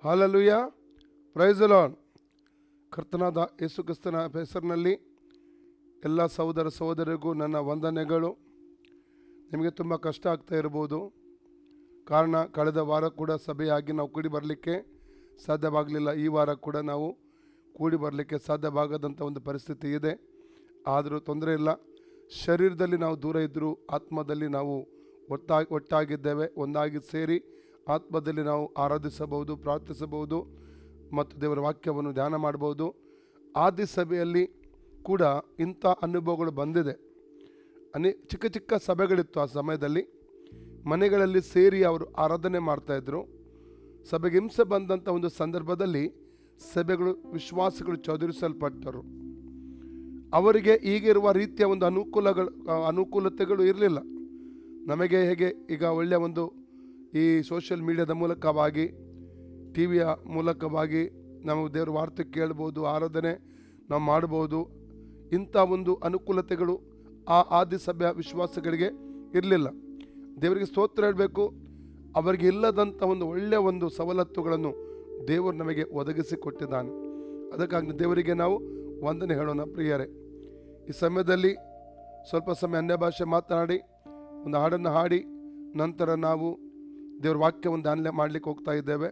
ಹಾಲಲುಯ ಪ್ರೈಸಲಾನ್ ಕರ್ತನಾದ ಯೇಸು ಕ್ರಿಸ್ತನ ಹೆಸರಿನಲ್ಲಿ ಎಲ್ಲ ಸಹೋದರ ಸಹೋದರಿಗೂ ನನ್ನ ವಂದನೆಗಳು ನಿಮಗೆ ತುಂಬ ಕಷ್ಟ ಆಗ್ತಾ ಇರ್ಬೋದು ಕಾರಣ ಕಳೆದ ವಾರ ಕೂಡ ಸಭೆಯಾಗಿ ನಾವು ಕೂಡಿ ಬರಲಿಕ್ಕೆ ಸಾಧ್ಯವಾಗಲಿಲ್ಲ ಈ ವಾರ ಕೂಡ ನಾವು ಕೂಡಿ ಬರಲಿಕ್ಕೆ ಸಾಧ್ಯವಾಗದಂಥ ಒಂದು ಪರಿಸ್ಥಿತಿ ಇದೆ ಆದರೂ ತೊಂದರೆ ಇಲ್ಲ ಶರೀರದಲ್ಲಿ ನಾವು ದೂರ ಇದ್ದರೂ ಆತ್ಮದಲ್ಲಿ ನಾವು ಒಟ್ಟಾಗಿ ಒಟ್ಟಾಗಿದ್ದೇವೆ ಒಂದಾಗಿ ಸೇರಿ ಆತ್ಮದಲ್ಲಿ ನಾವು ಆರಾಧಿಸಬಹುದು ಪ್ರಾರ್ಥಿಸಬಹುದು ಮತ್ತು ದೇವರ ವಾಕ್ಯವನ್ನು ಧ್ಯಾನ ಮಾಡಬಹುದು ಆದಿ ಸಭೆಯಲ್ಲಿ ಕೂಡ ಇಂಥ ಅನುಭವಗಳು ಬಂದಿದೆ ಅನೇ ಚಿಕ್ಕ ಚಿಕ್ಕ ಸಭೆಗಳಿತ್ತು ಆ ಸಮಯದಲ್ಲಿ ಮನೆಗಳಲ್ಲಿ ಸೇರಿ ಅವರು ಆರಾಧನೆ ಮಾಡ್ತಾಯಿದ್ರು ಸಭೆಗೆ ಹಿಂಸೆ ಬಂದಂಥ ಒಂದು ಸಂದರ್ಭದಲ್ಲಿ ಸಭೆಗಳು ವಿಶ್ವಾಸಗಳು ಚದುರಿಸಲ್ಪಟ್ಟರು ಅವರಿಗೆ ಈಗಿರುವ ರೀತಿಯ ಒಂದು ಅನುಕೂಲಗಳು ಆ, ಅನುಕೂಲತೆಗಳು ಇರಲಿಲ್ಲ ನಮಗೆ ಹೇಗೆ ಈಗ ಒಳ್ಳೆಯ ಒಂದು ಈ ಸೋಷಿಯಲ್ ಮೀಡಿಯಾದ ಮೂಲಕವಾಗಿ ಟಿ ವಿಯ ಮೂಲಕವಾಗಿ ನಾವು ದೇವರ ವಾರ್ತೆ ಕೇಳ್ಬೋದು ಆರಾಧನೆ ನಾವು ಮಾಡ್ಬೋದು ಇಂಥ ಒಂದು ಅನುಕೂಲತೆಗಳು ಆ ಆದಿ ಸಭೆಯ ವಿಶ್ವಾಸಗಳಿಗೆ ಇರಲಿಲ್ಲ ದೇವರಿಗೆ ಸ್ತೋತ್ರ ಹೇಳಬೇಕು ಅವರಿಗೆ ಇಲ್ಲದಂಥ ಒಂದು ಒಳ್ಳೆಯ ಒಂದು ಸವಲತ್ತುಗಳನ್ನು ದೇವರು ನಮಗೆ ಒದಗಿಸಿ ಕೊಟ್ಟಿದ್ದಾನೆ ಅದಕ್ಕಾಗಿ ದೇವರಿಗೆ ನಾವು ವಂದನೆ ಹೇಳೋಣ ಪ್ರಿಯರೇ ಈ ಸಮಯದಲ್ಲಿ ಸ್ವಲ್ಪ ಸಮಯ ಅನ್ಯ ಭಾಷೆ ಮಾತನಾಡಿ ಒಂದು ಹಾಡನ್ನು ಹಾಡಿ ನಂತರ ನಾವು ದೇವರ ವಾಕ್ಯವನ್ನು ದಾನ ಮಾಡಲಿಕ್ಕೆ ಹೋಗ್ತಾ ಇದ್ದೇವೆ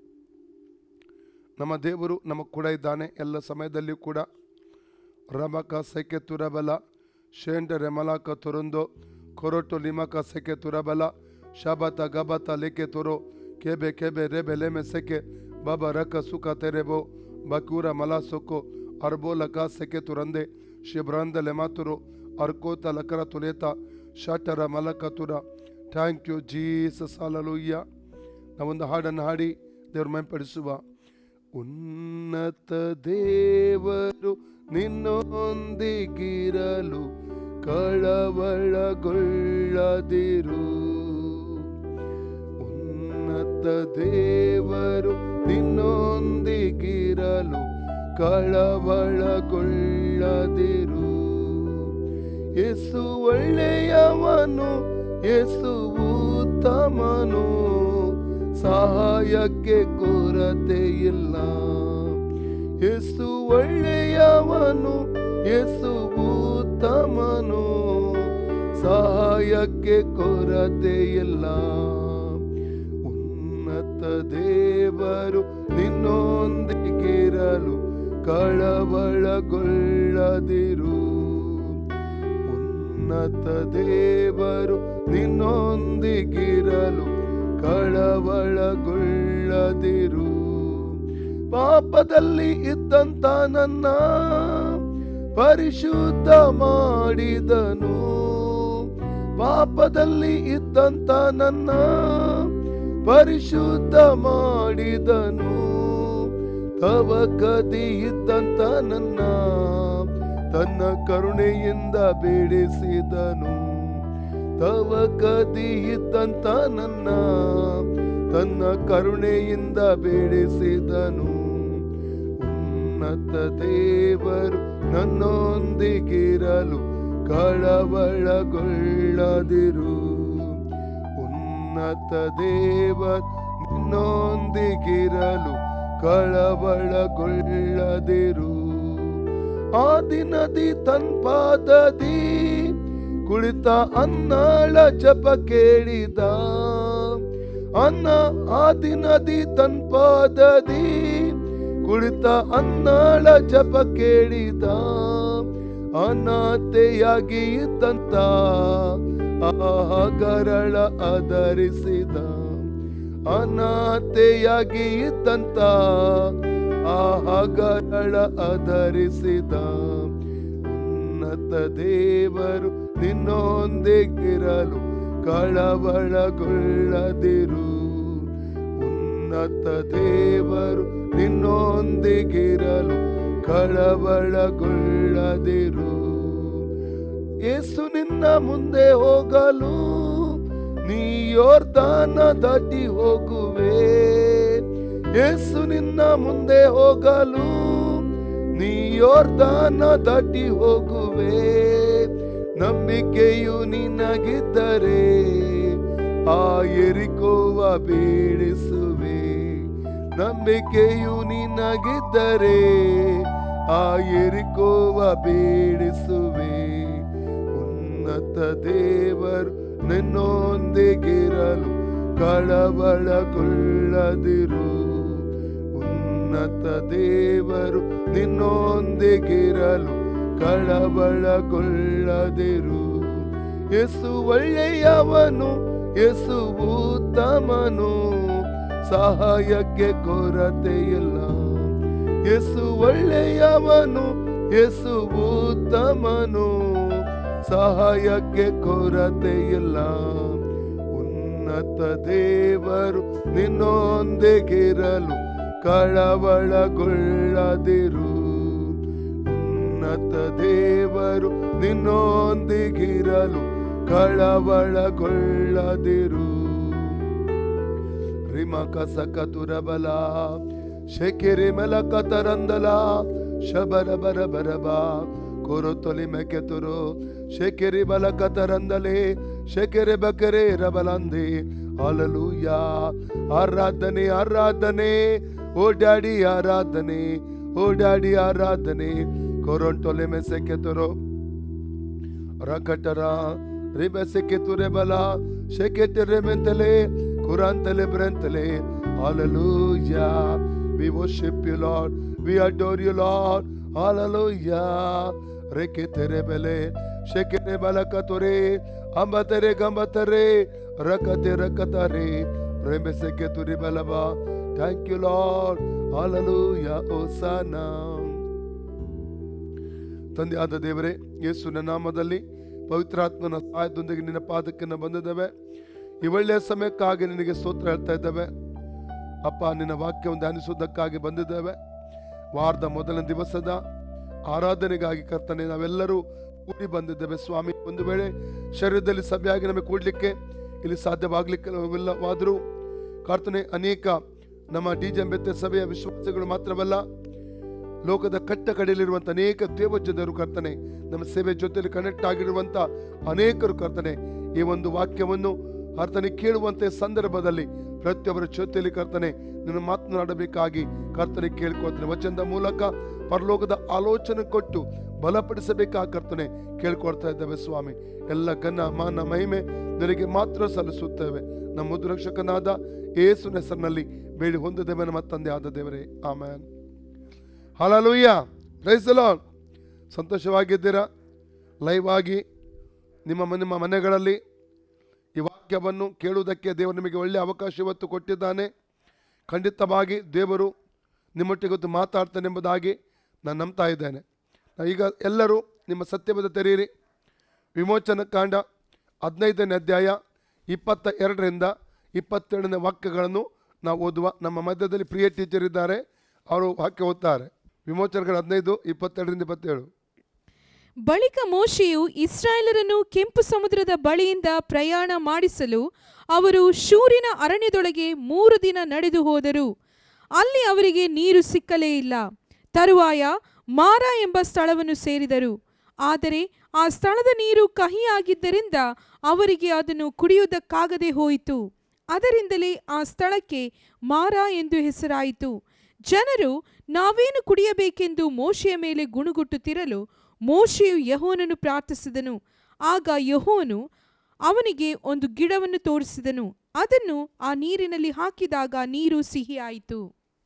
ನಮ್ಮ ದೇವರು ನಮಗೆ ಕೂಡ ಇದ್ದಾನೆ ಎಲ್ಲ ಸಮಯದಲ್ಲಿಯೂ ಕೂಡ ರಮಕ ಸೆಕೆ ತುರಬಲ ಶೇಂಡ ರೆಮಲಕ ತುರುಂದೋ ಕೊರೊಟು ಲಿಮಕ ಸೆಕೆ ತುರಬಲ ಶಬತ ಗಬತ ಲೇಕೆ ತುರೋ ಕೇಬೆ ಕೇಬೆ ರೇಬೆ ಲೇಮೆ ಸೆಕೆ ಬಬ ರಕ ಸುಖ ತೆರೆಬೋ ಬಕೂರ ಮಲ ಸೊಕ್ಕು ಅರ್ಬೋಲಕ ಸೆಕೆ ತುರಂದೆ ಶಿಬ್ರಂದ ಲೆಮಾತುರು ಅರ್ಕೋತ ಲಕರ ತುಲೇತ ಶಟರ ಮಲಕ ತುರ ಥ್ಯಾಂಕ್ ಯು ಜೀಸಸ್ ಅಲಲುಯ್ಯ ನಾವೊಂದು ಹಾಡನ್ನು ಹಾಡಿ ದೇವ್ರ ಮೇಂಪಡಿಸುವ ಉನ್ನತ ದೇವರು ನಿನ್ನೊಂದಿಗಿರಲು ಕಳವಳಗೊಳ್ಳದಿರು ಉನ್ನತ ದೇವರು ನಿನ್ನೊಂದಿಗಿರಲು ಕಳವಳಗೊಳ್ಳದಿರು ಯೇಸು ಒಳ್ಳೆಯವನು ಯೇಸು ಉತ್ತಮನು ಸಹಾಯಕ್ಕೆ ಕೊರತೆ ಇಲ್ಲ ಯೇಸು ಒಳ್ಳೆಯವನು ಯೇಸು ಉತ್ತಮನು ಸಹಾಯಕ್ಕೆ ಕೊರತೆ ಇಲ್ಲ ಉನ್ನತ ದೇವರು ನಿನ್ನೊಂದಿಗಿರಲು ಕಳವಳಗೊಳ್ಳದಿರು ಉನ್ನತ ದೇವರು ನಿನ್ನೊಂದಿಗಿರಲು ಕಳವಳಗೊಳ್ಳದಿರು ಪಾಪದಲ್ಲಿ ಇದ್ದಂತ ನನ್ನ ಪರಿಶುದ್ಧ ಮಾಡಿದನು ಪಾಪದಲ್ಲಿ ಇದ್ದಂತ ನನ್ನ ಪರಿಶುದ್ಧ ಮಾಡಿದನು ತವಕದಿ ಇದ್ದಂತ ನನ್ನ ತನ್ನ ಕರುಣೆಯಿಂದ ಬೇಡಿಸಿದನು ತವಕದಿ ಇದ್ದಂತ ನನ್ನ ತನ್ನ ಕರುಣೆಯಿಂದ ಬೇಡಿಸಿದನು ಉನ್ನತ ದೇವರು ನನ್ನೊಂದಿಗಿರಲು ಕಳವಳಗೊಳ್ಳದಿರು ಉನ್ನತ ದೇವರು ನಿನ್ನೊಂದಿಗಿರಲು ಕಳವಳಗೊಳ್ಳದಿರು ಆ ದಿನದಿ ತನ್ಪಾದದಿ ಕುಳಿತ ಅನ್ನಳ ಜಪ ಕೇಳಿದ ಅನ್ನ ಆ ದಿನದಿ ತನ್ಪಾದದಿ ಕುಳಿತ ಅನ್ನಳ ಜಪ ಕೇಳಿದ ಅನಾಥೆಯಾಗಿ ಇದ್ದಂತ ಆ ಗರಳ ಆಧರಿಸಿದ ಅನಾಥೆಯಾಗಿ ಇದ್ದಂತ ಆ ಗರಳ ಆಧರಿಸಿದ ಉನ್ನತ ದೇವರು ನಿನ್ನೊಂದಿಗಿರಲು ಕಳವಳಗೊಳ್ಳದಿರು ಉನ್ನತ ದೇವರು ನಿನ್ನೊಂದಿಗಿರಲು ಕಳವಳಗೊಳ್ಳದಿರು ಯೇಸು ನಿನ್ನ ಮುಂದೆ ಹೋಗಲು ನೀ ಯೋರ್ದಾನ ದಾಟಿ ಹೋಗುವೆ ಯೇಸು ನಿನ್ನ ಮುಂದೆ ಹೋಗಲು ನೀ ಯೋರ್ದಾನ ದಾಟಿ ಹೋಗುವೆ ನಂಬಿಕೆಯು ನಿನಗಿದ್ದರೆ ಆ ಎರಿಕೋವ ಬೀಳಿಸುವೆ ನಂಬಿಕೆಯು ನಿನಗಿದ್ದರೆ ಆ ಎರಿಕೋವ ಬೇಡಿಸುವೆ ಉನ್ನತ ದೇವರು ನಿನ್ನೊಂದಿಗಿರಲು ಕಳವಳಗೊಳ್ಳದಿರು ಉನ್ನತ ದೇವರು ನಿನ್ನೊಂದಿಗಿರಲು ಕಳವಳಗೊಳ್ಳದಿರು ಯೇಸು ಒಳ್ಳೆಯವನು ಯೇಸು ಉತ್ತಮನು ಸಹಾಯಕ್ಕೆ ಕೊರತೆ ಇಲ್ಲ ಯೇಸು ಒಳ್ಳೆಯವನು ಯೇಸು ಉತ್ತಮನು ಸಹಾಯಕ್ಕೆ ಕೊರತೆ ಇಲ್ಲ ಉನ್ನತ ದೇವರು ನಿನ್ನೊಂದಿಗಿರಲು ಕಳವಳಗೊಳ್ಳದಿರು ಉನ್ನತ ದೇವರು ನಿನ್ನೊಂದಿಗಿರಲು ಕಳವಳಗೊಳ್ಳದಿರು ರಿಮಕ ಸಕತುರಬಲ ಶೆಕೆರೆ ಮಲಕ ತರಂದಲ ಶಬರ ಬರ ಬರಬ ಕೊರು ತೊಲಿ ಮೆಕೆತುರು ಶೆಕೆರಿ ಬಲಕ ತರಂದಲೆ ಶೆಕೆರೆ ಬಕರೆ ರಬಲಂದೆ ಅಲಲೂಯ ಆರಾಧನೆ ಆರಾಧನೆ ಓ ಡ್ಯಾಡಿ ಆರಾಧನೆ ಓ ಡ್ಯಾಡಿ ಆರಾಧನೆ ಕೊರೊಂಟೊಲೆ ಮೆಸೆಕೆತುರು ರಕಟರ ರಿಬೆ ಸೆಕೆತುರೆ ಬಲ ಶೆಕೆತೆರೆ ಮೆಂತಲೆ ಕುರಾಂತಲೆ ಬ್ರಂತಲೆ Hallelujah. We worship you, Lord. We adore you, Lord. Hallelujah. Reketere bele, shekere balakatore, ambatere gambatare, rakate rakatare, rembe seketuri balaba. Thank you, Lord. Hallelujah. Hosanna. ತಂದೆಯಾದ ದೇವರೇ ಯೇಸುವಿನ ನಾಮದಲ್ಲಿ ಪವಿತ್ರಾತ್ಮನ ಸಹಾಯದೊಂದಿಗೆ ನಿನ್ನ ಪಾದಕ್ಕೆ ನಾವು ಬಂದಿದ್ದೇವೆ ಈ ಒಳ್ಳೆಯ ಸಮಯಕ್ಕಾಗಿ ನಿನಗೆ ಸ್ತೋತ್ರ ಹೇಳ್ತಾ ಇದ್ದೇವೆ ಅಪ್ಪ ನಿನ್ನ ವಾಕ್ಯವನ್ನು ಧ್ಯಾನಿಸುವುದಕ್ಕಾಗಿ ಬಂದಿದ್ದೇವೆ ವಾರದ ಮೊದಲನೇ ದಿವಸದ ಆರಾಧನೆಗಾಗಿ ಕರ್ತನೆ ನಾವೆಲ್ಲರೂ ಕೂಡಿ ಬಂದಿದ್ದೇವೆ ಸ್ವಾಮಿ ಒಂದು ವೇಳೆ ಶರೀರದಲ್ಲಿ ಸಭೆಯಾಗಿ ನಮಗೆ ಕೂಡ್ಲಿಕ್ಕೆ ಇಲ್ಲಿ ಸಾಧ್ಯವಾಗ್ಲಿಕ್ಕಿಲ್ಲವಾದರೂ ಕರ್ತನೆ ಅನೇಕ ನಮ್ಮ ಡಿ ಜೆ ಬೆತ್ತ ಸಭೆಯ ವಿಶ್ವಾಸಗಳು ಮಾತ್ರವಲ್ಲ ಲೋಕದ ಕಟ್ಟ ಕಡೆಯಲ್ಲಿರುವಂತ ಅನೇಕ ದೇವಜನರು ಕರ್ತನೆ ನಮ್ಮ ಸೇವೆ ಜೊತೆಯಲ್ಲಿ ಕನೆಕ್ಟ್ ಆಗಿರುವಂತ ಅನೇಕರು ಕರ್ತನೆ ಈ ಒಂದು ವಾಕ್ಯವನ್ನು ಕರ್ತನೆ ಕೇಳುವಂತೆ ಸಂದರ್ಭದಲ್ಲಿ ಪ್ರತಿಯೊಬ್ಬರ ಜೊತೆಯಲ್ಲಿ ಕರ್ತನೆ ನಿನ್ನ ಮಾತನಾಡಬೇಕಾಗಿ ಕರ್ತನೆ ಕೇಳ್ಕೊಳ್ತಾನೆ ವಚನದ ಮೂಲಕ ಪರಲೋಕದ ಆಲೋಚನೆ ಕೊಟ್ಟು ಬಲಪಡಿಸಬೇಕಾ ಕರ್ತನೆ ಕೇಳ್ಕೊಳ್ತಾ ಇದ್ದೇವೆ ಸ್ವಾಮಿ ಎಲ್ಲ ಘನ ಮಾನ ಮಹಿಮೆ ನಿನಗೆ ಮಾತ್ರ ಸಲ್ಲಿಸುತ್ತೇವೆ ನಮ್ಮ ಮುದ್ರಕ್ಷಕನಾದ ಏಸುನ ಹೆಸರಿನಲ್ಲಿ ಬೇಡಿ ಹೊಂದಿದ್ದೇವೆ ನಮ್ಮ ತಂದೆ ಆದ ದೇವರೇ ಆಮೇನ್ ಹಾಲಲೂಯ್ಯ ರೈಸಲಾನ್ ಸಂತೋಷವಾಗಿದ್ದೀರಾ ಲೈವ್ ಆಗಿ ನಿಮ್ಮ ಮ- ನಿಮ್ಮ ಮನೆಗಳಲ್ಲಿ ಈ ವಾಕ್ಯವನ್ನು ಕೇಳುವುದಕ್ಕೆ ದೇವರು ನಿಮಗೆ ಒಳ್ಳೆಯ ಅವಕಾಶ ಇವತ್ತು ಕೊಟ್ಟಿದ್ದಾನೆ ಖಂಡಿತವಾಗಿ ದೇವರು ನಿಮ್ಮೊಟ್ಟಿಗೆ ಇವತ್ತು ಮಾತಾಡ್ತಾನೆ ಎಂಬುದಾಗಿ ನಾನು ನಂಬ್ತಾ ಇದ್ದೇನೆ ನಾ ಈಗ ಎಲ್ಲರೂ ನಿಮ್ಮ ಸತ್ಯಬದ್ಧ ತೆರೆಯಿರಿ ವಿಮೋಚನ ಕಾಂಡ ಹದಿನೈದನೇ ಅಧ್ಯಾಯ ಇಪ್ಪತ್ತ ಎರಡರಿಂದ ಇಪ್ಪತ್ತೆರಡನೇ ವಾಕ್ಯಗಳನ್ನು ನಾವು ಓದುವ ನಮ್ಮ ಮಧ್ಯದಲ್ಲಿ ಪ್ರಿಯ ಟೀಚರ್ ಇದ್ದಾರೆ ಅವರು ವಾಕ್ಯ ಓದ್ತಾರೆ ವಿಮೋಚನೆಗಳು ಹದಿನೈದು ಇಪ್ಪತ್ತೆರಡರಿಂದ ಇಪ್ಪತ್ತೇಳು ಬಳಿಕ ಮೋಶೆಯು ಇಸ್ರಾಯೇಲರನ್ನು ಕೆಂಪು ಸಮುದ್ರದ ಬಳಿಯಿಂದ ಪ್ರಯಾಣ ಮಾಡಿಸಲು ಅವರು ಶೂರಿನ ಅರಣ್ಯದೊಳಗೆ ಮೂರು ದಿನ ನಡೆದು ಹೋದರು ಅಲ್ಲಿ ಅವರಿಗೆ ನೀರು ಸಿಕ್ಕಲೇ ಇಲ್ಲ ತರುವಾಯ ಮಾರ ಎಂಬ ಸ್ಥಳವನ್ನು ಸೇರಿದರು ಆದರೆ ಆ ಸ್ಥಳದ ನೀರು ಕಹಿಯಾಗಿದ್ದರಿಂದ ಅವರಿಗೆ ಅದನ್ನು ಕುಡಿಯುವುದಕ್ಕಾಗದೆ ಹೋಯಿತು ಅದರಿಂದಲೇ ಆ ಸ್ಥಳಕ್ಕೆ ಮಾರ ಎಂದು ಹೆಸರಾಯಿತು ಜನರು ನಾವೇನು ಕುಡಿಯಬೇಕೆಂದು ಮೋಶೆಯ ಮೇಲೆ ಗುಣುಗುಟ್ಟುತ್ತಿರಲು ಮೋಶೆಯು ಯಹೋನನ್ನು ಪ್ರಾರ್ಥಿಸಿದನು ಆಗ ಯಹೋನು ಅವನಿಗೆ ಒಂದು ಗಿಡವನ್ನು ತೋರಿಸಿದನು ಅದನ್ನು ಆ ನೀರಿನಲ್ಲಿ ಹಾಕಿದಾಗ ನೀರು ಸಿಹಿಯಾಯಿತು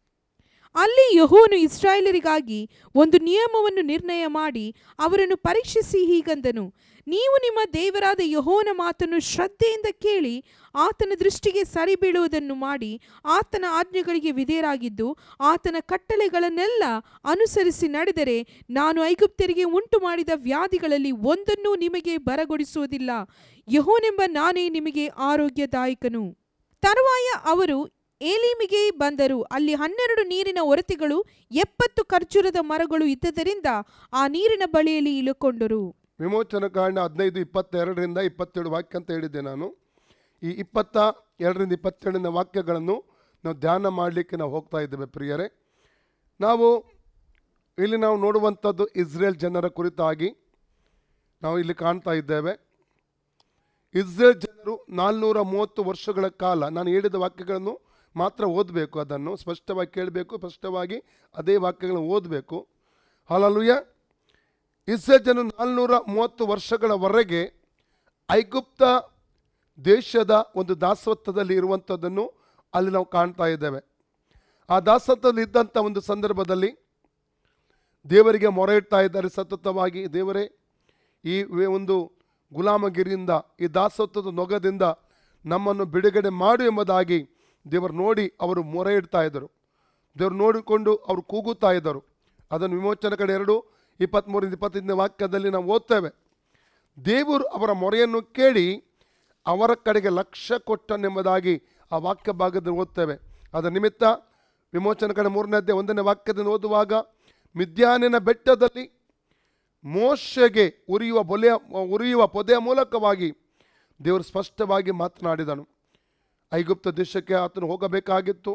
ಅಲ್ಲಿ ಯಹೋನು ಇಸ್ರಾಯೇಲರಿಗಾಗಿ ಒಂದು ನಿಯಮವನ್ನು ನಿರ್ಣಯ ಮಾಡಿ ಅವರನ್ನು ಪರೀಕ್ಷಿಸಿ ಹೀಗಂದನು ನೀವು ನಿಮ್ಮ ದೇವರಾದ ಯಹೋನ ಮಾತನ್ನು ಶ್ರದ್ಧೆಯಿಂದ ಕೇಳಿ ಆತನ ದೃಷ್ಟಿಗೆ ಸರಿ ಬೀಳುವುದನ್ನು ಮಾಡಿ ಆತನ ಆಜ್ಞೆಗಳಿಗೆ ವಿಧೇಯರಾಗಿದ್ದು ಆತನ ಕಟ್ಟಳೆಗಳನ್ನೆಲ್ಲ ಅನುಸರಿಸಿ ನಡೆದರೆ ನಾನು ಐಗುಪ್ತರಿಗೆ ಉಂಟು ಮಾಡಿದ ವ್ಯಾಧಿಗಳಲ್ಲಿ ಒಂದನ್ನೂ ನಿಮಗೆ ಬರಗೊಡಿಸುವುದಿಲ್ಲ ಯಹೋನೆಂಬ ನಾನೇ ನಿಮಗೆ ಆರೋಗ್ಯದಾಯಕನು ತರುವಾಯ ಅವರು ಏಲೀಮಿಗೆ ಬಂದರು ಅಲ್ಲಿ ಹನ್ನೆರಡು ನೀರಿನ ಒರತೆಗಳು ಎಪ್ಪತ್ತು ಖರ್ಜೂರದ ಮರಗಳು ಇದ್ದದರಿಂದ ಆ ನೀರಿನ ಬಳಿಯಲ್ಲಿ ಇಳುಕೊಂಡರು ವಿಮೋಚನ ಕಾಂಡ ಹದಿನೈದು ಇಪ್ಪತ್ತೆರಡರಿಂದ ಇಪ್ಪತ್ತೇಳು ವಾಕ್ಯ ಅಂತ ಹೇಳಿದ್ದೆ ನಾನು ಈ ಇಪ್ಪತ್ತ ಎರಡರಿಂದ ಇಪ್ಪತ್ತೆರಡನೇ ವಾಕ್ಯಗಳನ್ನು ನಾವು ಧ್ಯಾನ ಮಾಡಲಿಕ್ಕೆ ನಾವು ಹೋಗ್ತಾ ಇದ್ದೇವೆ ಪ್ರಿಯರೇ ನಾವು ಇಲ್ಲಿ ನಾವು ನೋಡುವಂಥದ್ದು ಇಸ್ರೇಲ್ ಜನರ ಕುರಿತಾಗಿ ನಾವು ಇಲ್ಲಿ ಕಾಣ್ತಾ ಇದ್ದೇವೆ ಇಸ್ರೇಲ್ ಜನರು ನಾಲ್ನೂರ ಮೂವತ್ತು ವರ್ಷಗಳ ಕಾಲ ನಾನು ಹೇಳಿದ ವಾಕ್ಯಗಳನ್ನು ಮಾತ್ರ ಓದಬೇಕು ಅದನ್ನು ಸ್ಪಷ್ಟವಾಗಿ ಕೇಳಬೇಕು ಸ್ಪಷ್ಟವಾಗಿ ಅದೇ ವಾಕ್ಯಗಳನ್ನು ಓದಬೇಕು ಹಾಲಲ್ಲೂಯ ಇಸ್ರೇಲ್ ಜನ ನಾಲ್ನೂರ ಮೂವತ್ತು ವರ್ಷಗಳವರೆಗೆ ಐಗುಪ್ತ ದೇಶದ ಒಂದು ದಾಸತ್ವದಲ್ಲಿ ಇರುವಂಥದ್ದನ್ನು ಅಲ್ಲಿ ನಾವು ಕಾಣ್ತಾ ಇದ್ದೇವೆ ಆ ದಾಸತ್ವದಲ್ಲಿ ಇದ್ದಂಥ ಒಂದು ಸಂದರ್ಭದಲ್ಲಿ ದೇವರಿಗೆ ಮೊರೆ ಇಡ್ತಾ ಇದ್ದಾರೆ ಸತತವಾಗಿ ದೇವರೇ ಈ ವೆ- ಒಂದು ಗುಲಾಮಗಿರಿಯಿಂದ ಈ ದಾಸತ್ವದ ನೊಗದಿಂದ ನಮ್ಮನ್ನು ಬಿಡುಗಡೆ ಮಾಡು ಎಂಬುದಾಗಿ ದೇವರು ನೋಡಿ ಅವರು ಮೊರೆ ಇಡ್ತಾ ಇದ್ದರು ದೇವರು ನೋಡಿಕೊಂಡು ಅವರು ಕೂಗುತ್ತಾ ಇದ್ದರು ಅದನ್ನು ವಿಮೋಚನೆ ಕಡೆ ಎರಡು ಇಪ್ಪತ್ತ್ಮೂರಿಂದ ಇಪ್ಪತ್ತೈದನೇ ವಾಕ್ಯದಲ್ಲಿ ನಾವು ಓದ್ತೇವೆ ದೇವರು ಅವರ ಮೊರೆಯನ್ನು ಕೇಳಿ ಅವರ ಕಡೆಗೆ ಲಕ್ಷ್ಯ ಕೊಟ್ಟನೆಂಬುದಾಗಿ ಆ ವಾಕ್ಯ ಭಾಗದಲ್ಲಿ ಓದ್ತೇವೆ ಅದರ ನಿಮಿತ್ತ ವಿಮೋಚನೆ ಕಡೆ ಮೂರನೇ ಅಧ್ಯಾಯ ಒಂದನೇ ವಾಕ್ಯದಿಂದ ಓದುವಾಗ ಮಿದ್ಯಾನಿನ ಬೆಟ್ಟದಲ್ಲಿ ಮೋಶೆಗೆ ಉರಿಯುವ ಬೊಲೆಯ ಉರಿಯುವ ಪೊದೆಯ ಮೂಲಕವಾಗಿ ದೇವರು ಸ್ಪಷ್ಟವಾಗಿ ಮಾತನಾಡಿದನು ಐಗುಪ್ತ ದೇಶಕ್ಕೆ ಆತನು ಹೋಗಬೇಕಾಗಿತ್ತು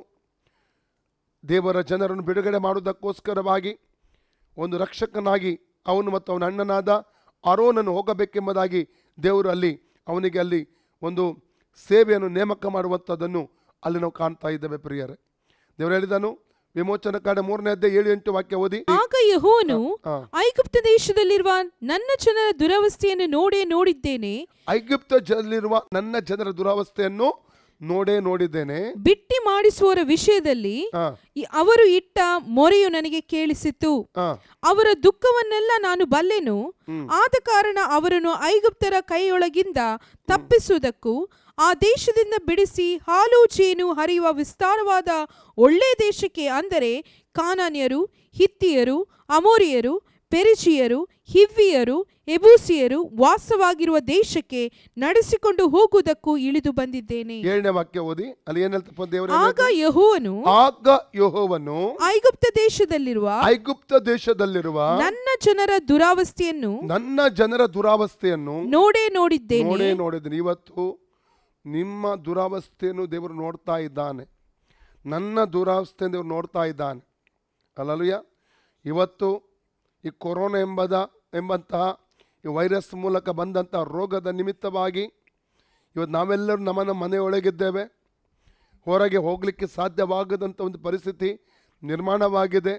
ದೇವರ ಜನರನ್ನು ಬಿಡುಗಡೆ ಮಾಡುವುದಕ್ಕೋಸ್ಕರವಾಗಿ ಒಂದು ರಕ್ಷಕನಾಗಿ ಅವನು ಮತ್ತು ಅವನ ಅಣ್ಣನಾದ ಅರೋನನ್ನು ಹೋಗಬೇಕೆಂಬುದಾಗಿ ದೇವರು ಅಲ್ಲಿ ಅವನಿಗೆ ಅಲ್ಲಿ ಒಂದು ಸೇವೆಯನ್ನು ನೇಮಕ ಮಾಡುವಂಥದ್ದನ್ನು ಅಲ್ಲಿ ನಾವು ಕಾಣ್ತಾ ಇದ್ದೇವೆ ಪ್ರಿಯರೇ ದೇವರು ಹೇಳಿದನು ವಿಮೋಚನ ಕಾಡ ಮೂರನೇ ಅಧ್ಯಾಯ ಏಳು ಎಂಟು ವಾಕ್ಯ ಓದಿ ಆಗ ಯೆಹೋವನು ಆ. ಐಗುಪ್ತ ದೇಶದಲ್ಲಿರುವ ನನ್ನ ಜನರ ದುರವಸ್ಥೆಯನ್ನು ನೋಡೇ ನೋಡಿದ್ದೇನೆ ಐಗುಪ್ತ ಜಲ್ಲಿರುವ ನನ್ನ ಜನರ ದುರಾವಸ್ಥೆಯನ್ನು ನೋಡೇ ನೋಡಿದ್ದೇನೆ ಬಿಟ್ಟಿ ಮಾಡಿಸುವವರ ವಿಷಯದಲ್ಲಿ ಆ, ಈ ಅವರು ಇಟ್ಟ ಮೊರೆಯು ನನಗೆ ಕೇಳಿಸಿತು ಆ, ಅವರ ದುಃಖವನ್ನೆಲ್ಲ ನಾನು ಬಲ್ಲೆನು ಆದ ಕಾರಣ ಅವರನ್ನು ಐಗುಪ್ತರ ಕೈಯೊಳಗಿಂದ ತಪ್ಪಿಸುವುದಕ್ಕೂ ಆ ದೇಶದಿಂದ ಬಿಡಿಸಿ ಹಾಲು ಜೇನು ಹರಿಯುವ ವಿಸ್ತಾರವಾದ ಒಳ್ಳೆ ದೇಶಕ್ಕೆ ಅಂದರೆ ಕಾನಾನ್ಯರು ಹಿತ್ತಿಯರು ಅಮೋರಿಯರು ಪೆರಿಚಿಯರು ಹಿವ್ವಿಯರು ಎಬೂಸಿಯರು ವಾಸವಾಗಿರುವ ದೇಶಕ್ಕೆ ನಡೆಸಿಕೊಂಡು ಹೋಗುವುದಕ್ಕೂ ಇಳಿದು ಬಂದಿದ್ದೇನೆ ಏಳನೇ ವಾಕ್ಯ ಓದಿ ಅಲ್ಲಿ ಏನ್ ಹೇಳ್ತಪ್ಪ ದೇವರ ಆಗ ಯೆಹೋವನು ಆಗ ಯೆಹೋವನು ಐಗುಪ್ತ ದೇಶದಲ್ಲಿರುವ ಐಗುಪ್ತ ದೇಶದಲ್ಲಿರುವ ನನ್ನ ಜನರ ದುರಾವಸ್ಥೆಯನ್ನು ನನ್ನ ಜನರ ದುರಾವಸ್ಥೆಯನ್ನು ನೋಡೇ ನೋಡಿದ್ದೇನೆ ನೋಡೇ ನೋಡಿದ್ದೀನಿ ಇವತ್ತು ನಿಮ್ಮ ದುರಾವಸ್ಥೆಯನ್ನು ದೇವರು ನೋಡ್ತಾ ಇದ್ದಾನೆ ನನ್ನ ದುರಾವಸ್ಥೆಯನ್ನು ದೇವರು ನೋಡ್ತಾ ಇದ್ದಾನೆ ಅಲ್ಲಲುಯ ಇವತ್ತು ಈ ಕೊರೋನಾ ಎಂಬದ ಎಂಬಂತಹ ಈ ವೈರಸ್ ಮೂಲಕ ಬಂದಂಥ ರೋಗದ ನಿಮಿತ್ತವಾಗಿ ಇವತ್ತು ನಾವೆಲ್ಲರೂ ನಮ್ಮ ನಮ್ಮ ಮನೆಯೊಳಗಿದ್ದೇವೆ ಹೊರಗೆ ಹೋಗಲಿಕ್ಕೆ ಸಾಧ್ಯವಾಗದಂಥ ಒಂದು ಪರಿಸ್ಥಿತಿ ನಿರ್ಮಾಣವಾಗಿದೆ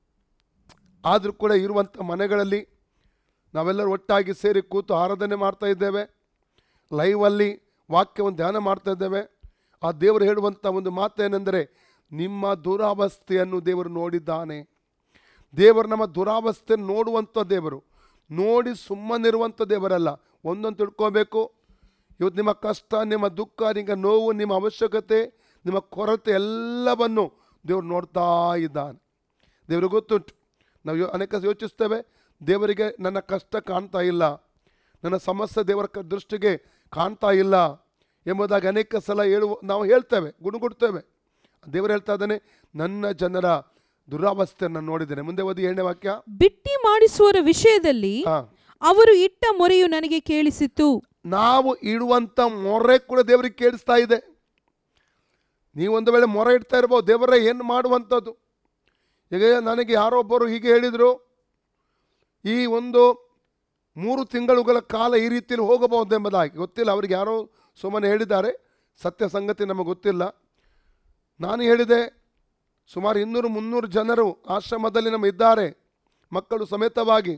ಆದರೂ ಕೂಡ ಇರುವಂಥ ಮನೆಗಳಲ್ಲಿ ನಾವೆಲ್ಲರೂ ಒಟ್ಟಾಗಿ ಸೇರಿ ಕೂತು ಆರಾಧನೆ ಮಾಡ್ತಾ ಇದ್ದೇವೆ ಲೈವಲ್ಲಿ ವಾಕ್ಯವನ್ನು ಧ್ಯಾನ ಮಾಡ್ತಾ ಇದ್ದೇವೆ ಆ ದೇವರು ಹೇಳುವಂಥ ಒಂದು ಮಾತೇನೆಂದರೆ ನಿಮ್ಮ ದುರಾವಸ್ಥೆಯನ್ನು ದೇವರು ನೋಡಿದ್ದಾನೆ ದೇವರು ನಮ್ಮ ದುರಾವಸ್ಥೆಯನ್ನು ನೋಡುವಂಥ ದೇವರು ನೋಡಿ ಸುಮ್ಮನಿರುವಂಥ ದೇವರಲ್ಲ ಒಂದೊಂದು ತಿಳ್ಕೋಬೇಕು ಇವತ್ತು ನಿಮ್ಮ ಕಷ್ಟ ನಿಮ್ಮ ದುಃಖ ನಿಮ್ಮ ನೋವು ನಿಮ್ಮ ಅವಶ್ಯಕತೆ ನಿಮ್ಮ ಕೊರತೆ ಎಲ್ಲವನ್ನು ದೇವರು ನೋಡ್ತಾ ಇದ್ದಾನೆ ದೇವರಿಗೆ ಗೊತ್ತುಂಟು ನಾವು ಯೋ- ಅನೇಕ ಸಲ ಯೋಚಿಸ್ತೇವೆ ದೇವರಿಗೆ ನನ್ನ ಕಷ್ಟ ಕಾಣ್ತಾ ಇಲ್ಲ ನನ್ನ ಸಮಸ್ಯೆ ದೇವರ ಕ- ದೃಷ್ಟಿಗೆ ಕಾಣ್ತಾ ಇಲ್ಲ ಎಂಬುದಾಗಿ ಅನೇಕ ಸಲ ಹೇಳುವ ನಾವು ಹೇಳ್ತೇವೆ ಗುಣಗುಡ್ತೇವೆ ದೇವರು ಹೇಳ್ತಾ ಇದ್ದಾನೆ ನನ್ನ ಜನರ ದುರಾವಸ್ಥೆಯನ್ನು ನೋಡಿದ್ದೇನೆ ಮುಂದೆ ಓದಿ ಏಳನೇ ವಾಕ್ಯ ಬಿಟ್ಟಿ ಮಾಡಿಸುವವರ ವಿಷಯದಲ್ಲಿ ಆ, ಅವರು ಇಟ್ಟ ಮೊರೆಯು ನನಗೆ ಕೇಳಿಸಿತು ನಾವು ಇಡುವಂಥ ಮೊರೆ ಕೂಡ ದೇವರಿಗೆ ಕೇಳಿಸ್ತಾ ಇದೆ ನೀವು ಒಂದು ವೇಳೆ ಮೊರೆ ಇಡ್ತಾ ಇರ್ಬೋದು ದೇವರೇ ಏನು ಮಾಡುವಂಥದ್ದು ಈಗ ನನಗೆ ಯಾರೊಬ್ಬರು ಹೀಗೆ ಹೇಳಿದರು ಈ ಒಂದು ಮೂರು ತಿಂಗಳುಗಳ ಕಾಲ ಈ ರೀತಿಯಲ್ಲಿ ಹೋಗಬಹುದು ಎಂಬುದಾಗಿ ಗೊತ್ತಿಲ್ಲ ಅವರಿಗೆ ಯಾರೋ ಸುಮ್ಮನೆ ಹೇಳಿದ್ದಾರೆ ಸತ್ಯ ಸಂಗತಿ ನಮಗೆ ಗೊತ್ತಿಲ್ಲ ನಾನು ಹೇಳಿದೆ ಸುಮಾರು ಇನ್ನೂರು ಮುನ್ನೂರು ಜನರು ಆಶ್ರಮದಲ್ಲಿ ನಮ್ಮ ಇದ್ದಾರೆ ಮಕ್ಕಳು ಸಮೇತವಾಗಿ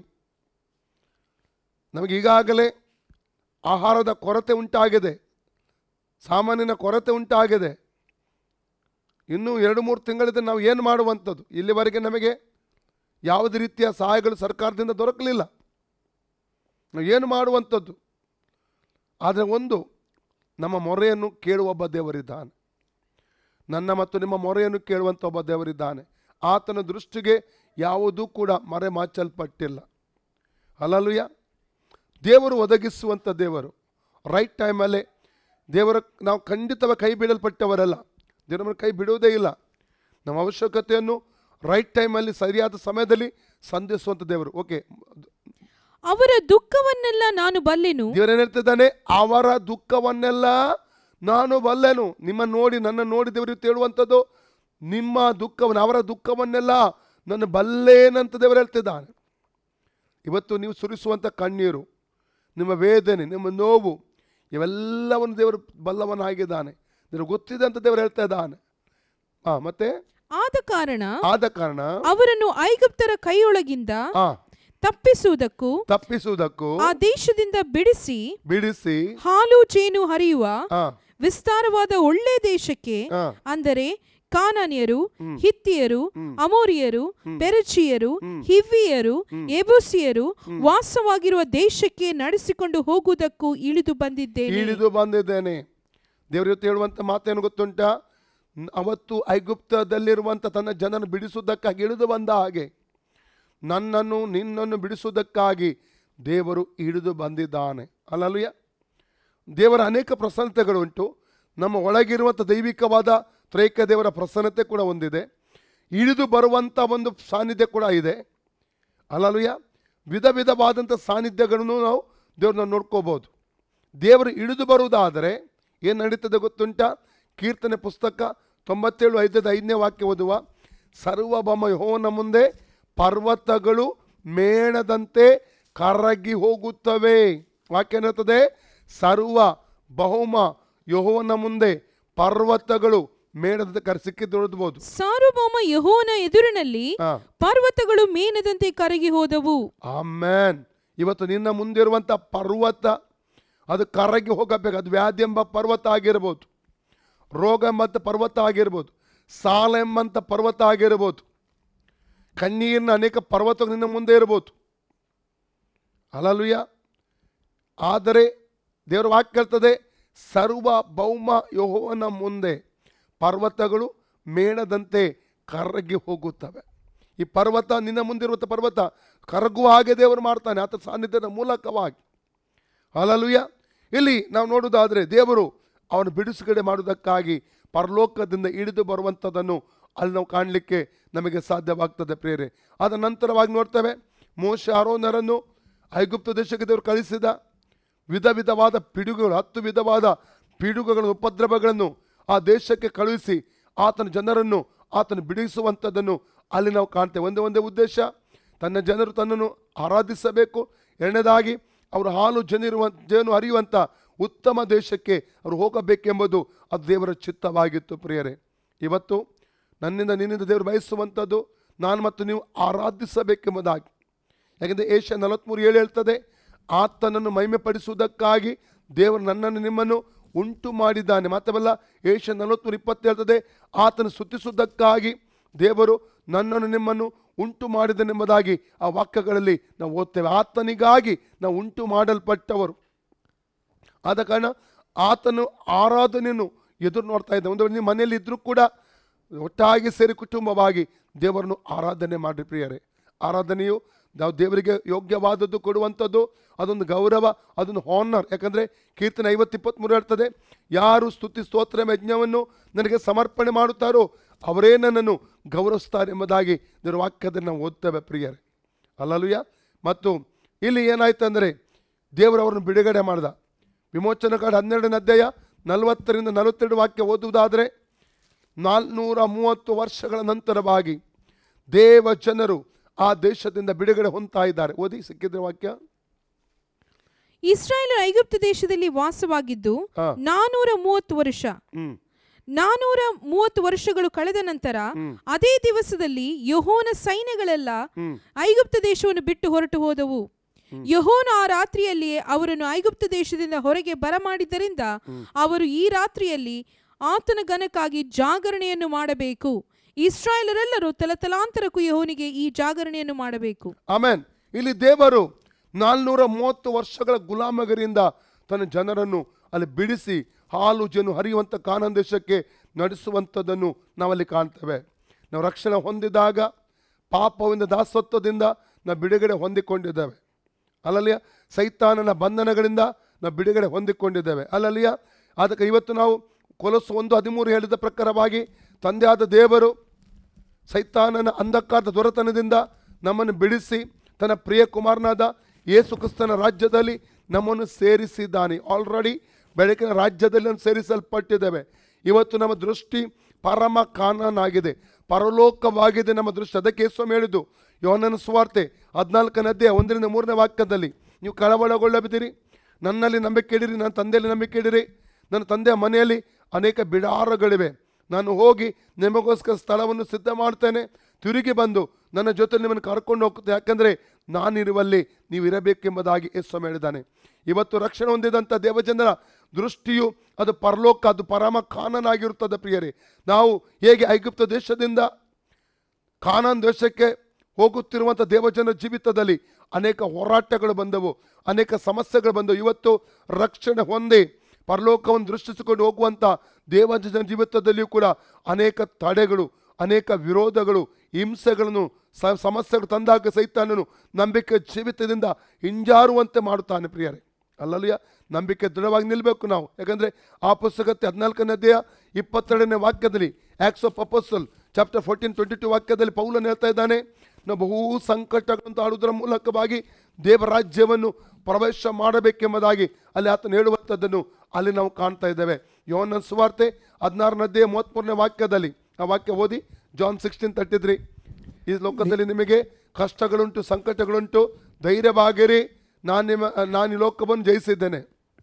ನಮಗೆ ಈಗಾಗಲೇ ಆಹಾರದ ಕೊರತೆ ಉಂಟಾಗಿದೆ ಸಾಮಾನಿನ ಕೊರತೆ ಉಂಟಾಗಿದೆ ಇನ್ನೂ ಎರಡು ಮೂರು ತಿಂಗಳಿಂದ ನಾವು ಏನು ಮಾಡುವಂಥದ್ದು ಇಲ್ಲಿವರೆಗೆ ನಮಗೆ ಯಾವುದೇ ರೀತಿಯ ಸಹಾಯಗಳು ಸರ್ಕಾರದಿಂದ ದೊರಕಲಿಲ್ಲ ನಾವು ಏನು ಮಾಡುವಂಥದ್ದು ಆದರೆ ಒಂದು ನಮ್ಮ ಮೊರೆಯನ್ನು ಕೇಳುವ ಒಬ್ಬ ದೇವರಿದ್ದಾನೆ ನನ್ನ ಮತ್ತು ನಿಮ್ಮ ಮೊರೆಯನ್ನು ಕೇಳುವಂಥ ಒಬ್ಬ ದೇವರಿದ್ದಾನೆ ಆತನ ದೃಷ್ಟಿಗೆ ಯಾವುದೂ ಕೂಡ ಮರೆ ಮಾಚಲ್ಪಟ್ಟಿಲ್ಲ ಅಲ್ಲಲುಯ್ಯ ದೇವರು ಒದಗಿಸುವಂಥ ದೇವರು ರೈಟ್ ಟೈಮಲ್ಲೇ ದೇವರ ನಾವು ಖಂಡಿತವಾಗಿ ಕೈ ಬಿಡಲ್ಪಟ್ಟವರಲ್ಲ ದೇವರ ನಮ್ಮನ್ನು ಕೈ ಬಿಡುವುದೇ ಇಲ್ಲ ನಮ್ಮ ಅವಶ್ಯಕತೆಯನ್ನು ರೈಟ್ ಟೈಮಲ್ಲಿ ಸರಿಯಾದ ಸಮಯದಲ್ಲಿ ಸಂಧಿಸುವಂಥ ದೇವರು ಓಕೆ ಅವರ ದುಃಖವನ್ನೆಲ್ಲ ನಾನು ಬಲ್ಲೆನು ದೇವರೇನು ಹೇಳ್ತಿದ್ದಾನೆ ಅವರ ದುಃಖವನ್ನೆಲ್ಲ ನಾನು ಬಲ್ಲೆನು ನಿಮ್ಮ ನೋಡಿ ನನ್ನ ನೋಡಿ ದೇವರು ಹೇಳುವಂಥದ್ದು ನಿಮ್ಮ ದುಃಖವನ್ನು ಅವರ ದುಃಖವನ್ನೆಲ್ಲ ನನ್ನ ಬಲ್ಲೇನಂತ ದೇವರು ಹೇಳ್ತಿದ್ದಾನೆ ಇವತ್ತು ನೀವು ಸುರಿಸುವಂಥ ಕಣ್ಣೀರು ನಿಮ್ಮ ವೇದನೆ ನಿಮ್ಮ ನೋವು ಇವೆಲ್ಲವನ್ನು ದೇವರು ಬಲ್ಲವನಾಗಿದ್ದಾನೆ ದೇವರು ಗೊತ್ತಿದೆ ಅಂತ ದೇವರು ಹೇಳ್ತಾ ಇದ್ದಾನೆ ಆ ಮತ್ತೆ ಆದ ಕಾರಣ ಆದ ಕಾರಣ ಅವರನ್ನು ಐಗುಪ್ತರ ಕೈಯೊಳಗಿಂದ ಆ ತಪ್ಪಿಸುವುದಕ್ಕೂ ತಪ್ಪಿಸುವುದಕ್ಕೂ ಆ ದೇಶದಿಂದ ಬಿಡಿಸಿ ಬಿಡಿಸಿ ಹಾಲು ಜೇನು ಹರಿಯುವ ಆ ವಿಸ್ತಾರವಾದ ಒಳ್ಳೆ ದೇಶಕ್ಕೆ ಆ ಅಂದರೆ ಕಾನಾನ್ಯರು ಹಿತ್ತಿಯರು ಅಮೋರಿಯರು ಪೆರಚಿಯರು ಹಿವ್ವಿಯರು ಎಬುಸಿಯರು ವಾಸವಾಗಿರುವ ದೇಶಕ್ಕೆ ನಡೆಸಿಕೊಂಡು ಹೋಗುವುದಕ್ಕೂ ಇಳಿದು ಬಂದಿದ್ದೇನೆ ಇಳಿದು ಬಂದಿದ್ದೇನೆ ದೇವ್ರ ಜೊತೆ ಹೇಳುವಂತ ಮಾತೇನು ಗೊತ್ತುಂಟಾ ನ್- ಅವತ್ತು ಐಗುಪ್ತದಲ್ಲಿರುವಂತ ತನ್ನ ಜನನ ಬಿಡಿಸುವುದಕ್ಕಾಗಿ ಇಳಿದು ಬಂದ ಹಾಗೆ ನನ್ನನ್ನು ನಿನ್ನನ್ನು ಬಿಡಿಸುವುದಕ್ಕಾಗಿ ದೇವರು ಇಳಿದು ಬಂದಿದ್ದಾನೆ ಅಲ್ಲಲ್ಯ ದೇವರ ಅನೇಕ ಪ್ರಸನ್ನತೆಗಳು ಉಂಟು ನಮ್ಮ ಒಳಗಿರುವಂಥ ದೈವಿಕವಾದ ತ್ರೈಕ ದೇವರ ಪ್ರಸನ್ನತೆ ಕೂಡ ಹೊಂದಿದೆ ಇಳಿದು ಬರುವಂಥ ಒಂದು ಸಾನ್ನಿಧ್ಯ ಕೂಡ ಇದೆ ಅಲ್ಲಲ್ಯ ವಿಧ ವಿಧವಾದಂಥ ಸಾನ್ನಿಧ್ಯಗಳನ್ನು ನಾವು ದೇವ್ರನ್ನ ನೋಡ್ಕೋಬೋದು ದೇವರು ಇಳಿದು ಬರುವುದಾದರೆ ಏನು ನಡೀತದೆ ಗೊತ್ತುಂಟ ಕೀರ್ತನೆ ಪುಸ್ತಕ ತೊಂಬತ್ತೇಳು ಐದದ ಐದನೇ ವಾಕ್ಯ ಓದುವ ಸರ್ವಭಮ ಯೆಹೋವನ ಮುಂದೆ ಪರ್ವತಗಳು ಮೇಣದಂತೆ ಕರಗಿ ಹೋಗುತ್ತವೆ ವಾಕ್ಯ ಏನಿರ್ತದೆ ಸರ್ವ ಬಹುಮ ಯೆಹೋವನ ಮುಂದೆ ಪರ್ವತಗಳು ಮೇಣದಂತೆ ಕರ ಸಿಕ್ಕಿದ್ದು ಓದ್ಬೋದು ಸಾರ್ವಭೌಮ ಯಹೋವನ ಎದುರಿನಲ್ಲಿ ಹಾ ಪರ್ವತಗಳು ಮೇನದಂತೆ ಕರಗಿ ಹೋದವು ಆಮೇನ್ ಇವತ್ತು ನಿನ್ನ ಮುಂದಿರುವಂಥ ಪರ್ವತ ಅದು ಕರಗಿ ಹೋಗಬೇಕು ಅದು ವ್ಯಾಧಿ ಎಂಬ ಪರ್ವತ ಆಗಿರ್ಬೋದು ರೋಗ ಎಂಬಂಥ ಪರ್ವತ ಆಗಿರ್ಬೋದು ಸಾಲ ಎಂಬಂಥ ಪರ್ವತ ಆಗಿರ್ಬೋದು ಕಣ್ಣೀರಿನ ಅನೇಕ ಪರ್ವತಗಳು ನಿನ್ನ ಮುಂದೆ ಇರ್ಬೋದು ಅಲಲುಯ ಆದರೆ ದೇವರ ವಾಕ್ಯ ಹೇಳ್ತದೆ ಸರ್ವ ಭೌಮ ಯಹೋವನ ಮುಂದೆ ಪರ್ವತಗಳು ಮೇಣದಂತೆ ಕರಗಿ ಹೋಗುತ್ತವೆ ಈ ಪರ್ವತ ನಿನ್ನ ಮುಂದಿರುವಂಥ ಪರ್ವತ ಕರಗುವ ಹಾಗೆ ದೇವರು ಮಾಡ್ತಾನೆ ಆತ ಸಾನ್ನಿಧ್ಯದ ಮೂಲಕವಾಗಿ ಅಲಲುಯ ಇಲ್ಲಿ ನಾವು ನೋಡುವುದಾದರೆ ದೇವರು ಅವನು ಬಿಡಿಸುಗಡೆ ಮಾಡುವುದಕ್ಕಾಗಿ ಪರಲೋಕದಿಂದ ಇಳಿದು ಬರುವಂಥದ್ದನ್ನು ಅಲ್ಲಿ ನಾವು ಕಾಣಲಿಕ್ಕೆ ನಮಗೆ ಸಾಧ್ಯವಾಗ್ತದೆ ಪ್ರೇರೆ ಅದ ನಂತರವಾಗಿ ನೋಡ್ತೇವೆ ಮೋಶ ಅರೋನರನ್ನು ಐಗುಪ್ತ ದೇಶಕ್ಕೆ ದೇವರು ಕಳಿಸಿದ ವಿಧ ವಿಧವಾದ ಪಿಡುಗುಗಳು ಹತ್ತು ವಿಧವಾದ ಪಿಡುಗುಗಳ ಉಪದ್ರವಗಳನ್ನು ಆ ದೇಶಕ್ಕೆ ಕಳುಹಿಸಿ ಆತನ ಜನರನ್ನು ಆತನ ಬಿಡಿಸುವಂಥದ್ದನ್ನು ಅಲ್ಲಿ ನಾವು ಕಾಣ್ತೇವೆ ಒಂದೇ ಒಂದೇ ಉದ್ದೇಶ ತನ್ನ ಜನರು ತನ್ನನ್ನು ಆರಾಧಿಸಬೇಕು ಎರಡನೇದಾಗಿ ಅವರು ಹಾಲು ಜನಿರುವ ಜೇನು ಹರಿಯುವಂಥ ಉತ್ತಮ ದೇಶಕ್ಕೆ ಅವರು ಹೋಗಬೇಕೆಂಬುದು ಅದು ದೇವರ ಚಿತ್ತವಾಗಿತ್ತು ಪ್ರಿಯರೇ ಇವತ್ತು ನನ್ನಿಂದ ನಿನ್ನಿಂದ ದೇವರು ಬಯಸುವಂಥದ್ದು ನಾನು ಮತ್ತು ನೀವು ಆರಾಧಿಸಬೇಕೆಂಬುದಾಗಿ ಯಾಕೆಂದರೆ ಏಷ್ಯ ನಲವತ್ತ್ಮೂರು ಏಳು ಹೇಳ್ತದೆ ಆತನನ್ನು ಮಹಿಮೆ ಪಡಿಸುವುದಕ್ಕಾಗಿ ದೇವರು ನನ್ನನ್ನು ನಿಮ್ಮನ್ನು ಉಂಟು ಮಾಡಿದ್ದಾನೆ ಮಾತ್ರವಲ್ಲ ಏಷ್ಯ ನಲವತ್ತ್ಮೂರು ಇಪ್ಪತ್ತು ಹೇಳ್ತದೆ ಆತನು ಸ್ತುತಿಸುವುದಕ್ಕಾಗಿ ದೇವರು ನನ್ನನ್ನು ನಿಮ್ಮನ್ನು ಉಂಟು ಮಾಡಿದನೆಂಬುದಾಗಿ ಆ ವಾಕ್ಯಗಳಲ್ಲಿ ನಾವು ಓದ್ತೇವೆ ಆತನಿಗಾಗಿ ನಾವು ಉಂಟು ಮಾಡಲ್ಪಟ್ಟವರು ಆದ ಕಾರಣ ಆತನು ಆರಾಧನೆಯನ್ನು ಎದುರು ನೋಡ್ತಾ ಇದ್ದ ಒಂದು ವೇಳೆ ನೀವು ಮನೆಯಲ್ಲಿ ಇದ್ದರೂ ಕೂಡ ಒಟ್ಟಾಗಿ ಸೇರಿ ಕುಟುಂಬವಾಗಿ ದೇವರನ್ನು ಆರಾಧನೆ ಮಾಡಿ ಪ್ರಿಯರೇ ಆರಾಧನೆಯು ನಾವು ದೇವರಿಗೆ ಯೋಗ್ಯವಾದದ್ದು ಕೊಡುವಂಥದ್ದು ಅದೊಂದು ಗೌರವ ಅದೊಂದು ಹಾನರ್ ಯಾಕಂದರೆ ಕೀರ್ತನೆ ಐವತ್ತು ಇಪ್ಪತ್ತ್ಮೂರು ಹೇಳ್ತದೆ ಯಾರು ಸ್ತುತಿ ಸ್ತೋತ್ರ ಯಜ್ಞವನ್ನು ನನಗೆ ಸಮರ್ಪಣೆ ಮಾಡುತ್ತಾರೋ ಅವರೇ ನನ್ನನ್ನು ಗೌರವಿಸ್ತಾರೆ ಎಂಬುದಾಗಿ ದೇವರ ವಾಕ್ಯದಲ್ಲಿ ನಾವು ಓದ್ತೇವೆ ಪ್ರಿಯರೇ ಅಲ್ಲಲುಯ ಮತ್ತು ಇಲ್ಲಿ ಏನಾಯ್ತಂದರೆ ದೇವರು ಅವರನ್ನು ಬಿಡುಗಡೆ ಮಾಡ್ದ ವಿಮೋಚನ ಕಾರ್ಡ್ ಹನ್ನೆರಡನೇ ಅಧ್ಯಾಯ ನಲವತ್ತರಿಂದ ನಲವತ್ತೆರಡು ವಾಕ್ಯ ಓದುವುದಾದರೆ ನಾಲ್ನೂರ ಮೂವತ್ತು ವರ್ಷಗಳ ನಂತರವಾಗಿ ದೇವ ಜನರು ಆ ದೇಶದಿಂದ ಬಿಡುಗಡೆ ಹೊಂದ್ತಾ ಇದ್ದಾರೆ ಓದಿ ಸಿಕ್ಕಿದ್ರೆ ವಾಕ್ಯ ಇಸ್ರಾಯೇಲ್ ಐಗುಪ್ತ ದೇಶದಲ್ಲಿ ವಾಸವಾಗಿದ್ದು ಹಾ. ನಾನೂರ ಮೂವತ್ತು ವರ್ಷ ಹ್ಮ್ ನಾನೂರ ಮೂವತ್ತು ವರ್ಷಗಳು ಕಳೆದ ನಂತರ ಅದೇ ದಿವಸದಲ್ಲಿ ಯಹೋನ ಸೈನ್ಯಗಳೆಲ್ಲ ಹ್ಮ್ ಐಗುಪ್ತ ದೇಶವನ್ನು ಬಿಟ್ಟು ಹೊರಟು ಹೋದವು ಯಹೋನ ಆ ರಾತ್ರಿಯಲ್ಲಿಯೇ ಅವರನ್ನು ಐಗುಪ್ತ ದೇಶದಿಂದ ಹೊರಗೆ ಬರಮಾಡಿದ್ದರಿಂದ ಅವರು ಈ ರಾತ್ರಿಯಲ್ಲಿ ಆತನ ಘನಕ್ಕಾಗಿ ಜಾಗರಣೆಯನ್ನು ಮಾಡಬೇಕು ಇಸ್ರಾಯೇಲರೆಲ್ಲರೂ ತಲತಲಾಂತರಕ್ಕೂ ಯಹೋನಿಗೆ ಈ ಜಾಗರಣೆಯನ್ನು ಮಾಡಬೇಕು ಆಮೇನ್ ಇಲ್ಲಿ ದೇವರು ನಾಲ್ನೂರ ಮೂವತ್ತು ವರ್ಷಗಳ ಗುಲಾಮಗರಿಯಿಂದ ತನ್ನ ಜನರನ್ನು ಅಲ್ಲಿ ಬಿಡಿಸಿ ಹಾಲು ಜೇನು ಹರಿಯುವಂಥ ಕಾನಾನ್ ದೇಶಕ್ಕೆ ನಡೆಸುವಂಥದ್ದನ್ನು ನಾವಲ್ಲಿ ಕಾಣ್ತೇವೆ ನಾವು ರಕ್ಷಣೆ ಹೊಂದಿದಾಗ ಪಾಪವಿಂದ ದಾಸತ್ವದಿಂದ ನಾವು ಬಿಡುಗಡೆ ಹೊಂದಿಕೊಂಡಿದ್ದೇವೆ ಅಲ್ಲಲ್ಲಿಯ ಸೈತಾನನ ಬಂಧನಗಳಿಂದ ನಾವು ಬಿಡುಗಡೆ ಹೊಂದಿಕೊಂಡಿದ್ದೇವೆ ಅಲ್ಲಲ್ಲಿಯ ಅದಕ್ಕೆ ಇವತ್ತು ನಾವು ಕೊಲಸು ಒಂದು ಹದಿಮೂರು ಹೇಳಿದ ಪ್ರಕಾರವಾಗಿ ತಂದೆಯಾದ ದೇವರು ಸೈತಾನನ ಅಂಧಕಾರದ ದೊರೆತನದಿಂದ ನಮ್ಮನ್ನು ಬಿಡಿಸಿ ತನ್ನ ಪ್ರಿಯ ಕುಮಾರನಾದ ಯೇಸು ಕ್ರಿಸ್ತನ ರಾಜ್ಯದಲ್ಲಿ ನಮ್ಮನ್ನು ಸೇರಿಸಿದ್ದಾನೆ ಆಲ್ರೆಡಿ ಬೆಳಕಿನ ರಾಜ್ಯದಲ್ಲಿ ನಾವು ಸೇರಿಸಲ್ಪಟ್ಟಿದ್ದೇವೆ ಇವತ್ತು ನಮ್ಮ ದೃಷ್ಟಿ ಪರಮ ಕಾನಾನಾಗಿದೆ ಪರಲೋಕವಾಗಿದೆ ನಮ್ಮ ದೃಷ್ಟಿ ಅದಕ್ಕೆ ಸ್ವಾಮಿ ಹೇಳಿದ್ದು ಯೋನನ ಸ್ವಾರ್ತೆ ಹದಿನಾಲ್ಕನೇ ಅಧ್ಯಾಯ ಒಂದರಿಂದ ಮೂರನೇ ವಾಕ್ಯದಲ್ಲಿ ನೀವು ಕಳವಳಗೊಳ್ಳಬಿದ್ದೀರಿ ನನ್ನಲ್ಲಿ ನಂಬಿಕೆ ಇಡಿರಿ ನನ್ನ ತಂದೆಯಲ್ಲಿ ನಂಬಿಕೆ ಇಡಿರಿ ನನ್ನ ತಂದೆಯ ಮನೆಯಲ್ಲಿ ಅನೇಕ ಬಿಡಾರಗಳಿವೆ ನಾನು ಹೋಗಿ ನಿಮಗೋಸ್ಕರ ಸ್ಥಳವನ್ನು ಸಿದ್ಧ ಮಾಡ್ತೇನೆ ತಿರುಗಿ ಬಂದು ನನ್ನ ಜೊತೆ ನಿಮ್ಮನ್ನು ಕರ್ಕೊಂಡು ಹೋಗ್ತೇನೆ ಯಾಕಂದರೆ ನಾನಿರುವಲ್ಲಿ ನೀವು ಇರಬೇಕೆಂಬುದಾಗಿ ಯೇಸು ಹೇಳಿದ್ದಾನೆ ಇವತ್ತು ರಕ್ಷಣೆ ಹೊಂದಿದಂಥ ದೇವಜನರ ದೃಷ್ಟಿಯು ಅದು ಪರಲೋಕ ಅದು ಪರಮ ಕಾನನಾಗಿರುತ್ತದೆ ಪ್ರಿಯರೇ ನಾವು ಹೇಗೆ ಐಗುಪ್ತ ದೇಶದಿಂದ ಕಾನಾನ್ ದೇಶಕ್ಕೆ ಹೋಗುತ್ತಿರುವಂಥ ದೇವಜನ ಜೀವಿತದಲ್ಲಿ ಅನೇಕ ಹೋರಾಟಗಳು ಬಂದವು ಅನೇಕ ಸಮಸ್ಯೆಗಳು ಬಂದವು ಇವತ್ತು ರಕ್ಷಣೆ ಹೊಂದಿ ಪರಲೋಕವನ್ನು ದೃಷ್ಟಿಸಿಕೊಂಡು ಹೋಗುವಂಥ ದೇವಜನ ಜೀವಿತದಲ್ಲಿಯೂ ಕೂಡ ಅನೇಕ ತಡೆಗಳು ಅನೇಕ ವಿರೋಧಗಳು ಹಿಂಸೆಗಳನ್ನು ಸ ಸಮಸ್ಯೆಗಳು ತಂದಾಗ ಸೈತಾನನು ನಂಬಿಕೆ ಜೀವಿತದಿಂದ ಹಿಂಜಾರುವಂತೆ ಮಾಡುತ್ತಾನೆ ಪ್ರಿಯರೇ ಅಲ್ಲಲ್ಲಿಯ ನಂಬಿಕೆ ದೃಢವಾಗಿ ನಿಲ್ಲಬೇಕು ನಾವು ಯಾಕಂದರೆ ಆ ಪುಸ್ತಕತೆ ಹದಿನಾಲ್ಕನೇ ಅಧ್ಯಾಯ ಇಪ್ಪತ್ತೆರಡನೇ ವಾಕ್ಯದಲ್ಲಿ acts of apostle chapter fourteen twenty two ವಾಕ್ಯದಲ್ಲಿ ಪೌಲನ್ ಹೇಳ್ತಾ ಇದ್ದಾನೆ ನಾವು ಬಹು ಸಂಕಟಗಳನ್ನು ಆಡುವುದರ ಮೂಲಕವಾಗಿ ದೇವರಾಜ್ಯವನ್ನು ಪ್ರವೇಶ ಮಾಡಬೇಕೆಂಬುದಾಗಿ ಅಲ್ಲಿ ಆತನು ಹೇಳುವಂಥದ್ದನ್ನು ಅಲ್ಲಿ ನಾವು ಕಾಣ್ತಾ ಇದ್ದೇವೆ ಯೋನ ಸುವಾರ್ತೆ ಹದಿನಾರನೇ ಅಧ್ಯಾಯ ಮೂವತ್ತ್ಮೂರನೇ ವಾಕ್ಯದಲ್ಲಿ ಆ ವಾಕ್ಯ ಓದಿ ಜಾನ್ ಸಿಕ್ಸ್ಟೀನ್ ತರ್ಟಿ ತ್ರೀ ಈ ಲೋಕದಲ್ಲಿ ನಿಮಗೆ ಕಷ್ಟಗಳುಂಟು ಸಂಕಟಗಳುಂಟು ಧೈರ್ಯವಾಗಿರಿ ನಾನು ನಿಮ್ಮ ನಾನು ಈ ಲೋಕವನ್ನು ಜಯಿಸಿದ್ದೇನೆ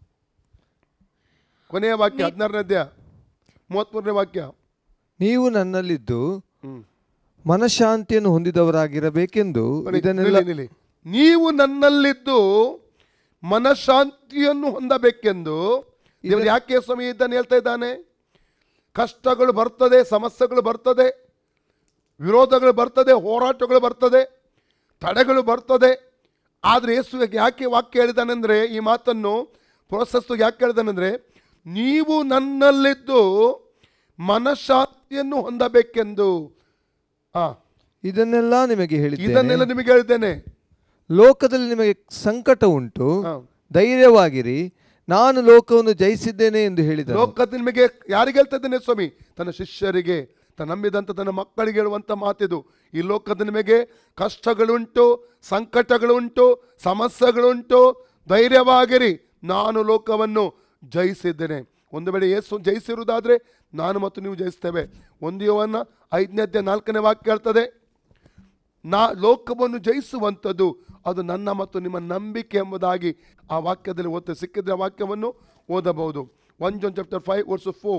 ಕೊನೆಯ ವಾಕ್ಯ ಹದಿನಾರನೇ ಅಧ್ಯಾಯ ಮೂವತ್ತ್ಮೂರನೇ ವಾಕ್ಯ ನೀವು ನನ್ನಲ್ಲಿದ್ದು ಹ್ಮ್. ಮನಃಶಾಂತಿಯನ್ನು ಹೊಂದಿದವರಾಗಿರಬೇಕೆಂದು ಬನ್ನಿ, ಇದನ್ನೆಲ್ಲ ನಿಲ್ಲಿ, ನಿಲ್ಲಿ. ನೀವು ನನ್ನಲ್ಲಿದ್ದು ಮನಃಶಾಂತಿಯನ್ನು ಹೊಂದಬೇಕೆಂದು ದೇವರು ಯಾಕೆ ಸ್ವಾಮಿ ಇದನ್ನು ಹೇಳ್ತಾ ಇದ್ದಾನೆ ಕಷ್ಟಗಳು ಬರ್ತದೆ ಸಮಸ್ಯೆಗಳು ಬರ್ತದೆ ವಿರೋಧಗಳು ಬರ್ತದೆ ಹೋರಾಟಗಳು ಬರ್ತದೆ ತಡೆಗಳು ಬರ್ತದೆ ಆದರೆ ಯೇಸು ಯಾಕೆ ವಾಕ್ಯ ಹೇಳಿದಾನೆಂದರೆ ಈ ಮಾತನ್ನು ಪ್ರೋಸೆಸ್ ಯಾಕೆ ಹೇಳಿದಾನೆಂದರೆ ನೀವು ನನ್ನಲ್ಲಿದ್ದು ಮನಃಶಾಂತಿಯನ್ನು ಹೊಂದಬೇಕೆಂದು ಆ ಇದನ್ನೆಲ್ಲ ನಿಮಗೆ ಹೇಳಿದ್ದೇನೆ ಇದನ್ನೆಲ್ಲ ನಿಮಗೆ ಹೇಳಿದ್ದೇನೆ ಲೋಕದಲ್ಲಿ ನಿಮಗೆ ಸಂಕಟ ಉಂಟು ಹಾ. ಧೈರ್ಯವಾಗಿರಿ ನಾನು ಲೋಕವನ್ನು ಜಯಿಸಿದ್ದೇನೆ ಎಂದು ಹೇಳಿದನು ಲೋಕದ ನಿಮಗೆ ಯಾರಿಗೆ ಹೇಳ್ತಾ ಇದ್ದೇನೆ ಸ್ವಾಮಿ ತನ್ನ ಶಿಷ್ಯರಿಗೆ ತನ್ನ ನಂಬಿದಂಥ ತನ್ನ ಮಕ್ಕಳಿಗೆ ಹೇಳುವಂಥ ಮಾತಿದು ಈ ಲೋಕದ ನಿಮಗೆ ಕಷ್ಟಗಳುಂಟು ಸಂಕಟಗಳುಂಟು ಸಮಸ್ಯೆಗಳುಂಟು ಧೈರ್ಯವಾಗಿರಿ ನಾನು ಲೋಕವನ್ನು ಜಯಿಸಿದ್ದೇನೆ ಒಂದು ವೇಳೆ ಯೇಸು ಜಯಿಸಿರುವುದಾದರೆ ನಾನು ಮತ್ತು ನೀವು ಜಯಿಸ್ತೇವೆ ಒಂದು ಯೋವನ್ನ ಐದನೇ ಅಧ್ಯಾಯ ನಾಲ್ಕನೇ ವಾಕ್ಯ ಹೇಳ್ತದೆ ನಾ ಲೋಕವನ್ನು ಜಯಿಸುವಂಥದ್ದು ಅದು ನನ್ನ ಮತ್ತು ನಿಮ್ಮ ನಂಬಿಕೆ ಎಂಬುದಾಗಿ ಆ ವಾಕ್ಯದಲ್ಲಿ ಓದ್ತೇವೆ ಸಿಕ್ಕಿದ್ರೆ ಆ ವಾಕ್ಯವನ್ನು ಓದಬಹುದು one John chapter five verse four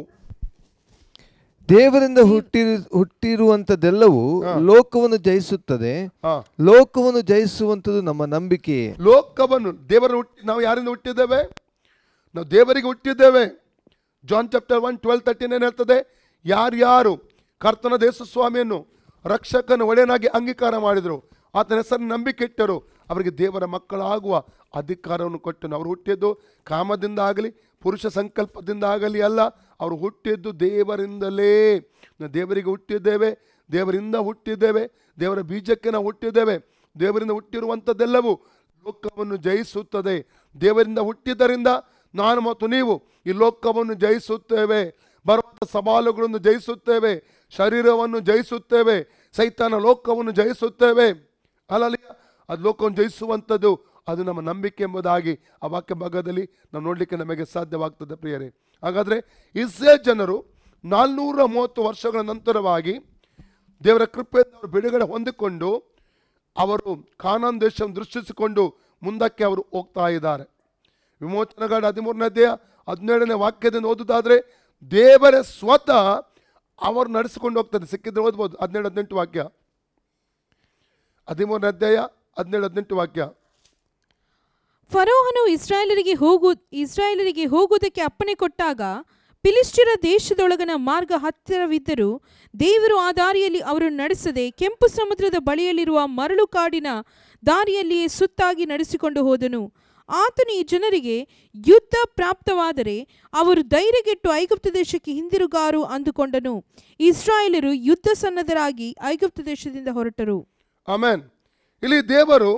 ದೇವರಿಂದ ಹುಟ್ಟಿರು ಹುಟ್ಟಿರುವಂತದ್ದೆಲ್ಲವೂ ಲೋಕವನ್ನು ಜಯಿಸುತ್ತದೆ ಹಾ ಲೋಕವನ್ನು ಜಯಿಸುವಂಥದ್ದು ನಮ್ಮ ನಂಬಿಕೆಯೇ ಲೋಕವನ್ನು ದೇವರ ಹುಟ್ಟಿ ನಾವು ಯಾರಿಂದ ಹುಟ್ಟಿದ್ದೇವೆ ನಾವು ದೇವರಿಗೆ ಹುಟ್ಟಿದ್ದೇವೆ John chapter one twelve thirteen ಏನು ಹೇಳ್ತದೆ ಯಾರ್ಯಾರು ಕರ್ತನ ದೇಶ ಸ್ವಾಮಿಯನ್ನು ರಕ್ಷಕನ ಒಡೆಯನಾಗಿ ಅಂಗೀಕಾರ ಮಾಡಿದರು ಆತನ ಹೆಸರನ್ನು ನಂಬಿಕೆ ಇಟ್ಟರು ಅವರಿಗೆ ದೇವರ ಮಕ್ಕಳಾಗುವ ಅಧಿಕಾರವನ್ನು ಕೊಟ್ಟನು ಅವರು ಹುಟ್ಟಿದ್ದು ಕಾಮದಿಂದ ಆಗಲಿ ಪುರುಷ ಸಂಕಲ್ಪದಿಂದ ಆಗಲಿ ಅಲ್ಲ ಅವರು ಹುಟ್ಟಿದ್ದು ದೇವರಿಂದಲೇ ನಾವು ದೇವರಿಗೆ ಹುಟ್ಟಿದ್ದೇವೆ ದೇವರಿಂದ ಹುಟ್ಟಿದ್ದೇವೆ ದೇವರ ಬೀಜಕ್ಕೆ ನಾವು ಹುಟ್ಟಿದ್ದೇವೆ ದೇವರಿಂದ ಹುಟ್ಟಿರುವಂಥದ್ದೆಲ್ಲವೂ ಲೋಕವನ್ನು ಜಯಿಸುತ್ತದೆ ದೇವರಿಂದ ಹುಟ್ಟಿದ್ದರಿಂದ ನಾನು ಮತ್ತು ನೀವು ಈ ಲೋಕವನ್ನು ಜಯಿಸುತ್ತೇವೆ ಬರುವಂಥ ಸವಾಲುಗಳನ್ನು ಜಯಿಸುತ್ತೇವೆ ಶರೀರವನ್ನು ಜಯಿಸುತ್ತೇವೆ ಸೈತಾನ ಲೋಕವನ್ನು ಜಯಿಸುತ್ತೇವೆ ಅಲ್ಲಲ್ಲಿ ಅದು ಲೋಕವನ್ನು ಜಯಿಸುವಂಥದ್ದು ಅದು ನಮ್ಮ ನಂಬಿಕೆ ಎಂಬುದಾಗಿ ಆ ವಾಕ್ಯ ಭಾಗದಲ್ಲಿ ನಾವು ನೋಡಲಿಕ್ಕೆ ನಮಗೆ ಸಾಧ್ಯವಾಗ್ತದೆ ಪ್ರಿಯರೇ ಹಾಗಾದರೆ ಇಸ್ರೇ ಜನರು ನಾಲ್ನೂರ ಮೂವತ್ತು ವರ್ಷಗಳ ನಂತರವಾಗಿ ದೇವರ ಕೃಪೆಯಿಂದ ಅವರು ಬಿಡುಗಡೆ ಹೊಂದಿಕೊಂಡು ಅವರು ಕಾನಾನ್ ದೇಶವನ್ನು ದೃಷ್ಟಿಸಿಕೊಂಡು ಮುಂದಕ್ಕೆ ಅವರು ಹೋಗ್ತಾ ಇದ್ದಾರೆ ವಿಮೋಚನಗಾಡ ಹದಿಮೂರನೇ ಅಧ್ಯಾಯ ಹದಿನೇಳನೇ ವಾಕ್ಯದಿಂದ ಓದುದಾದ್ರೆ ದೇವರ ಸ್ವತಃ ಅವರು ನಡೆಸಿಕೊಂಡು ಹೋಗ್ತದೆ ಸಿಕ್ಕಿದ್ರೆ ಓದ್ಬೋದು ಹದಿನೇಳು ಹದಿನೆಂಟು ವಾಕ್ಯ ಹದಿಮೂರನೇ ಅಧ್ಯಾಯ ಹದಿನೇಳು ಹದಿನೆಂಟು ವಾಕ್ಯ ಫರೋಹನು ಇಸ್ರಾಯೇಲರಿಗೆ ಹೋಗು ಇಸ್ರಾಯೇಲರಿಗೆ ಹೋಗುವುದಕ್ಕೆ ಅಪ್ಪಣೆ ಕೊಟ್ಟಾಗ ಫಿಲಿಸ್ಟಿಯರ ದೇಶದೊಳಗನ ಮಾರ್ಗ ಹತ್ತಿರವಿದ್ದರೂ ದೇವರು ಆ ದಾರಿಯಲ್ಲಿ ಅವರನ್ನು ನಡೆಸದೆ ಕೆಂಪು ಸಮುದ್ರದ ಬಳಿಯಲ್ಲಿರುವ ಮರಳು ಕಾಡಿನ ದಾರಿಯಲ್ಲಿಯೇ ಸುತ್ತಾಗಿ ನಡೆಸಿಕೊಂಡು ಹೋದನು ಆತನು ಈ ಜನರಿಗೆ ಯುದ್ಧ ಪ್ರಾಪ್ತವಾದರೆ ಅವರು ಧೈರ್ಯಗೆಟ್ಟು ಐಗುಪ್ತ ದೇಶಕ್ಕೆ ಹಿಂದಿರುಗಾರು ಅಂದುಕೊಂಡನು ಇಸ್ರಾಯೇಲರು ಯುದ್ಧ ಸನ್ನದ್ಧರಾಗಿ ಐಗುಪ್ತ ದೇಶದಿಂದ ಹೊರಟರು ಆಮೇನ್ ಇಲ್ಲಿ ದೇವರು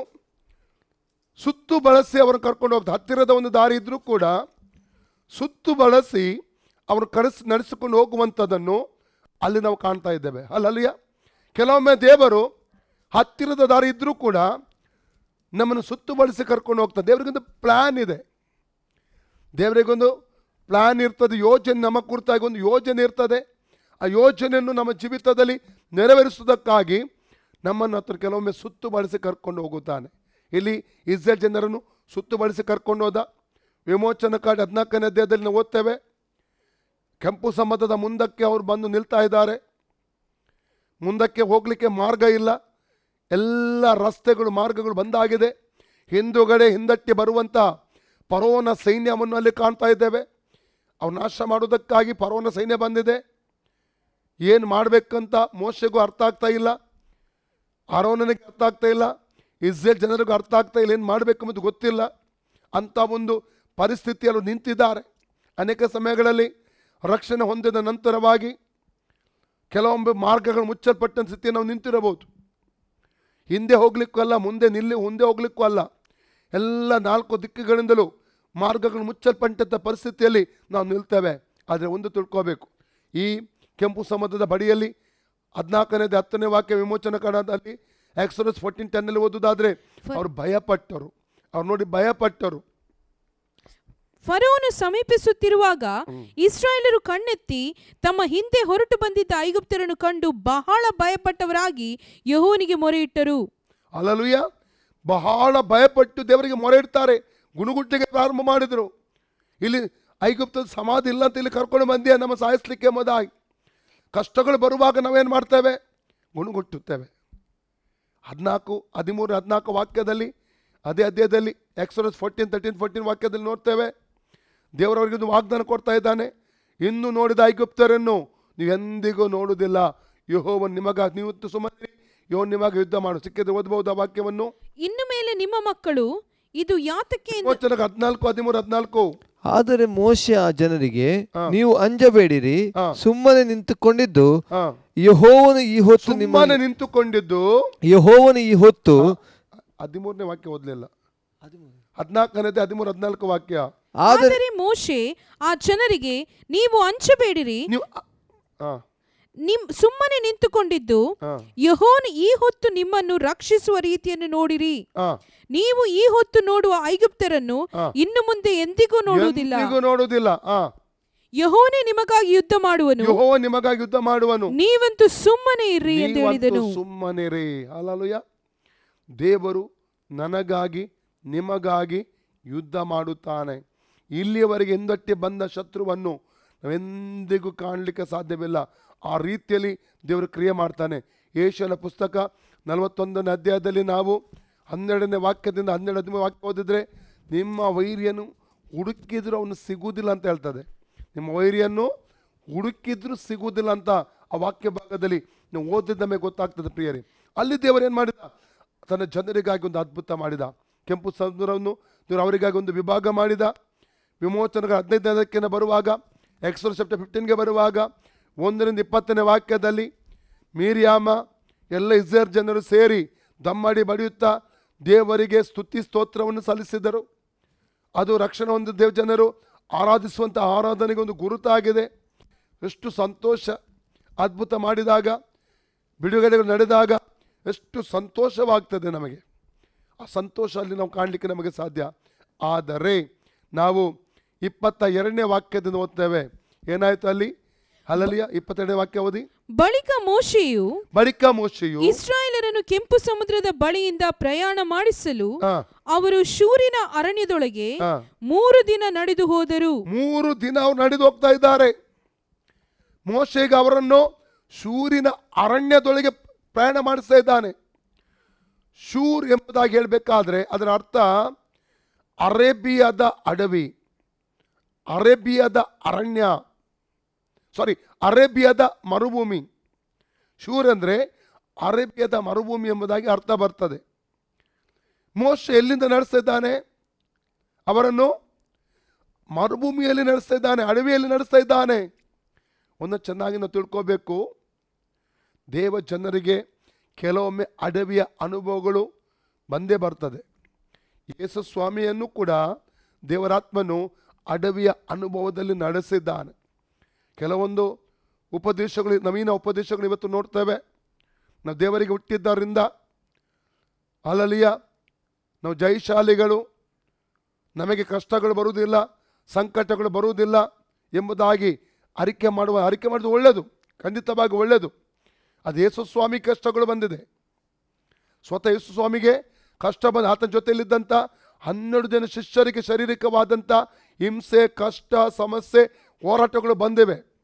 ಸುತ್ತು ಬಳಸಿ ಅವರನ್ನು ಕರ್ಕೊಂಡು ಹೋಗ್ತಾರೆ ಹತ್ತಿರದ ಒಂದು ದಾರಿ ಇದ್ರೂ ಕೂಡ ಸುತ್ತು ಬಳಸಿ ಅವರು ಕಳಿಸ್ ನಡೆಸಿಕೊಂಡು ಹೋಗುವಂಥದ್ದನ್ನು ಅಲ್ಲಿ ನಾವು ಕಾಣ್ತಾ ಇದ್ದೇವೆ ಅಲ್ಲಲ್ಲಿಯ ಕೆಲವೊಮ್ಮೆ ದೇವರು ಹತ್ತಿರದ ದಾರಿ ಇದ್ರೂ ಕೂಡ ನಮ್ಮನ್ನು ಸುತ್ತು ಬಳಸಿ ಕರ್ಕೊಂಡು ಹೋಗ್ತಾರೆ ದೇವರಿಗೊಂದು ಪ್ಲ್ಯಾನ್ ಇದೆ ದೇವರಿಗೊಂದು ಪ್ಲ್ಯಾನ್ ಇರ್ತದೆ ಯೋಜನೆ ನಮ್ಮ ಕುರಿತಾಗಿ ಒಂದು ಯೋಜನೆ ಇರ್ತದೆ ಆ ಯೋಜನೆಯನ್ನು ನಮ್ಮ ಜೀವಿತದಲ್ಲಿ ನೆರವೇರಿಸುವುದಕ್ಕಾಗಿ ನಮ್ಮನ್ನು ಹತ್ರ ಕೆಲವೊಮ್ಮೆ ಸುತ್ತು ಬಳಸಿ ಕರ್ಕೊಂಡು ಹೋಗುತ್ತಾನೆ ಇಲ್ಲಿ ಇಸ್ರೇಲ್ ಜನರನ್ನು ಸುತ್ತು ಬಳಸಿ ಕರ್ಕೊಂಡು ಹೋದ ವಿಮೋಚನ ಕಾರ್ಡ್ ಹದಿನಾಲ್ಕನೇ ಅಧ್ಯಾಯದಲ್ಲಿ ನಾವು ಓದ್ತೇವೆ ಕೆಂಪು ಸಮತದ ಮುಂದಕ್ಕೆ ಅವರು ಬಂದು ನಿಲ್ತಾ ಇದ್ದಾರೆ ಮುಂದಕ್ಕೆ ಹೋಗಲಿಕ್ಕೆ ಮಾರ್ಗ ಇಲ್ಲ ಎಲ್ಲ ರಸ್ತೆಗಳು ಮಾರ್ಗಗಳು ಬಂದಾಗಿದೆ ಹಿಂದುಗಡೆ ಹಿಂದಟ್ಟಿ ಬರುವಂಥ ಪರೋನ ಸೈನ್ಯವನ್ನು ಅಲ್ಲಿ ಕಾಣ್ತಾ ಇದ್ದೇವೆ ಅವ್ರು ನಾಶ ಮಾಡೋದಕ್ಕಾಗಿ ಪರೋನ ಸೈನ್ಯ ಬಂದಿದೆ ಏನು ಮಾಡಬೇಕಂತ ಮೋಶೆಗೂ ಅರ್ಥ ಆಗ್ತಾ ಇಲ್ಲ ಆರೋನನಿಗೆ ಅರ್ಥ ಆಗ್ತಾ ಇಲ್ಲ ಇಸ್ರೇಲ್ ಜನರಿಗೂ ಅರ್ಥ ಆಗ್ತಾ ಇಲ್ಲ ಏನು ಮಾಡಬೇಕು ಅನ್ನೋದು ಗೊತ್ತಿಲ್ಲ ಅಂಥ ಒಂದು ಪರಿಸ್ಥಿತಿಯಲ್ಲಿ ನಿಂತಿದ್ದಾರೆ ಅನೇಕ ಸಮಯಗಳಲ್ಲಿ ರಕ್ಷಣೆ ಹೊಂದಿದ ನಂತರವಾಗಿ ಕೆಲವೊಮ್ಮೆ ಮಾರ್ಗಗಳು ಮುಚ್ಚಲ್ಪಟ್ಟ ಸ್ಥಿತಿ ನಾವು ನಿಂತಿರಬಹುದು ಹಿಂದೆ ಹೋಗ್ಲಿಕ್ಕೂ ಅಲ್ಲ ಮುಂದೆ ನಿಲ್ಲಿ ಮುಂದೆ ಹೋಗ್ಲಿಕ್ಕೂ ಅಲ್ಲ ಎಲ್ಲ ನಾಲ್ಕು ದಿಕ್ಕುಗಳಿಂದಲೂ ಮಾರ್ಗಗಳು ಮುಚ್ಚಲ್ಪಟ್ಟಂಥ ಪರಿಸ್ಥಿತಿಯಲ್ಲಿ ನಾವು ನಿಲ್ತೇವೆ ಆದರೆ ಒಂದು ತಿಳ್ಕೋಬೇಕು ಈ ಕೆಂಪು ಸಮುದ್ರದ ಬಡಿಯಲ್ಲಿ ಹದಿನಾಲ್ಕನೇದು ಹತ್ತನೇ ವಾಕ್ಯ ವಿಮೋಚನ ಕಾಣದಲ್ಲಿ ಎಕ್ಸೋರಸ್ ಫೋರ್ಟೀನ್ ಟೆನ್ನಲ್ಲಿ ಓದುದಾದ್ರೆ ಅವ್ರು ಭಯಪಟ್ಟರು ಅವ್ರು ನೋಡಿ ಭಯಪಟ್ಟರು ಫರೋನು ಸಮೀಪಿಸುತ್ತಿರುವಾಗ ಇಸ್ರಾಯೇಲರು ಕಣ್ಣೆತ್ತಿ ತಮ್ಮ ಹಿಂದೆ ಹೊರಟು ಬಂದಿದ್ದ ಐಗುಪ್ತರನ್ನು ಕಂಡು ಬಹಳ ಭಯಪಟ್ಟವರಾಗಿ ಯಹೋವನಿಗೆ ಮೊರೆಯಿಟ್ಟರು ಅಲಲುಯ್ಯ ಬಹಳ ಭಯಪಟ್ಟು ದೇವರಿಗೆ ಮೊರೆ ಇಡ್ತಾರೆ ಗುಣಗುಟ್ಟಿಗೆ ಪ್ರಾರಂಭ ಮಾಡಿದರು ಇಲ್ಲಿ ಐಗುಪ್ತದ ಸಮಾಧಿ ಇಲ್ಲ ಅಂತ ಇಲ್ಲಿ ಕರ್ಕೊಂಡು ಬಂದಿಯ ನಮ್ಮ ಸಾಯಿಸ್ಲಿಕ್ಕೆ ಎಂಬುದಾಗಿ ಕಷ್ಟಗಳು ಬರುವಾಗ ನಾವೇನು ಮಾಡ್ತೇವೆ ಗುಣಗುಟ್ಟುತ್ತೇವೆ ಹದಿನಾಲ್ಕು ಹದಿಮೂರು ಹದಿನಾಲ್ಕು ವಾಕ್ಯದಲ್ಲಿ ಅದೇ ಅಧ್ಯಾಯದಲ್ಲಿ ಎಕ್ಸೋರಸ್ ಫೋರ್ಟೀನ್ ತರ್ಟೀನ್ ಫೋರ್ಟೀನ್ ವಾಕ್ಯದಲ್ಲಿ ನೋಡ್ತೇವೆ ದೇವರವರಿಗೆ ಒಂದು ವಾಗ್ದಾನ ಕೊಡ್ತಾ ಇದ್ದಾನೆ ಇನ್ನು ನೋಡಿದ ಐಗುಪ್ತರನ್ನು ನೀವೆಂದಿಗೂ ನೋಡುವುದಿಲ್ಲ ಯಹೋವನ್ ನಿಮಗ ನೀವು ಸುಮ್ಮನೆ ಯೋ ನಿಮಗೆ ಯುದ್ಧ ಮಾಡು ಸಿಕ್ಕಿದ್ರೆ ಓದಬಹುದು ಆ ವಾಕ್ಯವನ್ನು ಇನ್ನು ಮೇಲೆ ನಿಮ್ಮ ಮಕ್ಕಳು ಇದು ಯಾತಕ್ಕೆ ಎಂದು ವಚನ ಹದಿನಾಲ್ಕು ಹದಿಮೂರು ಹದಿನಾಲ್ಕು ಆದರೆ ಮೋಶೆ ಆ ಜನರಿಗೆ ಹಾ. ನೀವು ಅಂಜಬೇಡಿರಿ ಹಾ. ಸುಮ್ಮನೆ ನಿಂತುಕೊಂಡಿದ್ದು ಹಾ ಯಹೋವನು ಈ ಹೊತ್ತು ನಿಮ್ಮ ಸುಮ್ಮನೆ ನಿಂತುಕೊಂಡಿದ್ದು ಯಹೋವನು ಈ ಹೊತ್ತು ಹದಿಮೂರನೇ ವಾಕ್ಯ ಓದಲಿಲ್ಲ ಹದಿನಾಲ್ಕನೇದು ಹದಿಮೂರು ಹದಿನಾಲ್ಕು ವಾಕ್ಯ ಆದರೆ ಆದರೆ ಮೋಶೆ ಆ ಜನರಿಗೆ ನೀವು ಅಂಚಬೇಡಿರಿ ನೀವು ಅ- ಹಾ ನಿಮ್ ಸುಮ್ಮನೆ ನಿಂತುಕೊಂಡಿದ್ದು ಹಾ ಯಹೋನ್ ಈ ಹೊತ್ತು ನಿಮ್ಮನ್ನು ರಕ್ಷಿಸುವ ರೀತಿಯನ್ನು ನೋಡಿರಿ ಹಾ ನೀವು ಈ ಹೊತ್ತು ನೋಡುವ ಐಗುಪ್ತರನ್ನು ಹಾ. ಇನ್ನು ಮುಂದೆ ಎಂದಿಗೂ ನೋಡುವುದಿಲ್ಲ ಎಂದಿಗೂ ನೋಡುವುದಿಲ್ಲ ಹಾ ಯಹೋನೇ ನಿಮಗಾಗಿ ಯುದ್ಧ ಮಾಡುವನು ಯಹೋ ನಿಮಗಾಗಿ ಯುದ್ಧ ಮಾಡುವನು ನೀವಂತೂ ಸುಮ್ಮನೆ ಇರ್ರಿ ಎಂದು ಹೇಳಿದನು ಸುಮ್ಮನೆ ರೇ ಅಲ್ಲಲುಯ ದೇವರು ನನಗಾಗಿ ನಿಮಗಾಗಿ ಯುದ್ಧ ಮಾಡುತ್ತಾನೆ ಇಲ್ಲಿಯವರೆಗೆ ಎಂದಟ್ಟೆ ಬಂದ ಶತ್ರುವನ್ನು ನಾವೆಂದಿಗೂ ಕಾಣಲಿಕ್ಕೆ ಸಾಧ್ಯವಿಲ್ಲ ಆ ರೀತಿಯಲ್ಲಿ ದೇವರು ಕ್ರಿಯೆ ಮಾಡ್ತಾನೆ ಏಷನ ಪುಸ್ತಕ ನಲವತ್ತೊಂದನೇ ಅಧ್ಯಾಯದಲ್ಲಿ ನಾವು ಹನ್ನೆರಡನೇ ವಾಕ್ಯದಿಂದ ಹನ್ನೆರಡು ಹದಿಮೂರು ವಾಕ್ಯ ಓದಿದ್ರೆ ನಿಮ್ಮ ವೈರ್ಯನು ಹುಡುಕಿದ್ರು ಅವನು ಸಿಗುವುದಿಲ್ಲ ಅಂತ ಹೇಳ್ತದೆ ನಿಮ್ಮ ವೈರ್ಯನ್ನು ಹುಡುಕಿದ್ರು ಸಿಗುವುದಿಲ್ಲ ಅಂತ ಆ ವಾಕ್ಯ ಭಾಗದಲ್ಲಿ ನೀವು ಓದಿದ ಮೇಲೆ ಗೊತ್ತಾಗ್ತದೆ ಪ್ರಿಯರೇ ಅಲ್ಲಿ ದೇವರು ಏನು ಮಾಡಿದ ತನ್ನ ಜನರಿಗಾಗಿ ಒಂದು ಅದ್ಭುತ ಮಾಡಿದ ಕೆಂಪು ಸಮುದ್ರವನ್ನು ದೇವರು ಅವರಿಗಾಗಿ ಒಂದು ವಿಭಾಗ ಮಾಡಿದ ವಿಮೋಚನೆಗಳ ಹದಿನೈದಕ್ಕೆ ಬರುವಾಗ ಎಕ್ಸೋರ್ ಸೆಪ್ಟರ್ ಫಿಫ್ಟೀನ್ಗೆ ಬರುವಾಗ ಒಂದರಿಂದ ಇಪ್ಪತ್ತನೇ ವಾಕ್ಯದಲ್ಲಿ ಮೀರಿಯಾಮ ಎಲ್ಲ ಇಸ್ರೇಲ್ ಜನರು ಸೇರಿ ದಮ್ಮಡಿ ಬಡಿಯುತ್ತಾ ದೇವರಿಗೆ ಸ್ತುತಿ ಸ್ತೋತ್ರವನ್ನು ಸಲ್ಲಿಸಿದರು ಅದು ರಕ್ಷಣೆ ಹೊಂದಿದ ದೇವ ಜನರು ಆರಾಧಿಸುವಂಥ ಆರಾಧನೆಗೆ ಒಂದು ಗುರುತಾಗಿದೆ ಎಷ್ಟು ಸಂತೋಷ ಅದ್ಭುತ ಮಾಡಿದಾಗ ಬಿಡುಗಡೆಗಳು ನಡೆದಾಗ ಎಷ್ಟು ಸಂತೋಷವಾಗ್ತದೆ ನಮಗೆ ಆ ಸಂತೋಷ ಅಲ್ಲಿ ನಾವು ಕಾಣಲಿಕ್ಕೆ ನಮಗೆ ಸಾಧ್ಯ ಆದರೆ ನಾವು ಇಪ್ಪತ್ತ ಎರಡನೇ ವಾಕ್ಯದಿಂದ ಓದ್ತೇವೆ ಏನಾಯ್ತು ಅಲ್ಲಿ ಅಲ್ಲಲ್ಲಿಯ ಇಪ್ಪತ್ತೆರಡನೇ ವಾಕ್ಯ ಓದಿ ಬಳಿಕ ಮೋಶೆಯು ಬಳಿಕ ಮೋಶೆಯು ಇಸ್ರಾಯೇಲರನ್ನು ಕೆಂಪು ಸಮುದ್ರದ ಬಳಿಯಿಂದ ಪ್ರಯಾಣ ಮಾಡಿಸಲು ಹಾ, ಅವರು ಶೂರಿನ ಅರಣ್ಯದೊಳಗೆ ಹಾ. ಮೂರು ದಿನ ನಡೆದು ಹೋದರು ಮೂರು ದಿನ ಅವ್ರು ನಡೆದು ಹೋಗ್ತಾ ಇದ್ದಾರೆ ಮೋಶೆಗೆ ಅವರನ್ನು ಶೂರಿನ ಅರಣ್ಯದೊಳಗೆ ಪ್ರಯಾಣ ಮಾಡಿಸ್ತಾ ಇದ್ದಾನೆ ಶೂರ್ ಎಂಬುದಾಗಿ ಹೇಳಬೇಕಾದ್ರೆ ಅದರ ಅರ್ಥ ಅರೇಬಿಯಾದ ಅಡವಿ ಅರೇಬಿಯಾದ ಅರಣ್ಯ ಸಾರಿ ಅರೇಬಿಯಾದ ಮರುಭೂಮಿ ಶೂರ್ ಅಂದರೆ ಅರೇಬಿಯಾದ ಮರುಭೂಮಿ ಎಂಬುದಾಗಿ ಅರ್ಥ ಬರ್ತದೆ ಮೋಶ ಎಲ್ಲಿಂದ ನಡೆಸ್ತಾ ಇದ್ದಾನೆ ಅವರನ್ನು ಮರುಭೂಮಿಯಲ್ಲಿ ನಡೆಸ್ತಾ ಇದ್ದಾನೆ ಅಡವಿಯಲ್ಲಿ ನಡೆಸ್ತಾ ಇದ್ದಾನೆ ಒಂದು ಚೆನ್ನಾಗಿ ನಾವು ತಿಳ್ಕೋಬೇಕು ದೇವ ಜನರಿಗೆ ಕೆಲವೊಮ್ಮೆ ಅಡವಿಯ ಅನುಭವಗಳು ಬಂದೇ ಬರ್ತದೆ ಯೇಸು ಸ್ವಾಮಿಯನ್ನು ಕೂಡ ದೇವರಾತ್ಮನು ಅಡವಿಯ ಅನುಭವದಲ್ಲಿ ನಡೆಸಿದ್ದಾನೆ ಕೆಲವೊಂದು ಉಪದೇಶಗಳು ನವೀನ ಉಪದೇಶಗಳು ಇವತ್ತು ನೋಡ್ತೇವೆ ನಾವು ದೇವರಿಗೆ ಹುಟ್ಟಿದ್ದರಿಂದ ಅಲಲಿಯ ನಾವು ಜಯಶಾಲಿಗಳು ನಮಗೆ ಕಷ್ಟಗಳು ಬರುವುದಿಲ್ಲ ಸಂಕಟಗಳು ಬರುವುದಿಲ್ಲ ಎಂಬುದಾಗಿ ಅರಿಕೆ ಮಾಡುವ ಅರಿಕೆ ಮಾಡೋದು ಒಳ್ಳೆಯದು ಖಂಡಿತವಾಗಿ ಒಳ್ಳೆಯದು ಅದು ಯೇಸು ಸ್ವಾಮಿ ಕಷ್ಟಗಳು ಬಂದಿದೆ ಸ್ವತಃ ಯೇಸು ಸ್ವಾಮಿಗೆ ಕಷ್ಟ ಬಂದ ಆತನ ಜೊತೆಯಲ್ಲಿದ್ದಂಥ ಹನ್ನೆರಡು ಜನ ಶಿಷ್ಯರಿಗೆ ಶಾರೀರಿಕವಾದಂಥ ಹಿಂಸೆ ಕಷ್ಟ ಸಮಸ್ಯೆ ಹೋರಾಟಗಳು ಬಂದಿವೆ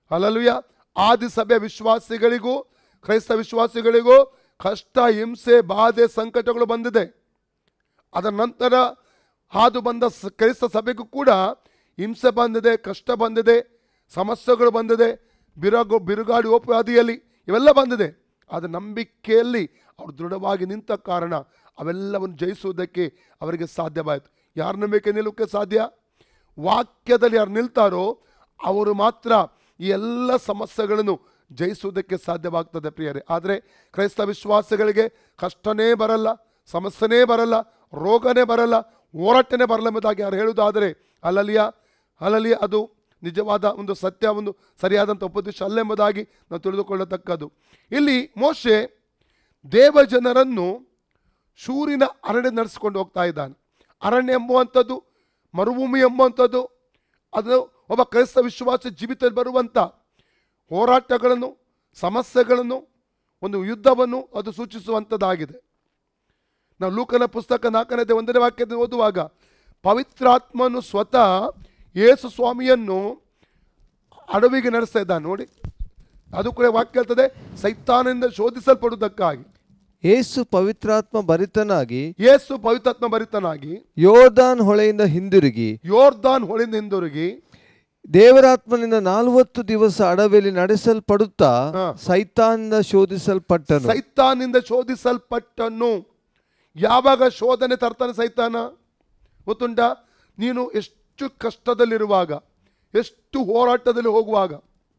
ಅಲ್ಲಲುಯ ಆದಿ ಸಭೆ ವಿಶ್ವಾಸಿಗಳಿಗೂ ಕ್ರೈಸ್ತ ವಿಶ್ವಾಸಿಗಳಿಗೂ ಕಷ್ಟ ಹಿಂಸೆ ಬಾಧೆ ಸಂಕಟಗಳು ಬಂದಿದೆ ಅದರ ನಂತರ ಹಾದು ಬಂದ ಸ- ಕ್ರೈಸ್ತ ಸಭೆಗೂ ಕೂಡ ಹಿಂಸೆ ಬಂದಿದೆ ಕಷ್ಟ ಬಂದಿದೆ ಸಮಸ್ಯೆಗಳು ಬಂದಿದೆ ಬಿರುಗು ಬಿರುಗಾಳಿ ಓಪಾದಿಯಲ್ಲಿ ಇವೆಲ್ಲ ಬಂದಿದೆ ಆದರೆ ನಂಬಿಕೆಯಲ್ಲಿ ಅವರು ದೃಢವಾಗಿ ನಿಂತ ಕಾರಣ ಅವೆಲ್ಲವನ್ನು ಜಯಿಸುವುದಕ್ಕೆ ಅವರಿಗೆ ಸಾಧ್ಯವಾಯಿತು ಯಾರ ನಂಬಿಕೆ ನಿಲ್ಲೋಕ್ಕೆ ಸಾಧ್ಯ ವಾಕ್ಯದಲ್ಲಿ ಯಾರು ನಿಲ್ತಾರೋ ಅವರು ಮಾತ್ರ ಈ ಎಲ್ಲ ಸಮಸ್ಯೆಗಳನ್ನು ಜಯಿಸುವುದಕ್ಕೆ ಸಾಧ್ಯವಾಗ್ತದೆ ಪ್ರಿಯರೇ ಆದರೆ ಕ್ರೈಸ್ತ ವಿಶ್ವಾಸಿಗಳಿಗೆ ಕಷ್ಟನೇ ಬರಲ್ಲ ಸಮಸ್ಯೆನೇ ಬರಲ್ಲ ರೋಗನೇ ಬರಲ್ಲ ಹೋರಾಟನೇ ಬರಲ್ಲ ಎಂಬುದಾಗಿ ಯಾರು ಹೇಳುವುದಾದರೆ ಅಲ್ಲಲಿಯ ಅಲ್ಲಲಿಯ ಅದು ನಿಜವಾದ ಒಂದು ಸತ್ಯ ಒಂದು ಸರಿಯಾದಂಥ ಉಪದೇಶ ಅಲ್ಲ ಎಂಬುದಾಗಿ ನಾವು ತಿಳಿದುಕೊಳ್ಳತಕ್ಕದ್ದು ಇಲ್ಲಿ ಮೋಶೆ ದೇವ ಜನರನ್ನು ಶೂರಿನ ಅರಣ್ಯ ನಡೆಸಿಕೊಂಡು ಹೋಗ್ತಾ ಇದ್ದಾನೆ ಅರಣ್ಯ ಎಂಬುವಂಥದ್ದು ಮರುಭೂಮಿ ಎಂಬುವಂಥದ್ದು ಅದು ಒಬ್ಬ ಕ್ರೈಸ್ತ ವಿಶ್ವಾಸ ಜೀವಿತದಲ್ಲಿ ಬರುವಂಥ ಹೋರಾಟಗಳನ್ನು ಸಮಸ್ಯೆಗಳನ್ನು ಒಂದು ಯುದ್ಧವನ್ನು ಅದು ಸೂಚಿಸುವಂಥದ್ದಾಗಿದೆ ನಾವು ಲೂಕನ ಪುಸ್ತಕ ನಾಲ್ಕನೇದೇ ಒಂದನೇ ವಾಕ್ಯದ ಓದುವಾಗ ಪವಿತ್ರಾತ್ಮನು ಸ್ವತಃ ಯೇಸು ಸ್ವಾಮಿಯನ್ನು ಅಡವಿಗೆ ನಡೆಸ್ತಾ ಇದ್ದಾನೆ ನೋಡಿ ಅದು ಕೂಡ ವಾಕ್ಯ ಹೇಳ್ತದೆ ಸೈತಾನದಿಂದ ಶೋಧಿಸಲ್ಪಡುವುದಕ್ಕಾಗಿ ಯೇಸು ಪವಿತ್ರಾತ್ಮ ಭರಿತನಾಗಿ ಯೇಸು ಪವಿತ್ರಾತ್ಮ ಭರಿತನಾಗಿ ಯೋರ್ದಾನ್ ಹೊಳೆಯಿಂದ ಹಿಂದಿರುಗಿ ಯೋರ್ದಾನ್ ಹೊಳಿಂದ ಹಿಂದಿರುಗಿ ದೇವರಾತ್ಮನಿಂದ ನಾಲ್ವತ್ತು ದಿವಸ ಅಡವಿಯಲ್ಲಿ ನಡೆಸಲ್ಪಡುತ್ತಾ ಹಾ. ಸೈತಾನಿಂದ ಶೋಧಿಸಲ್ಪಟ್ಟನು ಸೈತಾನಿಂದ ಶೋಧಿಸಲ್ಪಟ್ಟನು ಯಾವಾಗ ಶೋಧನೆ ತರ್ತಾನೆ ಸೈತಾನ ಗೊತ್ತುಂಟ ನೀನು ಎಷ್ಟು ಕಷ್ಟದಲ್ಲಿರುವಾಗ ಎಷ್ಟು ಹೋರಾಟದಲ್ಲಿ ಹೋಗುವಾಗ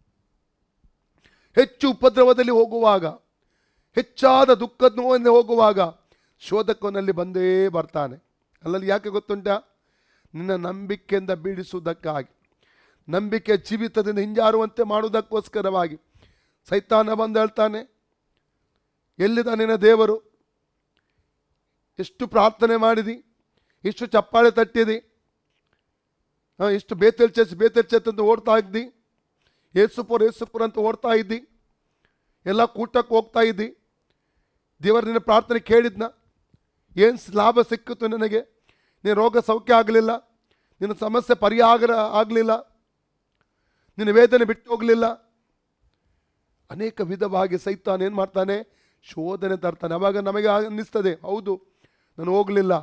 ಹೆಚ್ಚು ಉಪದ್ರವದಲ್ಲಿ ಹೋಗುವಾಗ ಹೆಚ್ಚಾದ ದುಃಖದ ನೋವಿಂದ ಹೋಗುವಾಗ ಶೋಧಕನಲ್ಲಿ ಬಂದೇ ಬರ್ತಾನೆ ಅಲ್ಲಲ್ಲಿ ಯಾಕೆ ಗೊತ್ತುಂಟ ನಿನ್ನ ನಂಬಿಕೆಯಿಂದ ಬೀಳಿಸುವುದಕ್ಕಾಗಿ ನಂಬಿಕೆ ಜೀವಿತದಿಂದ ಹಿಂಜಾರುವಂತೆ ಮಾಡುವುದಕ್ಕೋಸ್ಕರವಾಗಿ ಸೈತಾನ ಬಂದು ಹೇಳ್ತಾನೆ ಎಲ್ಲಿದ ನಿನ್ನ ದೇವರು ಎಷ್ಟು ಪ್ರಾರ್ಥನೆ ಮಾಡಿದಿ ಎಷ್ಟು ಚಪ್ಪಾಳೆ ತಟ್ಟಿದಿ ಆ, ಎಷ್ಟು ಬೇತಲ್ ಚರ್ಚ್ ಬೇತಲ್ ಚರ್ಚ್ ಅಂತ ಓಡ್ತಾ ಇದ್ದಿ ಏಸುಪುರ ಏಸುಪುರ ಅಂತ ಓಡ್ತಾ ಇದ್ದಿ ಎಲ್ಲ ಕೂಟಕ್ಕೆ ಹೋಗ್ತಾ ಇದ್ದಿ ದೇವರು ನಿನ್ನ ಪ್ರಾರ್ಥನೆ ಕೇಳಿದ್ನ ಏನು ಲಾಭ ಸಿಕ್ಕಿತು ನಿನಗೆ ನಿನ್ನ ರೋಗ ಸೌಖ್ಯ ಆಗಲಿಲ್ಲ ನಿನ್ನ ಸಮಸ್ಯೆ ಪರಿಹಾರ ಆಗಲಿಲ್ಲ ನಿನ್ನ ವೇದನೆ ಬಿಟ್ಟು ಹೋಗಲಿಲ್ಲ ಅನೇಕ ವಿಧವಾಗಿ ಸೈತಾನ ಏನು ಮಾಡ್ತಾನೆ ಶೋಧನೆ ತರ್ತಾನೆ ಅವಾಗ ನಮಗೆ ಅನ್ನಿಸ್ತದೆ ಹೌದು ನಾನು ಹೋಗಲಿಲ್ಲ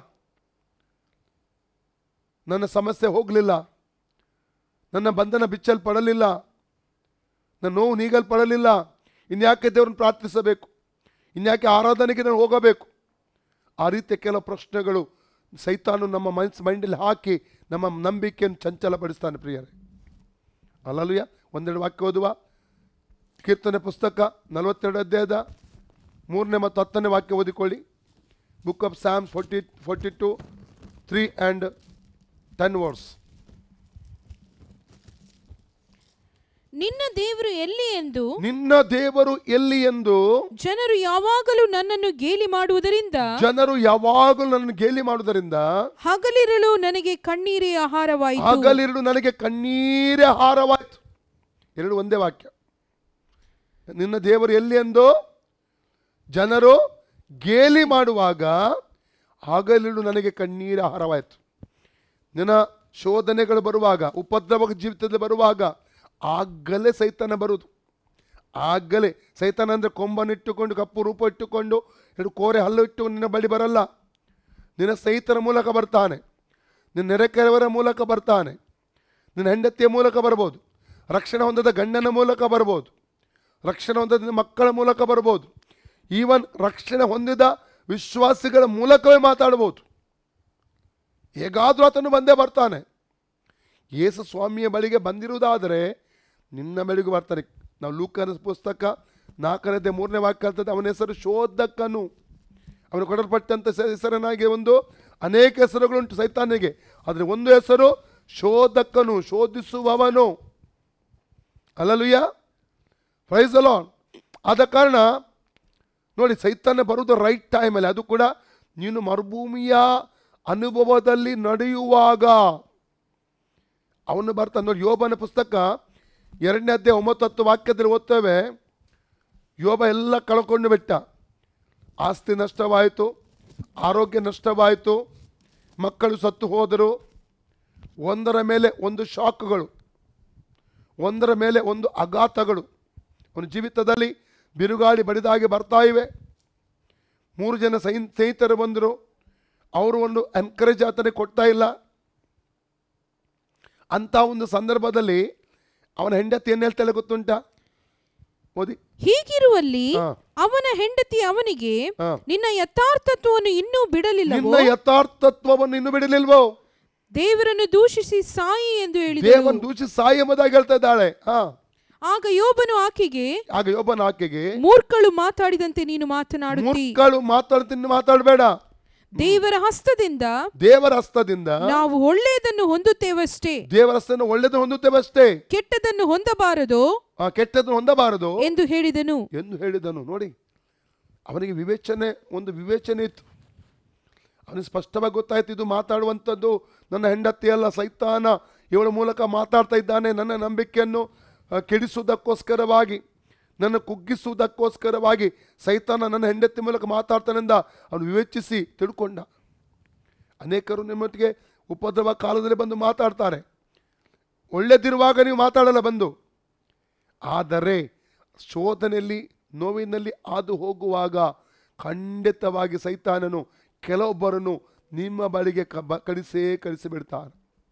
ನನ್ನ ಸಮಸ್ಯೆ ಹೋಗಲಿಲ್ಲ ನನ್ನ ಬಂಧನ ಬಿಚ್ಚಲ್ಪಡಲಿಲ್ಲ ನನ್ನ ನೋವು ನೀಗಲ್ಪಡಲಿಲ್ಲ ಇನ್ಯಾಕೆ ದೇವ್ರನ್ನ ಪ್ರಾರ್ಥಿಸಬೇಕು ಇನ್ಯಾಕೆ ಆರಾಧನೆಗೆ ನಾನು ಹೋಗಬೇಕು ಆ ರೀತಿಯ ಕೆಲವು ಪ್ರಶ್ನೆಗಳು ಸೈತಾನು ನಮ್ಮ ಮನ್ಸ್ ಮೈಂಡಲ್ಲಿ ಹಾಕಿ ನಮ್ಮ ನಂಬಿಕೆಯನ್ನು ಚಂಚಲಪಡಿಸ್ತಾನೆ ಪ್ರಿಯರೇ ಅಲ್ಲಲ್ಯ ಒಂದೆರಡು ವಾಕ್ಯ ಓದುವ ಕೀರ್ತನೆ ಪುಸ್ತಕ ನಲವತ್ತೆರಡು ಅಧ್ಯಾಯದ ಮೂರನೇ ಮತ್ತು ಹತ್ತನೇ ವಾಕ್ಯ ಓದಿಕೊಳ್ಳಿ book of Psalms forty forty two three and ten words ನಿನ್ನ ದೇವರು ಎಲ್ಲಿ ಎಂದು ನಿನ್ನ ದೇವರು ಎಲ್ಲಿ ಎಂದು ಜನರು ಯಾವಾಗಲೂ ನನ್ನನ್ನು ಗೇಲಿ ಮಾಡುವುದರಿಂದ ಜನರು ಯಾವಾಗಲೂ ನನ್ನ ಗೇಲಿ ಮಾಡುವುದರಿಂದ ಹಗಲಿರಲು ನನಗೆ ಕಣ್ಣೀರೇ ಆಹಾರವಾಯಿತು ಹಗಲಿರುಳು ನನಗೆ ಕಣ್ಣೀರೇ ಆಹಾರವಾಯಿತು ಎರಡು ಒಂದೇ ವಾಕ್ಯ ನಿನ್ನ ದೇವರು ಎಲ್ಲಿ ಎಂದು ಜನರು ಗೇಲಿ ಮಾಡುವಾಗ ಹಗಲಿರುಳು ನನಗೆ ಕಣ್ಣೀರ ಆಹಾರವಾಯಿತು ನಿನ್ನ ಶೋಧನೆಗಳು ಬರುವಾಗ ಉಪದ್ರವ ಜೀವಿತದಲ್ಲಿ ಬರುವಾಗ ಆಗಲೇ ಸೈತಾನ ಬರುವುದು ಆಗಲೇ ಸೈತಾನ ಅಂದರೆ ಕೊಂಬನ್ನಿಟ್ಟುಕೊಂಡು ಕಪ್ಪು ರೂಪ ಇಟ್ಟುಕೊಂಡು ಎರಡು ಕೋರೆ ಹಲ್ಲು ಇಟ್ಟು ನಿನ್ನ ಬಳಿ ಬರಲ್ಲ ನಿನ್ನ ಸ್ನೇಹಿತರ ಮೂಲಕ ಬರ್ತಾನೆ ನಿನ್ನ ನೆರೆಕೆರೆಯವರ ಮೂಲಕ ಬರ್ತಾನೆ ನಿನ್ನ ಹೆಂಡತಿಯ ಮೂಲಕ ಬರ್ಬೋದು ರಕ್ಷಣೆ ಹೊಂದದ ಗಂಡನ ಮೂಲಕ ಬರ್ಬೋದು ರಕ್ಷಣೆ ಹೊಂದದ ನಿನ್ನ ಮಕ್ಕಳ ಮೂಲಕ ಬರ್ಬೋದು ಈವನ್ ರಕ್ಷಣೆ ಹೊಂದಿದ ವಿಶ್ವಾಸಿಗಳ ಮೂಲಕವೇ ಮಾತಾಡ್ಬೋದು ಹೇಗಾದರೂ ಆತನು ಬಂದೇ ಬರ್ತಾನೆ ಯೇಸು ಸ್ವಾಮಿಯ ಬಳಿಗೆ ಬಂದಿರುವುದಾದರೆ ನಿನ್ನ ಬಳಿಗೂ ಬರ್ತಾನೆ ನಾವು ಲೂಕನ ಪುಸ್ತಕ ನಾಲ್ಕನೇದೇ ಮೂರನೇ ವಾಕ್ಯ ಹೇಳ್ತದೆ ಅವನ ಹೆಸರು ಶೋಧಕನು ಅವನು ಕೊಡಲ್ಪಟ್ಟಂಥ ಸ- ಹೆಸರನಾಗಿ ಒಂದು ಅನೇಕ ಹೆಸರುಗಳುಂಟು ಸೈತಾನಿಗೆ ಆದರೆ ಒಂದು ಹೆಸರು ಶೋಧಕನು ಶೋಧಿಸುವವನು ಅಲ್ಲಲುಯ್ಯ ಪ್ರೈಸ್ ಅಲಾನ್ ಆದ ಕಾರಣ ನೋಡಿ ಸೈತಾನ ಬರುವುದು ರೈಟ್ ಟೈಮಲ್ಲಿ ಅದು ಕೂಡ ನೀನು ಮರುಭೂಮಿಯ ಅನುಭವದಲ್ಲಿ ನಡೆಯುವಾಗ ಅವನು ಬರ್ತಾನೆ ನೋಡಿ ಯೋಬನ ಪುಸ್ತಕ ಎರಡನೇ ಅಧ್ಯಾಯ ಒಂಬತ್ತು ಹತ್ತು ವಾಕ್ಯದಲ್ಲಿ ಓದ್ತೇವೆ ಯೋಬ ಎಲ್ಲ ಕಳ್ಕೊಂಡು ಬಿಟ್ಟ ಆಸ್ತಿ ನಷ್ಟವಾಯಿತು ಆರೋಗ್ಯ ನಷ್ಟವಾಯಿತು ಮಕ್ಕಳು ಸತ್ತು ಹೋದರು ಒಂದರ ಮೇಲೆ ಒಂದು ಶಾಕ್ಗಳು ಒಂದರ ಮೇಲೆ ಒಂದು ಆಘಾತಗಳು ಅವನ ಜೀವಿತದಲ್ಲಿ ಬಿರುಗಾಳಿ ಬಡಿದಾಗಿ ಬರ್ತಾ ಇವೆ ಮೂರು ಜನ ಸೈ ಸ್ನೇಹಿತರು ಬಂದರು ಅವರು ಒಂದು ಎನ್ಕರೇಜ್ ಆತನಿಗೆ ಕೊಡ್ತಾ ಇಲ್ಲ ಅಂಥ ಒಂದು ಸಂದರ್ಭದಲ್ಲಿ ಅವನ ಹೆಂಡತಿ ಏನು ಹೇಳ್ತಾಳೆ ಗೊತ್ತುಂಟ ಓದಿ ಹೀಗಿರುವಲ್ಲಿ ಹಾ. ಅವನ ಹೆಂಡತಿ ಅವನಿಗೆ ಹಾ. ನಿನ್ನ ಯಥಾರ್ಥತ್ವವನ್ನು ಇನ್ನೂ ಬಿಡಲಿಲ್ಲವೋ ನಿನ್ನ ಯಥಾರ್ಥತ್ವವನ್ನು ಇನ್ನು ಬಿಡಲಿಲ್ವೋ ದೇವರನ್ನು ದೂಷಿಸಿ ಸಾಯಿ ಎಂದು ಹೇಳಿದಳು ದೇವನ್ ದೂಷಿ ಸಾಯಿ ಎಂಬುದಾಗಿ ಹೇಳ್ತಾ ಇದ್ದಾಳೆ ಹಾ ಆಗ ಯೋಬನು ಆಕೆಗೆ ಆಗ ಯೋಬನ ಆಕೆಗೆ ಮೂರ್ಖಳು ಮಾತಾಡಿದಂತೆ ನೀನು ಮಾತನಾಡುತ್ತಿ ಮೂರ್ಖಳು ಮಾತಾಡ್ತೀನಿ ಮಾತಾಡಬೇಡ ದೇವರ ಹಸ್ತದಿಂದ ದೇವರ ಹಸ್ತದಿಂದ ನಾವು ಒಳ್ಳೆಯದನ್ನು ಹೊಂದುತ್ತೇವಷ್ಟೇ ದೇವರ ಹಸ್ತವನ್ನು ಒಳ್ಳೆದು ಹೊಂದುತ್ತೇವೆ ಅಷ್ಟೇ ಕೆಟ್ಟದನ್ನು ಹೊಂದಬಾರದೋ ಆ ಕೆಟ್ಟದನ್ನು ಹೊಂದಬಾರದು ಎಂದು ಹೇಳಿದನು ಎಂದು ಹೇಳಿದನು ನೋಡಿ ಅವನಿಗೆ ವಿವೇಚನೆ ಒಂದು ವಿವೇಚನೆ ಇತ್ತು ಅವನಿಗೆ ಸ್ಪಷ್ಟವಾಗಿ ಗೊತ್ತಾಯ್ತು ಇದು ಮಾತಾಡುವಂಥದ್ದು ನನ್ನ ಹೆಂಡತಿ ಅಲ್ಲ ಸೈತಾನ ಇವಳ ಮೂಲಕ ಮಾತಾಡ್ತಾ ಇದ್ದಾನೆ ನನ್ನ ನಂಬಿಕೆಯನ್ನು ಆ, ಕೆಡಿಸುವುದಕ್ಕೋಸ್ಕರವಾಗಿ ನನ್ನ ಕುಗ್ಗಿಸುವುದಕ್ಕೋಸ್ಕರವಾಗಿ ಸೈತಾನ ನನ್ನ ಹೆಂಡತಿ ಮೂಲಕ ಮಾತಾಡ್ತಾನೆಂದ ಅವನು ವಿವೇಚಿಸಿ ತಿಳ್ಕೊಂಡ ಅನೇಕರು ನಿಮ್ಮೊಟ್ಟಿಗೆ ಉಪದ್ರವ ಕಾಲದಲ್ಲಿ ಬಂದು ಮಾತಾಡ್ತಾರೆ ಒಳ್ಳೆದಿರುವಾಗ ನೀವು ಮಾತಾಡಲ್ಲ ಬಂದು ಆದರೆ ಶೋಧನೆಯಲ್ಲಿ ನೋವಿನಲ್ಲಿ ಹಾದು ಹೋಗುವಾಗ ಖಂಡಿತವಾಗಿ ಸೈತಾನನು ಕೆಲವೊಬ್ಬರನ್ನು ನಿಮ್ಮ ಬಳಿಗೆ ಕ ಬ ಕಳಿಸೇ ಕಳಿಸಿಬಿಡ್ತಾನೆ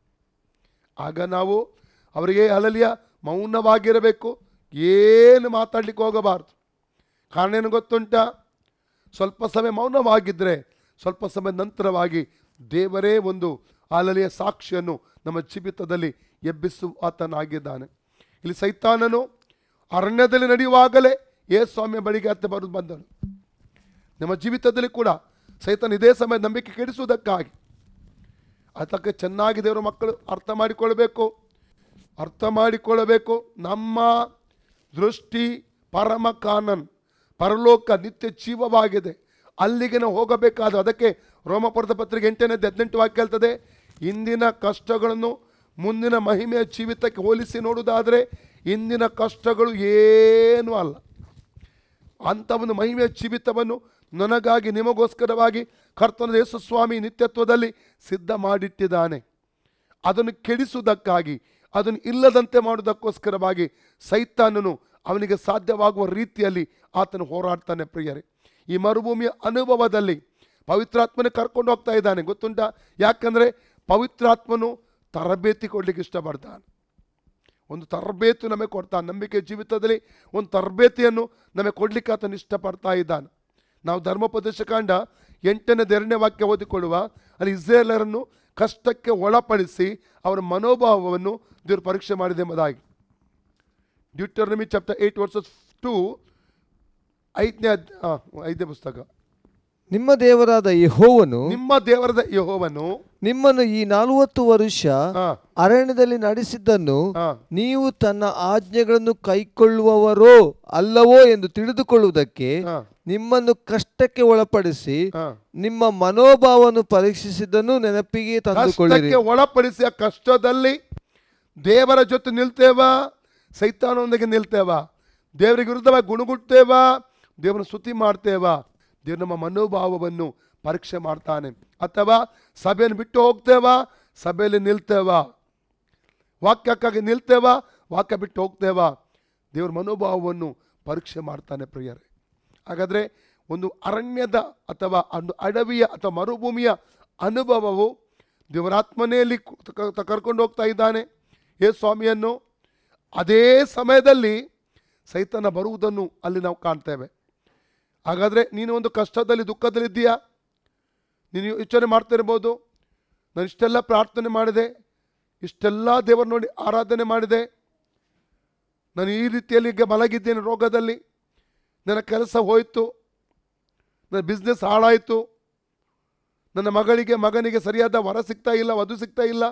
ಆಗ ನಾವು ಅವರಿಗೆ ಅಲಲಿಯ ಮೌನವಾಗಿರಬೇಕು ಏನು ಮಾತಾಡ್ಲಿಕ್ಕೆ ಹೋಗಬಾರ್ದು ಕಾರಣ ಏನು ಗೊತ್ತುಂಟ ಸ್ವಲ್ಪ ಸಮಯ ಮೌನವಾಗಿದ್ದರೆ ಸ್ವಲ್ಪ ಸಮಯ ನಂತರವಾಗಿ ದೇವರೇ ಒಂದು ಅಲಲಿಯ ಸಾಕ್ಷಿಯನ್ನು ನಮ್ಮ ಜೀವಿತದಲ್ಲಿ ಎಬ್ಬಿಸುವ ಆತನಾಗಿದ್ದಾನೆ ಇಲ್ಲಿ ಸೈತಾನನು ಅರಣ್ಯದಲ್ಲಿ ನಡೆಯುವಾಗಲೇ ಏ ಸ್ವಾಮಿಯ ಬಳಿಗೆ ಅತ್ತೆ ಬರೋದು ಬಂದನು ನಮ್ಮ ಜೀವಿತದಲ್ಲಿ ಕೂಡ ಸೈತಾನ ಇದೇ ಸಮಯ ನಂಬಿಕೆ ಕೆಡಿಸುವುದಕ್ಕಾಗಿ ಅದಕ್ಕೆ ಚೆನ್ನಾಗಿ ದೇವರ ಮಕ್ಕಳು ಅರ್ಥ ಮಾಡಿಕೊಳ್ಬೇಕು ಅರ್ಥ ಮಾಡಿಕೊಳ್ಳಬೇಕು ನಮ್ಮ ದೃಷ್ಟಿ ಪರಮ ಕಾನನ್ ಪರಲೋಕ ನಿತ್ಯ ಜೀವವಾಗಿದೆ ಅಲ್ಲಿಗೆ ನಾವು ಹೋಗಬೇಕಾದ ಅದಕ್ಕೆ ರೋಮಪುರದ ಪತ್ರಿಕೆ ಎಂಟನೇ ಹದಿನೆಂಟು ವಾಕ್ಯ ಹೇಳ್ತದೆ ಇಂದಿನ ಕಷ್ಟಗಳನ್ನು ಮುಂದಿನ ಮಹಿಮೆಯ ಜೀವಿತಕ್ಕೆ ಹೋಲಿಸಿ ನೋಡುವುದಾದರೆ ಇಂದಿನ ಕಷ್ಟಗಳು ಏನೂ ಅಲ್ಲ ಅಂಥ ಒಂದು ಮಹಿಮೆಯ ಜೀವಿತವನ್ನು ನನಗಾಗಿ ನಿಮಗೋಸ್ಕರವಾಗಿ ಕರ್ತನ ಯೇಸು ಸ್ವಾಮಿ ನಿತ್ಯತ್ವದಲ್ಲಿ ಸಿದ್ಧ ಮಾಡಿಟ್ಟಿದ್ದಾನೆ ಅದನ್ನು ಕೆಡಿಸುವುದಕ್ಕಾಗಿ ಅದನ್ನು ಇಲ್ಲದಂತೆ ಮಾಡುವುದಕ್ಕೋಸ್ಕರವಾಗಿ ಸೈತಾನನು ಅವನಿಗೆ ಸಾಧ್ಯವಾಗುವ ರೀತಿಯಲ್ಲಿ ಆತನು ಹೋರಾಡ್ತಾನೆ ಪ್ರಿಯರೇ ಈ ಮರುಭೂಮಿಯ ಅನುಭವದಲ್ಲಿ ಪವಿತ್ರಾತ್ಮನೇ ಕರ್ಕೊಂಡು ಹೋಗ್ತಾ ಇದ್ದಾನೆ ಗೊತ್ತುಂಟ ಯಾಕಂದರೆ ಪವಿತ್ರಾತ್ಮನು ತರಬೇತಿ ಕೊಡ್ಲಿಕ್ಕೆ ಇಷ್ಟಪಡ್ತಾನೆ ಒಂದು ತರಬೇತಿ ನಮಗೆ ಕೊಡ್ತಾನೆ ನಂಬಿಕೆ ಜೀವಿತದಲ್ಲಿ ಒಂದು ತರಬೇತಿಯನ್ನು ನಮಗೆ ಕೊಡ್ಲಿಕ್ಕೆ ಆತನು ಇಷ್ಟಪಡ್ತಾ ಇದ್ದಾನೆ ನಾವು ಧರ್ಮೋಪದೇಶ ಕಾಂಡ ಎಂಟನೇದು ಎರಡನೇ ವಾಕ್ಯ ಓದಿಕೊಳ್ಳುವ ಅಲ್ಲಿ ಇಸ್ರೇಲರನ್ನು ಕಷ್ಟಕ್ಕೆ ಒಳಪಡಿಸಿ ಅವರ ಮನೋಭಾವವನ್ನು ದೇವರು ಪರೀಕ್ಷೆ ಮಾಡಿದೆ ಎಂಬುದಾಗಿ Deuteronomy chapter eight verses two ಐದನೇ ಅದ್- ಆ, ಐದನೇ ಪುಸ್ತಕ ನಿಮ್ಮ ದೇವರಾದ ಯೆಹೋವನು ನಿಮ್ಮ ದೇವರದ ಯಹೋವನು ನಿಮ್ಮನ್ನು ಈ ನಲವತ್ತು ವರುಷ ಹಾ ಅರಣ್ಯದಲ್ಲಿ ನಡೆಸಿದ್ದನ್ನು ಹಾ ನೀವು ತನ್ನ ಆಜ್ಞೆಗಳನ್ನು ಕೈಕೊಳ್ಳುವವರೋ ಅಲ್ಲವೋ ಎಂದು ತಿಳಿದುಕೊಳ್ಳುವುದಕ್ಕೆ ಹಾ ನಿಮ್ಮನ್ನು ಕಷ್ಟಕ್ಕೆ ಒಳಪಡಿಸಿ ಹಾ ನಿಮ್ಮ ಮನೋಭಾವವನ್ನು ಪರೀಕ್ಷಿಸಿದ್ದನ್ನು ನೆನಪಿಗೆ ತಂದುಕೊಳ್ಳಿರಿ ಕಷ್ಟಕ್ಕೆ ಒಳಪಡಿಸಿ ಆ ಕಷ್ಟದಲ್ಲಿ ದೇವರ ಜೊತೆ ನಿಲ್ತೇವಾ ಸೈತಾನೊಂದಿಗೆ ನಿಲ್ತೇವಾ ದೇವರಿಗೆ ವಿರುದ್ಧವಾಗಿ ಗುಣಗುಡ್ತೇವಾ ದೇವರ ಸ್ತುತಿ ಮಾಡ್ತೇವಾ ದೇವ್ರು ನಮ್ಮ ಮನೋಭಾವವನ್ನು ಪರೀಕ್ಷೆ ಮಾಡ್ತಾನೆ ಅಥವಾ ಸಭೆಯನ್ನು ಬಿಟ್ಟು ಹೋಗ್ತೇವಾ ಸಭೆಯಲ್ಲಿ ನಿಲ್ತೇವಾ ವಾಕ್ಯಕ್ಕಾಗಿ ನಿಲ್ತೇವಾ ವಾಕ್ಯ ಬಿಟ್ಟು ಹೋಗ್ತೇವಾ ದೇವ್ರ ಮನೋಭಾವವನ್ನು ಪರೀಕ್ಷೆ ಮಾಡ್ತಾನೆ ಪ್ರಿಯರೇ ಹಾಗಾದರೆ ಒಂದು ಅರಣ್ಯದ ಅಥವಾ ಒಂದು ಅಡವಿಯ ಅಥವಾ ಮರುಭೂಮಿಯ ಅನುಭವವು ದೇವರಾತ್ಮನೆಯಲ್ಲಿ ಕು- ಕ- ತ- ಕರ್ಕೊಂಡು ಹೋಗ್ತಾ ಇದ್ದಾನೆ ಏ ಸ್ವಾಮಿಯನ್ನು ಅದೇ ಸಮಯದಲ್ಲಿ ಸೈತನ ಬರುವುದನ್ನು ಅಲ್ಲಿ ನಾವು ಕಾಣ್ತೇವೆ ಹಾಗಾದರೆ ನೀನು ಒಂದು ಕಷ್ಟದಲ್ಲಿ ದುಃಖದಲ್ಲಿದ್ದೀಯಾ ನೀನು ಯೋಚನೆ ಮಾಡ್ತಾ ಇರ್ಬೋದು ನಾನು ಇಷ್ಟೆಲ್ಲ ಪ್ರಾರ್ಥನೆ ಮಾಡಿದೆ ಇಷ್ಟೆಲ್ಲ ದೇವರು ನೋಡಿ ಆರಾಧನೆ ಮಾಡಿದೆ ನಾನು ಈ ರೀತಿಯಲ್ಲಿ ಈಗ ಮಲಗಿದ್ದೇನೆ ರೋಗದಲ್ಲಿ ನನ್ನ ಕೆಲಸ ಹೋಯಿತು ನನ್ನ ಬಿಸ್ನೆಸ್ ಹಾಳಾಯಿತು ನನ್ನ ಮಗಳಿಗೆ ಮಗನಿಗೆ ಸರಿಯಾದ ವರ ಸಿಗ್ತಾ ಇಲ್ಲ ವಧು ಸಿಗ್ತಾ ಇಲ್ಲ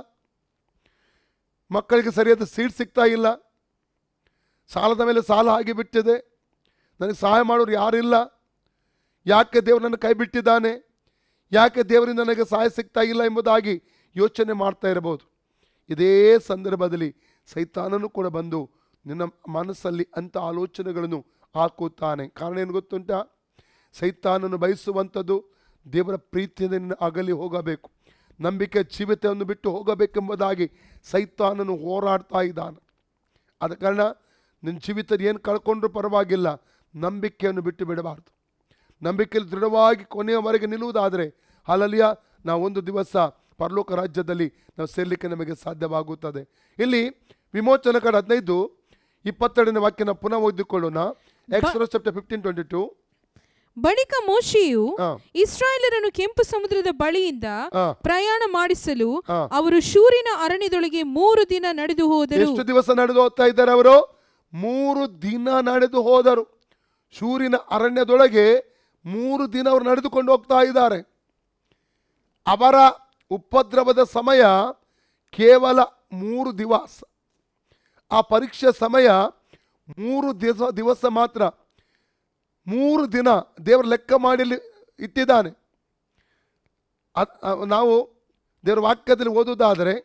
ಮಕ್ಕಳಿಗೆ ಸರಿಯಾದ ಸೀಟ್ ಸಿಗ್ತಾ ಇಲ್ಲ ಸಾಲದ ಮೇಲೆ ಸಾಲ ಆಗಿಬಿಟ್ಟಿದೆ ನನಗೆ ಸಹಾಯ ಮಾಡೋರು ಯಾರಿಲ್ಲ ಯಾಕೆ ದೇವರು ನನ್ನ ಕೈ ಬಿಟ್ಟಿದ್ದಾನೆ ಯಾಕೆ ದೇವರಿಂದ ನನಗೆ ಸಹಾಯ ಸಿಗ್ತಾ ಇಲ್ಲ ಎಂಬುದಾಗಿ ಯೋಚನೆ ಮಾಡ್ತಾ ಇರಬಹುದು ಇದೇ ಸಂದರ್ಭದಲ್ಲಿ ಸೈತಾನನು ಕೂಡ ಬಂದು ನಿನ್ನ ಮನಸ್ಸಲ್ಲಿ ಅಂಥ ಆಲೋಚನೆಗಳನ್ನು ಹಾಕುತ್ತಾನೆ ಕಾರಣ ಏನು ಗೊತ್ತುಂಟ ಸೈತಾನನು ಬಯಸುವಂಥದ್ದು ದೇವರ ಪ್ರೀತಿಯಿಂದ ನಿನ್ನ ಅಗಲಿ ಹೋಗಬೇಕು ನಂಬಿಕೆ ಜೀವಿತವನ್ನು ಬಿಟ್ಟು ಹೋಗಬೇಕೆಂಬುದಾಗಿ ಸೈತಾನನು ಹೋರಾಡ್ತಾ ಇದ್ದಾನೆ ಆದ ಕಾರಣ ನಿನ್ನ ಜೀವಿತ ಏನು ಕಳ್ಕೊಂಡ್ರೂ ಪರವಾಗಿಲ್ಲ ನಂಬಿಕೆಯನ್ನು ಬಿಟ್ಟು ಬಿಡಬಾರ್ದು ನಂಬಿಕೆಯಲ್ಲಿ ದೃಢವಾಗಿ ಕೊನೆಯವರೆಗೆ ನಿಲ್ಲುವುದಾದರೆ ಹಾಲಲಿಯ ನಾವು ಒಂದು ದಿವಸ ಪರಲೋಕ ರಾಜ್ಯದಲ್ಲಿ ನಾವು ಸೇರ್ಲಿಕ್ಕೆ ನಮಗೆ ಸಾಧ್ಯವಾಗುತ್ತದೆ ಇಲ್ಲಿ ವಿಮೋಚನ ಕಾರ್ಡ್ ಹದಿನೈದು ಇಪ್ಪತ್ತೆರಡನೇ ವಾಕ್ಯನ ಪುನಃ ಓದಿಕೊಳ್ಳೋಣ Exodus chapter fifteen twenty two ಬಳಿಕ ಮೋಶೆಯು ಹಾ. ಇಸ್ರಾಯೇಲರನ್ನು ಕೆಂಪು ಸಮುದ್ರದ ಬಳಿಯಿಂದ ಹಾ. ಪ್ರಯಾಣ ಮಾಡಿಸಲು ಹಾ. ಅವರು ಶೂರಿನ ಅರಣ್ಯದೊಳಗೆ ಮೂರು ದಿನ ನಡೆದು ಹೋದರು ಎಷ್ಟು ದಿವಸ ನಡೆದು ಹೋಗ್ತಾ ಇದ್ದಾರೆ ಅವರು ಮೂರು ದಿನ ನಡೆದು ಹೋದರು ಶೂರಿನ ಅರಣ್ಯದೊಳಗೆ ಮೂರು ದಿನ ಅವರು ನಡೆದುಕೊಂಡು ಹೋಗ್ತಾ ಇದ್ದಾರೆ ಅವರ ಉಪದ್ರವದ ಸಮಯ ಕೇವಲ ಮೂರು ದಿವಸ ಆ ಪರೀಕ್ಷೆ ಸಮಯ ಮೂರು ದಿವಸ ದಿವಸ ಮಾತ್ರ ಮೂರು ದಿನ ದೇವರ ಲೆಕ್ಕ ಮಾಡಿ ಇಟ್ಟಿದ್ದಾನೆ ಅದ್- ಅ- ನಾವು ದೇವರ ವಾಕ್ಯದಲ್ಲಿ ಓದುವುದಾದರೆ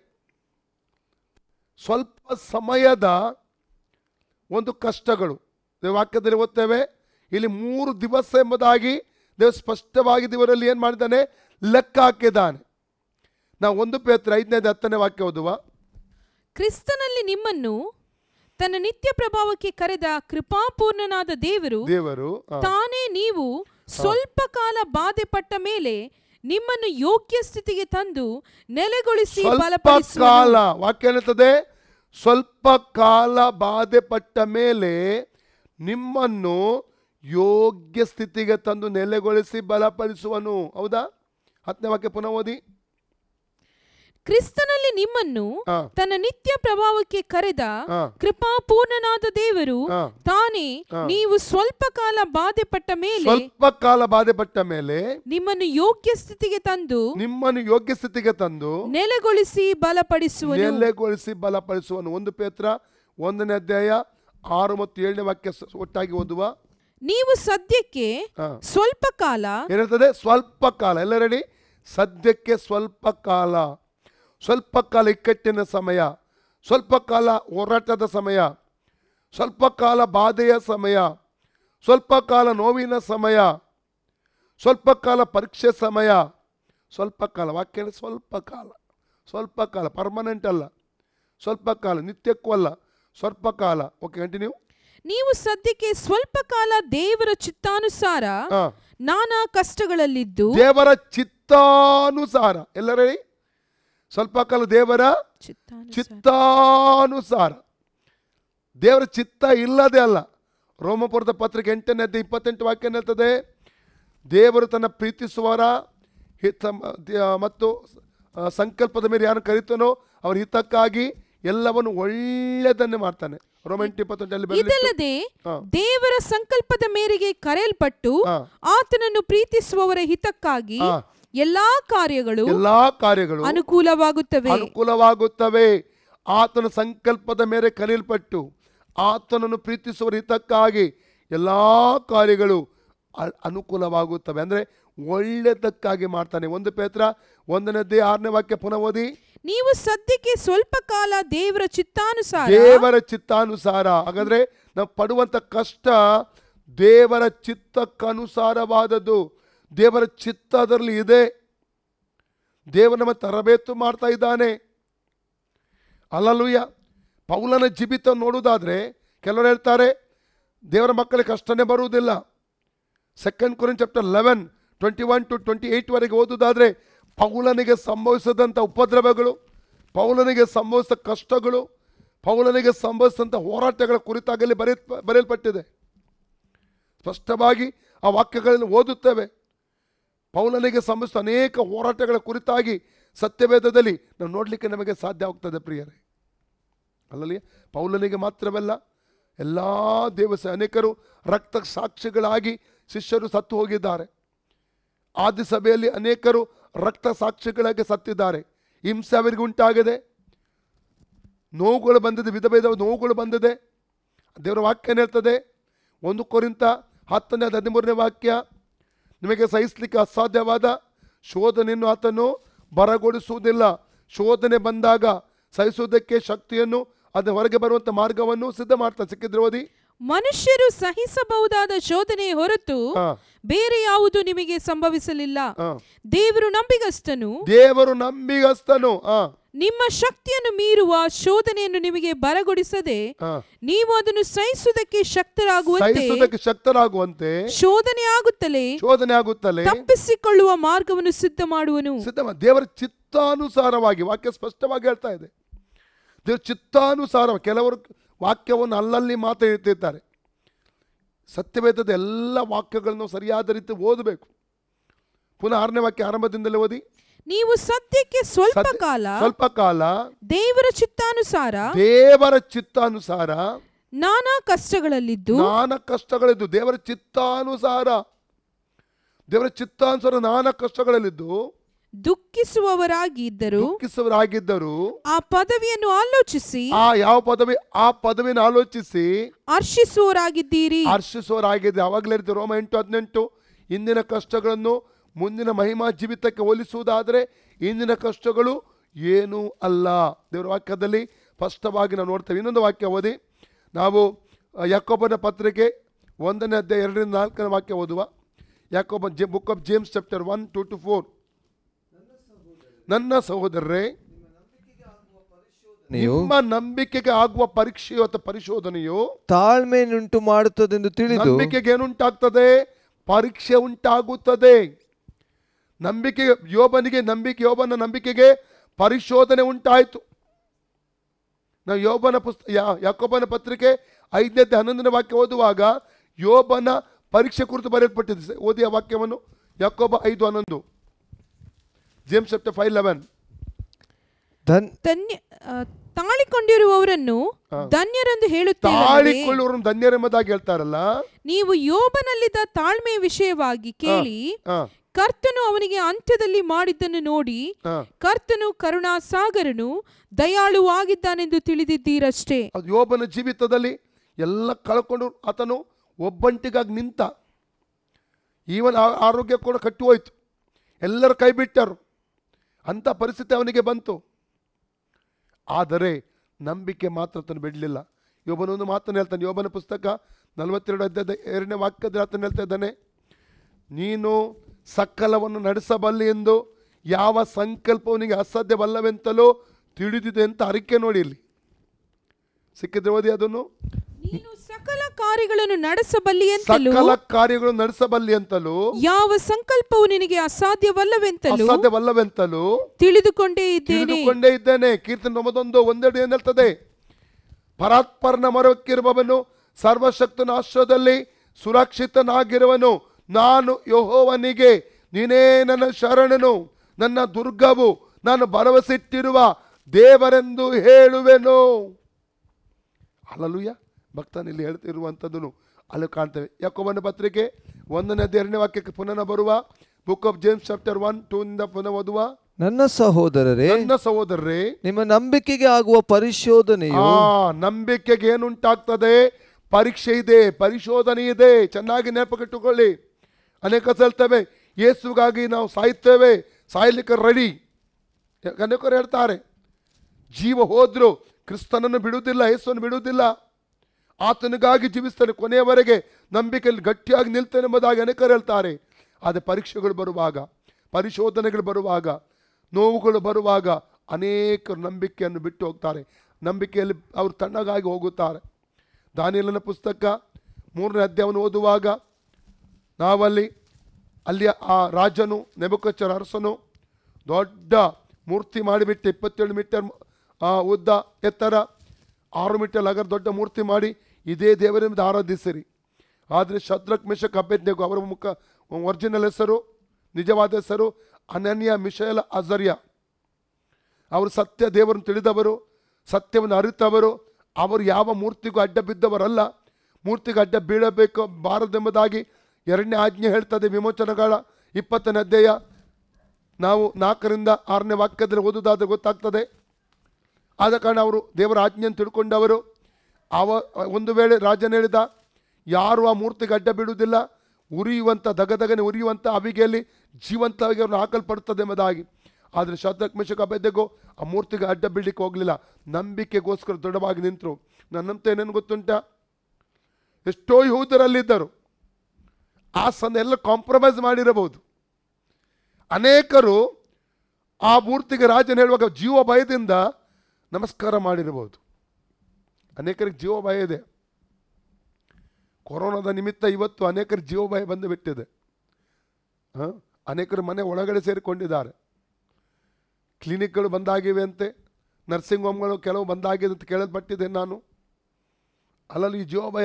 ಸ್ವಲ್ಪ ಸಮಯದ ಒಂದು ಕಷ್ಟಗಳು ದೇವ ವಾಕ್ಯದಲ್ಲಿ ಓದ್ತೇವೆ ಇಲ್ಲಿ ಮೂರು ದಿವಸ ಎಂಬುದಾಗಿ ದೇವ ಸ್ಪಷ್ಟವಾಗಿ ದೇವರಲ್ಲಿ ಏನು ಮಾಡಿದ್ದಾನೆ ಲೆಕ್ಕ ಹಾಕಿದ್ದಾನೆ ನಾವು ಒಂದು ಪೇತ್ರ ಐದನೇದು ಹತ್ತನೇ ವಾಕ್ಯ ಓದುವ ಕ್ರಿಸ್ತನಲ್ಲಿ ನಿಮ್ಮನ್ನು ತನ್ನ ನಿತ್ಯ ಪ್ರಭಾವಕ್ಕೆ ಕರೆದ ಕೃಪಾಪೂರ್ಣನಾದ ದೇವರು ದೇವರು ಆ, ತಾನೇ ನೀವು ಸ್ವಲ್ಪ ಕಾಲ ಬಾಧೆ ಪಟ್ಟ ಮೇಲೆ ನಿಮ್ಮನ್ನು ಯೋಗ್ಯ ಸ್ಥಿತಿಗೆ ತಂದು ನೆಲೆಗೊಳಿಸಿ ಸ್ವಲ್ಪ ಬಲಪಡಿಸುವನು. ಕಾಲ ವಾಕ್ಯ ಹೇಳುತ್ತದೆ ಸ್ವಲ್ಪ ಕಾಲ ಬಾಧೆ ಪಟ್ಟ ಮೇಲೆ ನಿಮ್ಮನ್ನು ಯೋಗ್ಯ ಸ್ಥಿತಿಗೆ ತಂದು ನೆಲೆಗೊಳಿಸಿ ಬಲಪಡಿಸುವನು ಹೌದಾ ಹತ್ತನೇ ವಾಕ್ಯ ಪುನಃ ಓದಿ ಕ್ರಿಸ್ತನಲ್ಲಿ ನಿಮ್ಮನ್ನು ಹಾ. ತನ್ನ ನಿತ್ಯ ಪ್ರಭಾವಕ್ಕೆ ಕರೆದ ಹಾ. ಕೃಪಾಪೂರ್ಣನಾದ ದೇವರು ಹಾ. ತಾನೇ ನೀವು ಸ್ವಲ್ಪ ಕಾಲ ಬಾಧೆ ಪಟ್ಟ ಮೇಲೆ ಸ್ವಲ್ಪ ಕಾಲ ಬಾಧೆ ಪಟ್ಟ ಮೇಲೆ ನಿಮ್ಮನ್ನು ಯೋಗ್ಯ ಸ್ಥಿತಿಗೆ ತಂದು ನಿಮ್ಮನ್ನು ಯೋಗ್ಯ ಸ್ಥಿತಿಗೆ ತಂದು ನೆಲೆಗೊಳಿಸಿ ಬಲಪಡಿಸುವನು ನೆಲೆಗೊಳಿಸಿ ಬಲಪಡಿಸುವನು ಒಂದು ಪೇತ್ರ ಒಂದನೇ ಅಧ್ಯಾಯ ಆರು ಮತ್ತು ಏಳನೇ ವಾಕ್ಯ ಸ- ಒಟ್ಟಾಗಿ ಓದುವ ನೀವು ಸದ್ಯಕ್ಕೆ ಹಾ. ಸ್ವಲ್ಪ ಕಾಲ ಏನಿರ್ತದೆ ಸ್ವಲ್ಪ ಕಾಲ ಎಲ್ಲ ರೆಡಿ ಸದ್ಯಕ್ಕೆ ಸ್ವಲ್ಪ ಕಾಲ ಸ್ವಲ್ಪ ಕಾಲ ಇಕ್ಕಟ್ಟಿನ ಸಮಯ ಸ್ವಲ್ಪ ಕಾಲ ಹೋರಾಟದ ಸಮಯ ಸ್ವಲ್ಪ ಕಾಲ ಬಾಧೆಯ ಸಮಯ ಸ್ವಲ್ಪ ಕಾಲ ನೋವಿನ ಸಮಯ ಸ್ವಲ್ಪ ಕಾಲ ಪರೀಕ್ಷೆ ಸಮಯ ಸ್ವಲ್ಪ ಕಾಲ ವಾಕ್ಯ ಹೇಳಿ ಸ್ವಲ್ಪ ಕಾಲ ಸ್ವಲ್ಪ ಕಾಲ ಪರ್ಮನೆಂಟ್ ಅಲ್ಲ ಸ್ವಲ್ಪ ಕಾಲ ನಿತ್ಯಕ್ಕೂ ಅಲ್ಲ ಸ್ವಲ್ಪ ಕಾಲ ಓಕೆ ಕಂಟಿನ್ಯೂ ನೀವು ಸದ್ಯಕ್ಕೆ ಸ್ವಲ್ಪ ಕಾಲ ದೇವರ ಚಿತ್ತಾನುಸಾರ ಹಾ ನಾನಾ ಕಷ್ಟಗಳಲ್ಲಿದ್ದು ದೇವರ ಚಿತ್ತಾನುಸಾರ ಎಲ್ಲ ಹೇಳಿ ಸ್ವಲ್ಪ ಕಾಲ ದೇವರ ಚಿತ್ತಾನುಸಾರ. ಚಿತ್ತಾನುಸಾರ ದೇವರ ಚಿತ್ತ ಇಲ್ಲದೆ ಅಲ್ಲ ರೋಮಪುರದ ಪತ್ರಿಕೆ ಎಂಟನೇ ಅಧ್ಯಾಯ ಇಪ್ಪತ್ತೆಂಟು ವಾಕ್ಯ ಹೇಳ್ತದೆ ದೇವರು ತನ್ನ ಪ್ರೀತಿಸುವವರ ಹಿತ ದ- ಮತ್ತು ಆ, ಸಂಕಲ್ಪದ ಮೇಲೆ ಯಾರು ಕರೀತಾನೋ ಅವ್ರ ಹಿತಕ್ಕಾಗಿ ಎಲ್ಲವನ್ನು ಒಳ್ಳೆಯದನ್ನೇ ಮಾಡ್ತಾನೆ ರೋಮ ಎಂಟು ಇಪ್ಪತ್ತೆಂಟಲ್ಲಿ ಬರಲಿ ಇದಲ್ಲದೆ ಹಾ. ದೇವರ ಸಂಕಲ್ಪದ ಮೇರೆಗೆ ಕರೆಯಲ್ಪಟ್ಟು ಹಾ. ಆತನನ್ನು ಪ್ರೀತಿಸುವವರ ಹಿತಕ್ಕಾಗಿ ಹಾ. ಎಲ್ಲಾ ಕಾರ್ಯಗಳು ಎಲ್ಲಾ ಕಾರ್ಯಗಳು ಅನುಕೂಲವಾಗುತ್ತವೆ ಅನುಕೂಲವಾಗುತ್ತವೆ ಆತನ ಸಂಕಲ್ಪದ ಮೇಲೆ ಕರೆಯಲ್ಪಟ್ಟು ಆತನನ್ನು ಪ್ರೀತಿಸುವ ಹಿತಕ್ಕಾಗಿ ಎಲ್ಲ ಕಾರ್ಯಗಳು ಅ- ಅನುಕೂಲವಾಗುತ್ತವೆ ಅಂದರೆ ಒಳ್ಳೆಯದಕ್ಕಾಗಿ ಮಾಡ್ತಾನೆ ಒಂದು ಪೇತ್ರ ಒಂದನೇದೇ ಆರನೇ ವಾಕ್ಯ ಪುನಃ ಓದಿ ನೀವು ಸದ್ಯಕ್ಕೆ ಸ್ವಲ್ಪ ಕಾಲ ದೇವರ ಚಿತ್ತಾನುಸಾರ ದೇವರ ಚಿತ್ತಾನುಸಾರ ಹಾಗಾದ್ರೆ ನಾವು ಪಡುವಂಥ ಕಷ್ಟ ದೇವರ ಚಿತ್ತಕ್ಕನುಸಾರವಾದದ್ದು ದೇವರ ಚಿತ್ತ ಅದರಲ್ಲಿ ಇದೆ ದೇವರು ನಮ್ಮ ತರಬೇತು ಮಾಡ್ತಾ ಇದ್ದಾನೆ ಅಲ್ಲಲುಯ್ಯ ಪೌಲನ ಜೀವಿತ ನೋಡುವುದಾದ್ರೆ ಕೆಲವರು ಹೇಳ್ತಾರೆ ದೇವರ ಮಕ್ಕಳಿಗೆ ಕಷ್ಟನೇ ಬರುವುದಿಲ್ಲ second Corinthians chapter eleven twenty one to twenty ಏಯ್ಟ್ವರೆಗೆ ಓದುವುದಾದರೆ ಪೌಲನಿಗೆ ಸಂಭವಿಸಿದಂಥ ಉಪದ್ರವಗಳು ಪೌಲನಿಗೆ ಸಂಭವಿಸಿದ ಕಷ್ಟಗಳು ಪೌಲನಿಗೆ ಸಂಭವಿಸಿದಂಥ ಹೋರಾಟಗಳ ಕುರಿತಾಗಲಿ ಬರೆಯ ಬರೆಯಲ್ಪಟ್ಟಿದೆ ಸ್ಪಷ್ಟವಾಗಿ ಆ ವಾಕ್ಯಗಳನ್ನು ಓದುತ್ತೇವೆ ಪೌಲನಿಗೆ ಸಂಭವಿಸಿದ ಅನೇಕ ಹೋರಾಟಗಳ ಕುರಿತಾಗಿ ಸತ್ಯವೇದದಲ್ಲಿ ನಾವು ನೋಡಲಿಕ್ಕೆ ನಮಗೆ ಸಾಧ್ಯ ಆಗ್ತದೆ ಪ್ರಿಯರೇ ಅಲ್ಲಲ್ಲಿ ಪೌಲನಿಗೆ ಮಾತ್ರವಲ್ಲ ಎಲ್ಲ ದೇವಸ ಅನೇಕರು ರಕ್ತ ಸಾಕ್ಷಿಗಳಾಗಿ ಶಿಷ್ಯರು ಸತ್ತು ಹೋಗಿದ್ದಾರೆ ಆದಿ ಸಭೆಯಲ್ಲಿ ಅನೇಕರು ರಕ್ತ ಸಾಕ್ಷಿಗಳಾಗಿ ಸತ್ತಿದ್ದಾರೆ ಹಿಂಸೆ ಅವರಿಗೆ ಉಂಟಾಗಿದೆ ನೋವುಗಳು ಬಂದಿದೆ ವಿಧ ವಿಧ ನೋವುಗಳು ಬಂದಿದೆ ದೇವರ ವಾಕ್ಯ ಏನ್ ಹೇಳ್ತದೆ ಒಂದು ಕೊರಿಂತ ಹತ್ತನೇ ಹದಿಮೂರನೇ ವಾಕ್ಯ ನಿಮಗೆ ಸಹಿಸಲಿಕ್ಕೆ ಅಸಾಧ್ಯವಾದ ಶೋಧನೆಯನ್ನು ಆತನು ಬರಗೊಳಿಸುವುದಿಲ್ಲ ಶೋಧನೆ ಬಂದಾಗ ಸಹಿಸುವುದಕ್ಕೆ ಶಕ್ತಿಯನ್ನು ಅದನ್ನ ಹೊರಗೆ ಬರುವಂಥ ಮಾರ್ಗವನ್ನು ಸಿದ್ಧ ಮಾಡ್ತಾನೆ ಸಿಕ್ಕಿದ್ರೆ ಓದಿ ಮನುಷ್ಯರು ಸಹಿಸಬಹುದಾದ ಶೋಧನೆ ಹೊರತು ಹಾ. ಬೇರೆ ಯಾವುದು ನಿಮಗೆ ಸಂಭವಿಸಲಿಲ್ಲ ಹಾ. ದೇವರು ನಂಬಿಗಸ್ತನು ದೇವರು ನಂಬಿಗಸ್ತನು ಆ ನಿಮ್ಮ ಶಕ್ತಿಯನ್ನು ಮೀರುವ ಶೋಧನೆಯನ್ನು ನಿಮಗೆ ಬರಗೊಡಿಸದೆ ಹಾ. ನೀವು ಅದನ್ನು ಸಹಿಸುವುದಕ್ಕೆ ಶಕ್ತರಾಗುವಂತೆ ಸಹಿಸುವುದಕ್ಕೆ ಶಕ್ತರಾಗುವಂತೆ ಶೋಧನೆ ಆಗುತ್ತಲೇ ಶೋಧನೆ ಆಗುತ್ತಲೇ ತಪ್ಪಿಸಿಕೊಳ್ಳುವ ಮಾರ್ಗವನ್ನು ಸಿದ್ಧ ಮಾಡುವನು ಸಿದ್ಧಮ ದೇವರ ಚಿತ್ತಾನುಸಾರವಾಗಿ ವಾಕ್ಯ ಸ್ಪಷ್ಟವಾಗಿ ಹೇಳ್ತಾ ಇದೆ ದೇವರ ಚಿತ್ತಾನುಸಾರ ಕೆಲವರು ವಾಕ್ಯವನ್ನು ಅಲ್ಲಲ್ಲಿ ಮಾತ್ರ ಹೇಳ್ತಿರ್ತಾರೆ ಸತ್ಯವೇದದ ಎಲ್ಲ ವಾಕ್ಯಗಳನ್ನು ಸರಿಯಾದ ರೀತಿ ಓದಬೇಕು ಪುನಃ ಆರನೇ ವಾಕ್ಯ ಆರಂಭದಿಂದಲೇ ಓದಿ ನೀವು ಸದ್ಯಕ್ಕೆ ಸ್ವಲ್ಪ ಸದ್ಯ- ಕಾಲ ಸ್ವಲ್ಪ ಕಾಲ ದೇವರ ಚಿತ್ತಾನುಸಾರ ದೇವರ ಚಿತ್ತಾನುಸಾರ ನಾನಾ ಕಷ್ಟಗಳಲ್ಲಿದ್ದು ನಾನಾ ಕಷ್ಟಗಳಿದ್ದು ದೇವರ ಚಿತ್ತಾನುಸಾರ ದೇವರ ಚಿತ್ತಾನುಸಾರ ನಾನಾ ಕಷ್ಟಗಳಲ್ಲಿದ್ದು ದುಃಖಿಸುವವರಾಗಿ ಇದ್ದರು ದುಃಖಿಸುವರಾಗಿದ್ದರು ಆ ಪದವಿಯನ್ನು ಆಲೋಚಿಸಿ ಆ ಯಾವ ಪದವಿ ಆ ಪದವಿನ ಆಲೋಚಿಸಿ ಹರ್ಷಿಸುವವರಾಗಿದ್ದೀರಿ ಹರ್ಷಿಸುವರಾಗಿದೆ ಅವಾಗಲೇ ಇರ್ತೀವಿ ರೋಮ ಎಂಟು ಹದಿನೆಂಟು ಇಂದಿನ ಕಷ್ಟಗಳನ್ನು ಮುಂದಿನ ಮಹಿಮಾ ಜೀವಿತಕ್ಕೆ ಹೋಲಿಸುವುದಾದರೆ ಇಂದಿನ ಕಷ್ಟಗಳು ಏನೂ ಅಲ್ಲ ದೇವರ ವಾಕ್ಯದಲ್ಲಿ ಸ್ಪಷ್ಟವಾಗಿ ನಾವು ನೋಡ್ತೇವೆ ಇನ್ನೊಂದು ವಾಕ್ಯ ಓದಿ ನಾವು ಅ, ಯಾಕೋಬನ ಪತ್ರಿಕೆ ಒಂದನೇ ಅಧ್ಯಾಯ ಎರಡರಿಂದ ನಾಲ್ಕನೇ ವಾಕ್ಯ ಓದುವ ಯಾಕೋಬ J book of James chapter one two to four ನನ್ನ ಸಹೋದರರೇ ನೀವು ನಿಮ್ಮ ನಂಬಿಕೆಗೆ ಆಗುವ ಪರೀಕ್ಷೆಯು ಅಥವಾ ಪರಿಶೋಧನೆಯು ತಾಳ್ಮೆಯನ್ನುಂಟು ಮಾಡುತ್ತದೆಂದು ತಿಳಿದು ನಂಬಿಕೆಗೆ ಏನುಂಟಾಗ್ತದೆ ಪರೀಕ್ಷೆ ಉಂಟಾಗುತ್ತದೆ ನಂಬಿಕೆ ಯೋಬನಿಗೆ ನಂಬಿಕೆ ಯೋಬನ ನಂಬಿಕೆಗೆ ಪರಿಶೋಧನೆ ಉಂಟಾಯಿತು ನಾವು ಯೋಬನ ಪುಸ್ತ ಯಾ- ಯಾಕೋಬನ ಪತ್ರಿಕೆ ಐದನೇ ಹನ್ನೊಂದನೇ ವಾಕ್ಯ ಓದುವಾಗ ಯೋಬನ ಪರೀಕ್ಷೆ ಕುರಿತು ಬರೆಯಲ್ಪಟ್ಟಿದೆ ಓದಿ ಆ ವಾಕ್ಯವನ್ನು ಯಾಕೋಬ ಐದು ಹನ್ನೊಂದು ಜೇಮ್ಸ್ ಚಾಪ್ಟರ್ ಫೈವ್ ಲೆವೆನ್ ಧನ್ ಧನ್ಯ ಆ, ತಾಳಿಕೊಂಡಿರುವವರನ್ನು ಧನ್ಯರೆಂದು ಹೇಳುತ್ತೇವೆ ತಾಳಿಕೊಳ್ಳುವರನ್ನು ಧನ್ಯರೆಂಬುದಾಗಿ ಹೇಳ್ತಾರಲ್ಲ ನೀವು ಯೋಬನಲ್ಲಿದ್ದ ತಾಳ್ಮೆಯ ವಿಷಯವಾಗಿ ಕೇಳಿ ಹಾ ಕರ್ತನು ಅವನಿಗೆ ಅಂತ್ಯದಲ್ಲಿ ಮಾಡಿದ್ದನ್ನು ನೋಡಿ ಹಾ ಕರ್ತನು ಕರುಣಾಸಾಗರನು ದಯಾಳುವಾಗಿದ್ದಾನೆಂದು ತಿಳಿದಿದ್ದೀರಷ್ಟೇ ಅದು ಯೋಬನ ಜೀವಿತದಲ್ಲಿ ಎಲ್ಲ ಕಳ್ಕೊಂಡು ಆತನು ಒಬ್ಬಂಟಿಗಾಗಿ ನಿಂತ ಈವನ್ ಆ- ಆರೋಗ್ಯ ಕೂಡ ಕಟ್ಟಿ ಹೋಯ್ತು ಎಲ್ಲರೂ ಕೈ ಬಿಟ್ಟರು ಅಂಥ ಪರಿಸ್ಥಿತಿ ಅವನಿಗೆ ಬಂತು ಆದರೆ ನಂಬಿಕೆ ಮಾತ್ರ ಆತನು ಬಿಡಲಿಲ್ಲ ಯೋಬನೊಂದು ಮಾತನ್ನು ಹೇಳ್ತಾನೆ ಯೋಬನ ಪುಸ್ತಕ ನಲವತ್ತೆರಡು ಅಧ್ಯಾಯದ ಎರಡನೇ ವಾಕ್ಯದಲ್ಲಿ ಆತನು ಹೇಳ್ತಾ ಇದ್ದಾನೆ ನೀನು ಸಕಲವನ್ನು ನಡೆಸಬಲ್ಲೆ ಎಂದು ಯಾವ ಸಂಕಲ್ಪವನಿಗೆ ಅಸಾಧ್ಯವಲ್ಲವೆಂತಲೂ ತಿಳಿದಿದೆ ಅಂತ ಅರಿಕೆ ನೋಡಿ ಇಲ್ಲಿ ಸಿಕ್ಕಿದ್ರೆ ಓದಿ ಅದನ್ನು ನೀನು ಸಕಲ ಕಾರ್ಯಗಳನ್ನು ನಡೆಸಬಲ್ಲಿಯೆಂತಲೂ ಸಕಲ ಕಾರ್ಯಗಳು ನಡೆಸಬಲ್ಲಿ ಅಂತಲೂ ಯಾವ ಸಂಕಲ್ಪವು ನಿನಗೆ ಅಸಾಧ್ಯವಲ್ಲವೆಂತಲೂ ಅಸಾಧ್ಯವಲ್ಲವೆಂತಲೂ ತಿಳಿದುಕೊಂಡೇ ಇದ್ದೇನೆ ತಿಳಿದುಕೊಂಡೇ ಇದ್ದೇನೆ ಕೀರ್ತನೆ ಒಂದೊಂದು ಒಂದೆರಡು ಏನ್ ಹೇಳ್ತದೆ ಪರಾತ್ಪರನ ಮರಕ್ಕಿರುವವನು ಸರ್ವಶಕ್ತನ ಆಶ್ರಯದಲ್ಲಿ ಸುರಕ್ಷಿತನಾಗಿರುವನು ನಾನು ಯಹೋವನಿಗೆ ನೀನೇ ನನ್ನ ಶರಣನು ನನ್ನ ದುರ್ಗವು ನಾನು ಭರವಸೆಟ್ಟಿರುವ ದೇವರೆಂದು ಹೇಳುವೆನು ಅಲ್ಲಲುಯ್ಯ ಭಕ್ತನಲ್ಲಿ ಹೇಳ್ತಿರುವಂಥದ್ದನ್ನು ಅಲ್ಲಿ ಕಾಣ್ತೇವೆ ಯಾಕೊಬ್ಬನ ಪತ್ರಿಕೆ ಒಂದನೇ ಎರಡನೇ ವಾಕ್ಯಕ್ಕೆ ಪುನಃ ಬರುವ book of James chapter one two ಇಂದ ಪುನಃ ಓದುವ ನನ್ನ ಸಹೋದರರೇ ನನ್ನ ಸಹೋದರರೇ ನಿಮ್ಮ ನಂಬಿಕೆಗೆ ಆಗುವ ಪರಿಶೋಧನೆಯು ಆ ನಂಬಿಕೆಗೆ ಏನುಂಟಾಗ್ತದೆ ಪರೀಕ್ಷೆ ಇದೆ ಪರಿಶೋಧನೆ ಇದೆ ಚೆನ್ನಾಗಿ ನೆನಪುಗಿಟ್ಟುಕೊಳ್ಳಿ ಅನೇಕ ಸಲ ಹೇಳ್ತೇವೆ ಯೇಸುಗಾಗಿ ನಾವು ಸಾಯ್ತೇವೆ ಸಾಯ್ಲಿಕ್ಕೆ ರೆಡಿ ಅನೇಕರು ಹೇಳ್ತಾರೆ ಜೀವ ಹೋದ್ರು ಕ್ರಿಸ್ತನನ್ನು ಬಿಡುವುದಿಲ್ಲ ಯೇಸುವನ್ನು ಬಿಡುವುದಿಲ್ಲ ಆತನಿಗಾಗಿ ಜೀವಿಸ್ತಾನೆ ಕೊನೆಯವರೆಗೆ ನಂಬಿಕೆಯಲ್ಲಿ ಗಟ್ಟಿಯಾಗಿ ನಿಲ್ತಾನೆ ಎಂಬುದಾಗಿ ಅನೇಕರು ಹೇಳ್ತಾರೆ ಆದರೆ ಪರೀಕ್ಷೆಗಳು ಬರುವಾಗ ಪರಿಶೋಧನೆಗಳು ಬರುವಾಗ ನೋವುಗಳು ಬರುವಾಗ ಅನೇಕರು ನಂಬಿಕೆಯನ್ನು ಬಿಟ್ಟು ಹೋಗ್ತಾರೆ ನಂಬಿಕೆಯಲ್ಲಿ ಅವರು ತಣ್ಣಗಾಗಿ ಹೋಗುತ್ತಾರೆ ದಾನಿಯಲನ ಪುಸ್ತಕ ಮೂರನೇ ಅಧ್ಯಾಯವನ್ನು ಓದುವಾಗ ನಾವಲ್ಲಿ ಅಲ್ಲಿ ಆ ರಾಜನು ನೆಬಕಚ್ಚರ ಅರಸನು ದೊಡ್ಡ ಮೂರ್ತಿ ಮಾಡಿಬಿಟ್ಟು ಇಪ್ಪತ್ತೇಳು ಮೀಟರ್ ಆ, ಉದ್ದ ಎತ್ತರ ಆರು ಮೀಟರ್ ಅಗರ ದೊಡ್ಡ ಮೂರ್ತಿ ಮಾಡಿ ಇದೇ ದೇವರಿಂದ ಆರಾಧಿಸಿರಿ ಆದರೆ ಶದ್ರಕ್ ಮಿಶಕ್ ಅಭ್ಯರ್ಥಿಗೂ ಅವರ ಮುಖ ಒರಿಜಿನಲ್ ಹೆಸರು ನಿಜವಾದ ಹೆಸರು ಅನನ್ಯ ಮಿಶೇಲ ಅಜರ್ಯ ಅವರು ಸತ್ಯ ದೇವರನ್ನು ತಿಳಿದವರು ಸತ್ಯವನ್ನು ಅರಿತವರು ಅವರು ಯಾವ ಮೂರ್ತಿಗೂ ಅಡ್ಡ ಬಿದ್ದವರಲ್ಲ ಮೂರ್ತಿಗೆ ಅಡ್ಡ ಬೀಳಬೇಕು ಬಾರದೆಂಬುದಾಗಿ ಎರಡನೇ ಆಜ್ಞೆ ಹೇಳ್ತದೆ ವಿಮೋಚನಗಳ ಇಪ್ಪತ್ತನೇ ಅಧ್ಯಾಯ ನಾವು ನಾಲ್ಕರಿಂದ ಆರನೇ ವಾಕ್ಯದಲ್ಲಿ ಓದುವುದಾದ್ರೆ ಗೊತ್ತಾಗ್ತದೆ ಆದ ಕಾರಣ ಅವರು ದೇವರ ಆಜ್ಞೆಯನ್ನು ತಿಳ್ಕೊಂಡವರು ಅವ ಒಂದು ವೇಳೆ ರಾಜನ ಹೇಳಿದ ಯಾರು ಆ ಮೂರ್ತಿಗೆ ಅಡ್ಡ ಬಿಡುವುದಿಲ್ಲ ಉರಿಯುವಂಥ ದಗದಗನೆ ಉರಿಯುವಂಥ ಅವಿಗೆಯಲ್ಲಿ ಜೀವಂತವಾಗಿ ಅವ್ರನ್ನ ಹಾಕಲ್ಪಡುತ್ತದೆ ಎಂಬುದಾಗಿ ಆದರೆ ಶತಕ್ ಮಿಶಕ ಬೆದ್ದೆಗೂ ಆ ಮೂರ್ತಿಗೆ ಅಡ್ಡ ಬೀಳಲಿಕ್ಕೆ ಹೋಗಲಿಲ್ಲ ನಂಬಿಕೆಗೋಸ್ಕರ ದೃಢವಾಗಿ ನಿಂತರು ನನ್ನಂತ ಏನೇನು ಗೊತ್ತುಂಟ ಎಷ್ಟೋ ಯಹೂದರಲ್ಲಿದ್ದರು ಆ ಸಂದ ಎಲ್ಲ ಕಾಂಪ್ರಮೈಸ್ ಮಾಡಿರಬಹುದು ಅನೇಕರು ಆ ಮೂರ್ತಿಗೆ ರಾಜನ ಹೇಳುವಾಗ ಜೀವ ಭಯದಿಂದ ನಮಸ್ಕಾರ ಮಾಡಿರಬಹುದು ಅನೇಕರಿಗೆ ಜೀವ ಭಯ ಇದೆ ಕೊರೋನಾದ ನಿಮಿತ್ತ ಇವತ್ತು ಅನೇಕರ ಜೀವ ಭಯ ಬಂದು ಬಿಟ್ಟಿದೆ ಹ? ಅನೇಕರು ಮನೆ ಒಳಗಡೆ ಸೇರಿಕೊಂಡಿದ್ದಾರೆ ಕ್ಲಿನಿಕ್ಗಳು ಬಂದಾಗಿವೆ ಅಂತೆ ನರ್ಸಿಂಗ್ ಹೋಮ್ಗಳು ಕೆಲವು ಬಂದಾಗಿದೆ ಅಂತ ಕೇಳಲ್ಪಟ್ಟಿದೆ ನಾನು ಅಲ್ಲಲ್ಲಿ ಈ ಜೀವ ಭಯ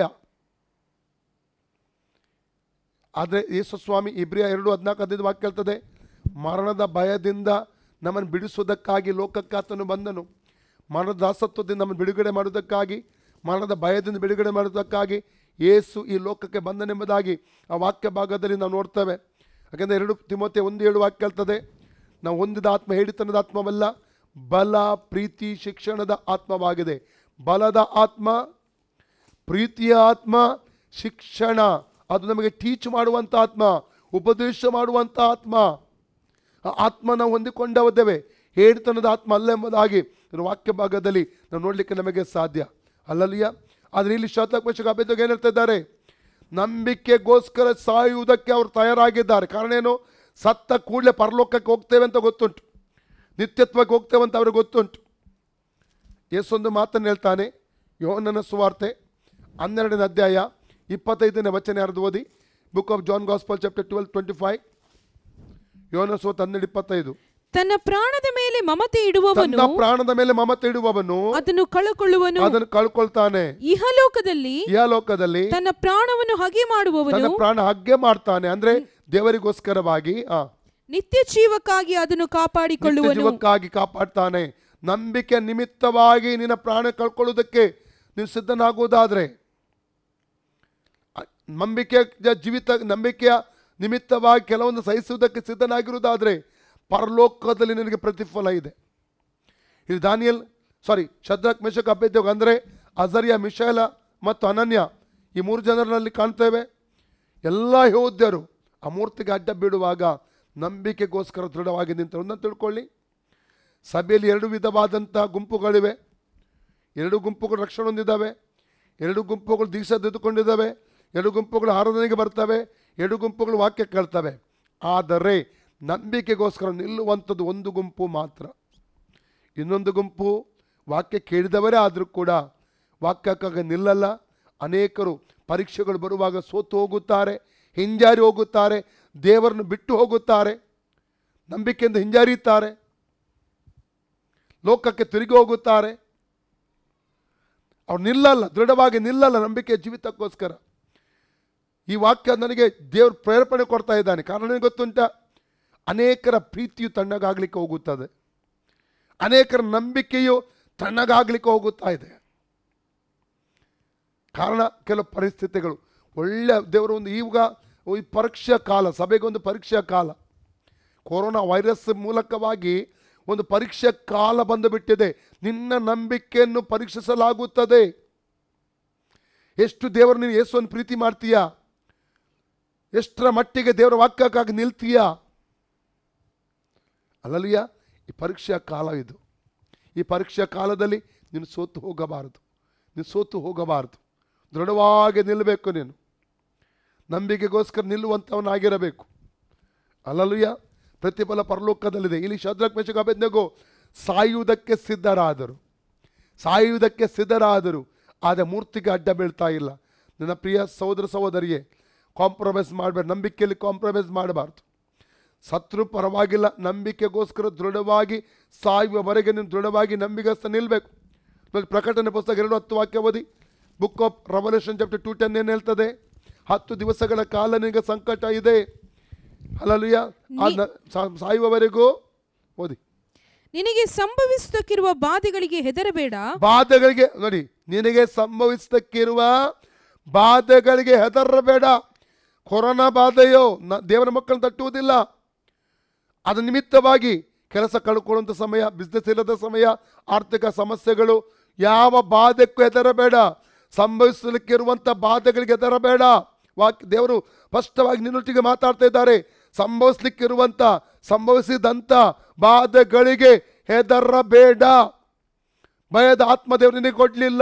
ಆದರೆ ಯೇಸು ಸ್ವಾಮಿ ಇಬ್ರಿಯ ಎರಡು ಹದಿನಾಲ್ಕು ಹದಿನೈದು ವಾಕ್ಯ ಹೇಳ್ತದೆ ಮರಣದ ಭಯದಿಂದ ನಮ್ಮನ್ನು ಬಿಡಿಸುವುದಕ್ಕಾಗಿ ಲೋಕಕ್ಕೆ ಆತನು ಬಂದನು ಮರಣದ ದಾಸತ್ವದಿಂದ ನಮ್ಮನ್ನು ಬಿಡುಗಡೆ ಮಾಡುವುದಕ್ಕಾಗಿ ಮರಣದ ಭಯದಿಂದ ಬಿಡುಗಡೆ ಮಾಡುವುದಕ್ಕಾಗಿ ಯೇಸು ಈ ಲೋಕಕ್ಕೆ ಬಂದನೆಂಬುದಾಗಿ ಆ ವಾಕ್ಯ ಭಾಗದಲ್ಲಿ ನಾವು ನೋಡ್ತೇವೆ ಯಾಕೆಂದರೆ ಎರಡು ತಿಮೋತೆ ಒಂದು ಏಳು ವಾಕ್ಯ ಹೇಳ್ತದೆ ನಾವು ಹೊಂದಿದ ಆತ್ಮ ಹೇಳಿತನದ ಆತ್ಮವಲ್ಲ ಬಲ ಪ್ರೀತಿ ಶಿಕ್ಷಣದ ಆತ್ಮವಾಗಿದೆ ಬಲದ ಆತ್ಮ ಪ್ರೀತಿಯ ಆತ್ಮ ಶಿಕ್ಷಣ ಅದು ನಮಗೆ ಟೀಚ್ ಮಾಡುವಂಥ ಆತ್ಮ ಉಪದೇಶ ಮಾಡುವಂಥ ಆತ್ಮ ಆ ಆತ್ಮ ನಾವು ಹೊಂದಿಕೊಂಡವದ್ದೇವೆ ಹೇಳಿತನದ ಆತ್ಮ ಅಲ್ಲ ಎಂಬುದಾಗಿ ಇದರ ವಾಕ್ಯ ಭಾಗದಲ್ಲಿ ನಾವು ನೋಡಲಿಕ್ಕೆ ನಮಗೆ ಸಾಧ್ಯ ಅಲ್ಲಲ್ಲಿಯ ಆದರೆ ಇಲ್ಲಿ ಶಾತಕೋಶಕ ಅಭ್ಯರ್ಥಿಗೆ ಏನು ಹೇಳ್ತಾ ಇದ್ದಾರೆ ನಂಬಿಕೆಗೋಸ್ಕರ ಸಾಯುವುದಕ್ಕೆ ಅವರು ತಯಾರಾಗಿದ್ದಾರೆ ಕಾರಣ ಏನು ಸತ್ತ ಕೂಡಲೇ ಪರಲೋಕಕ್ಕೆ ಹೋಗ್ತೇವೆ ಅಂತ ಗೊತ್ತುಂಟು ನಿತ್ಯತ್ವಕ್ಕೆ ಹೋಗ್ತೇವೆ ಅಂತ ಅವ್ರಿಗೆ ಗೊತ್ತುಂಟು ಯೇಸೊಂದು ಮಾತನ್ನು ಹೇಳ್ತಾನೆ ಯೋಹನನ ಸುವಾರ್ತೆ ಹನ್ನೆರಡನೇ ಅಧ್ಯಾಯ ಇಪ್ಪತ್ತೈದನೇ ವಚನ ಯಾರ್ದು ಓದಿ book of John gospel chapter twelve twenty five ಯೋಹನ ಸುವಾರ್ತೆ ಹನ್ನೆರಡು ಇಪ್ಪತ್ತೈದು ತನ್ನ ಪ್ರಾಣದ ಮೇಲೆ ಮಮತೆ ಇಡುವವನು ತನ್ನ ಪ್ರಾಣದ ಮೇಲೆ ಮಮತೆ ಇಡುವವನು ಅದನ್ನು ಕಳಕೊಳ್ಳುವನು ಅದನ್ನು ಕಳ್ಕೊಳ್ತಾನೆ ಇಹಲೋಕದಲ್ಲಿ ಇಹಲೋಕದಲ್ಲಿ ತನ್ನ ಪ್ರಾಣವನ್ನು ಹಗೆ ಮಾಡುವವನು ತನ್ನ ಪ್ರಾಣ ಹಗ್ಗೆ ಮಾಡ್ತಾನೆ ಅಂದ್ರೆ ದೇವರಿಗೋಸ್ಕರವಾಗಿ ಆ ನಿತ್ಯ ಜೀವಕ್ಕಾಗಿ ಅದನ್ನು ನಿತ್ಯ ಕಾಪಾಡಿಕೊಳ್ಳುವನು ಜೀವಕ್ಕಾಗಿ ಕಾಪಾಡ್ತಾನೆ ನಂಬಿಕೆ ನಿಮಿತ್ತವಾಗಿ ನಿನ್ನ ಪ್ರಾಣ ಕಳ್ಕೊಳ್ಳೋದಕ್ಕೆ ನೀವು ಸಿದ್ಧನಾಗುವುದಾದ್ರೆ ಅ- ನಂಬಿಕೆ ಜ- ಜೀವಿತ ನಂಬಿಕೆಯ ನಿಮಿತ್ತವಾಗಿ ಕೆಲವೊಂದು ಸಹಿಸುವುದಕ್ಕೆ ಸಿದ್ಧನಾಗಿರುವುದಾದ್ರೆ ಪರಲೋಕದಲ್ಲಿ ನಿನಗೆ ಪ್ರತಿಫಲ ಇದೆ ಇದು ದಾನಿಯಲ್ ಸಾರಿ ಶದ್ರಕ್ ಮೆಷಕ್ ಅಭ್ಯರ್ಥಿಯೋಗ ಅಂದರೆ ಅಜರಿಯ ಮಿಶಾಲ ಮತ್ತು ಅನನ್ಯ ಈ ಮೂರು ಜನರಲ್ಲಿ ಕಾಣ್ತೇವೆ ಎಲ್ಲ ಯೋಧ್ಯರು ಆ ಮೂರ್ತಿಗೆ ಅಡ್ಡ ಬೀಳುವಾಗ ನಂಬಿಕೆಗೋಸ್ಕರ ದೃಢವಾಗಿ ನಿಂತರು ತಿಳ್ಕೊಳ್ಳಿ ಸಭೆಯಲ್ಲಿ ಎರಡು ವಿಧವಾದಂಥ ಗುಂಪುಗಳಿವೆ ಎರಡು ಗುಂಪುಗಳು ರಕ್ಷಣೆ ಹೊಂದಿದ್ದಾವೆ ಎರಡು ಗುಂಪುಗಳು ದೀಕ್ಷೆ ತೆಗೆದುಕೊಂಡಿದ್ದಾವೆ ಎರಡು ಗುಂಪುಗಳು ಆರಾಧನೆಗೆ ಬರ್ತವೆ ಎರಡು ಗುಂಪುಗಳು ವಾಕ್ಯ ಕೇಳ್ತವೆ ಆದರೆ ನಂಬಿಕೆಗೋಸ್ಕರ ನಿಲ್ಲುವಂಥದ್ದು ಒಂದು ಗುಂಪು ಮಾತ್ರ ಇನ್ನೊಂದು ಗುಂಪು ವಾಕ್ಯ ಕೇಳಿದವರೇ ಆದರೂ ಕೂಡ ವಾಕ್ಯಕ್ಕಾಗಿ ನಿಲ್ಲಲ್ಲ ಅನೇಕರು ಪರೀಕ್ಷೆಗಳು ಬರುವಾಗ ಸೋತು ಹೋಗುತ್ತಾರೆ ಹಿಂಜಾರಿ ಹೋಗುತ್ತಾರೆ ದೇವರನ್ನು ಬಿಟ್ಟು ಹೋಗುತ್ತಾರೆ ನಂಬಿಕೆಯಿಂದ ಹಿಂಜಾರಿಯುತ್ತಾರೆ ಲೋಕಕ್ಕೆ ತಿರುಗಿ ಹೋಗುತ್ತಾರೆ ಅವ್ರು ನಿಲ್ಲಲ್ಲ ದೃಢವಾಗಿ ನಿಲ್ಲಲ್ಲ ನಂಬಿಕೆ ಜೀವಿತಕ್ಕೋಸ್ಕರ ಈ ವಾಕ್ಯ ನನಗೆ ದೇವರು ಪ್ರೇರೇಪಣೆ ಕೊಡ್ತಾ ಇದ್ದಾನೆ ಕಾರಣ ಏನ್ ಗೊತ್ತುಂಟ ಅನೇಕರ ಪ್ರೀತಿಯು ತಣ್ಣಗಾಗ್ಲಿಕ್ಕೆ ಹೋಗುತ್ತದೆ ಅನೇಕರ ನಂಬಿಕೆಯು ತಣ್ಣಗಾಗ್ಲಿಕ್ಕೆ ಹೋಗುತ್ತಾ ಇದೆ ಕಾರಣ ಕೆಲವು ಪರಿಸ್ಥಿತಿಗಳು ಒಳ್ಳೆ ದೇವರು ಒಂದು ಈಗ ಈ ಪರೀಕ್ಷಾ ಕಾಲ ಸಭೆಗೊಂದು ಪರೀಕ್ಷಾ ಕಾಲ ಕೊರೋನಾ ವೈರಸ್ ಮೂಲಕವಾಗಿ ಒಂದು ಪರೀಕ್ಷೆ ಕಾಲ ಬಂದು ಬಿಟ್ಟಿದೆ ನಿನ್ನ ನಂಬಿಕೆಯನ್ನು ಪರೀಕ್ಷಿಸಲಾಗುತ್ತದೆ ಎಷ್ಟು ದೇವರು ನೀನು ಯೇಸುವನ್ನು ಪ್ರೀತಿ ಮಾಡ್ತೀಯಾ ಎಷ್ಟರ ಮಟ್ಟಿಗೆ ದೇವರ ವಾಕ್ಯಕ್ಕಾಗಿ ನಿಲ್ತೀಯಾ ಅಲ್ಲಲಿಯ ಈ ಪರೀಕ್ಷಾ ಕಾಲ ಇದು ಈ ಪರೀಕ್ಷಾ ಕಾಲದಲ್ಲಿ ನೀನು ಸೋತು ಹೋಗಬಾರದು ನೀನು ಸೋತು ಹೋಗಬಾರದು ದೃಢವಾಗಿ ನಿಲ್ಲಬೇಕು ನೀನು ನಂಬಿಕೆಗೋಸ್ಕರ ನಿಲ್ಲುವಂಥವನಾಗಿರಬೇಕು ಅಲ್ಲಲುಯ್ಯ ಪ್ರತಿಫಲ ಪರಲೋಕದಲ್ಲಿದೆ ಇಲ್ಲಿ ಶದ್ರಕ್ ಮೇಷಕ ಅಭೆಜ್ಞಗೋ ಸಾಯುವುದಕ್ಕೆ ಸಿದ್ಧರಾದರು ಸಾಯುವುದಕ್ಕೆ ಸಿದ್ಧರಾದರು ಆದರೆ ಮೂರ್ತಿಗೆ ಅಡ್ಡ ಬೀಳ್ತಾ ಇಲ್ಲ ನನ್ನ ಪ್ರಿಯ ಸಹೋದರ ಸಹೋದರಿಯೇ ಕಾಂಪ್ರಮೈಸ್ ಮಾಡಬೇಡ ನಂಬಿಕೆಯಲ್ಲಿ ಕಾಂಪ್ರಮೈಸ್ ಮಾಡಬಾರ್ದು ಸತ್ರು ಪರವಾಗಿಲ್ಲ ನಂಬಿಕೆಗೋಸ್ಕರ ದೃಢವಾಗಿ ಸಾಯುವವರೆಗೆ ನೀನು ದೃಢವಾಗಿ ನಂಬಿಗಸ್ತ ನಿಲ್ಲಬೇಕು ನೋಡಿ ಪ್ರಕಟಣೆ ಪುಸ್ತಕ ಎರಡು ಹತ್ತು ವಾಕ್ಯ ಓದಿ book of Revelation chapter two ten ಏನು ಹೇಳ್ತದೆ ಹತ್ತು ದಿವಸಗಳ ಕಾಲ ನಿನಗೆ ಸಂಕಟ ಇದೆ ಅಲ್ಲಲ್ಲೂಯ್ಯ ಆ ನ- ಸಾ- ಸಾಯುವವರೆಗೂ ಓದಿ ನಿನಗೆ ಸಂಭವಿಸುತ್ತಕ್ಕಿರುವ ಬಾಧೆಗಳಿಗೆ ಹೆದರಬೇಡ ಬಾಧೆಗಳಿಗೆ ನೋಡಿ ನಿನಗೆ ಸಂಭವಿಸತಕ್ಕಿರುವ ಬಾಧೆಗಳಿಗೆ ಹೆದರಬೇಡ ಕೊರೋನಾ ಬಾಧೆಯೋ ನ ದೇವರ ಮಕ್ಕಳನ್ನು ತಟ್ಟುವುದಿಲ್ಲ ಅದ ನಿಮಿತ್ತವಾಗಿ ಕೆಲಸ ಕಳ್ಕೊಳ್ಳುವಂಥ ಸಮಯ ಬಿಸ್ನೆಸ್ ಇಲ್ಲದ ಸಮಯ ಆರ್ಥಿಕ ಸಮಸ್ಯೆಗಳು ಯಾವ ಬಾಧೆಕ್ಕೂ ಹೆದರಬೇಡ ಸಂಭವಿಸಲಿಕ್ಕಿರುವಂಥ ಬಾಧೆಗಳಿಗೆ ಹೆದರಬೇಡ ವಾಕ್ಯ ದೇವರು ಸ್ಪಷ್ಟವಾಗಿ ನಿನ್ನೊಟ್ಟಿಗೆ ಮಾತಾಡ್ತಾ ಇದ್ದಾರೆ ಸಂಭವಿಸ್ಲಿಕ್ಕಿರುವಂಥ ಸಂಭವಿಸಿದಂಥ ಬಾಧೆಗಳಿಗೆ ಹೆದರಬೇಡ ಭಯದ ಆತ್ಮದೇವರು ನಿನಗೆ ಕೊಡ್ಲಿಲ್ಲ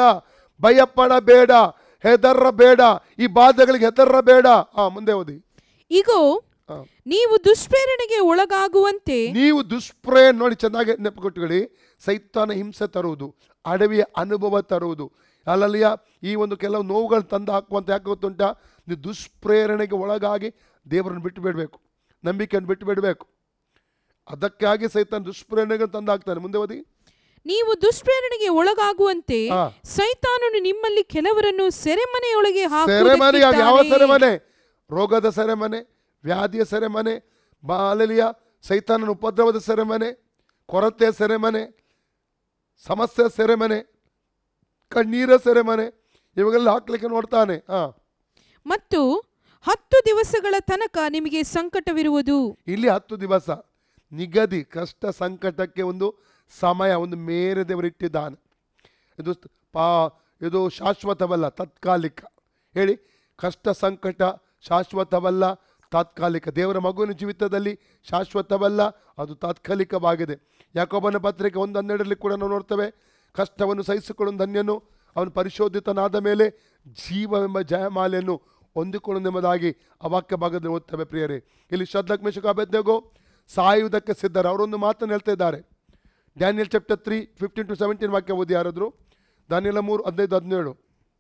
ಭಯಪಡಬೇಡ ಹೆದರಬೇಡ ಈ ಬಾಧೆಗಳಿಗೆ ಹೆದರಬೇಡ ಆ ಮುಂದೆ ಓದಿ ಇಗೋ ಹಾ. ನೀವು ದುಷ್ಪ್ರೇರಣೆಗೆ ಒಳಗಾಗುವಂತೆ ನೀವು ದುಷ್ಪ್ರೇ ನೋಡಿ ಚೆನ್ನಾಗಿ ನೆನಪುಕೊಟ್ಟುಕೊಳ್ಳಿ ಸೈತಾನ ಹಿಂಸೆ ತರುವುದು ಅಡವಿಯ ಅನುಭವ ತರುವುದು ಅಲ್ಲಲ್ಲಿಯ ಈ ಒಂದು ಕೆಲವು ನೋವುಗಳು ತಂದು ಹಾಕುವಂತ ಯಾಕೆ ಗೊತ್ತುಂಟ ನೀವು ದುಷ್ಪ್ರೇರಣೆಗೆ ಒಳಗಾಗಿ ದೇವರನ್ನು ಬಿಟ್ಟು ಬಿಡಬೇಕು ನಂಬಿಕೆಯನ್ನು ಬಿಟ್ಟು ಬಿಡಬೇಕು ಅದಕ್ಕಾಗಿ ಸೈತಾನ ದುಷ್ಪ್ರೇರಣೆಗೆ ತಂದು ಹಾಕ್ತಾನೆ ಮುಂದೆ ಓದಿ ನೀವು ದುಷ್ಪ್ರೇರಣೆಗೆ ಒಳಗಾಗುವಂತೆ ಹಾ. ಸೈತಾನನು ನಿಮ್ಮಲ್ಲಿ ಕೆಲವರನ್ನು ಸೆರೆಮನೆಯೊಳಗೆ ಸೆರೆಮನೆಯಾಗಿ ಯಾವ ಹಾಕುವುದಕ್ಕಿದ್ದಾನೆ. ಸೆರೆಮನೆ ರೋಗದ ಸೆರೆಮನೆ ವ್ಯಾಧಿಯ ಸೆರೆಮನೆ ಬಾಲಲಿಯ ಸೈತಾನನ ಉಪದ್ರವದ ಸೆರೆಮನೆ ಕೊರತೆಯ ಸೆರೆಮನೆ ಸಮಸ್ಯೆ ಸೆರೆಮನೆ ಕಣ್ಣೀರ ಸೆರೆಮನೆ ಇವಾಗೆಲ್ಲ ಹಾಕ್ಲಿಕ್ಕೆ ನೋಡ್ತಾನೆ ಹಾ ಮತ್ತು ಹತ್ತು ದಿವಸಗಳ ತನಕ ನಿಮಗೆ ಸಂಕಟವಿರುವುದು ಇಲ್ಲಿ ಹತ್ತು ದಿವಸ ನಿಗದಿ ಕಷ್ಟ ಸಂಕಟಕ್ಕೆ ಒಂದು ಸಮಯ ಒಂದು ಮೇರೆ ದೇವರಿಟ್ಟಿದ್ದಾನೆ ಇದು ಸ್- ಪಾ ಇದು ಶಾಶ್ವತವಲ್ಲ ತಾತ್ಕಾಲಿಕ ಹೇಳಿ ಕಷ್ಟ ಸಂಕಟ ಶಾಶ್ವತವಲ್ಲ ತಾತ್ಕಾಲಿಕ ದೇವರ ಮಗುವಿನ ಜೀವಿತದಲ್ಲಿ ಶಾಶ್ವತವಲ್ಲ ಅದು ತಾತ್ಕಾಲಿಕವಾಗಿದೆ ಯಾಕೊಬ್ಬನ ಪತ್ರಿಕೆ ಒಂದು ಹನ್ನೆರಡರಲ್ಲಿ ಕೂಡ ನಾವು ನೋಡ್ತೇವೆ ಕಷ್ಟವನ್ನು ಸಹಿಸಿಕೊಳ್ಳುವ ಧನ್ಯನು ಅವನು ಪರಿಶೋಧಿತನಾದ ಮೇಲೆ ಜೀವವೆಂಬ ಜಯಮಾಲೆಯನ್ನು ಹೊಂದಿಕೊಳ್ಳುವುದೆಂಬುದಾಗಿ ಆ ವಾಕ್ಯ ಭಾಗದಲ್ಲಿ ಓದ್ತೇವೆ ಪ್ರಿಯರೇ ಇಲ್ಲಿ ಶ್ರದ್ಧಕ್ ಮೇಷಕ ಅಭ್ಯರ್ಥಿಗೋ ಸಾಯುವುದಕ್ಕೆ ಸಿದ್ಧರು ಅವರೊಂದು ಮಾತನ್ನು ಹೇಳ್ತಾ ಇದ್ದಾರೆ Daniel chapter three fifteen to seventeen ವಾಕ್ಯ ಓದಿ ಯಾರಾದ್ರು ದಾನಿಯಲ ಮೂರು ಹದಿನೈದು ಹದಿನೇಳು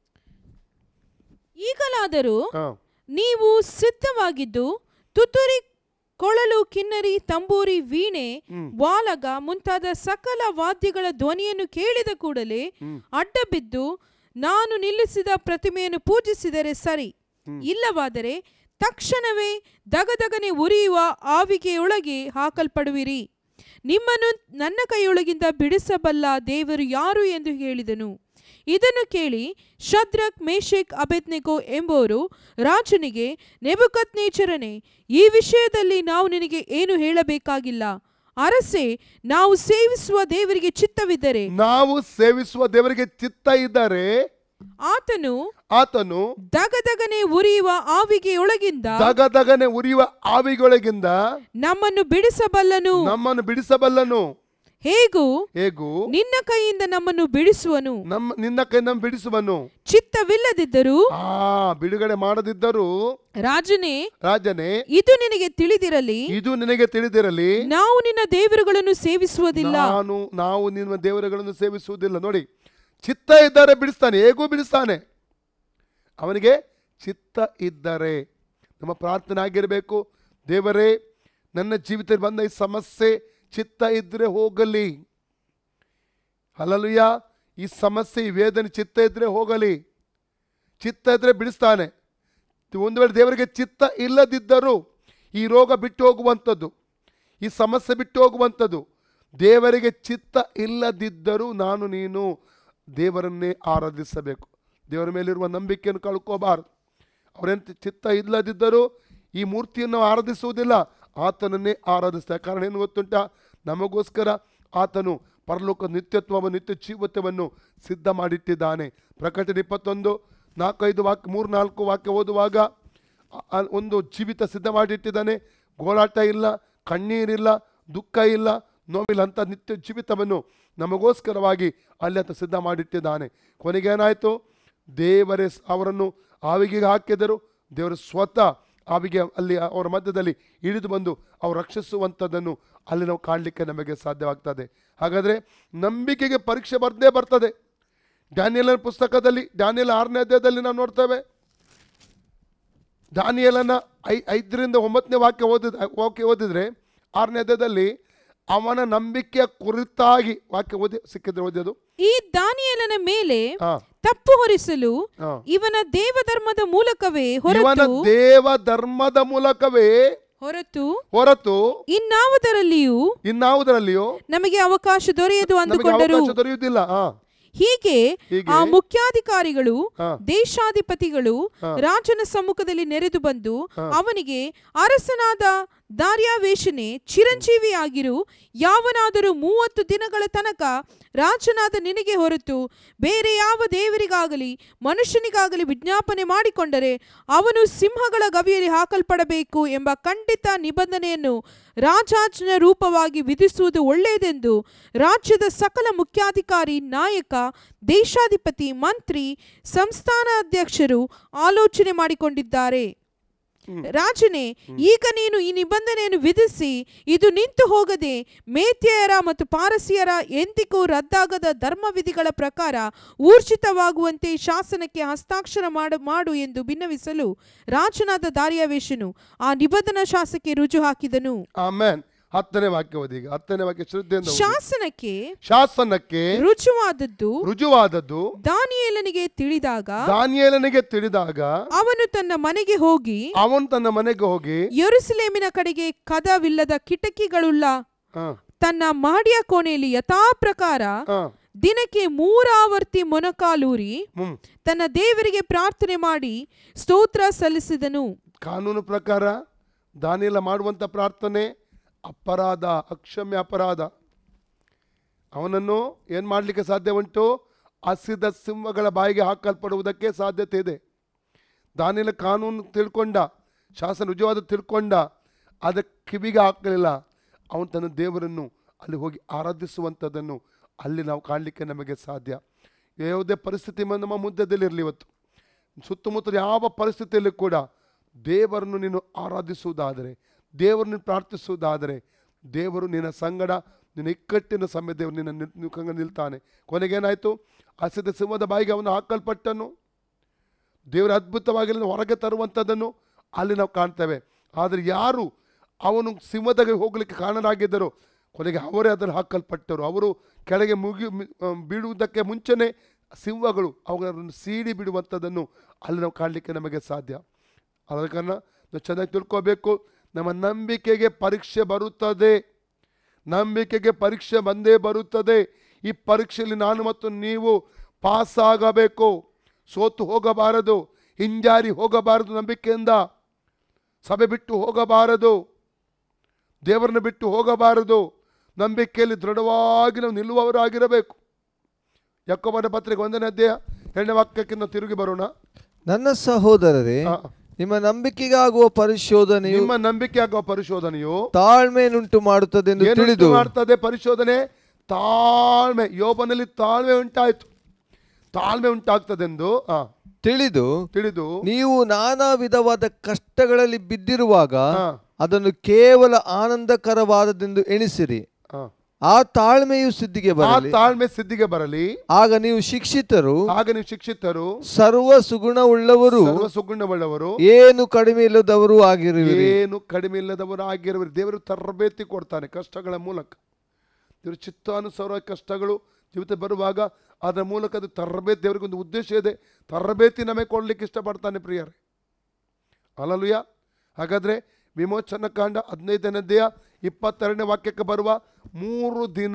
ಈಗಲಾದರೂ ಹಾಂ ನೀವು ಸಿದ್ಧವಾಗಿದ್ದು ತುತ್ತೂರಿ ಕೊಳಲು ಕಿನ್ನರಿ ತಂಬೂರಿ ವೀಣೆ ವಾಲಗ ಮುಂತಾದ ಸಕಲ ವಾದ್ಯಗಳ ಧ್ವನಿಯನ್ನು ಕೇಳಿದ ಕೂಡಲೇ ಅಡ್ಡ ಬಿದ್ದು ನಾನು ನಿಲ್ಲಿಸಿದ ಪ್ರತಿಮೆಯನ್ನು ಪೂಜಿಸಿದರೆ ಸರಿ ಇಲ್ಲವಾದರೆ ತಕ್ಷಣವೇ ದಗದಗನೆ ಉರಿಯುವ ಆವಿಗೆಯೊಳಗೆ ಹಾಕಲ್ಪಡುವಿರಿ ನಿಮ್ಮನ್ನು ನನ್ನ ಕೈಯೊಳಗಿಂದ ಬಿಡಿಸಬಲ್ಲ ದೇವರು ಯಾರು ಎಂದು ಹೇಳಿದನು ಇದನ್ನು ಕೇಳಿ ಶದ್ರಕ್ ಮೇಷೆಕ್ ಅಬೆದ್ನೆಗೋ ಎಂಬುವರು ರಾಜನಿಗೆ ನೆಬುಕತ್ ನೇಚರನೆ ಈ ವಿಷಯದಲ್ಲಿ ನಾವು ನಿನಗೆ ಏನು ಹೇಳಬೇಕಾಗಿಲ್ಲ ಅರಸೆ ನಾವು ಸೇವಿಸುವ ದೇವರಿಗೆ ಚಿತ್ತವಿದ್ದರೆ ನಾವು ಸೇವಿಸುವ ದೇವರಿಗೆ ಚಿತ್ತ ಇದ್ದರೆ ಆತನು ಆತನು ದಗದಗನೆ ಉರಿಯುವ ಆವಿಗೆಯೊಳಗಿಂದ ದಗದಗನೆ ಉರಿಯುವ ಆವಿಗೊಳಗಿಂದ ನಮ್ಮನ್ನು ಬಿಡಿಸಬಲ್ಲನು ನಮ್ಮನ್ನು ಬಿಡಿಸಬಲ್ಲನು ಹೇಗೂ ಹೇಗೂ ನಿನ್ನ ಕೈಯಿಂದ ನಮ್ಮನ್ನು ಬಿಡಿಸುವನು ನಮ್ಮ ನಿನ್ನ ಕೈ ನಮ್ಮ ಬಿಡಿಸುವನು ಚಿತ್ತವಿಲ್ಲದಿದ್ದರೂ ಆ ಬಿಡುಗಡೆ ಮಾಡದಿದ್ದರೂ ರಾಜನೇ ರಾಜನೇ ಇದು ನಿನಗೆ ತಿಳಿದಿರಲಿ ಇದು ನಿನಗೆ ತಿಳಿದಿರಲಿ ನಾವು ನಿನ್ನ ದೇವರುಗಳನ್ನು ಸೇವಿಸುವುದಿಲ್ಲ ನಾನು ನಾವು ನಿಮ್ಮ ದೇವರುಗಳನ್ನು ಸೇವಿಸುವುದಿಲ್ಲ ನೋಡಿ ಚಿತ್ತ ಇದ್ದರೆ ಬಿಡಿಸ್ತಾನೆ ಹೇಗೂ ಬಿಡಿಸ್ತಾನೆ ಅವನಿಗೆ ಚಿತ್ತ ಇದ್ದರೆ ನಮ್ಮ ಪ್ರಾರ್ಥನೆ ಆಗಿರಬೇಕು ದೇವರೇ ನನ್ನ ಜೀವಿತದಲ್ಲಿ ಬಂದ ಈ ಸಮಸ್ಯೆ ಚಿತ್ತ ಇದ್ರೆ ಹೋಗಲಿ ಹಲಲುಯ ಈ ಸಮಸ್ಯೆ ಈ ವೇದನೆ ಚಿತ್ತ ಇದ್ರೆ ಹೋಗಲಿ ಚಿತ್ತ ಇದ್ರೆ ಬಿಡಿಸ್ತಾನೆ ಒಂದು ವೇಳೆ ದೇವರಿಗೆ ಚಿತ್ತ ಇಲ್ಲದಿದ್ದರೂ ಈ ರೋಗ ಬಿಟ್ಟು ಹೋಗುವಂಥದ್ದು ಈ ಸಮಸ್ಯೆ ಬಿಟ್ಟು ಹೋಗುವಂಥದ್ದು ದೇವರಿಗೆ ಚಿತ್ತ ಇಲ್ಲದಿದ್ದರೂ ನಾನು ನೀನು ದೇವರನ್ನೇ ಆರಾಧಿಸಬೇಕು ದೇವರ ಮೇಲಿರುವ ನಂಬಿಕೆಯನ್ನು ಕಳ್ಕೋಬಾರದು ಅವರೆಂತ ಚಿತ್ತ ಇಲ್ಲದಿದ್ದರೂ ಈ ಮೂರ್ತಿಯನ್ನು ನಾವು ಆರಾಧಿಸುವುದಿಲ್ಲ ಆತನನ್ನೇ ಆರಾಧಿಸ್ತಾರೆ ಕಾರಣ ಏನು ಗೊತ್ತುಂಟ ನಮಗೋಸ್ಕರ ಆತನು ಪರಲೋಕ ನಿತ್ಯತ್ವವನ್ನು ನಿತ್ಯ ಜೀವತ್ವವನ್ನು ಸಿದ್ಧ ಮಾಡಿಟ್ಟಿದ್ದಾನೆ ಪ್ರಕಟಣೆ ಇಪ್ಪತ್ತೊಂದು ನಾಲ್ಕೈದು ವಾಕ್ಯ ಮೂರು ನಾಲ್ಕು ವಾಕ್ಯ ಓದುವಾಗ ಆ- ಆ ಒಂದು ಜೀವಿತ ಸಿದ್ಧ ಮಾಡಿಟ್ಟಿದ್ದಾನೆ ಗೋಳಾಟ ಇಲ್ಲ ಕಣ್ಣೀರಿಲ್ಲ ದುಃಖ ಇಲ್ಲ ನೋವಿಲ್ಲ ಅಂತ ನಿತ್ಯ ಜೀವಿತವನ್ನು ನಮಗೋಸ್ಕರವಾಗಿ ಅಲ್ಲಿ ಆತ ಸಿದ್ಧ ಮಾಡಿಟ್ಟಿದ್ದಾನೆ ಕೊನೆಗೇನಾಯಿತು ದೇವರೇ ಸ್- ಅವರನ್ನು ಆವಿಗೆ ಹಾಕಿದರು ದೇವರು ಸ್ವತಃ ಆವಿಗೆ ಅಲ್ಲಿ ಅವರ ಮಧ್ಯದಲ್ಲಿ ಇಳಿದು ಬಂದು ಅವರು ರಕ್ಷಿಸುವಂಥದ್ದನ್ನು ಅಲ್ಲಿ ನಾವು ಕಾಣಲಿಕ್ಕೆ ನಮಗೆ ಸಾಧ್ಯವಾಗ್ತದೆ ಹಾಗಾದರೆ ನಂಬಿಕೆಗೆ ಪರೀಕ್ಷೆ ಬರ್ದೇ ಬರ್ತದೆ ಡ್ಯಾನಿಯಲನ ಪುಸ್ತಕದಲ್ಲಿ ಡ್ಯಾನಿಯಲ್ ಆರನೇ ಅಧ್ಯಾಯದಲ್ಲಿ ನಾವು ನೋಡ್ತೇವೆ ದಾನಿಯಲನ ಐ ಐದರಿಂದ ಒಂಬತ್ತನೇ ವಾಕ್ಯ ಓದಿದ ವಾಕ್ಯ ಓದಿದ್ರೆ ಆರನೇ ಅಧ್ಯಾಯದಲ್ಲಿ ಅವನ ನಂಬಿಕೆಯ ಕುರಿತಾಗಿ ವಾಕ್ಯ ಓದಿ ಸಿಕ್ಕಿದ್ರೆ ಓದಿಯೋದು ಈ ದಾನಿಯೇಲನ ಮೇಲೆ ಹಾ ತಪ್ಪು ಹೊರಿಸಲು ಹಾ. ಇವನ ದೇವಧರ್ಮದ ಮೂಲಕವೇ ಇವನ ಹೊರತು ದೇವ ಧರ್ಮದ ಮೂಲಕವೇ ಹೊರತು ಹೊರತು ಇನ್ನಾವುದರಲ್ಲಿಯೂ ಇನ್ನಾವುದರಲ್ಲಿಯೂ ನಮಗೆ ಅವಕಾಶ ದೊರೆಯದು ನಮಗೆ ಅಂದುಕೊಂಡರು ಅವಕಾಶ ದೊರೆಯುವುದಿಲ್ಲ ಹಾ ಹೀಗೆ ಹೀಗೆ ಆ ಮುಖ್ಯಾಧಿಕಾರಿಗಳು ಹಾ. ದೇಶಾಧಿಪತಿಗಳು ರಾಜನ ಸಮ್ಮುಖದಲ್ಲಿ ನೆರೆದು ಬಂದು ಅವನಿಗೆ ಅರಸನಾದ ದಾರ್ಯಾವೇಶನೆ ಚಿರಂಜೀವಿಯಾಗಿರು ಯಾವನಾದರೂ ಮೂವತ್ತು ದಿನಗಳ ತನಕ ರಾಜನಾದ ನಿನಗೆ ಹೊರತು ಬೇರೆ ಯಾವ ದೇವರಿಗಾಗಲಿ ಮನುಷ್ಯನಿಗಾಗಲಿ ವಿಜ್ಞಾಪನೆ ಮಾಡಿಕೊಂಡರೆ ಅವನು ಸಿಂಹಗಳ ಗವಿಯಲ್ಲಿ ಹಾಕಲ್ಪಡಬೇಕು ಎಂಬ ಖಂಡಿತ ನಿಬಂಧನೆಯನ್ನು ರಾಜಾಜ್ಞ ರೂಪವಾಗಿ ವಿಧಿಸುವುದು ಒಳ್ಳೆಯದೆಂದು ರಾಜ್ಯದ ಸಕಲ ಮುಖ್ಯಾಧಿಕಾರಿ ನಾಯಕ ದೇಶಾಧಿಪತಿ ಮಂತ್ರಿ ಸಂಸ್ಥಾನಾಧ್ಯಕ್ಷರು ಆಲೋಚನೆ ಮಾಡಿಕೊಂಡಿದ್ದಾರೆ ರಾಜನೇ ಈಗ ನೀನು ಈ ನಿಬಂಧನೆಯನ್ನು ವಿಧಿಸಿ ಇದು ನಿಂತು ಹೋಗದೆ ಮೇತ್ಯಯರ ಮತ್ತು ಪಾರಸಿಯರ ಎಂದಿಗೂ ರದ್ದಾಗದ ಧರ್ಮವಿಧಿಗಳ ಪ್ರಕಾರ ಊರ್ಜಿತವಾಗುವಂತೆ ಶಾಸನಕ್ಕೆ ಹಸ್ತಾಕ್ಷರ ಮಾಡು ಮಾಡು ಎಂದು ಭಿನ್ನವಿಸಲು ರಾಜನಾದ ದಾರಿಯಾವೇಶನು ಆ ನಿಬಂಧನಾ ಶಾಸಕ್ಕೆ ರುಜು ಹಾಕಿದನು ಆಮೇನ್ ಹತ್ತನೇ ವಾಕ್ಯ ಓದಿ ಈಗ ಹತ್ತನೇ ವಾಕ್ಯ ಶ್ರದ್ಧೆಯಿಂದ ಓದಿ. ಶಾಸನಕ್ಕೆ ಶಾಸನಕ್ಕೆ ರುಜುವಾದದ್ದು ರುಜುವಾದದ್ದು ದಾನಿಯೇಲನಿಗೆ ತಿಳಿದಾಗ ದಾನಿಯೇಲನಿಗೆ ತಿಳಿದಾಗ ಅವನು ತನ್ನ ಮನೆಗೆ ಹೋಗಿ ಅವನು ತನ್ನ ಮನೆಗೆ ಹೋಗಿ ಯೆರೂಸಲೇಮಿನ ಕಡೆಗೆ ಕದವಿಲ್ಲದ ಕಿಟಕಿಗಳುಳ್ಳ ಆ, ತನ್ನ ಮಹಡಿಯ ಕೋಣೆಯಲ್ಲಿ ಯಥಾ ಪ್ರಕಾರ ಆ, ದಿನಕ್ಕೆ ಮೂರಾವರ್ತಿ ಮೊನಕಾಲೂರಿ ಹ್ಮ್ ತನ್ನ ದೇವರಿಗೆ ಪ್ರಾರ್ಥನೆ ಮಾಡಿ ಸ್ತೋತ್ರ ಸಲ್ಲಿಸಿದನು ಕಾನೂನು ಪ್ರಕಾರ ದಾನಿಯೆಲ್ಲ ಮಾಡುವಂಥ ಪ್ರಾರ್ಥನೆ ಅಪರಾಧ ಅಕ್ಷಮ್ಯ ಅಪರಾಧ ಅವನನ್ನು ಏನು ಮಾಡಲಿಕ್ಕೆ ಸಾಧ್ಯ ಉಂಟು ಹಸಿದ ಸಿಂಹಗಳ ಬಾಯಿಗೆ ಹಾಕಲ್ಪಡುವುದಕ್ಕೆ ಸಾಧ್ಯತೆ ಇದೆ ದಾನಿಯಲ ಕಾನೂನು ತಿಳ್ಕೊಂಡ ಶಾಸನ ರುಜುವಾದ ತಿಳ್ಕೊಂಡ ಅದಕ್ಕೆ ಕಿವಿಗೆ ಹಾಕಲಿಲ್ಲ ಅವನು ತನ್ನ ದೇವರನ್ನು ಅಲ್ಲಿ ಹೋಗಿ ಆರಾಧಿಸುವಂಥದ್ದನ್ನು ಅಲ್ಲಿ ನಾವು ಕಾಣಲಿಕ್ಕೆ ನಮಗೆ ಸಾಧ್ಯ ಯಾವುದೇ ಪರಿಸ್ಥಿತಿ ಮ- ನಮ್ಮ ಮುದ್ದದಲ್ಲಿರಲಿ ಇವತ್ತು ಸುತ್ತಮುತ್ತಲ ಯಾವ ಪರಿಸ್ಥಿತಿಯಲ್ಲಿ ಕೂಡ ದೇವರನ್ನು ನೀನು ಆರಾಧಿಸುವುದಾದರೆ ದೇವರನ್ನು ಪ್ರಾರ್ಥಿಸುವುದಾದರೆ ದೇವರು ನಿನ್ನ ಸಂಗಡ ನಿನ್ನ ಇಕ್ಕಟ್ಟಿನ ಸಮಯ ದೇವರು ನಿನ್ನ ನಿಲ್- ಮುಖಂಗ ನಿಲ್ತಾನೆ ಕೊನೆಗೇನಾಯಿತು ಹಸಿದ ಸಿಂಹದ ಬಾಯಿಗೆ ಅವನು ಹಾಕಲ್ಪಟ್ಟನು ದೇವರ ಅದ್ಭುತವಾಗಿ ಹೊರಗೆ ತರುವಂಥದ್ದನ್ನು ಅಲ್ಲಿ ನಾವು ಕಾಣ್ತೇವೆ ಆದರೆ ಯಾರು ಅವನು ಸಿಂಹದಾಗ ಹೋಗಲಿಕ್ಕೆ ಕಾರಣರಾಗಿದ್ದರು ಕೊನೆಗೆ ಅವರೇ ಅದನ್ನು ಹಾಕಲ್ಪಟ್ಟರು ಅವರು ಕೆಳಗೆ ಮುಗಿ ಮಿ- ಆ, ಬೀಳುವುದಕ್ಕೆ ಮುಂಚೆನೇ ಸಿಂಹಗಳು ಅವುಗಳನ್ನು ಸೀಡಿ ಬಿಡುವಂಥದ್ದನ್ನು ಅಲ್ಲಿ ನಾವು ಕಾಣಲಿಕ್ಕೆ ನಮಗೆ ಸಾಧ್ಯ ಆದ ಕಾರಣ ನಾವು ಚೆನ್ನಾಗಿ ತಿಳ್ಕೋಬೇಕು ನಮ್ಮ ನಂಬಿಕೆಗೆ ಪರೀಕ್ಷೆ ಬರುತ್ತದೆ ನಂಬಿಕೆಗೆ ಪರೀಕ್ಷೆ ಬಂದೇ ಬರುತ್ತದೆ ಈ ಪರೀಕ್ಷೆಯಲ್ಲಿ ನಾನು ಮತ್ತು ನೀವು ಪಾಸ್ ಆಗಬೇಕು ಸೋತು ಹೋಗಬಾರದು ಹಿಂಜಾರಿ ಹೋಗಬಾರದು ನಂಬಿಕೆಯಿಂದ ಸಭೆ ಬಿಟ್ಟು ಹೋಗಬಾರದು ದೇವರನ್ನ ಬಿಟ್ಟು ಹೋಗಬಾರದು ನಂಬಿಕೆಯಲ್ಲಿ ದೃಢವಾಗಿ ನಾವು ನಿಲ್ಲುವವರಾಗಿರಬೇಕು ಯಾಕೊಬ್ಬನ ಪತ್ರಿಕೆ ಒಂದನೇ ಅಧ್ಯಾಯ ಎರಡನೇ ವಾಕ್ಯಕ್ಕೆ ನಾವು ತಿರುಗಿ ಬರೋಣ ನನ್ನ ಸಹೋದರರೇ ಆ, ನಿಮ್ಮ ನಂಬಿಕೆಗಾಗುವ ಪರಿಶೋಧನೆಯು ನಿಮ್ಮ ನಂಬಿಕೆ ಆಗುವ ಪರಿಶೋಧನೆಯು ತಾಳ್ಮೆಯನ್ನುಂಟು ಮಾಡುತ್ತದೆಂದು ಏನು ತಿಳಿದು ಮಾಡ್ತದೆ ಪರಿಶೋಧನೆ ತಾಳ್ಮೆ ಯೋಬನಲ್ಲಿ ತಾಳ್ಮೆ ಉಂಟಾಯ್ತು ತಾಳ್ಮೆ ಉಂಟಾಗ್ತದೆಂದು ಆ, ತಿಳಿದು ತಿಳಿದು ನೀವು ನಾನಾ ವಿಧವಾದ ಕಷ್ಟಗಳಲ್ಲಿ ಬಿದ್ದಿರುವಾಗ ಆ, ಅದನ್ನು ಕೇವಲ ಆನಂದಕರವಾದದೆಂದು ಎಣಿಸಿರಿ ಆ. ಆ ತಾಳ್ಮೆಯು ಸಿದ್ಧಿಗೆ ಆ ಬರಲಿ ತಾಳ್ಮೆ ಸಿದ್ಧಿಗೆ ಬರಲಿ ಆಗ ನೀವು ಶಿಕ್ಷಿತರು ಆಗ ನೀವು ಶಿಕ್ಷಿತರು ಸರ್ವ ಸುಗುಣವುಳ್ಳವರು ಸರ್ವ ಸುಗುಣವುಳ್ಳವರು ಏನು ಕಡಿಮೆ ಇಲ್ಲದವರು ಆಗಿರುವಿರಿ ಏನು ಕಡಿಮೆ ಇಲ್ಲದವರು ಆಗಿರುವರು ದೇವರು ತರಬೇತಿ ಕೊಡ್ತಾನೆ ಕಷ್ಟಗಳ ಮೂಲಕ ದೇವರು ಚಿತ್ತಾನುಸಾರ ಕಷ್ಟಗಳು ಜೀವಿತ ಬರುವಾಗ ಅದರ ಮೂಲಕ ಅದು ತರಬೇತಿ ದೇವರಿಗೊಂದು ಉದ್ದೇಶ ಇದೆ ತರಬೇತಿ ನಮಗೆ ಕೊಡ್ಲಿಕ್ಕೆ ಇಷ್ಟಪಡ್ತಾನೆ ಪ್ರಿಯರೇ ಅಲ್ಲಲುಯ ಹಾಗಾದರೆ ವಿಮೋಚನ ಕಾಂಡ ಹದಿನೈದನೇ ಅಧ್ಯಾಯ ಇಪ್ಪತ್ತೆರಡನೇ ವಾಕ್ಯಕ್ಕೆ ಬರುವ ಮೂರು ದಿನ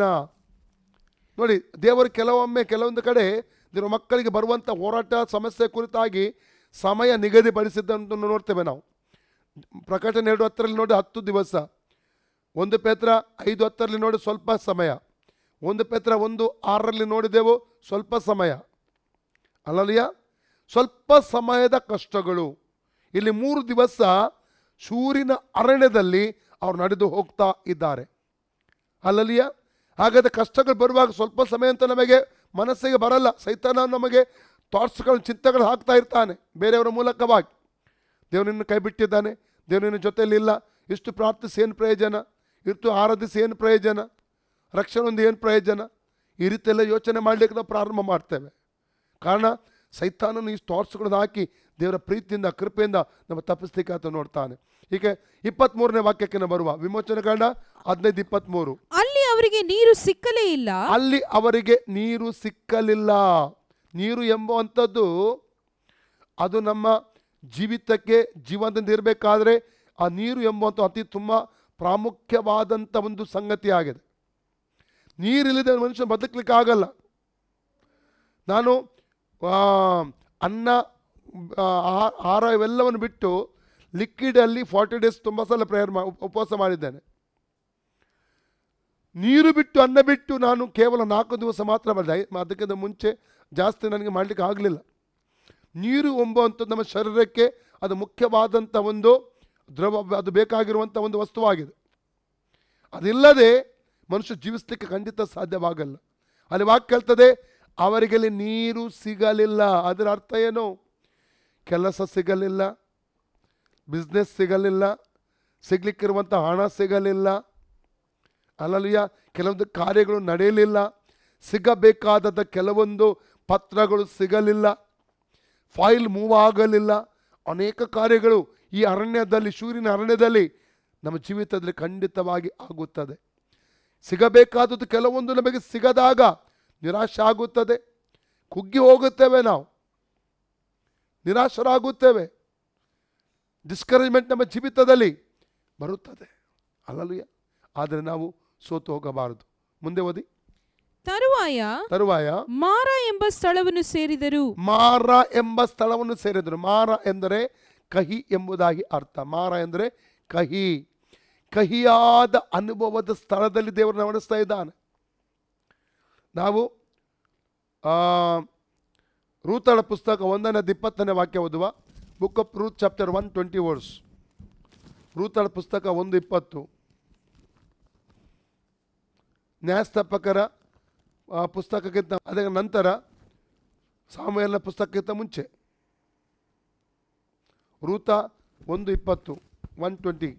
ನೋಡಿ ದೇವರು ಕೆಲವೊಮ್ಮೆ ಕೆಲವೊಂದು ಕಡೆ ದೇವರ ಮಕ್ಕಳಿಗೆ ಬರುವಂಥ ಹೋರಾಟ ಸಮಸ್ಯೆ ಕುರಿತಾಗಿ ಸಮಯ ನಿಗದಿಪಡಿಸಿದ್ದನ್ನು ನೋಡ್ತೇವೆ ನಾವು ಪ್ರಕಟಣೆ ಎರಡು ಹತ್ತರಲ್ಲಿ ನೋಡಿ ಹತ್ತು ದಿವಸ ಒಂದು ಪೇತ್ರ ಐದು ಹತ್ತರಲ್ಲಿ ನೋಡಿ ಸ್ವಲ್ಪ ಸಮಯ ಒಂದು ಪೇತ್ರ ಒಂದು ಆರರಲ್ಲಿ ನೋಡಿದೆವು ಸ್ವಲ್ಪ ಸಮಯ ಅಲ್ಲಲಿಯ ಸ್ವಲ್ಪ ಸಮಯದ ಕಷ್ಟಗಳು ಇಲ್ಲಿ ಮೂರು ದಿವಸ ಶೂರಿನ ಅರಣ್ಯದಲ್ಲಿ ಅವ್ರು ನಡೆದು ಹೋಗ್ತಾ ಇದ್ದಾರೆ ಅಲ್ಲಲಿಯ ಹಾಗಾದ್ರೆ ಕಷ್ಟಗಳು ಬರುವಾಗ ಸ್ವಲ್ಪ ಸಮಯ ಅಂತ ನಮಗೆ ಮನಸ್ಸಿಗೆ ಬರಲ್ಲ ಸೈತಾನ ನಮಗೆ ಥಾಟ್ಸ್ಗಳು ಚಿಂತೆಗಳು ಹಾಕ್ತಾ ಇರ್ತಾನೆ ಬೇರೆಯವರ ಮೂಲಕವಾಗಿ ದೇವರು ನಿನ್ನ ಕೈ ಬಿಟ್ಟಿದ್ದಾನೆ ದೇವರು ನಿನ್ನ ಜೊತೆಯಲ್ಲಿಲ್ಲ ಇಷ್ಟು ಪ್ರಾರ್ಥಿಸಿ ಏನು ಪ್ರಯೋಜನ ಇಷ್ಟು ಆರಾಧಿಸಿ ಏನು ಪ್ರಯೋಜನ ರಕ್ಷಣೆ ಒಂದು ಏನು ಪ್ರಯೋಜನ ಈ ರೀತಿಯೆಲ್ಲ ಯೋಚನೆ ಮಾಡಲಿಕ್ಕೆ ನಾವು ಪ್ರಾರಂಭ ಮಾಡ್ತೇವೆ ಕಾರಣ ಸೈತಾನನು ಈ ಥಾಟ್ಸ್ಗಳನ್ನ ಹಾಕಿ ದೇವರ ಪ್ರೀತಿಯಿಂದ ಕೃಪೆಯಿಂದ ನಮ್ಮ ತಪ್ಪಿಸ್ಲಿಕ್ಕೆ ಆತ ನೋಡ್ತಾನೆ ಹೀಗೆ ಇಪ್ಪತ್ತ್ಮೂರನೇ ವಾಕ್ಯಕ್ಕೆ ನಾವು ಬರುವ ವಿಮೋಚನೆ ಕಾಂಡ ಹದಿನೈದು ಇಪ್ಪತ್ತ್ಮೂರು ಅಲ್ಲಿ ಅವರಿಗೆ ನೀರು ಸಿಕ್ಕಲೇ ಇಲ್ಲ ಅಲ್ಲಿ ಅವರಿಗೆ ನೀರು ಸಿಕ್ಕಲಿಲ್ಲ ನೀರು ಎಂಬುವಂಥದ್ದು ಅದು ನಮ್ಮ ಜೀವಿತಕ್ಕೆ ಜೀವನದಿಂದ ಇರಬೇಕಾದ್ರೆ ಆ ನೀರು ಎಂಬುವಂಥ ಅತಿ ತುಂಬ ಪ್ರಾಮುಖ್ಯವಾದಂಥ ಒಂದು ಸಂಗತಿ ಆಗಿದೆ ನೀರಿಲ್ಲದೆ ಮನುಷ್ಯ ಬದುಕಲಿಕ್ಕೆ ಆಗಲ್ಲ ನಾನು ಆ, ಅನ್ನ ಆ, ಆಹಾರ ಆಹಾರ ಇವೆಲ್ಲವನ್ನು ಬಿಟ್ಟು ಲಿಕ್ವಿಡಲ್ಲಿ ಫಾರ್ಟಿ ಡೇಸ್ ತುಂಬ ಸಲ ಪ್ರೇಯರ್ ಮಾ ಉಪ- ಉಪವಾಸ ಮಾಡಿದ್ದೇನೆ ನೀರು ಬಿಟ್ಟು ಅನ್ನ ಬಿಟ್ಟು ನಾನು ಕೇವಲ ನಾಲ್ಕು ದಿವಸ ಮಾತ್ರ ಮಾಡಿದೆ ಐ- ಅದಕ್ಕಿಂತ ಮುಂಚೆ ಜಾಸ್ತಿ ನನಗೆ ಮಾಡಲಿಕ್ಕೆ ಆಗಲಿಲ್ಲ ನೀರು ಎಂಬುವಂಥದ್ದು ನಮ್ಮ ಶರೀರಕ್ಕೆ ಅದು ಮುಖ್ಯವಾದಂಥ ಒಂದು ದ್ರವ ಅದು ಬೇಕಾಗಿರುವಂಥ ಒಂದು ವಸ್ತುವಾಗಿದೆ ಅದಿಲ್ಲದೆ ಮನುಷ್ಯ ಜೀವಿಸಲಿಕ್ಕೆ ಖಂಡಿತ ಸಾಧ್ಯವಾಗಲ್ಲ ಅಲ್ಲಿ ವಾಕ್ಯ ಹೇಳ್ತದೆ ಅವರಿಗೆ ಅಲ್ಲಿ ನೀರು ಸಿಗಲಿಲ್ಲ ಅದರ ಅರ್ಥ ಏನು ಕೆಲಸ ಸಿಗಲಿಲ್ಲ ಬಿಸ್ನೆಸ್ ಸಿಗಲಿಲ್ಲ ಸಿಗ್ಲಿಕ್ಕಿರುವಂಥ ಹಣ ಸಿಗಲಿಲ್ಲ ಅಲ್ಲಲ್ಲಿಯ ಕೆಲವೊಂದು ಕಾರ್ಯಗಳು ನಡೆಯಲಿಲ್ಲ ಸಿಗಬೇಕಾದ ಕೆಲವೊಂದು ಪತ್ರಗಳು ಸಿಗಲಿಲ್ಲ ಫೈಲ್ ಮೂವ್ ಆಗಲಿಲ್ಲ ಅನೇಕ ಕಾರ್ಯಗಳು ಈ ಅರಣ್ಯದಲ್ಲಿ ಶೂರಿನ ಅರಣ್ಯದಲ್ಲಿ ನಮ್ಮ ಜೀವಿತದಲ್ಲಿ ಖಂಡಿತವಾಗಿ ಆಗುತ್ತದೆ ಸಿಗಬೇಕಾದದ್ದು ಕೆಲವೊಂದು ನಮಗೆ ಸಿಗದಾಗ ನಿರಾಶೆ ಆಗುತ್ತದೆ ಕುಗ್ಗಿ ಹೋಗುತ್ತೇವೆ ನಾವು ನಿರಾಶರಾಗುತ್ತೇವೆ ಡಿಸ್ಕರೇಜ್ಮೆಂಟ್ ನಮ್ಮ ಜೀವಿತದಲ್ಲಿ ಬರುತ್ತದೆ ಅಲ್ಲಲ್ಲೂಯ ಆದರೆ ನಾವು ಸೋತು ಹೋಗಬಾರದು ಮುಂದೆ ಓದಿ ತರುವಾಯ ತರುವಾಯ ಮಾರ ಎಂಬ ಸ್ಥಳವನ್ನು ಸೇರಿದರು ಮಾರ ಎಂಬ ಸ್ಥಳವನ್ನು ಸೇರಿದರು ಮಾರ ಎಂದರೆ ಕಹಿ ಎಂಬುದಾಗಿ ಅರ್ಥ ಮಾರ ಎಂದರೆ ಕಹಿ ಕಹಿಯಾದ ಅನುಭವದ ಸ್ಥಳದಲ್ಲಿ ದೇವರನ್ನ ನಡೆಸ್ತಾ ಇದ್ದಾನೆ ನಾವು ಆ, ರೂತಳ ಪುಸ್ತಕ ಒಂದನೇ ಇಪ್ಪತ್ತನೇ ವಾಕ್ಯ ಓದುವ book of Ruth chapter one twenty words ರೂತಳ ಪುಸ್ತಕ ಒಂದು ಇಪ್ಪತ್ತು ನ್ಯಾಯಸ್ಥಾಪಕರ ಆ, ಪುಸ್ತಕಕ್ಕಿಂತ ಅದರ ನಂತರ ಸಾಮುವೇಲನ ಪುಸ್ತಕಕ್ಕಿಂತ ಮುಂಚೆ ರೂತ ಒಂದು ಇಪ್ಪತ್ತು ಒನ್ ಟ್ವೆಂಟಿ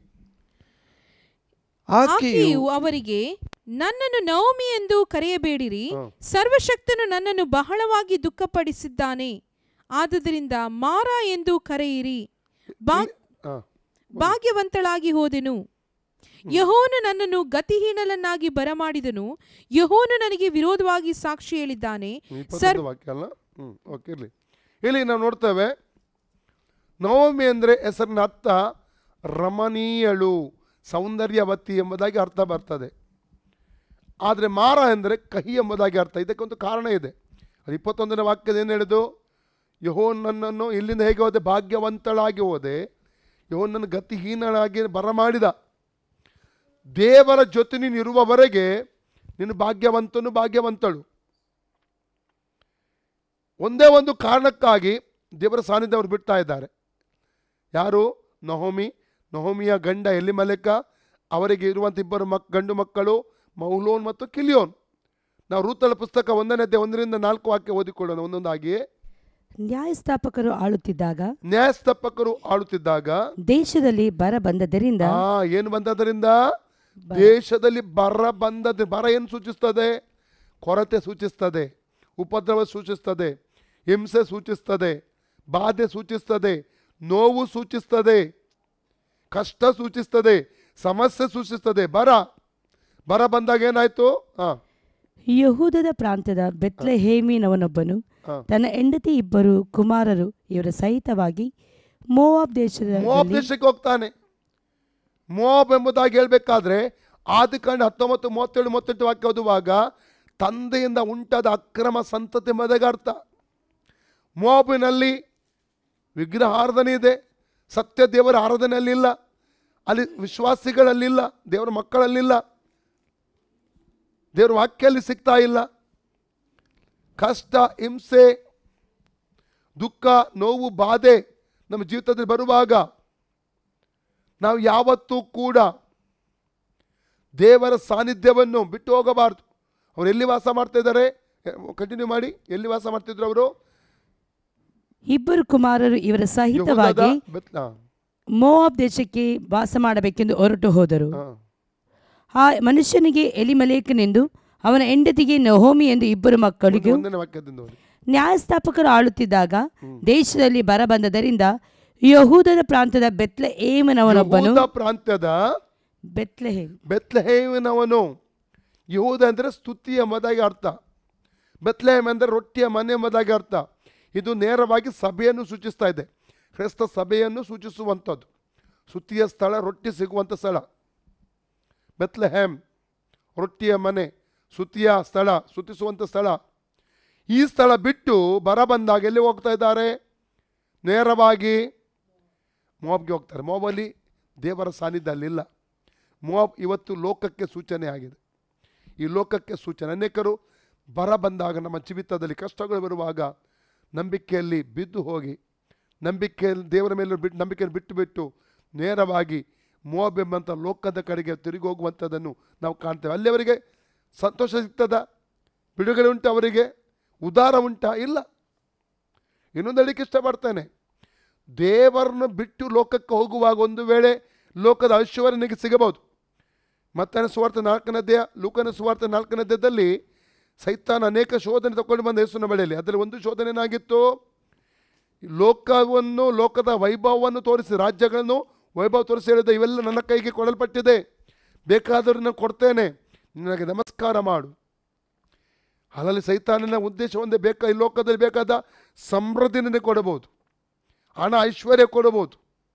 ಆಕೆಯು ಆಕೆಯು ಅವರಿಗೆ ನನ್ನನ್ನು ನವಮಿ ಎಂದು ಕರೆಯಬೇಡಿರಿ ಹ. ಸರ್ವಶಕ್ತನು ನನ್ನನ್ನು ಬಹಳವಾಗಿ ದುಃಖಪಡಿಸಿದ್ದಾನೆ ಆದುದರಿಂದ ಮಾರ ಎಂದು ಕರೆಯಿರಿ ಬಾ ಹಾಂ ಭಾಗ್ಯವಂತಳಾಗಿ ಹೋದೆನು ಯಹೋನು ನನ್ನನ್ನು ಗತಿಹೀನಲನ್ನಾಗಿ ಬರಮಾಡಿದನು ಯಹೋನು ನನಗೆ ವಿರೋಧವಾಗಿ ಸಾಕ್ಷಿ ಹೇಳಿದ್ದಾನೆ ಇಪ್ಪತ್ತೊಂದು ವಾಕ್ಯ ಅಲ್ಲ ಹ್ಞೂ ಓಕೆ ಇರಲಿ ಇಲ್ಲಿ ನಾವು ನೋಡ್ತೇವೆ ನವಮಿ ಅಂದರೆ ಹೆಸರಿನ ಅರ್ಥ ರಮಣೀಯಳು ಸೌಂದರ್ಯವತಿ ಎಂಬುದಾಗಿ ಅರ್ಥ ಬರ್ತದೆ ಆದರೆ ಮಾರ ಎಂದರೆ ಕಹಿ ಎಂಬುದಾಗಿ ಅರ್ಥ ಇದಕ್ಕೊಂದು ಕಾರಣ ಇದೆ ಅದು ಇಪ್ಪತ್ತೊಂದನೇ ವಾಕ್ಯದ ಏನು ಹೇಳಿದು ಯಹೋನ್ ನನ್ನನ್ನು ಇಲ್ಲಿಂದ ಹೇಗೆ ಹೋದೆ ಭಾಗ್ಯವಂತಳಾಗಿ ಹೋದೆ ಯಹೋನ್ ನನ್ನ ಗತಿಹೀನಳಾಗಿ ಬರಮಾಡಿದ ದೇವರ ಜೊತೆ ನೀನು ಇರುವವರೆಗೆ ನೀನು ಭಾಗ್ಯವಂತನು ಭಾಗ್ಯವಂತಳು ಒಂದೇ ಒಂದು ಕಾರಣಕ್ಕಾಗಿ ದೇವರ ಸಾನ್ನಿಧ್ಯ ಅವರು ಬಿಡ್ತಾ ಇದ್ದಾರೆ ಯಾರು ನಹೋಮಿ ನಹೋಮಿಯ ಗಂಡ ಎಲ್ಲಿ ಮಲೆಕ ಅವರಿಗೆ ಇರುವಂಥ ಇಬ್ಬರು ಮಕ್ ಗಂಡು ಮಕ್ಕಳು ಮೌಲೋನ್ ಮತ್ತು ಕಿಲಿಯೋನ್ ನಾವು ರೂತಳ ಪುಸ್ತಕ ಒಂದನೇ ಅಧ್ಯಾಯ ಒಂದರಿಂದ ನಾಲ್ಕು ವಾಕ್ಯ ಓದಿಕೊಳ್ಳೋಣ ಒಂದೊಂದಾಗಿ ನ್ಯಾಯಸ್ಥಾಪಕರು ಆಳುತ್ತಿದ್ದಾಗ ನ್ಯಾಯಸ್ಥಾಪಕರು ಆಳುತ್ತಿದ್ದಾಗ ದೇಶದಲ್ಲಿ ಬರ ಬಂದದರಿಂದ ಆ ಏನು ಬಂದದರಿಂದ ದೇಶದಲ್ಲಿ ಬರ ಬಂದದ ಬರ ಏನು ಸೂಚಿಸ್ತದೆ ಕೊರತೆ ಸೂಚಿಸ್ತದೆ ಉಪದ್ರವ ಸೂಚಿಸ್ತದೆ ಹಿಂಸೆ ಸೂಚಿಸ್ತದೆ ಬಾಧೆ ಸೂಚಿಸ್ತದೆ ನೋವು ಸೂಚಿಸ್ತದೆ ಕಷ್ಟ ಸೂಚಿಸ್ತದೆ ಸಮಸ್ಯೆ ಸೂಚಿಸ್ತದೆ ಬರ ಬರ ಬಂದಾಗ ಏನಾಯ್ತು ಹಾ ಯಹೂದದ ಪ್ರಾಂತ್ಯದ ಬೆತ್ಲೆಹೇಮಿನವನೊಬ್ಬನು ಹಾ. ತನ್ನ ಹೆಂಡತಿ ಇಬ್ಬರು ಕುಮಾರರು ಇವರ ಸಹಿತವಾಗಿ ಮೋವಾಬ್ ಮೋಬ್ ದೇಶದಲ್ಲಿ ದೇಶಕ್ಕೆ ಹೋಗ್ತಾನೆ ಮೋಬ್ ಎಂಬುದಾಗಿ ಹೇಳ್ಬೇಕಾದ್ರೆ ಆದಿಕಾಂಡ ಹತ್ತೊಂಬತ್ತು ಮೂವತ್ತೇಳು ಮೂವತ್ತೆಂಟು ವಾಕ್ಯ ಓದುವಾಗ ತಂದೆಯಿಂದ ಉಂಟಾದ ಅಕ್ರಮ ಸಂತತಿ ಎಂಬುದಾಗಿ ಅರ್ಥ ಮೋಬಿನಲ್ಲಿ ವಿಗ್ರಹ ಆರಾಧನೆ ಇದೆ ಸತ್ಯ ದೇವರ ಆರಾಧನೆಯಲ್ಲಿಲ್ಲ ಅಲ್ಲಿ ವಿಶ್ವಾಸಿಗಳಲ್ಲಿಲ್ಲ ದೇವರ ಮಕ್ಕಳಲ್ಲಿಲ್ಲ ದೇವರ ವಾಕ್ಯಲ್ಲಿ ಸಿಗ್ತಾ ಇಲ್ಲ ಕಷ್ಟ ಹಿಂಸೆ ದುಃಖ ನೋವು ಬಾಧೆ ನಮ್ಮ ಜೀವಿತದಲ್ಲಿ ಬರುವಾಗ ನಾವು ಯಾವತ್ತೂ ಕೂಡ ದೇವರ ಸಾನ್ನಿಧ್ಯವನ್ನು ಬಿಟ್ಟು ಹೋಗಬಾರ್ದು ಅವ್ರು ಎಲ್ಲಿ ವಾಸ ಮಾಡ್ತಾ ಇದ್ದಾರೆ ಕಂಟಿನ್ಯೂ ಮಾಡಿ ಎಲ್ಲಿ ವಾಸ ಮಾಡ್ತಿದ್ರು ಅವರು ಇಬ್ಬರು ಕುಮಾರರು ಇವರ ಸಹಿತವಾಗಿ ಮೋವಾಬ್ ದೇಶಕ್ಕೆ ವಾಸ ಮಾಡಬೇಕೆಂದು ಹೊರಟು ಹೋದರು ಆ ಮನುಷ್ಯನಿಗೆ ಎಲಿಮಲೇಕನೆಂದು ಅವನ ಹೆಂಡತಿಗೆ ನಹೋಮಿ ಎಂದು ಇಬ್ಬರು ಮಕ್ಕಳಿಗೂ ಒಂದನೇ ವಾಕ್ಯದಿಂದ ಓದಿ. ನ್ಯಾಯಸ್ಥಾಪಕರು ಆಳುತ್ತಿದ್ದಾಗ ದೇಶದಲ್ಲಿ ಬರ ಬಂದದರಿಂದ ಯಹೂದದ ಪ್ರಾಂತದ ಬೆತ್ಲೆ ಏಮನವನೊಬ್ಬನು ಯಹೂದ ಪ್ರಾಂತ್ಯದ ಬೆತ್ಲೆಹೇಮ್ ಬೆತ್ಲೆಹೇಮಿನವನು ಯಹೂದ ಅಂದರೆ ಸ್ತುತಿ ಎಂಬುದಾಗಿ ಅರ್ಥ ಬೆತ್ಲೆಹೇಮ್ ಅಂದರೆ ರೊಟ್ಟಿಯ ಮನೆ ಎಂಬುದಾಗಿ ಅರ್ಥ ಇದು ನೇರವಾಗಿ ಸಭೆಯನ್ನು ಸೂಚಿಸ್ತಾ ಇದೆ ಕ್ರೈಸ್ತ ಸಭೆಯನ್ನು ಸೂಚಿಸುವಂಥದ್ದು ಸ್ತುತಿಯ ಸ್ಥಳ ರೊಟ್ಟಿ ಸಿಗುವಂಥ ಸ್ಥಳ ಬೆತ್ಲೆಹೇಮ್ ರೊಟ್ಟಿಯ ಮನೆ ಸ್ತುತಿಯ ಸ್ಥಳ ಸ್ತುತಿಸುವಂಥ ಸ್ಥಳ ಈ ಸ್ಥಳ ಬಿಟ್ಟು ಬರ ಬಂದಾಗ ಎಲ್ಲಿ ಹೋಗ್ತಾ ಇದ್ದಾರೆ ನೇರವಾಗಿ ಮೋಬ್ಗೆ ಹೋಗ್ತಾರೆ ಮೋಬಲ್ಲಿ ದೇವರ ಸಾನ್ನಿಧ್ಯ ಅಲ್ಲಿಲ್ಲ ಮೋಬ್ ಇವತ್ತು ಲೋಕಕ್ಕೆ ಸೂಚನೆ ಆಗಿದೆ ಈ ಲೋಕಕ್ಕೆ ಸೂಚನೆ ಅನೇಕರು ಬರ ಬಂದಾಗ ನಮ್ಮ ಜೀವಿತದಲ್ಲಿ ಕಷ್ಟಗಳು ಬರುವಾಗ ನಂಬಿಕೆಯಲ್ಲಿ ಬಿದ್ದು ಹೋಗಿ ನಂಬಿಕೆಯಲ್ಲಿ ದೇವರ ಮೇಲೆ ಬಿಟ್ಟು ನಂಬಿಕೆಯನ್ನು ಬಿಟ್ಟು ಬಿಟ್ಟು ನೇರವಾಗಿ ಮೋಬ್ ಎಂಬಂಥ ಲೋಕದ ಕಡೆಗೆ ತಿರುಗಿ ಹೋಗುವಂಥದ್ದನ್ನು ನಾವು ಕಾಣ್ತೇವೆ ಅಲ್ಲಿ ಅವರಿಗೆ ಸಂತೋಷ ಸಿಗ್ತದ ಬಿಡುಗಡೆ ಉಂಟು ಅವರಿಗೆ ಉದಾರ ಉಂಟಾ ಇಲ್ಲ ಇನ್ನೊಂದು ಹೇಳಿಕ್ಕೆ ಇಷ್ಟಪಡ್ತೇನೆ ದೇವರನ್ನು ಬಿಟ್ಟು ಲೋಕಕ್ಕೆ ಹೋಗುವಾಗ ಒಂದು ವೇಳೆ ಲೋಕದ ಐಶ್ವರ್ಯ ನಿನಗೆ ಸಿಗಬಹುದು ಮತ್ತನ ಸುವಾರ್ತೆ ನಾಲ್ಕನೇ ಅಧ್ಯಾಯ ಲೂಕನ ಸುವಾರ್ತೆ ನಾಲ್ಕನೇ ಅಧ್ಯಾಯದಲ್ಲಿ ಸೈತಾನ ಅನೇಕ ಶೋಧನೆ ತಗೊಂಡು ಬಂದ ಯೇಸುವಿನ ಬಳಿಯಲ್ಲಿ ಅದರಲ್ಲಿ ಒಂದು ಶೋಧನೆ ಏನಾಗಿತ್ತು ಲೋಕವನ್ನು ಲೋಕದ ವೈಭವವನ್ನು ತೋರಿಸಿ ರಾಜ್ಯಗಳನ್ನು ವೈಭವ ತೋರಿಸಿ ಹೇಳಿದ ಇವೆಲ್ಲ ನನ್ನ ಕೈಗೆ ಕೊಡಲ್ಪಟ್ಟಿದೆ ಬೇಕಾದರೂ ನಾನು ಕೊಡ್ತೇನೆ ನಿನಗೆ ನಮಸ್ಕಾರ ಮಾಡು ಅಲ್ಲಲ್ಲಿ ಸೈತಾನನ ಉದ್ದೇಶ ಒಂದೇ ಬೇಕಾ ಈ ಲೋಕದಲ್ಲಿ ಬೇಕಾದ ಸಮೃದ್ಧಿ ನಿನಗೆ ಕೊಡಬಹುದು ಹಣ ಐಶ್ವರ್ಯ ಕೊಡಬಹುದು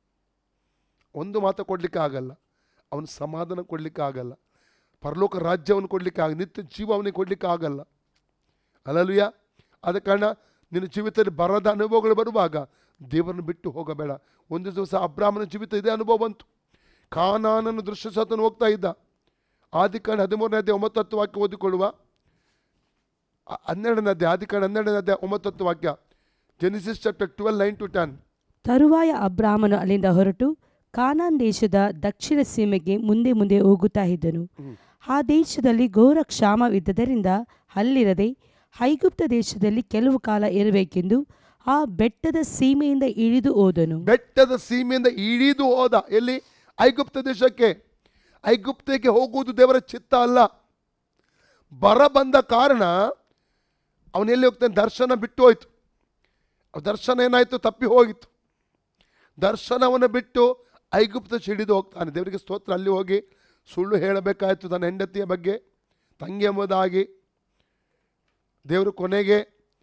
ಒಂದು ಮಾತು ಕೊಡಲಿಕ್ಕೆ ಆಗಲ್ಲ ಅವನು ಸಮಾಧಾನ ಕೊಡಲಿಕ್ಕೆ ಆಗಲ್ಲ ಪರಲೋಕ ರಾಜ್ಯವನ್ನು ಕೊಡಲಿಕ್ಕೆ ಆಗ ನಿತ್ಯ ಜೀವ ಅವನಿಗೆ ಕೊಡಲಿಕ್ಕೆ ಆಗಲ್ಲ ಅಲ್ಲಲ್ವಿಯ ಆದ ಕಾರಣ ನಿನ್ನ ಜೀವಿತದಲ್ಲಿ ಬರದ ಅನುಭವಗಳು ಬರುವಾಗ ದೇವರನ್ನು ಬಿಟ್ಟು ಹೋಗಬೇಡ ಒಂದು ದಿವಸ ಅಬ್ರಾಹ್ಮಣ ಜೀವಿತ ಇದೇ ಅನುಭವ ಬಂತು ಕಾನಾನನ್ನು ದೃಶ್ಯ ಸತನು ಹೋಗ್ತಾ ಇದ್ದ ಆದಿಕಾಂಡ ಹದಿಮೂರನೇ ಅಧ್ಯಾಯ ಒಂಬತ್ತು ಹತ್ತು ವಾಕ್ಯ ಓದಿಕೊಳ್ಳುವ ಅ- ಹನ್ನೆರಡನೇ ಅಧ್ಯಾಯ ಆದಿಕಾಂಡ ಹನ್ನೆರಡನೇ ಅಧ್ಯಾಯ ಒಂಬತ್ತು ಹತ್ತು ವಾಕ್ಯ Genesis chapter twelve nine to ten ತರುವಾಯ ಅಬ್ರಾಹ್ಮನು ಅಲ್ಲಿಂದ ಹೊರಟು ಕಾನಾನ್ ದೇಶದ ದಕ್ಷಿಣ ಸೀಮೆಗೆ ಮುಂದೆ ಮುಂದೆ ಹೋಗುತ್ತಾ ಇದ್ದನು ಹ್ಮ್. ಆ ದೇಶದಲ್ಲಿ ಘೋರ ಕ್ಷಾಮವಿದ್ದರಿಂದ ಅಲ್ಲಿರದೆ ಐಗುಪ್ತ ದೇಶದಲ್ಲಿ ಕೆಲವು ಕಾಲ ಇರಬೇಕೆಂದು ಆ ಬೆಟ್ಟದ ಸೀಮೆಯಿಂದ ಇಳಿದು ಹೋದನು ಬೆಟ್ಟದ ಸೀಮೆಯಿಂದ ಇಳಿದು ಹೋದ ಎಲ್ಲಿ ಐಗುಪ್ತ ದೇಶಕ್ಕೆ ಐಗುಪ್ತಕ್ಕೆ ಹೋಗುವುದು ದೇವರ ಚಿತ್ತ ಅಲ್ಲ ಬರ ಬಂದ ಕಾರಣ ಅವನೆಲ್ಲಿ ಹೋಗ್ತಾನೆ ದರ್ಶನ ಬಿಟ್ಟು ಹೋಯ್ತು ಆ ದರ್ಶನ ಏನಾಯಿತು ತಪ್ಪಿ ಹೋಗಿತ್ತು ದರ್ಶನವನ್ನು ಬಿಟ್ಟು ಐಗುಪ್ತ ಹಿಡಿದು ಹೋಗ್ತಾನೆ ದೇವರಿಗೆ ಸ್ತೋತ್ರ ಅಲ್ಲಿ ಹೋಗಿ ಸುಳ್ಳು ಹೇಳಬೇಕಾಯಿತು ತನ್ನ ಹೆಂಡತಿಯ ಬಗ್ಗೆ ತಂಗಿ ಎಂಬುದಾಗಿ ದೇವರು ಕೊನೆಗೆ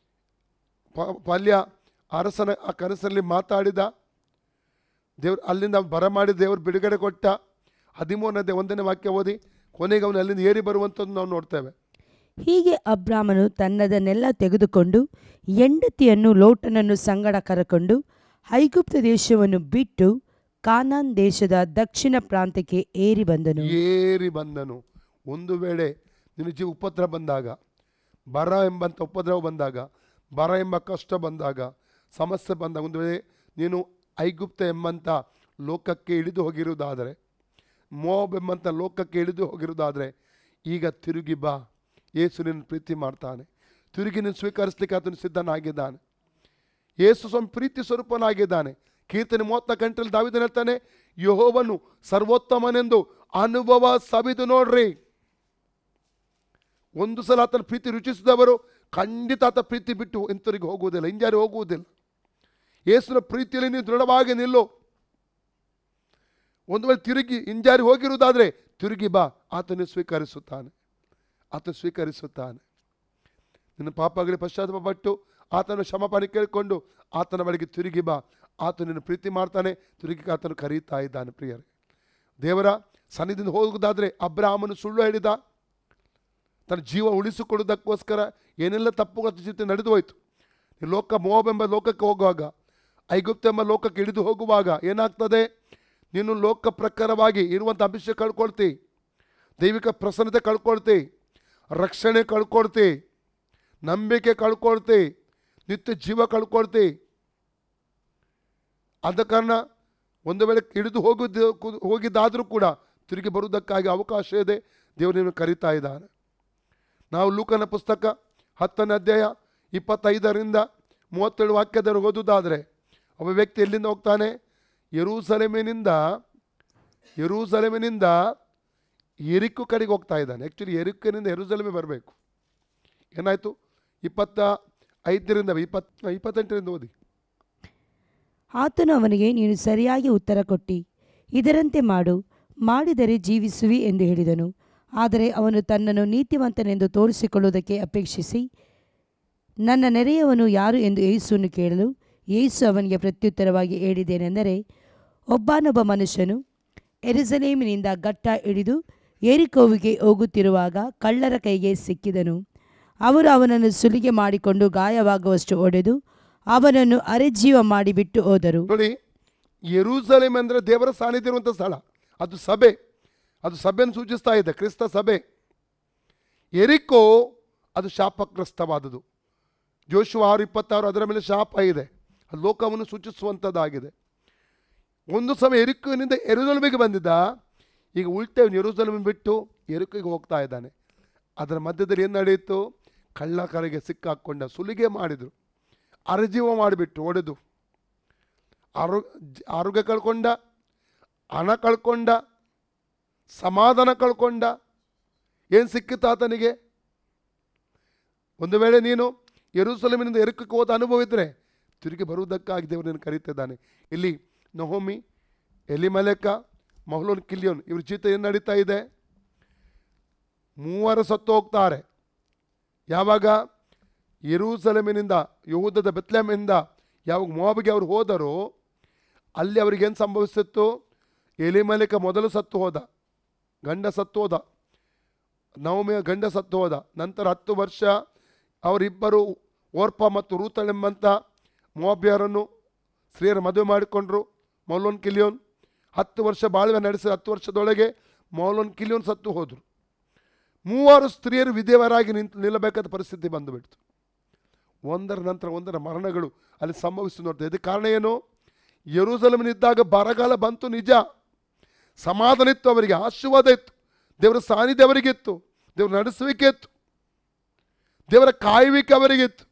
ಪ- ಪಾಲ್ಯ ಅರಸನ ಆ ಕನಸಲ್ಲಿ ಮಾತಾಡಿದ ದೇವ್ರು ಅಲ್ಲಿಂದ ಬರ ಮಾಡಿ ದೇವರು ಬಿಡುಗಡೆ ಕೊಟ್ಟ ಹದಿಮೂರನೇ ಒಂದನೇ ವಾಕ್ಯ ಓದಿ ಕೊನೆಗೆ ಅವನು ಅಲ್ಲಿಂದ ಏರಿ ಬರುವಂಥದ್ದು ನಾವು ನೋಡ್ತೇವೆ ಹೀಗೆ ಅಬ್ರಾಮನು ತನ್ನದನ್ನೆಲ್ಲ ತೆಗೆದುಕೊಂಡು ಹೆಂಡತಿಯನ್ನು ಲೋಟನನ್ನು ಸಂಗಡ ಕರಕೊಂಡು ಐಗುಪ್ತ ದೇಶವನ್ನು ಬಿಟ್ಟು ಕಾನಾನ್ ದೇಶದ ದಕ್ಷಿಣ ಪ್ರಾಂತ್ಯಕ್ಕೆ ಏರಿ ಬಂದನು ಏರಿ ಬಂದನು ಒಂದು ವೇಳೆ ನಿನ್ನ ಜೀವ ಉಪದ್ರ ಬಂದಾಗ ಬರ ಎಂಬಂಥ ಉಪದ್ರವ ಬಂದಾಗ ಬರ ಎಂಬ ಕಷ್ಟ ಬಂದಾಗ ಸಮಸ್ಯೆ ಬಂದಾಗ ಒಂದು ವೇಳೆ ನೀನು ಐಗುಪ್ತ ಎಂಬಂಥ ಲೋಕಕ್ಕೆ ಇಳಿದು ಹೋಗಿರುವುದಾದರೆ ಮೋಬ್ ಎಂಬಂಥ ಲೋಕಕ್ಕೆ ಇಳಿದು ಹೋಗಿರುವುದಾದರೆ ಈಗ ತಿರುಗಿ ಬಾ ಯೇಸು ನಿನ್ನ ಪ್ರೀತಿ ಮಾಡ್ತಾನೆ ತಿರುಗಿ ನಿನ್ನ ಸ್ವೀಕರಿಸಲಿಕ್ಕೆ ಆತನು ಸಿದ್ಧನಾಗಿದ್ದಾನೆ ಯೇಸು ಸ್ವಾಮಿ ಪ್ರೀತಿ ಸ್ವರೂಪನಾಗಿದ್ದಾನೆ ಕೀರ್ತನೆ ಮೂವತ್ತ ಗಂಟೆಯಲ್ಲಿ ದಾವಿದನು ಹೇಳ್ತಾನೆ ಯಹೋವನು ಸರ್ವೋತ್ತಮನೆಂದು ಅನುಭವ ಸವಿದು ನೋಡ್ರಿ ಒಂದು ಸಲ ಆತನ ಪ್ರೀತಿ ರುಚಿಸಿದವರು ಖಂಡಿತ ಆತ ಪ್ರೀತಿ ಬಿಟ್ಟು ಎಂತರಿಗೆ ಹೋಗುವುದಿಲ್ಲ ಹಿಂಜಾರಿ ಹೋಗುವುದಿಲ್ಲ ಯೇಸುನ ಪ್ರೀತಿಯಲ್ಲಿ ನೀವು ದೃಢವಾಗಿ ನಿಲ್ಲು ಒಂದು ವೇಳೆ ತಿರುಗಿ ಹಿಂಜಾರಿ ಹೋಗಿರುವುದಾದರೆ ತಿರುಗಿ ಬಾ ಆತನೇ ಸ್ವೀಕರಿಸುತ್ತಾನೆ ಆತ ಸ್ವೀಕರಿಸುತ್ತಾನೆ ನಿನ್ನ ಪಾಪಗಳಿಗೆ ಪಶ್ಚಾತ್ತಾಪ ಪಟ್ಟು ಆತನ ಕ್ಷಮಾಪಣೆ ಕೇಳಿಕೊಂಡು ಆತನ ಬಳಿಗೆ ತಿರುಗಿ ಬಾ ಆತ ನಿನ್ನ ಪ್ರೀತಿ ಮಾಡ್ತಾನೆ ತಿರುಗಿ ಆತನು ಕರೀತಾ ಇದ್ದಾನೆ ಪ್ರಿಯರೇ ದೇವರ ಸನ್ನಿಧಿಯಿಂದ ಹೋಗುವುದಾದರೆ ಅಬ್ರಾಹ್ಮನು ಸುಳ್ಳು ಹೇಳಿದ ತನ್ನ ಜೀವ ಉಳಿಸಿಕೊಳ್ಳುವುದಕ್ಕೋಸ್ಕರ ಏನೆಲ್ಲ ತಪ್ಪುಗಳ ಜೊತೆ ನಡೆದು ಹೋಯಿತು ಈ ಲೋಕ ಮೋಬ್ ಎಂಬ ಲೋಕಕ್ಕೆ ಹೋಗುವಾಗ ಐಗುಪ್ತ ಎಂಬ ಲೋಕಕ್ಕೆ ಇಳಿದು ಹೋಗುವಾಗ ಏನಾಗ್ತದೆ ನೀನು ಲೋಕ ಪ್ರಕಾರವಾಗಿ ಇರುವಂಥ ಅಭಿಷೇಕ ಕಳ್ಕೊಳ್ತಿ ದೈವಿಕ ಪ್ರಸನ್ನತೆ ಕಳ್ಕೊಳ್ತಿ ರಕ್ಷಣೆ ಕಳ್ಕೊಳ್ತಿ ನಂಬಿಕೆ ಕಳ್ಕೊಳ್ತಿ ನಿತ್ಯ ಜೀವ ಕಳ್ಕೊಳ್ತಿ ಆದ ಕಾರಣ ಒಂದು ವೇಳೆ ಇಳಿದು ಹೋಗಿದ್ದು ಹೋಗಿದ್ದಾದರೂ ಕೂಡ ತಿರುಗಿ ಬರುವುದಕ್ಕಾಗಿ ಅವಕಾಶ ಇದೆ ದೇವರನ್ನು ಕರೀತಾ ಇದ್ದಾನೆ ನಾವು ಲೂಕನ ಪುಸ್ತಕ ಹತ್ತನೇ ಅಧ್ಯಾಯ ಇಪ್ಪತ್ತೈದರಿಂದ ಮೂವತ್ತೇಳು ವಾಕ್ಯದವರೆಗೆ ಓದುವುದಾದರೆ ಒಬ್ಬ ವ್ಯಕ್ತಿ ಎಲ್ಲಿಂದ ಹೋಗ್ತಾನೆ ಯರೂಸಲೆಮಿನಿಂದ ಯರೂಸಲೆಮಿನಿಂದ ಎರಿಕು ಕಡೆಗೆ ಹೋಗ್ತಾ ಇದ್ದಾನೆ ಆ್ಯಕ್ಚುಲಿ ಎರಿಕಿನಿಂದ ಯರೂಸಲೆಮೆ ಬರಬೇಕು ಏನಾಯಿತು ಇಪ್ಪತ್ತ ಐದರಿಂದ ಇಪ್ಪತ್ ಇಪ್ಪತ್ತೆಂಟರಿಂದ ಓದಿ ಆತನು ಅವನಿಗೆ ನೀನು ಸರಿಯಾಗಿ ಉತ್ತರ ಕೊಟ್ಟಿ ಇದರಂತೆ ಮಾಡು ಮಾಡಿದರೆ ಜೀವಿಸುವಿ ಎಂದು ಹೇಳಿದನು ಆದರೆ ಅವನು ತನ್ನನ್ನು ನೀತಿವಂತನೆಂದು ತೋರಿಸಿಕೊಳ್ಳುವುದಕ್ಕೆ ಅಪೇಕ್ಷಿಸಿ ನನ್ನ ನೆರೆಯವನು ಯಾರು ಎಂದು ಯೇಸುವನ್ನು ಕೇಳಲು ಯೇಸು ಅವನಿಗೆ ಪ್ರತ್ಯುತ್ತರವಾಗಿ ಹೇಳಿದ್ದೇನೆಂದರೆ ಒಬ್ಬನೊಬ್ಬ ಮನುಷ್ಯನು ಎರುಸಲೇಮಿನಿಂದ ಗಟ್ಟ ಹಿಡಿದು ಏರಿಕೋವಿಗೆ ಹೋಗುತ್ತಿರುವಾಗ ಕಳ್ಳರ ಕೈಗೆ ಸಿಕ್ಕಿದನು ಅವರು ಅವನನ್ನು ಸುಲಿಗೆ ಮಾಡಿಕೊಂಡು ಗಾಯವಾಗುವಷ್ಟು ಹೊಡೆದು ಅವನನ್ನು ಅರೆಜೀವ ಮಾಡಿಬಿಟ್ಟು ಹೋದರು ನೋಡಿ ಯೆರೂಸಲೇಮ್ ಅಂದರೆ ದೇವರ ಸಾನ್ನಿಧ್ಯ ಇರುವಂಥ ಸ್ಥಳ ಅದು ಸಭೆ ಅದು ಸಭೆಯನ್ನು ಸೂಚಿಸ್ತಾ ಇದೆ ಕ್ರಿಸ್ತ ಸಭೆ ಎರಿಕೋ ಅದು ಶಾಪಗ್ರಸ್ತವಾದುದು ಜೋಶು ಆರು ಇಪ್ಪತ್ತಾರು ಅದರ ಮೇಲೆ ಶಾಪ ಇದೆ ಅದು ಲೋಕವನ್ನು ಸೂಚಿಸುವಂಥದ್ದಾಗಿದೆ ಒಂದು ಸಮಯ ಎರಿಕೋನಿಂದ ಎರುಸಲಮಿಗೆ ಬಂದಿದ್ದ ಈಗ ಉಲ್ಟೆ ಎರುಸಲಮಿ ಬಿಟ್ಟು ಎರಿಕಿಗೆ ಹೋಗ್ತಾ ಇದ್ದಾನೆ ಅದರ ಮಧ್ಯದಲ್ಲಿ ಏನು ನಡೆಯಿತು ಕಳ್ಳಕರಿಗೆ ಸಿಕ್ಕಾಕೊಂಡ ಸುಲಿಗೆ ಮಾಡಿದರು ಅರಜೀವ ಮಾಡಿಬಿಟ್ಟು ಹೊಡೆದು ಆರೋ ಜ- ಆರೋಗ್ಯ ಕಳ್ಕೊಂಡ ಹಣ ಕಳ್ಕೊಂಡ ಸಮಾಧಾನ ಕಳ್ಕೊಂಡ ಏನು ಸಿಕ್ಕಿತ್ತು ಆತನಿಗೆ ಒಂದು ವೇಳೆ ನೀನು ಯೆರೂಸಲೇಮಿನಿಂದ ಎರಕಕ್ಕೆ ಹೋದ ಅನುಭವ ಇದ್ದರೆ ತಿರುಗಿ ಬರುವುದಕ್ಕಾಗಿ ದೇವರನ್ನು ಕರೀತಿದ್ದಾನೆ ಇಲ್ಲಿ ನಹೋಮಿ ಎಲಿಮಲೆಕ ಮಹ್ಲೋನ್ ಕಿಲಿಯೋನ್ ಇವ್ರ ಜೀವಿತ ಏನು ನಡೀತಾ ಇದೆ ಮೂವರು ಸತ್ತು ಹೋಗ್ತಾರೆ ಯಾವಾಗ ಯೆರೂಸಲೇಮಿನಿಂದ ಯಹೂದದ ಬೆತ್ಲೆಮಿಂದ ಯಾವಾಗ ಮೋಬಿಗೆ ಅವರು ಹೋದರೋ ಅಲ್ಲಿ ಅವ್ರಿಗೇನು ಸಂಭವಿಸಿತ್ತು ಎಲಿಮಲೆಕ ಮೊದಲು ಸತ್ತು ಹೋದ ಗಂಡ ಸತ್ತು ಹೋದ ನವಮಿಯ ಗಂಡ ಸತ್ತು ಹೋದ ನಂತರ ಹತ್ತು ವರ್ಷ ಅವರಿಬ್ಬರು ಓರ್ಪ ಮತ್ತು ರೂತಳೆಂಬಂಥ ಮೋಬ್ಯರನ್ನು ಸ್ತ್ರೀಯರ ಮದುವೆ ಮಾಡಿಕೊಂಡ್ರು ಮೌಲೋನ್ ಕಿಲಿಯೋನ್ ಹತ್ತು ವರ್ಷ ಬಾಳ್ವೆ ನಡೆಸಿ ಹತ್ತು ವರ್ಷದೊಳಗೆ ಮೌಲೋನ್ ಕಿಲಿಯೋನ್ ಸತ್ತು ಹೋದರು ಮೂವರು ಸ್ತ್ರೀಯರು ವಿಧೇಯರಾಗಿ ನಿಂತು ನಿಲ್ಲಬೇಕಾದ ಪರಿಸ್ಥಿತಿ ಬಂದುಬಿಡ್ತು ಒಂದರ ನಂತರ ಒಂದರ ಮರಣಗಳು ಅಲ್ಲಿ ಸಂಭವಿಸಿ ನೋಡ್ತದೆ ಇದಕ್ಕೆ ಕಾರಣ ಏನು ಯರೂಸಲಮಿನಿದ್ದಾಗ ಬರಗಾಲ ಬಂತು ನಿಜ ಸಮಾಧಾನ ಇತ್ತು ಅವರಿಗೆ ಆಶೀರ್ವಾದ ಇತ್ತು ದೇವರ ಸಾನ್ನಿಧ್ಯ ಅವರಿಗಿತ್ತು ದೇವರ ನಡೆಸುವಿಕೆ ಇತ್ತು ದೇವರ ಕಾಯುವಿಕೆ ಅವರಿಗಿತ್ತು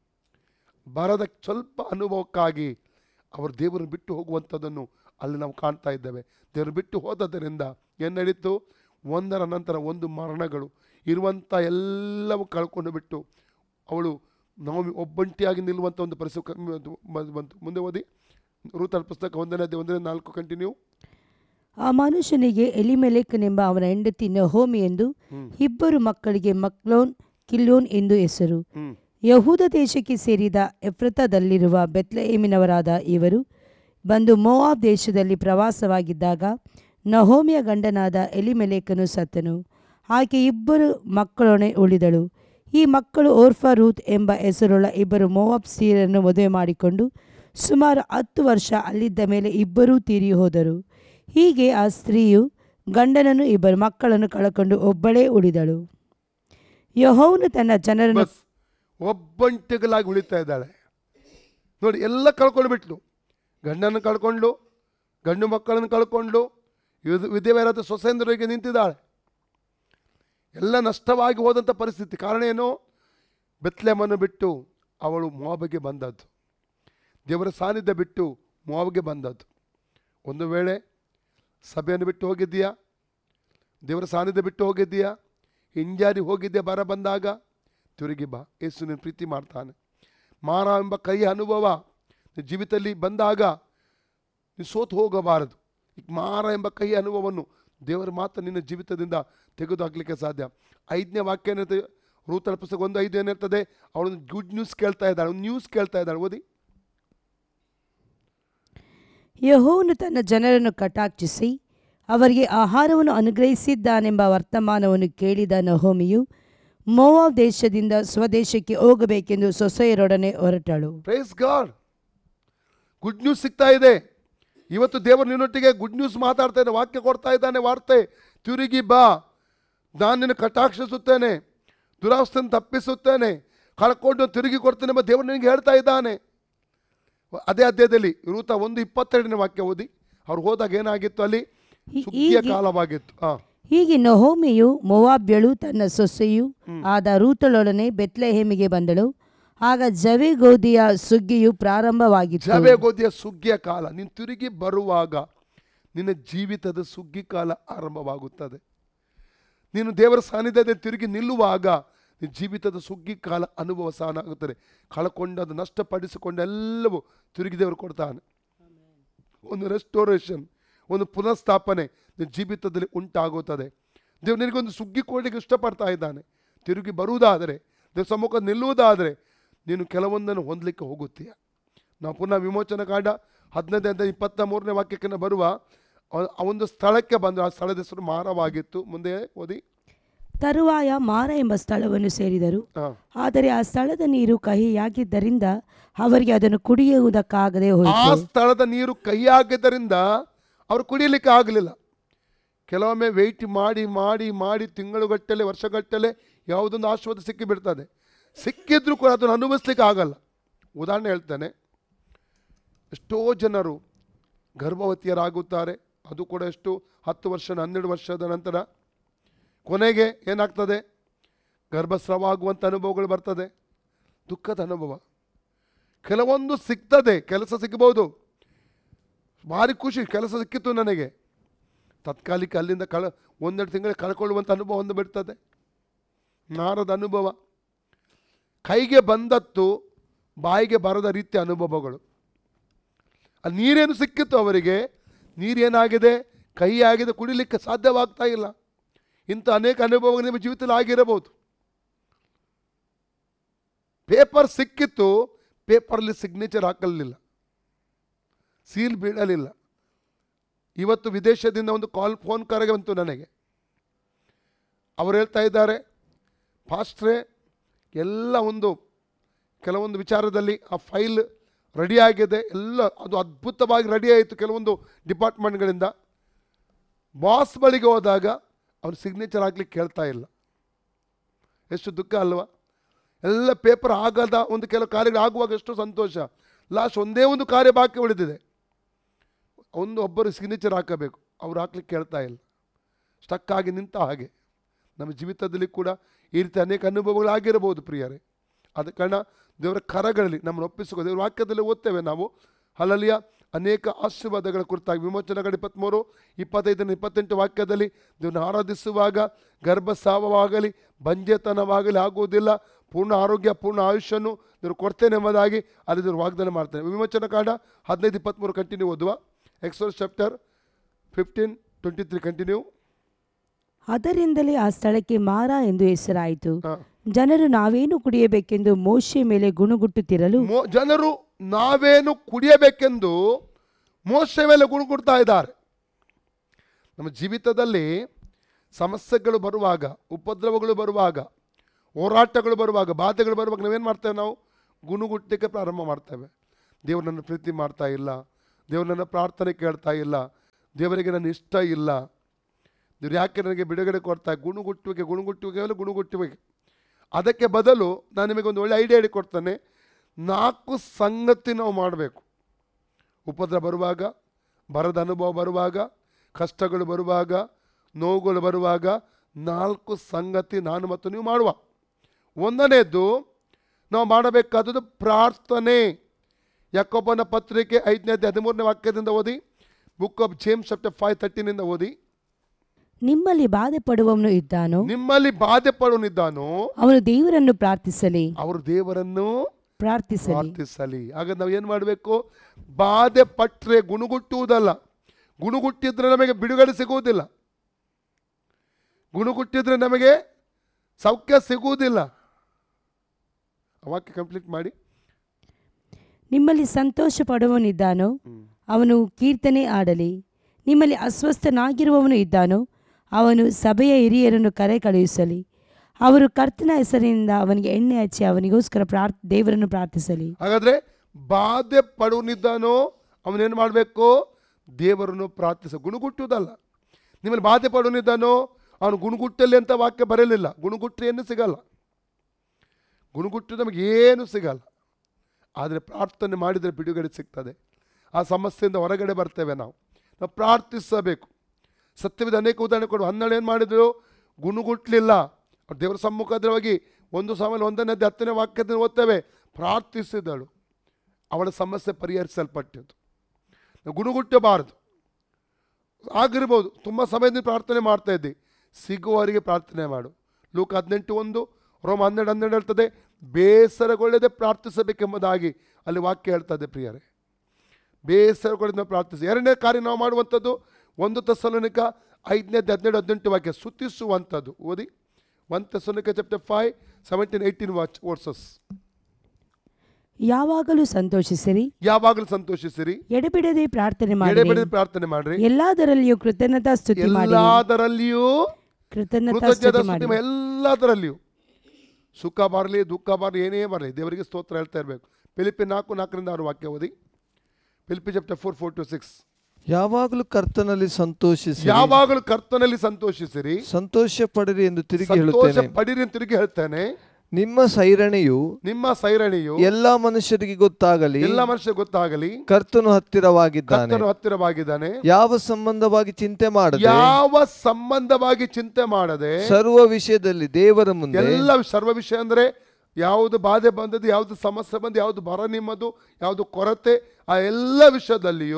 ಬರದ ಸ್ವಲ್ಪ ಅನುಭವಕ್ಕಾಗಿ ಅವರು ದೇವರನ್ನು ಬಿಟ್ಟು ಹೋಗುವಂಥದ್ದನ್ನು ಅಲ್ಲಿ ನಾವು ಕಾಣ್ತಾ ಇದ್ದೇವೆ ದೇವರು ಬಿಟ್ಟು ಹೋದದರಿಂದ ಏನು ನಡೀತು ಒಂದರ ನಂತರ ಒಂದು ಮರಣಗಳು ಇರುವಂಥ ಎಲ್ಲವೂ ಕಳ್ಕೊಂಡು ಬಿಟ್ಟು ಅವಳು ನಾವು ಒಬ್ಬಂಟಿಯಾಗಿ ನಿಲ್ಲುವಂಥ ಒಂದು ಪರಿಸ್ಥಿತಿ ಕಮ್ಮಿ ಬಂತು- ಬಂತು ಬಂತು ಮುಂದೆ ಓದಿ ರೂತಲ್ ಪುಸ್ತಕ ಒಂದನೇ ಅಧ್ಯಾಯ, ಒಂದನೇ ನಾಲ್ಕು ಕಂಟಿನ್ಯೂ ಆ ಮನುಷ್ಯನಿಗೆ ಎಲಿಮೆಲೆಕನೆಂಬ ಅವನ ಹೆಂಡತಿ ನಹೋಮಿ ಎಂದು ಹ್ಮ್. ಇಬ್ಬರು ಮಕ್ಕಳಿಗೆ ಮಕ್ಲೋನ್ ಕಿಲ್ಯೋನ್ ಎಂದು ಹೆಸರು ಹ್ಞೂ ಯಹೂದ ದೇಶಕ್ಕೆ ಸೇರಿದ ಎಫ್ರತದಲ್ಲಿರುವ ಬೆತ್ಲೆಹೇಮಿನವರಾದ ಇವರು ಬಂದು ಮೋವಾಬ್ ದೇಶದಲ್ಲಿ ಪ್ರವಾಸವಾಗಿದ್ದಾಗ ನಹೋಮಿಯ ಗಂಡನಾದ ಎಲಿಮೆಲೇಕನು ಸತ್ತನು ಆಕೆ ಇಬ್ಬರು ಮಕ್ಕಳೊಣೆ ಉಳಿದಳು ಈ ಮಕ್ಕಳು ಓರ್ಫಾ ರೂತ್ ಎಂಬ ಹೆಸರುಳ್ಳ ಇಬ್ಬರು ಮೋವಾಬ್ ಸ್ತ್ರೀಯರನ್ನು ಮದುವೆ ಮಾಡಿಕೊಂಡು ಸುಮಾರು ಹತ್ತು ವರ್ಷ ಅಲ್ಲಿದ್ದ ಮೇಲೆ ಇಬ್ಬರೂ ತೀರಿ ಹೋದರು ಹೀಗೆ ಆ ಸ್ತ್ರೀಯು ಗಂಡನನ್ನು ಇಬ್ಬರು ಮಕ್ಕಳನ್ನು ಕಳಕೊಂಡು ಒಬ್ಬಳೇ ಉಳಿದಳು ಯಹೋವನು ತನ್ನ ಜನರನ್ನು ಬಸ್ ಒಬ್ಬಂಟಿಗಳಾಗಿ ಉಳಿತಾ ಇದ್ದಾಳೆ ನೋಡಿ ಎಲ್ಲ ಕಳ್ಕೊಂಡು ಬಿಟ್ಲು ಗಂಡನ ಕಳ್ಕೊಂಡು ಗಂಡು ಮಕ್ಕಳನ್ನು ಕಳ್ಕೊಂಡು ವಿಧ- ವಿಧವೆಯರಾದ ಸೊಸೆಂದರಿಗೆ ನಿಂತಿದ್ದಾಳೆ ಎಲ್ಲ ನಷ್ಟವಾಗಿ ಹೋದಂಥ ಪರಿಸ್ಥಿತಿ ಕಾರಣ ಏನು ಬೆತ್ಲೆಮನ್ನು ಬಿಟ್ಟು ಅವಳು ಮೋಬಗೆ ಬಂದದ್ದು ದೇವರ ಸಾನ್ನಿಧ್ಯ ಬಿಟ್ಟು ಮೋಬಗೆ ಬಂದದ್ದು ಒಂದು ವೇಳೆ ಸಭೆಯನ್ನು ಬಿಟ್ಟು ಹೋಗಿದ್ದೀಯಾ ದೇವರ ಸಾನ್ನಿಧ್ಯ ಬಿಟ್ಟು ಹೋಗಿದ್ದೀಯಾ ಹಿಂಜಾರಿ ಹೋಗಿದ್ದೆ ಬರ ಬಂದಾಗ ತಿರುಗಿ ಬಾ ಯೇಸು ನಿನ್ನ ಪ್ರೀತಿ ಮಾಡ್ತಾನೆ ಮಾರ ಎಂಬ ಕೈ ಅನುಭವ ನಿನ್ನ ಜೀವಿತದಲ್ಲಿ ಬಂದಾಗ ನೀನು ಸೋತು ಹೋಗಬಾರದು ಈಗ ಮಾರ ಎಂಬ ಕೈ ಅನುಭವವನ್ನು ದೇವರ ಮಾತ್ರ ನಿನ್ನ ಜೀವಿತದಿಂದ ತೆಗೆದು ಹಾಕಲಿಕ್ಕೆ ಸಾಧ್ಯ ಐದನೇ ವಾಕ್ಯ ಏನಿರ್ತದೆ ರೂತನ ಪುಸ್ತಕ ಒಂದು ಐದು ಏನಿರ್ತದೆ ಅವಳೊಂದು ಗುಡ್ ನ್ಯೂಸ್ ಕೇಳ್ತಾ ಇದ್ದಾಳೆ ಒಂದು ನ್ಯೂಸ್ ಕೇಳ್ತಾ ಇದ್ದಾಳೆ ಓದಿ ಯಹೋವನು ತನ್ನ ಜನರನ್ನು ಕಟಾಕ್ಷಿಸಿ ಅವರಿಗೆ ಆಹಾರವನ್ನು ಅನುಗ್ರಹಿಸಿದ್ದಾನೆಂಬ ವರ್ತಮಾನವನ್ನು ಕೇಳಿದ ನಹೋಮಿಯು ಮೋವಾಬ್ ದೇಶದಿಂದ ಸ್ವದೇಶಕ್ಕೆ ಹೋಗಬೇಕೆಂದು ಸೊಸೆಯರೊಡನೆ ಹೊರಟಳು ಪ್ರೈಸ್ ಗಾಡ್ ಗುಡ್ ನ್ಯೂಸ್ ಸಿಗ್ತಾ ಇದೆ ಇವತ್ತು ದೇವರು ನಿನ್ನೊಟ್ಟಿಗೆ ಗುಡ್ ನ್ಯೂಸ್ ಮಾತಾಡ್ತಾ ಇದ್ದಾನೆ ವಾಕ್ಯ ಕೊಡ್ತಾ ಇದ್ದಾನೆ ವಾರ್ತೆ ತಿರುಗಿ ಬಾ ನಾನು ನಿನ್ನ ಕಟಾಕ್ಷಿಸುತ್ತೇನೆ ದುರಾವಸ್ಥೆಯನ್ನು ತಪ್ಪಿಸುತ್ತೇನೆ ಕಳ್ಕೊಂಡು ತಿರುಗಿ ಕೊಡ್ತೇನೆ ಎಂಬ ದೇವರು ನಿನಗೆ ಹೇಳ್ತಾ ಇದ್ದಾನೆ ಅದೇ ಅಧ್ಯಾಯದಲ್ಲಿ ರೂತ ಒಂದು ಇಪ್ಪತ್ತೆರಡನೇ ವಾಕ್ಯ ಓದಿ ಅವ್ರು ಹೋದಾಗ ಏನಾಗಿತ್ತು ಅಲ್ಲಿ ಹೀ- ಸುಗ್ಗಿಯ ಹೀಗೆ- ಕಾಲವಾಗಿತ್ತು ಹಾ ಹೀಗೆ ನಹೋಮಿಯು ಮೊವಾಬ್ಯಳು ತನ್ನ ಸೊಸೆಯು ಆದ ರೂತಳೊಡನೆ ಬೆತ್ಲೆಹೇಮಿಗೆ ಬಂದಳು ಆಗ ಜವೆ ಗೋಧಿಯ ಸುಗ್ಗಿಯು ಪ್ರಾರಂಭವಾಗಿತ್ತು ಜವೆ ಗೋಧಿಯ ಸುಗ್ಗಿಯ ಕಾಲ ನೀನು ತಿರುಗಿ ಬರುವಾಗ ನಿನ್ನ ಜೀವಿತದ ಸುಗ್ಗಿ ಕಾಲ ಆರಂಭವಾಗುತ್ತದೆ ನೀನು ದೇವರ ಸಾನ್ನಿಧ್ಯದಲ್ಲಿ ತಿರುಗಿ ನಿಲ್ಲುವಾಗ ನಿನ್ನ ಜೀವಿತದ ಸುಗ್ಗಿ ಕಾಲ ಅನುಭವ ಸಹ ಆಗುತ್ತದೆ ಕಳ್ಕೊಂಡದ್ದು ನಷ್ಟಪಡಿಸಿಕೊಂಡ ಎಲ್ಲವೂ ತಿರುಗಿ ದೇವರು ಕೊಡ್ತಾನೆ ಒಂದು ರೆಸ್ಟೋರೇಷನ್ ಒಂದು ಪುನಃಸ್ಥಾಪನೆ ನಿನ್ನ ಜೀವಿತದಲ್ಲಿ ಉಂಟಾಗುತ್ತದೆ ದೇವ್ರು ನಿನಗೊಂದು ಸುಗ್ಗಿ ಕೊಡಲಿಕ್ಕೆ ಇಷ್ಟಪಡ್ತಾ ಇದ್ದಾನೆ ತಿರುಗಿ ಬರುವುದಾದರೆ ದೇವ್ರ ಸಮ್ಮುಖ ನಿಲ್ಲುವುದಾದರೆ ನೀನು ಕೆಲವೊಂದನ್ನು ಹೊಂದಲಿಕ್ಕೆ ಹೋಗುತ್ತೀಯ ನಾವು ಪುನಃ ವಿಮೋಚನ ಕಾಂಡ ಹದಿನೈದರಿಂದ ಇಪ್ಪತ್ತ ಮೂರನೇ ವಾಕ್ಯಕ್ಕೆ ನಾವು ಬರುವ ಆ- ಆ ಒಂದು ಸ್ಥಳಕ್ಕೆ ಬಂದು ಆ ಸ್ಥಳದ ಹೆಸರು ಮಾರವಾಗಿತ್ತು ಮುಂದೆ ಓದಿ ತರುವಾಯ ಮಾರ ಎಂಬ ಸ್ಥಳವನ್ನು ಸೇರಿದರು ಹಾಂ ಆದರೆ ಆ ಸ್ಥಳದ ನೀರು ಕಹಿಯಾಗಿದ್ದರಿಂದ ಅವರಿಗೆ ಅದನ್ನು ಕುಡಿಯುವುದಕ್ಕಾಗದೆ ಆ ಹೋಯಿತು ಸ್ಥಳದ ನೀರು ಕೈಯಾಗಿದ್ದರಿಂದ ಅವರು ಕುಡಿಯಲಿಕ್ಕೆ ಆಗಲಿಲ್ಲ ಕೆಲವೊಮ್ಮೆ ವೆಯ್ಟ್ ಮಾಡಿ ಮಾಡಿ ಮಾಡಿ ತಿಂಗಳುಗಟ್ಟಲೆ ವರ್ಷಗಟ್ಟಲೆ ಯಾವುದೊಂದು ಆಶೀರ್ವಾದ ಸಿಕ್ಕಿಬಿಡ್ತದೆ ಸಿಕ್ಕಿದ್ರೂ ಕೂಡ ಅದನ್ನು ಅನುಭವಿಸ್ಲಿಕ್ಕೆ ಆಗಲ್ಲ ಉದಾಹರಣೆ ಹೇಳ್ತೇನೆ ಎಷ್ಟೋ ಜನರು ಗರ್ಭವತಿಯರಾಗುತ್ತಾರೆ ಅದು ಕೂಡ ಎಷ್ಟು ಹತ್ತು ವರ್ಷ ಹನ್ನೆರಡು ವರ್ಷದ ನಂತರ ಕೊನೆಗೆ ಏನಾಗ್ತದೆ ಗರ್ಭಸ್ರಾವ ಆಗುವಂಥ ಅನುಭವಗಳು ಬರ್ತದೆ ದುಃಖದ ಅನುಭವ ಕೆಲವೊಂದು ಸಿಗ್ತದೆ ಕೆಲಸ ಸಿಗ್ಬೋದು ಭಾರಿ ಖುಷಿ ಕೆಲಸ ಸಿಕ್ಕಿತ್ತು ನನಗೆ ತತ್ಕಾಲಿಕ ಅಲ್ಲಿಂದ ಕಳ ಒಂದೆರಡು ತಿಂಗಳು ಕಳ್ಕೊಳ್ಳುವಂಥ ಅನುಭವ ಒಂದು ಬಿಡ್ತದೆ ನಾರದ ಅನುಭವ ಕೈಗೆ ಬಂದತ್ತು ಬಾಯಿಗೆ ಬರದ ರೀತಿಯ ಅನುಭವಗಳು ಅಲ್ಲಿ ನೀರೇನು ಸಿಕ್ಕಿತ್ತು ಅವರಿಗೆ ನೀರೇನಾಗಿದೆ ಕೈ ಆಗಿದೆ ಕುಡಿಲಿಕ್ಕೆ ಸಾಧ್ಯವಾಗ್ತಾ ಇಲ್ಲ ಇಂಥ ಅನೇಕ ಅನುಭವಗಳು ನಿಮ್ಮ ಜೀವಿತದಲ್ಲಿ ಆಗಿರಬಹುದು ಪೇಪರ್ ಸಿಕ್ಕಿತ್ತು ಪೇಪರಲ್ಲಿ ಸಿಗ್ನೇಚರ್ ಹಾಕಲಿಲ್ಲ ಸೀಲ್ ಬೀಳಲಿಲ್ಲ ಇವತ್ತು ವಿದೇಶದಿಂದ ಒಂದು ಕಾಲ್ ಫೋನ್ ಕರೆಗೆ ಬಂತು ನನಗೆ ಅವರು ಹೇಳ್ತಾ ಇದ್ದಾರೆ ಫಾಸ್ಟ್ರೇ ಎಲ್ಲ ಒಂದು ಕೆಲವೊಂದು ವಿಚಾರದಲ್ಲಿ ಆ ಫೈಲ್ ರೆಡಿ ಆಗಿದೆ ಎಲ್ಲ ಅದು ಅದ್ಭುತವಾಗಿ ರೆಡಿ ಆಯಿತು ಕೆಲವೊಂದು ಡಿಪಾರ್ಟ್ಮೆಂಟ್ಗಳಿಂದ ಬಾಸ್ ಬಳಿಗೆ ಹೋದಾಗ ಅವ್ರು ಸಿಗ್ನೇಚರ್ ಹಾಕ್ಲಿಕ್ಕೆ ಕೇಳ್ತಾ ಇಲ್ಲ ಎಷ್ಟು ದುಃಖ ಅಲ್ವಾ ಎಲ್ಲ ಪೇಪರ್ ಆಗದ ಒಂದು ಕೆಲವು ಕಾರ್ಯಗಳು ಆಗುವಾಗ ಎಷ್ಟು ಸಂತೋಷ ಲಾಸ್ಟ್ ಒಂದೇ ಒಂದು ಕಾರ್ಯ ಬಾಕಿ ಉಳಿದಿದೆ ಒಂದು ಒಬ್ಬರು ಸಿಗ್ನೇಚರ್ ಹಾಕಬೇಕು ಅವ್ರು ಹಾಕ್ಲಿಕ್ಕೆ ಕೇಳ್ತಾ ಇಲ್ಲ ಸ್ಟಕ್ ಆಗಿ ನಿಂತ ಹಾಗೆ ನಮ್ಮ ಜೀವಿತದಲ್ಲಿ ಕೂಡ ಈ ರೀತಿ ಅನೇಕ ಅನುಭವಗಳು ಆಗಿರಬಹುದು ಪ್ರಿಯರೇ ಆದ ಕಾರಣ ದೇವರ ಕರಗಳಲ್ಲಿ ನಮ್ಮನ್ನು ಒಪ್ಪಿಸಿಕೋ ದೇವರ ವಾಕ್ಯದಲ್ಲಿ ಓದ್ತೇವೆ ನಾವು ಹಲಲಿಯ ಅನೇಕ ಆಶೀರ್ವಾದಗಳ ಕುರಿತಾಗಿ ವಿಮೋಚನೆಗಳ ಇಪ್ಪತ್ತ್ಮೂರು ಇಪ್ಪತ್ತೈದನೇ ಇಪ್ಪತ್ತೆಂಟು ವಾಕ್ಯದಲ್ಲಿ ದೇವರನ್ನು ಆರಾಧಿಸುವಾಗ ಗರ್ಭಸಾವವಾಗಲಿ ಬಂಜೆತನವಾಗಲಿ ಆಗುವುದಿಲ್ಲ ಪೂರ್ಣ ಆರೋಗ್ಯ ಪೂರ್ಣ ಆಯುಷ್ಯನ್ನು ದೇವರು ಕೊಡ್ತೇನೆ ಎಂಬುದಾಗಿ ಅಲ್ಲಿ ದೇವರು ವಾಗ್ದಾನ ಮಾಡ್ತೇನೆ ವಿಮೋಚನ ಕಾಂಡ ಹದಿನೈದು ಇಪ್ಪತ್ತ್ಮೂರು ಕಂಟಿನ್ಯೂ ಓದುವ Exodus chapter fifteen twenty three continue ಅದರಿಂದಲೇ ಆ ಸ್ಥಳಕ್ಕೆ ಮಾರ ಎಂದು ಹೆಸರಾಯಿತು ಹಾಂ ಜನರು ನಾವೇನು ಕುಡಿಯಬೇಕೆಂದು ಮೋಶೆ ಮೇಲೆ ಗುಣಗುಟ್ಟುತ್ತಿರಲು ಮೋ ಜನರು ನಾವೇನು ಕುಡಿಯಬೇಕೆಂದು ಮೋಸೆ ಮೇಲೆ ಗುಣಗುಡ್ತಾ ಇದ್ದಾರೆ ನಮ್ಮ ಜೀವಿತದಲ್ಲಿ ಸಮಸ್ಯೆಗಳು ಬರುವಾಗ ಉಪದ್ರವಗಳು ಬರುವಾಗ ಹೋರಾಟಗಳು ಬರುವಾಗ ಬಾಧೆಗಳು ಬರುವಾಗ ನಾವೇನು ಮಾಡ್ತೇವೆ ನಾವು ಗುಣಗುಟ್ಟಲಿಕ್ಕೆ ಪ್ರಾರಂಭ ಮಾಡ್ತೇವೆ ದೇವರು ನನ್ನ ಪ್ರೀತಿ ಮಾಡ್ತಾ ಇಲ್ಲ ದೇವರು ನನ್ನ ಪ್ರಾರ್ಥನೆ ಕೇಳ್ತಾ ಇಲ್ಲ ದೇವರಿಗೆ ನನ್ನ ಇಷ್ಟ ಇಲ್ಲ ದೇವ್ರು ಯಾಕೆ ನನಗೆ ಬಿಡುಗಡೆ ಕೊಡ್ತಾ ಗುಣಗುಟ್ಟುವಿಕೆ ಗುಣಗುಟ್ಟುವಿಕೆ ಮೇಲೆ ಗುಣಗುಟ್ಟುವಿಕೆ ಅದಕ್ಕೆ ಬದಲು ನಾನು ನಿಮಗೆ ಒಂದು ಒಳ್ಳೆ ಐಡಿಯಾ ಹೇಳಿಕೊಡ್ತಾನೆ ನಾಲ್ಕು ಸಂಗತಿ ನಾವು ಮಾಡಬೇಕು ಉಪದ್ರ ಬರುವಾಗ ಬರದ ಅನುಭವ ಬರುವಾಗ ಕಷ್ಟಗಳು ಬರುವಾಗ ನೋವುಗಳು ಬರುವಾಗ ನಾಲ್ಕು ಸಂಗತಿ ನಾನು ಮತ್ತು ನೀವು ಮಾಡುವ ಒಂದನೇದ್ದು ನಾವು ಮಾಡಬೇಕಾದದ್ದು ಪ್ರಾರ್ಥನೆ ಯಾಕೊಬ್ಬನ ಪತ್ರಿಕೆ ಐದನೇ ಹದಿಮೂರನೇ ವಾಕ್ಯದಿಂದ ಓದಿ book of James chapter five ತರ್ಟೀನಿಂದ ಓದಿ ನಿಮ್ಮಲ್ಲಿ ಬಾಧೆ ಪಡುವವನು ಇದ್ದಾನೋ ನಿಮ್ಮಲ್ಲಿ ಬಾಧೆ ಪಡುವನಿದ್ದಾನೋ ಅವನು ದೇವರನ್ನು ಪ್ರಾರ್ಥಿಸಲಿ ಅವರು ದೇವರನ್ನು ಪ್ರಾರ್ಥಿಸಲಿ ಪ್ರಾರ್ಥಿಸಲಿ ಆಗ ನಾವು ಏನು ಮಾಡಬೇಕು ಬಾಧೆ ಪಟ್ಟರೆ ಗುಣಗುಟ್ಟುವುದಲ್ಲ ಗುಣಗುಟ್ಟಿದ್ರೆ ನಮಗೆ ಬಿಡುಗಡೆ ಸಿಗುವುದಿಲ್ಲ ಗುಣಗುಟ್ಟಿದ್ರೆ ನಮಗೆ ಸೌಖ್ಯ ಸಿಗುವುದಿಲ್ಲ ಆ ವಾಕ್ಯ ಕಂಪ್ಲೀಟ್ ಮಾಡಿ ನಿಮ್ಮಲ್ಲಿ ಸಂತೋಷ ಪಡುವವನಿದ್ದಾನೋ ಅವನು ಕೀರ್ತನೆ ಆಡಲಿ ನಿಮ್ಮಲ್ಲಿ ಅಸ್ವಸ್ಥನಾಗಿರುವವನು ಇದ್ದಾನೋ ಅವನು ಸಭೆಯ ಹಿರಿಯರನ್ನು ಕರೆ ಕಳುಹಿಸಲಿ ಅವರು ಕರ್ತನ ಹೆಸರಿನಿಂದ ಅವನಿಗೆ ಎಣ್ಣೆ ಹಚ್ಚಿ ಅವನಿಗೋಸ್ಕರ ಪ್ರಾರ್ಥ ದೇವರನ್ನು ಪ್ರಾರ್ಥಿಸಲಿ ಹಾಗಾದ್ರೆ ಬಾಧೆ ಪಡುವನಿದ್ದಾನೋ ಅವನೇನು ಮಾಡಬೇಕು ದೇವರನ್ನು ಪ್ರಾರ್ಥಿಸ ಗುಣಗುಟ್ಟುವುದಲ್ಲ ನಿಮ್ಮಲ್ಲಿ ಬಾಧೆ ಪಡುವನಿದ್ದಾನೋ ಅವನು ಗುಣಗುಟ್ಟಲಿ ಅಂತ ವಾಕ್ಯ ಬರಲಿಲ್ಲ ಗುಣಗುಟ್ಟರೆ ಏನು ಸಿಗಲ್ಲ ಗುಣಗುಟ್ಟು ನಮಗೆ ಏನು ಸಿಗಲ್ಲ ಆದರೆ ಪ್ರಾರ್ಥನೆ ಮಾಡಿದರೆ ಬಿಡುಗಡೆ ಸಿಗ್ತದೆ ಆ ಸಮಸ್ಯೆಯಿಂದ ಹೊರಗಡೆ ಬರ್ತೇವೆ ನಾವು ನಾವು ಪ್ರಾರ್ಥಿಸಬೇಕು ಸತ್ಯವಿದ ಅನೇಕ ಉದಾಹರಣೆ ಕೊಡು ಹನ್ನೆರಡು ಏನು ಮಾಡಿದ್ರು ಗುಣಗುಟ್ಟಲಿಲ್ಲ ಅವ್ರು ದೇವರ ಸಮ್ಮುಖದಲ್ಲಿ ಹೋಗಿ ಒಂದು ಸಮಯ ಒಂದನೇ ಹತ್ತನೇ ವಾಕ್ಯದಲ್ಲಿ ಓದ್ತೇವೆ ಪ್ರಾರ್ಥಿಸಿದಳು ಅವಳ ಸಮಸ್ಯೆ ಪರಿಹರಿಸಲ್ಪಟ್ಟಿತು ನಾವು ಗುಣಗುಟ್ಟಬಾರದು ಆಗಿರ್ಬೋದು ತುಂಬ ಸಮಯದಿಂದ ಪ್ರಾರ್ಥನೆ ಮಾಡ್ತಾ ಇದ್ದಿ ಸಿಗುವವರಿಗೆ ಪ್ರಾರ್ಥನೆ ಮಾಡು ಲೂಕ ಹದಿನೆಂಟು ಒಂದು ರೋಮ ಹನ್ನೆರಡು ಹನ್ನೆರಡು ಹೇಳ್ತದೆ ಬೇಸರಗೊಳ್ಳದೆ ಪ್ರಾರ್ಥಿಸಬೇಕೆಂಬುದಾಗಿ ಅಲ್ಲಿ ವಾಕ್ಯ ಹೇಳ್ತದೆ ಪ್ರಿಯರೇ ಬೇಸರಗೊಳ್ಳದೆ ನಾವು ಪ್ರಾರ್ಥಿಸಿ ಎರಡನೇ ಕಾರ್ಯ ನಾವು ಮಾಡುವಂಥದ್ದು ಒಂದು ತಸಲನಿಕ ಐದನೇ ಹದಿನೇಳು ಹದಿನೆಂಟು ವಾಕ್ಯ ಸುತ್ತಿಸುವಂಥದ್ದು ಓದಿ one Thessalonians chapter five seventeen eighteen ವಾಚ್ ವರ್ಸಸ್ ಯಾವಾಗಲೂ ಸಂತೋಷಿಸಿರಿ ಯಾವಾಗಲೂ ಸಂತೋಷಿಸಿರಿ ಎಡೆಬಿಡದೆ ಪ್ರಾರ್ಥನೆ ಮಾಡಿ ಎಡೆಬಿಡದೆ ಪ್ರಾರ್ಥನೆ ಮಾಡ್ರಿ ಎಲ್ಲದರಲ್ಲಿಯೂ ಕೃತಜ್ಞತಾ ಸ್ತುತಿ ಮಾಡಿ ಎಲ್ಲದರಲ್ಲಿಯೂ ಕೃತಜ್ಞತಾ ಕೃತಜ್ಞತಾ ಸ್ತುತಿ ಸ್ತುತಿ ಮಾಡಿ ಮಾಡಿ. ಎಲ್ಲದರಲ್ಲಿಯೂ ಸುಖ ಬರಲಿ ದುಃಖ ಬರಲಿ ಏನೇ ಬರಲಿ ದೇವರಿಗೆ ಸ್ತೋತ್ರ ಹೇಳ್ತಾ ಇರಬೇಕು ಫಿಲಿಪಿ ನಾಲ್ಕು ನಾಲ್ಕರಿಂದ ಆರು ವಾಕ್ಯ ಓದಿ Philippians chapter four four to six ಯಾವಾಗಲೂ ಕರ್ತನಲ್ಲಿ ಸಂತೋಷಿಸಿ ಯಾವಾಗಲೂ ಕರ್ತನಲ್ಲಿ ಸಂತೋಷಿಸಿರಿ ಸಂತೋಷ ಪಡಿರಿ ಎಂದು ತಿರುಗಿ ಸಂತೋಷ ಹೇಳುತ್ತೇನೆ ಪಡಿರಿ ಅಂತ ತಿರುಗಿ ಹೇಳ್ತೇನೆ ನಿಮ್ಮ ಸೈರಣೆಯು ನಿಮ್ಮ ಸೈರಣಿಯು ಎಲ್ಲಾ ಮನುಷ್ಯರಿಗೆ ಗೊತ್ತಾಗಲಿ ಎಲ್ಲ ಮನುಷ್ಯ ಗೊತ್ತಾಗಲಿ ಕರ್ತನು ಹತ್ತಿರವಾಗಿದ್ದಾನೆ ಕರ್ತನು ಹತ್ತಿರವಾಗಿದ್ದಾನೆ ಯಾವ ಸಂಬಂಧವಾಗಿ ಚಿಂತೆ ಮಾಡದೆ ಯಾವ ಸಂಬಂಧವಾಗಿ ಚಿಂತೆ ಮಾಡದೆ ಸರ್ವ ವಿಷಯದಲ್ಲಿ ದೇವರ ಮುಂದೆ ಎಲ್ಲ ಸರ್ವ ವಿಷಯ ಅಂದರೆ ಯಾವುದು ಬಾಧೆ ಬಂದದ್ದು ಯಾವುದು ಸಮಸ್ಯೆ ಬಂದು ಯಾವುದು ಬರ ನಿಮ್ಮದು ಯಾವುದು ಕೊರತೆ ಆ ಎಲ್ಲ ವಿಷಯದಲ್ಲಿಯೂ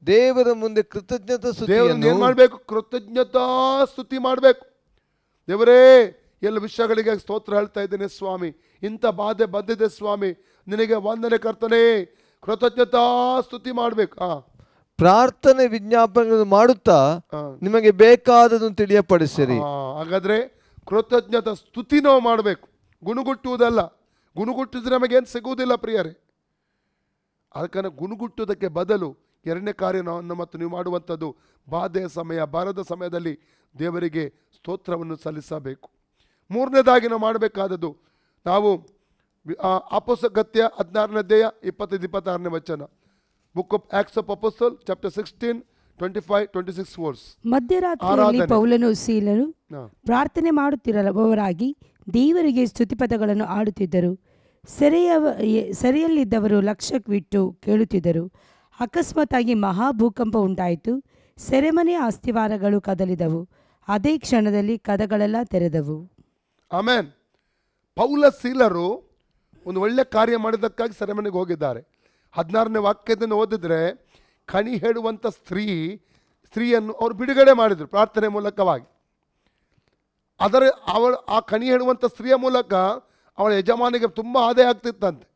ದೇವರ ಮುಂದೆ ಕೃತಜ್ಞತಾ ದೇವರನ್ನ ಸ್ತುತಿಯನ್ನು ಏನ್ ಮಾಡ್ಬೇಕು ಕೃತಜ್ಞತಾ ಸ್ತುತಿ ಮಾಡ್ಬೇಕು ದೇವರೇ ಎಲ್ಲ ವಿಷಯಗಳಿಗೆ ಸ್ತೋತ್ರ ಹೇಳ್ತಾ ಇದ್ದೇನೆ ಸ್ವಾಮಿ ಇಂಥ ಬಾಧೆ ಬಂದಿದೆ ಸ್ವಾಮಿ ನಿನಗೆ ವಂದನೆ ಕರ್ತನೆ ಕೃತಜ್ಞತಾ ಸ್ತುತಿ ಮಾಡ್ಬೇಕು ಆ ಪ್ರಾರ್ಥನೆ ವಿಜ್ಞಾಪನೆಗಳನ್ನು ಮಾಡುತ್ತಾ ಆ. ನಿಮಗೆ ಬೇಕಾದದನ್ನು ತಿಳಿಯಪಡಿಸಿರಿ ಆ, ಹಾಗಾದ್ರೆ ಕೃತಜ್ಞತ ಸ್ತುತಿ ನಾವು ಮಾಡಬೇಕು ಗುಣಗುಟ್ಟುವುದಲ್ಲ ಗುಣಗುಟ್ಟಿದ್ರೆ ನಮಗೇನು ಸಿಗುವುದಿಲ್ಲ ಪ್ರಿಯರೇ ಅದಕ್ಕೆ ಗುಣಗುಟ್ಟುವುದಕ್ಕೆ ಬದಲು ಎರಡನೇ ಕಾರ್ಯ ನಾವು ಮತ್ತು ನೀವು ಮಾಡುವಂಥದ್ದು ಬಾಧೆಯ ಸಮಯ ಬಾರದ ಸಮಯದಲ್ಲಿ ದೇವರಿಗೆ ಸ್ತೋತ್ರವನ್ನು ಸಲ್ಲಿಸಬೇಕು ಮೂರನೇದಾಗಿ ನಾವು ಮಾಡಬೇಕಾದದ್ದು ನಾವು ಅಪೋಸಗತ್ಯ ಹದಿನಾರನೇ ಅಧ್ಯಾಯ ಇಪ್ಪತ್ತೈದು ಇಪ್ಪತ್ತಾರನೇ ವಚನ book of acts of apostle chapter sixteen twenty five twenty six words ಮಧ್ಯರಾತ್ರಿಯಲ್ಲಿ ಆರಾಧನೆ. ಪೌಲನು ಸೀಲನು ಹಾಂ ಪ್ರಾರ್ಥನೆ ಮಾಡುತ್ತಿರಲವರಾಗಿ ದೇವರಿಗೆ ಸ್ತುತಿಪದಗಳನ್ನು ಆಡುತ್ತಿದ್ದರು ಸೆರೆಯವ ಎ- ಸೆರೆಯಲ್ಲಿದ್ದವರು ಲಕ್ಷಕ್ವಿಟ್ಟು ಕೇಳುತ್ತಿದ್ದರು ಅಕಸ್ಮಾತ್ತಾಗಿ ಮಹಾಭೂಕಂಪ ಉಂಟಾಯಿತು ಸೆರೆಮನೆಯ ಅಸ್ಥಿವಾರಗಳು ಕದಲಿದವು ಅದೇ ಕ್ಷಣದಲ್ಲಿ ಕದಗಳೆಲ್ಲ ತೆರೆದವು ಆಮೇನ್ ಪೌಲ ಸೀಲರು ಒಂದು ಒಳ್ಳೆ ಕಾರ್ಯ ಮಾಡಿದ್ದಕ್ಕಾಗಿ ಸೆರೆಮನೆಗೆ ಹೋಗಿದ್ದಾರೆ ಹದಿನಾರನೇ ವಾಕ್ಯದಿಂದ ಓದಿದ್ರೆ ಕಣಿ ಹೇಳುವಂಥ ಸ್ತ್ರೀ ಸ್ತ್ರೀಯನ್ನು ಅವರು ಬಿಡುಗಡೆ ಮಾಡಿದರು ಪ್ರಾರ್ಥನೆ ಮೂಲಕವಾಗಿ ಅದರ ಅವಳ ಆ ಕಣಿ ಹೇಳುವಂಥ ಸ್ತ್ರೀಯ ಮೂಲಕ ಅವಳ ಯಜಮಾನಿಗೆ ತುಂಬ ಆದಾಯ ಆಗ್ತಿತ್ತಂತೆ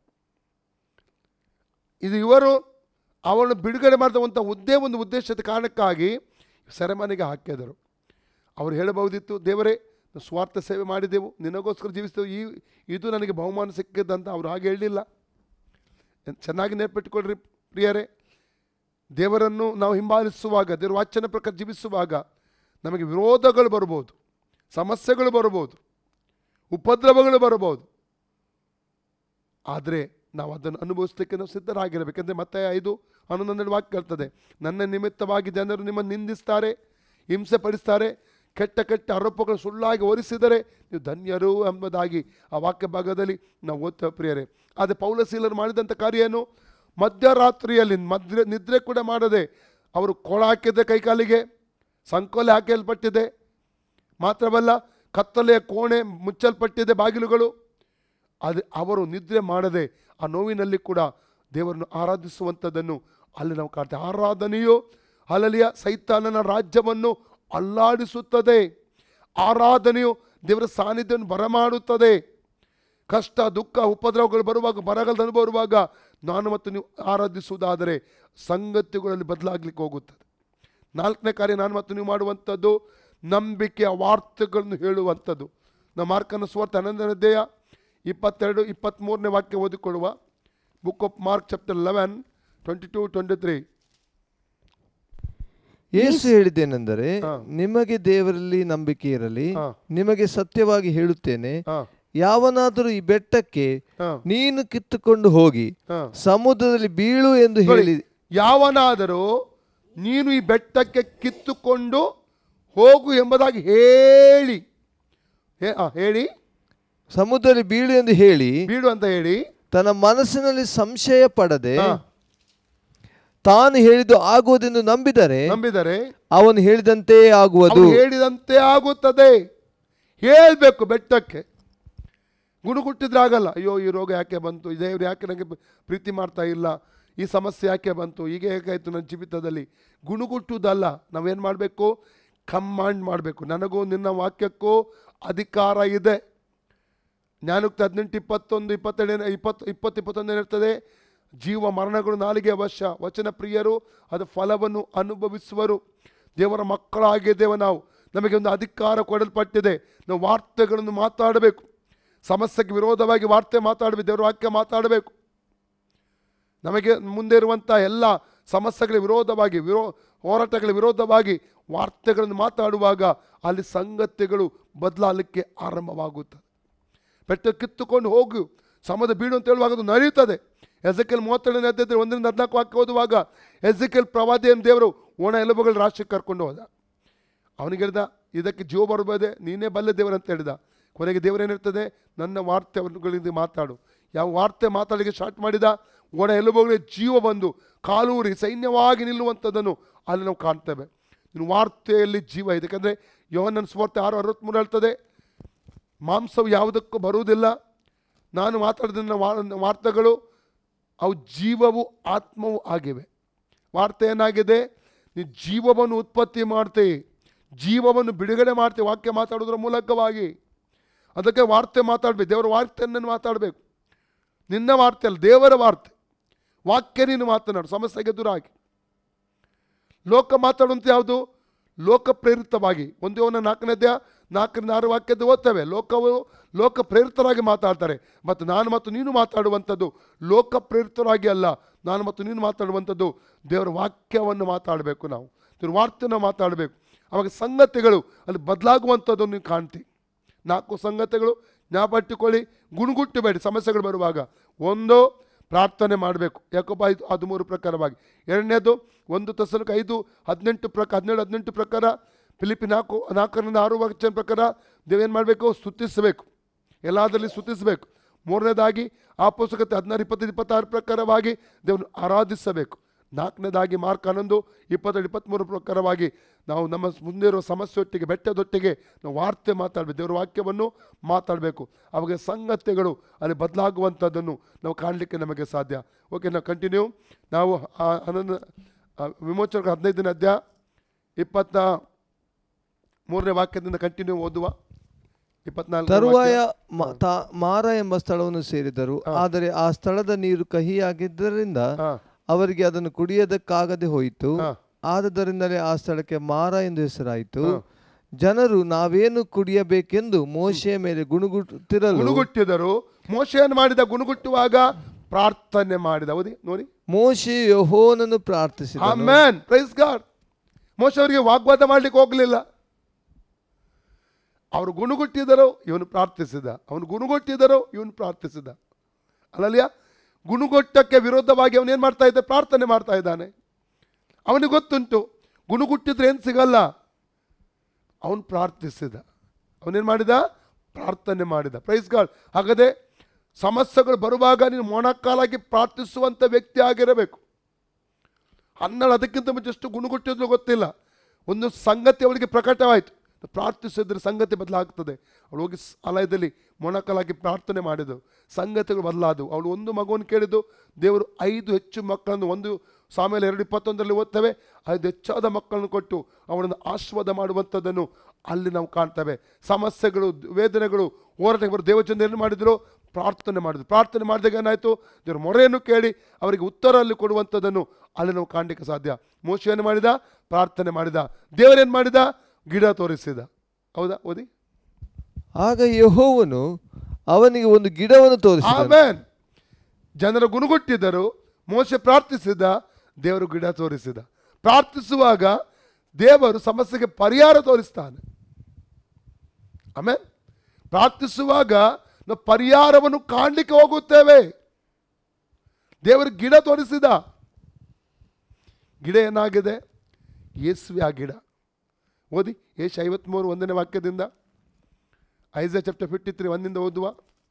ಇದು ಇವರು ಅವಳನ್ನು ಬಿಡುಗಡೆ ಮಾಡಿದಂಥ ಉದ್ದೇ ಒಂದು ಉದ್ದೇಶದ ಕಾರಣಕ್ಕಾಗಿ ಸೆರೆಮನೆಗೆ ಹಾಕಿದರು ಅವರು ಹೇಳಬಹುದಿತ್ತು ದೇವರೇ ನಾವು ಸ್ವಾರ್ಥ ಸೇವೆ ಮಾಡಿದೆವು ನಿನಗೋಸ್ಕರ ಜೀವಿಸ್ತೇವೆ ಈ ಇದು ನನಗೆ ಬಹುಮಾನ ಸಿಕ್ಕಿದ್ದಂತ ಅವ್ರು ಹಾಗೆ ಹೇಳಲಿಲ್ಲ ಚೆನ್ನಾಗಿ ನೆನಪಿಟ್ಟುಕೊಳ್ರಿ ಪ್ರಿಯರೇ ದೇವರನ್ನು ನಾವು ಹಿಂಬಾಲಿಸುವಾಗ ದೇವರ ವಾಚನ ಪ್ರಕಾರ ಜೀವಿಸುವಾಗ ನಮಗೆ ವಿರೋಧಗಳು ಬರ್ಬೋದು ಸಮಸ್ಯೆಗಳು ಬರ್ಬೋದು ಉಪದ್ರವಗಳು ಬರ್ಬೋದು ಆದರೆ ನಾವು ಅದನ್ನು ಅನುಭವಿಸಲಿಕ್ಕೆ ನಾವು ಸಿದ್ಧರಾಗಿರಬೇಕೆಂದರೆ ಮತ್ತೆ ಐದು ಹನ್ನೊಂದೆರಡು ವಾಕ್ಯ ಹೇಳ್ತದೆ ನನ್ನ ನಿಮಿತ್ತವಾಗಿ ಜನರು ನಿಮ್ಮನ್ನು ನಿಂದಿಸ್ತಾರೆ ಹಿಂಸೆ ಪಡಿಸ್ತಾರೆ ಕೆಟ್ಟ ಕೆಟ್ಟ ಆರೋಪಗಳು ಸುಳ್ಳಾಗಿ ಹೊರಿಸಿದರೆ ನೀವು ಧನ್ಯರು ಎಂಬುದಾಗಿ ಆ ವಾಕ್ಯ ಭಾಗದಲ್ಲಿ ನಾವು ಓದ್ತೇವೆ ಪ್ರಿಯರೇ ಆದರೆ ಪೌಲಶೀಲರು ಮಾಡಿದಂಥ ಕಾರ್ಯ ಏನು ಮಧ್ಯರಾತ್ರಿಯಲ್ಲಿ ಮಧ್ಯ ನಿದ್ರೆ ಕೂಡ ಮಾಡದೆ ಅವರು ಕೊಳ ಹಾಕಿದೆ ಕೈಕಾಲಿಗೆ ಸಂಕೋಲೆ ಹಾಕಲ್ಪಟ್ಟಿದೆ ಮಾತ್ರವಲ್ಲ ಕತ್ತಲೆಯ ಕೋಣೆ ಮುಚ್ಚಲ್ಪಟ್ಟಿದೆ ಬಾಗಿಲುಗಳು ಅದು ಅವರು ನಿದ್ರೆ ಮಾಡದೆ ಆ ನೋವಿನಲ್ಲಿ ಕೂಡ ದೇವರನ್ನು ಆರಾಧಿಸುವಂಥದ್ದನ್ನು ಅಲ್ಲಿ ನಾವು ಕಾಣ್ತೇವೆ ಆರಾಧನೆಯು ಅಲಲಿಯ ಸೈತಾನನ ರಾಜ್ಯವನ್ನು ಅಲ್ಲಾಡಿಸುತ್ತದೆ ಆರಾಧನೆಯು ದೇವರ ಸಾನ್ನಿಧ್ಯವನ್ನು ಬರಮಾಡುತ್ತದೆ ಕಷ್ಟ ದುಃಖ ಉಪದ್ರವಗಳು ಬರುವಾಗ ಬರಗಾಲದ ಅನುಭವ ಬರುವಾಗ ನಾನು ಮತ್ತು ನೀವು ಆರಾಧಿಸುವುದಾದರೆ ಸಂಗತಿಗಳಲ್ಲಿ ಬದಲಾಗ್ಲಿಕ್ಕೆ ಹೋಗುತ್ತದೆ ನಾಲ್ಕನೇ ಕಾರ್ಯ ನಾನು ಮತ್ತು ನೀವು ಮಾಡುವಂಥದ್ದು ನಂಬಿಕೆಯ ವಾರ್ತೆಗಳನ್ನು ಹೇಳುವಂಥದ್ದು ನಮ್ಮ ಮಾರ್ಕನ ಸ್ವಾರ್ಥ ಹನ್ನೊಂದನೇ ಅಧ್ಯಾಯ ಇಪ್ಪತ್ತೆರಡು ಇಪ್ಪತ್ತ್ಮೂರನೇ ವಾಕ್ಯ ಓದಿಕೊಳ್ಳುವ book of Mark chapter eleven twenty two twenty three ಯೇಸು ಹೇಳಿದ್ದೇನೆಂದರೆ ಹಾ. ನಿಮಗೆ ದೇವರಲ್ಲಿ ನಂಬಿಕೆ ಇರಲಿ ಹಾ. ನಿಮಗೆ ಸತ್ಯವಾಗಿ ಹೇಳುತ್ತೇನೆ ಹಾಂ ಯಾವನಾದರೂ ಈ ಬೆಟ್ಟಕ್ಕೆ ಹಾಂ ನೀನು ಕಿತ್ತುಕೊಂಡು ಹೋಗಿ ಹಾಂ ಸಮುದ್ರದಲ್ಲಿ ಬೀಳು ಎಂದು ನೋಡಿ, ಹೇಳಿ ಯಾವನಾದರೂ ನೀನು ಈ ಬೆಟ್ಟಕ್ಕೆ ಕಿತ್ತುಕೊಂಡು ಹೋಗು ಎಂಬುದಾಗಿ ಹೇಳಿ ಹೇ- ಆ, ಹೇಳಿ ಸಮುದ್ರದಲ್ಲಿ ಬೀಳು ಎಂದು ಹೇಳಿ ಬೀಡು ಅಂತ ಹೇಳಿ ತನ್ನ ಮನಸ್ಸಿನಲ್ಲಿ ಸಂಶಯ ಪಡದೆ ಹಾ. ತಾನು ಹೇಳಿದ್ದು ಆಗುವುದೆಂದು ನಂಬಿದರೆ ನಂಬಿದರೆ ಅವನು ಹೇಳಿದಂತೆ ಆಗುವುದು ಅವನು ಹೇಳಿದಂತೆ ಆಗುತ್ತದೆ ಹೇಳಬೇಕು ಬೆಟ್ಟಕ್ಕೆ ಗುಣಗುಟ್ಟಿದ್ರೆ ಆಗಲ್ಲ ಅಯ್ಯೋ ಈ ರೋಗ ಯಾಕೆ ಬಂತು ದೇವ್ರು ಯಾಕೆ ನನಗೆ ಪ್ರೀತಿ ಮಾಡ್ತಾ ಇಲ್ಲ ಈ ಸಮಸ್ಯೆ ಯಾಕೆ ಬಂತು ಹೀಗೆ ಹೇಗಾಯಿತು ನನ್ನ ಜೀವಿತದಲ್ಲಿ ಗುಣಗುಟ್ಟುವುದಲ್ಲ ನಾವೇನು ಮಾಡಬೇಕು ಕಮಾಂಡ್ ಮಾಡಬೇಕು ನನಗೂ ನಿನ್ನ ವಾಕ್ಯಕ್ಕೂ ಅಧಿಕಾರ ಇದೆ ಜ್ಞಾನೋಕ್ತ ಹದಿನೆಂಟು ಇಪ್ಪತ್ತೊಂದು ಇಪ್ಪತ್ತೆರಡು ಇಪ್ಪತ್ತು ಇಪ್ಪತ್ತು ಇಪ್ಪತ್ತೊಂದು ಏನಿರ್ತದೆ ಜೀವ ಮರಣಗಳು ನಾಲಿಗೆ ವಶ ವಚನ ಪ್ರಿಯರು ಅದು ಫಲವನ್ನು ಅನುಭವಿಸುವರು ದೇವರ ಮಕ್ಕಳಾಗಿದ್ದೇವೆ ನಾವು ನಮಗೆ ಒಂದು ಅಧಿಕಾರ ಕೊಡಲ್ಪಟ್ಟಿದೆ ನಾವು ವಾರ್ತೆಗಳನ್ನು ಮಾತಾಡಬೇಕು ಸಮಸ್ಯೆಗೆ ವಿರೋಧವಾಗಿ ವಾರ್ತೆ ಮಾತಾಡಬೇಕು ದೇವರ ವಾಕ್ಯ ಮಾತಾಡಬೇಕು ನಮಗೆ ಮುಂದೆ ಇರುವಂಥ ಎಲ್ಲ ಸಮಸ್ಯೆಗಳ ವಿರೋಧವಾಗಿ ವಿರೋ ಹೋರಾಟಗಳ ವಿರೋಧವಾಗಿ ವಾರ್ತೆಗಳನ್ನು ಮಾತಾಡುವಾಗ ಅಲ್ಲಿ ಸಂಗತಿಗಳು ಬದಲಾಗಲಿಕ್ಕೆ ಆರಂಭವಾಗುತ್ತದೆ ಬೆಟ್ಟ ಕಿತ್ತುಕೊಂಡು ಹೋಗು ಸಮದ ಬೀಡು ಅಂತ ಹೇಳುವಾಗ ಅದು ನಡೆಯುತ್ತದೆ ಎಸಕೆಲ್ ಮೂವತ್ತೇಳನೇ ಅಧ್ಯಾಯದಲ್ಲಿ ಒಂದರಿಂದ ಹದಿನಾಲ್ಕು ವಾಕ್ಯ ಓದುವಾಗ ಎಸಕೆಲ್ ಪ್ರವಾದಿಯನ್ನು ದೇವರು ಒಣ ಎಲುಬುಗಳ ರಾಶಿ ಕರ್ಕೊಂಡು ಹೋದ ಅವನಿಗೆ ಹೇಳಿದ ಇದಕ್ಕೆ ಜೀವ ಬರಬಹುದೇ ನೀನೇ ಬಲ್ಲೆ ದೇವರು ಅಂತ ಹೇಳಿದ ಕೊನೆಗೆ ದೇವರೇನಿರ್ತದೆ ನನ್ನ ವಾರ್ತೆಗಳಿಂದ ಮಾತಾಡು ಯಾವ ವಾರ್ತೆ ಮಾತಾಡಲಿಕ್ಕೆ ಸ್ಟಾರ್ಟ್ ಮಾಡಿದ ಒಣ ಎಲುಬುಗಳಿಗೆ ಜೀವ ಬಂದು ಕಾಲೂರಿ ಸೈನ್ಯವಾಗಿ ನಿಲ್ಲುವಂಥದ್ದನ್ನು ಅಲ್ಲಿ ನಾವು ಕಾಣ್ತೇವೆ ಇನ್ನು ವಾರ್ತೆಯಲ್ಲಿ ಜೀವ ಇದೆ ಯಾಕಂದರೆ ಯೋಹನನ್ ಸ್ವಾರ್ತೆ ಆರು ಅರವತ್ತ್ಮೂರು ಹೇಳ್ತದೆ ಮಾಂಸವು ಯಾವುದಕ್ಕೂ ಬರುವುದಿಲ್ಲ ನಾನು ಮಾತಾಡಿದ ನನ್ನ ವಾ- ವಾರ್ತೆಗಳು ಅವು ಜೀವವು ಆತ್ಮವೂ ಆಗಿವೆ ವಾರ್ತೆ ಏನಾಗಿದೆ ನೀ ಜೀವವನ್ನು ಉತ್ಪತ್ತಿ ಮಾಡ್ತೆ ಜೀವವನ್ನು ಬಿಡುಗಡೆ ಮಾಡ್ತೆ ವಾಕ್ಯ ಮಾತಾಡೋದ್ರ ಮೂಲಕವಾಗಿ ಅದಕ್ಕೆ ವಾರ್ತೆ ಮಾತಾಡಬೇಕು ದೇವರ ವಾರ್ತೆಯನ್ನು ಮಾತಾಡಬೇಕು ನಿನ್ನ ವಾರ್ತೆ ಅಲ್ಲ ದೇವರ ವಾರ್ತೆ ವಾಕ್ಯ ನೀನು ಮಾತನಾಡು ಸಮಸ್ಯೆಗೆ ದೂರ ಆಗಿ ಲೋಕ ಮಾತಾಡುವಂತ ಯಾವುದು ಲೋಕ ಪ್ರೇರಿತವಾಗಿ ಒಂದು ಅವನ ನಾಲ್ಕನೇ ಅಧ್ಯಾಯ ನಾಲ್ಕರಿಂದ ಆರು ವಾಕ್ಯದ ಓದ್ತೇವೆ ಲೋಕವು ಲೋಕ ಪ್ರೇರಿತರಾಗಿ ಮಾತಾಡ್ತಾರೆ ಮತ್ತು ನಾನು ಮತ್ತು ನೀನು ಮಾತಾಡುವಂಥದ್ದು ಲೋಕ ಪ್ರೇರಿತರಾಗಿ ಅಲ್ಲ ನಾನು ಮತ್ತು ನೀನು ಮಾತಾಡುವಂಥದ್ದು ದೇವರ ವಾಕ್ಯವನ್ನು ಮಾತಾಡಬೇಕು ನಾವು ದೇವರ ವಾರ್ತೆಯನ್ನು ಮಾತಾಡಬೇಕು ಅವಾಗ ಸಂಗತಿಗಳು ಅಲ್ಲಿ ಬದಲಾಗುವಂಥದ್ದನ್ನು ನೀವು ಕಾಣ್ತಿ ನಾಲ್ಕು ಸಂಗತಿಗಳು ಜ್ಞಾಪಟ್ಟಿಕೊಳ್ಳಿ ಗುಣಗುಟ್ಟಬೇಡಿ ಸಮಸ್ಯೆಗಳು ಬರುವಾಗ ಒಂದು ಪ್ರಾರ್ಥನೆ ಮಾಡಬೇಕು ಯಾಕೊಬ್ಬ ಐದು ಹದಿಮೂರು ಪ್ರಕಾರವಾಗಿ ಎರಡನೇದು ಒಂದು ತಸನಕ್ಕೆ ಐದು ಹದಿನೆಂಟು ಪ್ರಕಾರ ಹದಿನೇಳು ಹದಿನೆಂಟು ಪ್ರಕಾರ ಫಿಲಿಪಿ ನಾಲ್ಕು ನಾಲ್ಕರಿಂದ ಆರು ವಚನ ಪ್ರಕಾರ ದೇವೇನು ಮಾಡಬೇಕು ಸ್ತುತಿಸಬೇಕು ಎಲ್ಲದರಲ್ಲಿ ಸ್ತುತಿಸಬೇಕು ಮೂರನೇದಾಗಿ ಆ ಪುಸ್ತಕತೆ ಹದಿನಾರು ಇಪ್ಪತ್ತೈದು ಇಪ್ಪತ್ತಾರು ಪ್ರಕಾರವಾಗಿ ದೇವರನ್ನು ಆರಾಧಿಸಬೇಕು ನಾಲ್ಕನೇದಾಗಿ ಮಾರ್ಕ್ ಹನ್ನೊಂದು ಇಪ್ಪತ್ತೆರಡು ಇಪ್ಪತ್ತ್ಮೂರು ಪ್ರಕಾರವಾಗಿ ನಾವು ನಮ್ಮ ಮುಂದೆ ಇರುವ ಸಮಸ್ಯೆಯೊಟ್ಟಿಗೆ ಬೆಟ್ಟದೊಟ್ಟಿಗೆ ನಾವು ವಾರ್ತೆ ಮಾತಾಡಬೇಕು ದೇವರ ವಾಕ್ಯವನ್ನು ಮಾತಾಡಬೇಕು ಅವಾಗ ಸಂಗತಿಗಳು ಅಲ್ಲಿ ಬದಲಾಗುವಂಥದ್ದನ್ನು ನಾವು ಕಾಣಲಿಕ್ಕೆ ನಮಗೆ ಸಾಧ್ಯ ಓಕೆ ನಾವು ಕಂಟಿನ್ಯೂ ನಾವು ಆ ಹನ್ನೊಂದು ಆ ವಿಮೋಚಕ ಹದಿನೈದನೇ ಅಧ್ಯಾಯ ಇಪ್ಪತ್ತ ಮೂರನೇ ವಾಕ್ಯದಿಂದ ಕಂಟಿನ್ಯೂ ಓದುವ ಇಪ್ಪತ್ನಾಲ್ಕು ತರುವಾಯ ಮ- ತಾ- ಮಾರ ಎಂಬ ಸ್ಥಳವನ್ನು ಸೇರಿದರು ಆದರೆ ಆ ಸ್ಥಳದ ನೀರು ಕಹಿಯಾಗಿದ್ದರಿಂದ ಹಾಂ ಅವರಿಗೆ ಅದನ್ನು ಕುಡಿಯದಕ್ಕಾಗದೆ ಹೋಯಿತು ಹಾ. ಆದದರಿಂದಲೇ ಆ ಸ್ಥಳಕ್ಕೆ ಮಾರ ಎಂದು ಹೆಸರಾಯಿತು ಜನರು ನಾವೇನು ಕುಡಿಯಬೇಕೆಂದು ಮೋಶೆಯ ಮೇಲೆ ಗುಣಗುಟ್ಟುತ್ತಿರಲು ಗುಣಗುಟ್ಟಿದರು ಮೋಶೆಯನ್ನು ಮಾಡಿದ ಗುಣಗುಟ್ಟುವಾಗ ಪ್ರಾರ್ಥನೆ ಮಾಡಿದ ಓದಿ ನೋಡಿ ಮೋಶೆ ಯಹೋನನ್ನು ಪ್ರಾರ್ಥಿಸಿದ ಆಮೇನ್ ಪ್ರೈಸ್ ಗಾಡ್ ಮೋಶ ಅವರಿಗೆ ವಾಗ್ವಾದ ಮಾಡ್ಲಿಕ್ಕೆ ಹೋಗಲಿಲ್ಲ ಅವರು ಗುಣಗುಟ್ಟಿದರು ಇವನು ಪ್ರಾರ್ಥಿಸಿದ ಅವನು ಗುಣಗುಟ್ಟಿದರು ಇವನು ಪ್ರಾರ್ಥಿಸಿದ ಅಲ್ಲಲ್ಯ ಗುಣಗೊಟ್ಟಕ್ಕೆ ವಿರೋಧವಾಗಿ ಅವನೇನು ಮಾಡ್ತಾ ಇದ್ದ ಪ್ರಾರ್ಥನೆ ಮಾಡ್ತಾ ಇದ್ದಾನೆ ಅವನಿಗೆ ಗೊತ್ತುಂಟು ಗುಣಗುಟ್ಟಿದ್ರೆ ಏನು ಸಿಗಲ್ಲ ಅವನು ಪ್ರಾರ್ಥಿಸಿದ ಅವನೇನು ಮಾಡಿದ ಪ್ರಾರ್ಥನೆ ಮಾಡಿದ ಪ್ರೈಸ್ ಗಾಡ್ ಹಾಗಾದರೆ ಸಮಸ್ಯೆಗಳು ಬರುವಾಗ ನೀನು ಮೊಣಕಾಲಾಗಿ ಪ್ರಾರ್ಥಿಸುವಂಥ ವ್ಯಕ್ತಿ ಆಗಿರಬೇಕು ಹನ್ನೆರಡು ಅದಕ್ಕಿಂತ ಮುಂಚೆ ಎಷ್ಟು ಗುಣಗುಟ್ಟಿದ್ರು ಗೊತ್ತಿಲ್ಲ ಒಂದು ಸಂಗತಿ ಅವಳಿಗೆ ಪ್ರಕಟವಾಯಿತು ಪ್ರಾರ್ಥಿಸಿದ್ರೆ ಸಂಗತಿ ಬದಲಾಗ್ತದೆ ಅವಳು ಹೋಗಿ ಸ್- ಆಲಯದಲ್ಲಿ ಮೊಣಕಲಾಗಿ ಪ್ರಾರ್ಥನೆ ಮಾಡಿದ್ದು ಸಂಗತಿಗಳು ಬದಲಾದವು ಅವಳು ಒಂದು ಮಗುವನ್ನು ಕೇಳಿದ್ದು ದೇವರು ಐದು ಹೆಚ್ಚು ಮಕ್ಕಳನ್ನು ಒಂದು ಸಾಮೇಲೆ ಎರಡು ಇಪ್ಪತ್ತೊಂದರಲ್ಲಿ ಓದ್ತೇವೆ ಐದು ಹೆಚ್ಚಾದ ಮಕ್ಕಳನ್ನು ಕೊಟ್ಟು ಅವಳನ್ನು ಆಶೀರ್ವಾದ ಮಾಡುವಂಥದ್ದನ್ನು ಅಲ್ಲಿ ನಾವು ಕಾಣ್ತೇವೆ ಸಮಸ್ಯೆಗಳು ವೇದನೆಗಳು ಹೋರಾಟಕ್ಕೆ ಬರೋ ದೇವಚಂದ್ರ ಏನು ಮಾಡಿದ್ರು ಪ್ರಾರ್ಥನೆ ಮಾಡಿದ್ರು ಪ್ರಾರ್ಥನೆ ಮಾಡಿದಾಗ ಏನಾಯಿತು ದೇವರು ಮೊರೆಯನ್ನು ಕೇಳಿ ಅವರಿಗೆ ಉತ್ತರ ಅಲ್ಲಿ ಕೊಡುವಂಥದ್ದನ್ನು ಅಲ್ಲಿ ನಾವು ಕಾಣಲಿಕ್ಕೆ ಸಾಧ್ಯ ಮೋಶ ಏನು ಮಾಡಿದ ಪ್ರಾರ್ಥನೆ ಮಾಡಿದ ದೇವರೇನು ಮಾಡಿದ ಗಿಡ ತೋರಿಸಿದ ಹೌದಾ ಓದಿ ಆಗ ಯಹೋವನು ಅವನಿಗೆ ಒಂದು ಗಿಡವನ್ನು ತೋರಿಸಿದ ಆಮೇನ್ ಜನರು ಗುಣಗುಟ್ಟಿದ್ದರು ಮೋಶೆ ಪ್ರಾರ್ಥಿಸಿದ ದೇವರು ಗಿಡ ತೋರಿಸಿದ ಪ್ರಾರ್ಥಿಸುವಾಗ ದೇವರು ಸಮಸ್ಯೆಗೆ ಪರಿಹಾರ ತೋರಿಸ್ತಾನೆ ಆಮೇನ್ ಪ್ರಾರ್ಥಿಸುವಾಗ ನಾವು ಪರಿಹಾರವನ್ನು ಕಾಣಲಿಕ್ಕೆ ಹೋಗುತ್ತೇವೆ ದೇವರು ಗಿಡ ತೋರಿಸಿದ ಗಿಡ ಏನಾಗಿದೆ ಯೇಸುವೆ ಆ ಗಿಡ ಓದಿ ಏಷ್ ಐವತ್ಮೂರು ಒಂದನೇ ವಾಕ್ಯದಿಂದ ಐಸ ಚಾಪ್ಟರ್ ಫಿಫ್ಟಿ ತ್ರೀ ಒಂದಿಂದ ಓದುವ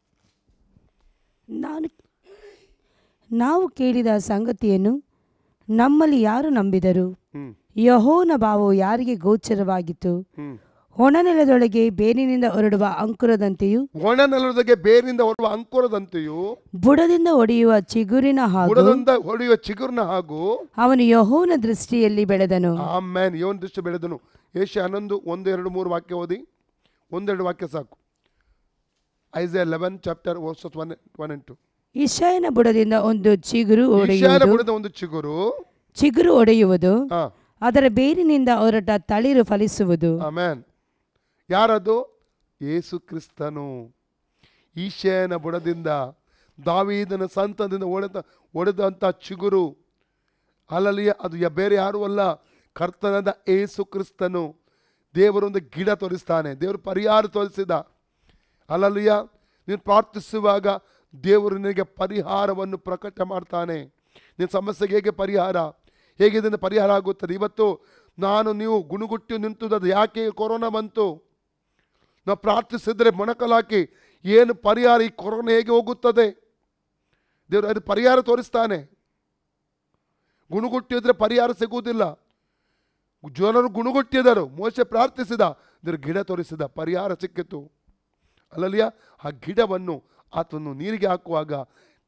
ನಾನು ನಾವು ಕೇಳಿದ ಸಂಗತಿಯನ್ನು ನಮ್ಮಲ್ಲಿ ಯಾರು ನಂಬಿದರು ಹ್ಮ್ ಯಹೋನ ಭಾವವು ಯಾರಿಗೆ ಗೋಚರವಾಗಿತ್ತು ಹ್ಮ್ ಒಣನೆಲದೊಳಗೆ ಬೇರಿನಿಂದ ಹೊರಡುವ ಅಂಕುರದಂತೆಯೂ ಒಣ ನೆಲದೊಳಗೆ ಬೇರಿಂದ ಹೊರುವ ಅಂಕುರದಂತೆಯೂ ಬುಡದಿಂದ ಒಡೆಯುವ ಚಿಗುರಿನ ಹಾಗೂ ಬುಡದಿಂದ ಹೊಡೆಯುವ ಚಿಗುರ್ನ ಹಾಗೂ ಅವನು ಯಹೋನ ದೃಷ್ಟಿಯಲ್ಲಿ ಬೆಳೆದನು ಆಮೇನ್ ಇವನ್ ದೃಷ್ಟಿ ಬೆಳೆದನು ಏಷ್ಯ ಹನ್ನೊಂದು ಒಂದು ಎರಡು ಮೂರು ವಾಕ್ಯ ಓದಿ ಒಂದೆರಡು ವಾಕ್ಯ ಸಾಕು Isaiah eleven chapter verses one one and two ಇಷಯನ ಬುಡದಿಂದ ಒಂದು ಚಿಗುರು ಈಶಾನ ಒಡೆಯುವುದು ಬುಡದ ಒಂದು ಚಿಗುರು ಚಿಗುರು ಒಡೆಯುವುದು ಹಾ ಅದರ ಬೇರಿನಿಂದ ಹೊರಟ ತಳಿರು ಫಲಿಸುವುದು ಆಮೇನ್ ಯಾರದು ಯೇಸು ಕ್ರಿಸ್ತನು ಈಶಾನ ಬುಡದಿಂದ ದಾವೀದನ ಸಂತದಿಂದ ಒಡೆದ ಒಡೆದಂಥ ಚಿಗುರು ಅಲ್ಲಲ್ಲಿ ಅದು ಯ- ಬೇರೆ ಯಾರೂ ಅಲ್ಲ ಕರ್ತನಾದ ಏಸು ಕ್ರಿಸ್ತನು ದೇವರೊಂದು ಗಿಡ ತೋರಿಸ್ತಾನೆ ದೇವರು ಪರಿಹಾರ ತೋರಿಸಿದ ಅಲ್ಲಲ್ಲಿಯ ನೀನು ಪ್ರಾರ್ಥಿಸುವಾಗ ದೇವರು ನಿನಗೆ ಪರಿಹಾರವನ್ನು ಪ್ರಕಟ ಮಾಡ್ತಾನೆ ನಿನ್ನ ಸಮಸ್ಯೆಗೆ ಹೇಗೆ ಪರಿಹಾರ ಹೇಗೆ ಇದನ್ನು ಪರಿಹಾರ ಆಗುತ್ತದೆ ಇವತ್ತು ನಾನು ನೀವು ಗುಣಗುಟ್ಟಿ ನಿಂತದ್ದು ಯಾಕೆ ಕೊರೋನಾ ಬಂತು ನಾವು ಪ್ರಾರ್ಥಿಸಿದರೆ ಮೊಣಕಲಾಕಿ ಏನು ಪರಿಹಾರ ಈ ಕೊರೋನಾ ಹೇಗೆ ಹೋಗುತ್ತದೆ ದೇವರು ಅದು ಪರಿಹಾರ ತೋರಿಸ್ತಾನೆ ಗುಣಗುಟ್ಟಿದ್ರೆ ಪರಿಹಾರ ಸಿಗುವುದಿಲ್ಲ ಜನರು ಗುಣಗುಟ್ಟಿದರು ಮೋಸೆ ಪ್ರಾರ್ಥಿಸಿದ ದೇವರು ಗಿಡ ತೋರಿಸಿದ ಪರಿಹಾರ ಸಿಕ್ಕಿತು ಅಲ್ಲಲ್ಲಿಯ ಆ ಗಿಡವನ್ನು ಆತನು ನೀರಿಗೆ ಹಾಕುವಾಗ